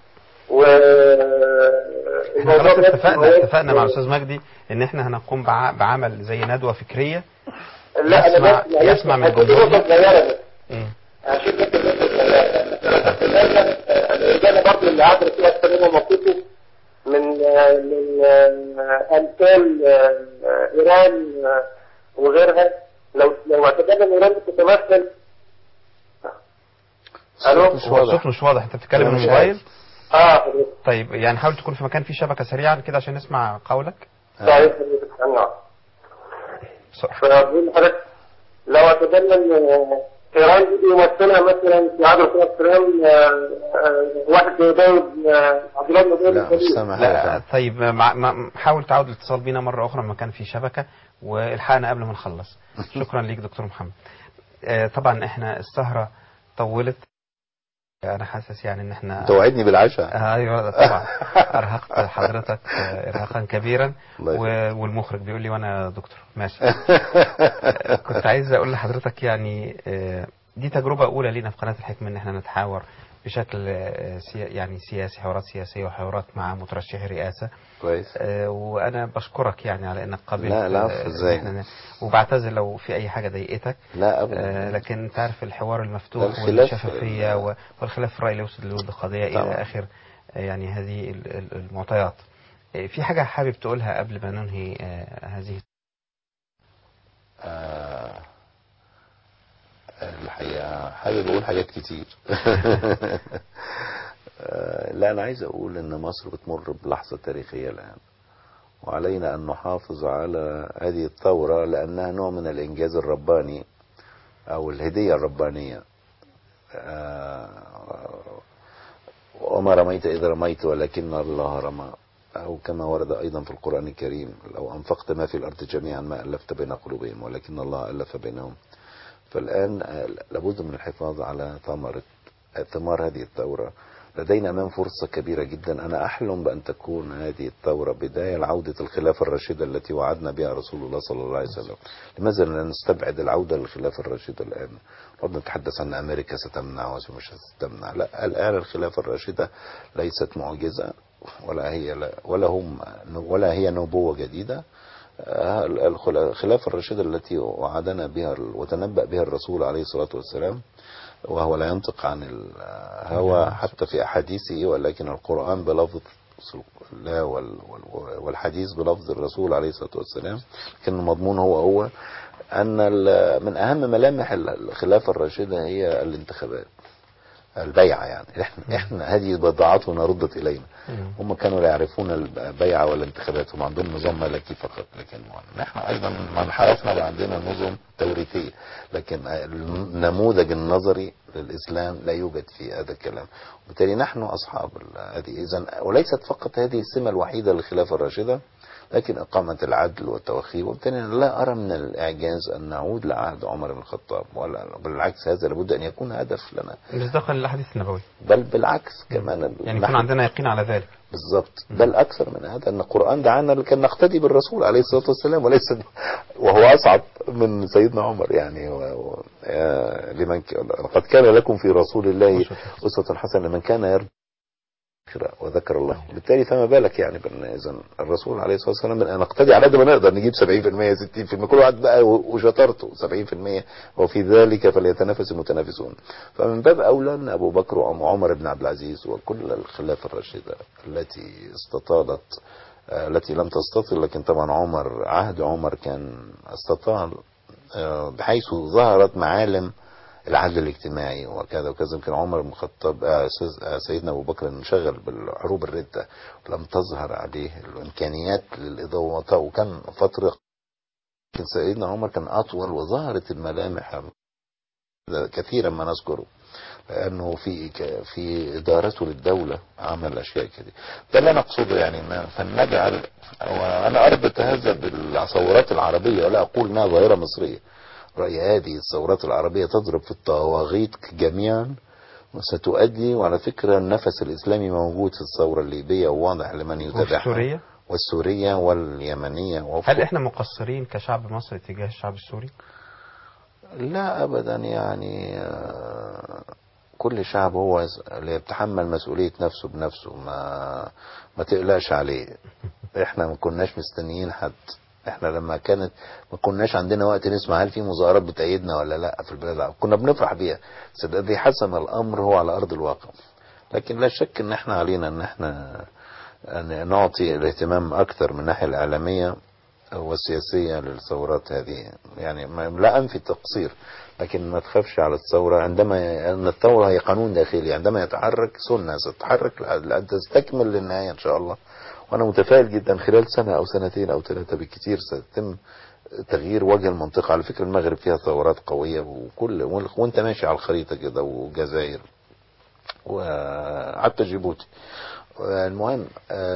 احنا والموضوع خلاص بس اتفقنا هو- اتفقنا مع الاستاذ مجدي ان احنا هنقوم بع- بعمل زي ندوه فكريه لا أنا يسمع بس معلش يسمع من هديك نقطة جمهورنا صغيرة بس. مم. عشان بس النقطة صغيرة. الآن الإجابة برضه اللي عبر فيها السلام موقفه من آه، من آه، أمثال آه، إيران آه، وغيرها لو لو اعتبرنا إن إيران بتتمثل ألو هو الصوت مش واضح انت بتتكلم أنا من مش الموبايل اه حضرتك طيب يعني حاول تكون في مكان فيه شبكه سريعا كده عشان نسمع قولك طيب حضرتك نعم فبقول لحضرتك لو اعتبرنا ان ايران دي بيمثلها مثلا في عهد الرسول صلى الله عليه وسلم آه، آه، واحد زي داود آه، عبد الله بن داود الخليل. لا طيب مع مع حاول تعود الاتصال بينا مره اخرى لما كان في شبكه والحقنا قبل ما نخلص شكرا ليك دكتور محمد آه، طبعا احنا السهره طولت انا حاسس يعني ان احنا توعدني بالعشاء آه، ايوه طبعا ارهقت حضرتك آه، ارهاقا كبيرا الله يخليك. و- والمخرج بيقول لي وانا دكتور ماشي آه، كنت عايز اقول لحضرتك يعني آه، دي تجربه اولى لينا في قناه الحكمه ان احنا نتحاور بشكل آه، سيا- يعني سياسي حوارات سياسيه وحوارات مع مترشحي رئاسه كويس آه، وانا بشكرك يعني على انك قبلت لا، العفو، آه، إزاي؟ إن إحنا- وبعتذر لو في اي حاجه ضايقتك لا أبدا. آه، لكن انت عارف الحوار لا، المفتوح الخلاف- والشفافيه و- والخلاف في الراي لا يفسد للود قضيه الى طبعا. اخر آه، يعني هذه ال- ال- المعطيات آه، في حاجه حابب تقولها قبل ما ننهي آه، هذه آه الحقيقة حابب أقول حاجات كتير آه لا أنا عايز أقول إن مصر بتمر بلحظة تاريخية الآن وعلينا أن نحافظ على هذه الثورة لأنها نوع من الإنجاز الرباني أو الهدية الربانية آه وما رميت إذ رميت ولكن الله رمى أو كما ورد أيضا في القرآن الكريم لو أنفقت ما في الأرض جميعا ما ألفت بين قلوبهم ولكن الله ألف بينهم فالآن آه، لابد من الحفاظ على ثمرة ثمار هذه الثورة لدينا أمام فرصة كبيرة جدا أنا أحلم بأن تكون هذه الثورة بداية لعودة الخلافة الراشدة التي وعدنا بها رسول الله صلى الله عليه وسلم لماذا لا نستبعد العودة للخلافة الراشدة الآن نقعد نتحدث أن أمريكا ستمنع ومش ستمنع لا الآن الخلافة الراشدة ليست معجزة ولا هي لا ولا هم ولا هي نبوة جديدة آه، الخلا- الخلافة الراشدة التي وعدنا بها وتنبأ بها الرسول عليه الصلاة والسلام وهو لا ينطق عن الهوى حتى في أحاديثه ولكن القرآن بلفظ الله وال- وال- والحديث بلفظ الرسول عليه الصلاة والسلام لكن المضمون هو هو أن ال- من أهم ملامح الخلافة الراشدة هي الانتخابات البيعة يعني احنا احنا هذه بضاعتنا ردت الينا هم كانوا لا يعرفون البيعة والانتخابات هم عندهم نظام ملكي فقط لكن نحن ايضا ما انحرفنا بقى عندنا نظم توريثية لكن النموذج النظري للاسلام لا يوجد في هذا الكلام وبالتالي نحن اصحاب ال- هذه اذا وليست فقط هذه السمة الوحيدة للخلافة الراشدة لكن إقامة العدل والتوخي وبالتالي أنا لا أرى من الإعجاز أن نعود لعهد عمر بن الخطاب ولا بالعكس هذا لابد أن يكون هدف لنا مصداقا للحديث النبوي بل بالعكس كمان ال- يعني يكون نحن- عندنا يقين على ذلك بالضبط بل اكثر من هذا ان القران دعانا لكي نقتدي بالرسول عليه الصلاه والسلام وليس وهو اصعب من سيدنا عمر يعني و... و... آه، لمن ك... لقد كان لكم في رسول الله اسوه حسنه لمن كان يرجو الآخرة وذكر الله بالتالي فما بالك يعني بان اذا الرسول عليه الصلاه والسلام بن- نقتدي على قد ما نقدر نجيب 70% 60% كل واحد بقى و- وشطارته 70% وفي ذلك فليتنافس المتنافسون فمن باب اولى ان ابو بكر وعمر بن عبد العزيز وكل الخلافه الراشده التي استطالت آه، التي لم تستطل لكن طبعا عمر عهد عمر كان استطال آه، بحيث ظهرت معالم العدل الاجتماعي وكذا وكذا يمكن عمر بن الخطاب آه، أستاذ- آه، سيدنا ابو بكر انشغل بالحروب الرده ولم تظهر عليه الامكانيات للاضاءه وكان فتره لكن سيدنا عمر كان اطول وظهرت الملامح كثيرا ما نذكره لانه في ك- في ادارته للدوله عمل اشياء كده ده اللي انا اقصده يعني ما فلنجعل وانا اربط هذا بالثورات العربيه ولا اقول انها ظاهره مصريه راي هذه الثورات العربيه تضرب في الطواغيت جميعا وستؤدي وعلى فكره النفس الاسلامي موجود في الثوره الليبيه وواضح لمن وفي يتابعها سوريا والسوريه واليمنيه وفي هل احنا مقصرين كشعب مصري تجاه الشعب السوري؟ لا ابدا يعني آه، كل شعب هو اللي يتحمل مسؤولية نفسه بنفسه ما ما تقلقش عليه احنا ما كناش مستنيين حد احنا لما كانت ما كناش عندنا وقت نسمع هل في مظاهرات بتأيدنا ولا لا في البلاد العربية. كنا بنفرح بيها بس الذي حسم الامر هو على ارض الواقع لكن لا شك ان احنا علينا ان احنا أن نعطي الاهتمام اكثر من الناحية الاعلامية والسياسية للثورات هذه يعني ما- لا أنفي التقصير لكن ما تخافش على الثورة عندما أن الثورة هي قانون داخلي عندما يتحرك سنة ستتحرك لأن تستكمل للنهاية إن شاء الله وأنا متفائل جدا خلال سنة أو سنتين أو ثلاثة بالكثير ستتم تغيير وجه المنطقة على فكرة المغرب فيها ثورات قوية وكل وانت ماشي على الخريطة كده والجزائر وحتى جيبوتي المهم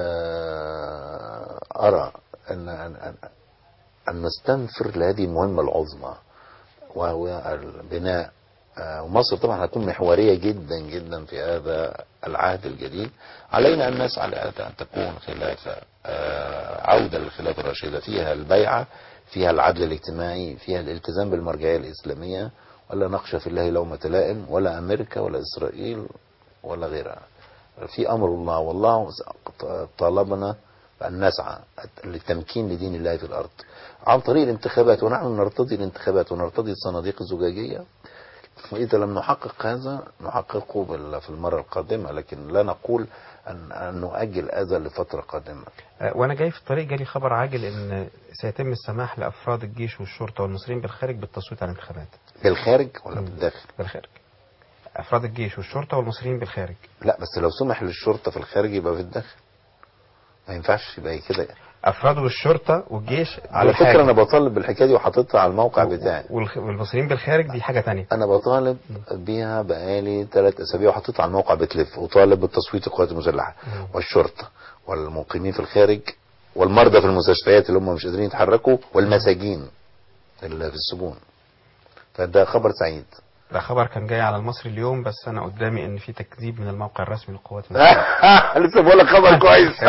آه، أرى أن أن أن, أن نستنفر لهذه المهمة العظمى وهو البناء آه، ومصر طبعا هتكون محورية جدا جدا في هذا العهد الجديد علينا أن نسعى لهذا أن تكون خلافة آه، عودة للخلافة الراشدة فيها البيعة فيها العدل الاجتماعي فيها الالتزام بالمرجعية الإسلامية ولا نخشى في الله لومة لائم ولا أمريكا ولا إسرائيل ولا غيرها في أمر الله والله طالبنا أن نسعى للتمكين لدين الله في الأرض عن طريق الانتخابات ونحن نرتضي الانتخابات ونرتضي الصناديق الزجاجية وإذا لم نحقق هذا نحققه بال- في المرة القادمة لكن لا نقول أن, أن نؤجل هذا لفترة قادمة آه، وانا جاي في الطريق جالي خبر عاجل ان سيتم السماح لافراد الجيش والشرطه والمصريين بالخارج بالتصويت على الانتخابات بالخارج ولا بالداخل بالخارج افراد الجيش والشرطه والمصريين بالخارج لا بس لو سمح للشرطة في الخارج يبقى في الداخل ما ينفعش يبقى كده افراد الشرطه والجيش على بالخارج. فكرة أنا بطالب بالحكاية دي وحاططها على الموقع بتاعي والخ- والمصريين بالخارج دي حاجه تانية انا بطالب بيها بقالي ثلاث اسابيع وحطيتها على الموقع بتلف وطالب بالتصويت القوات المسلحه والشرطه والمقيمين في الخارج والمرضى في المستشفيات اللي هم مش قادرين يتحركوا والمساجين اللي في السجون فده خبر سعيد ده خبر كان جاي على المصري اليوم بس انا قدامي ان في تكذيب من الموقع الرسمي للقوات المسلحه لسه بقول لك خبر كويس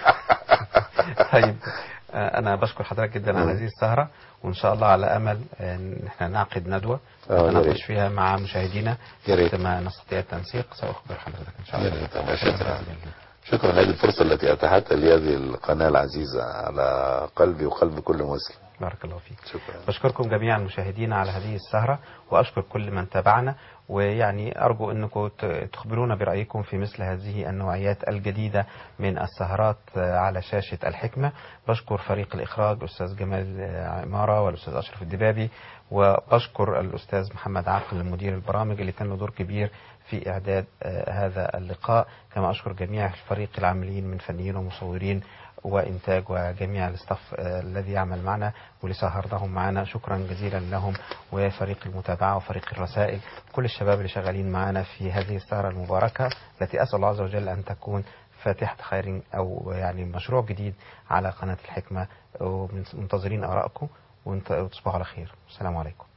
طيب آه، انا بشكر حضرتك جدا على هذه السهره وان شاء الله على امل آه، ان احنا نعقد ندوه آه، يا ريت. نتناقش فيها مع مشاهدينا يا ريت. وقت ما نستطيع التنسيق ساخبر حضرتك ان شاء يا الله ريت، الله شكرا شكرا لهذه الفرصة التي أتاحت لي هذه القناة العزيزة على قلبي وقلب كل مسلم بارك الله فيك شكرا بشكركم جميعا مشاهدينا على هذه السهرة وأشكر كل من تابعنا ويعني أرجو أنكم ت- تخبرونا برأيكم في مثل هذه النوعيات الجديدة من السهرات آه، على شاشة الحكمة بشكر فريق الإخراج الأستاذ جمال آه، عمارة والأستاذ أشرف الدبابي وبشكر الأستاذ محمد عاقل مدير البرامج اللي كان له دور كبير في إعداد آه، هذا اللقاء كما أشكر جميع الفريق العاملين من فنيين ومصورين وإنتاج وجميع الاستاف آه، الذي يعمل معنا واللي سهرناهم معنا شكرا جزيلا لهم وفريق المتابعة وفريق الرسائل كل الشباب اللي شغالين معنا في هذه السهرة المباركة التي أسأل الله عز وجل أن تكون فاتحة خير أو يعني مشروع جديد على قناة الحكمة ومنتظرين آرائكم وانت- وتصبحوا على خير السلام عليكم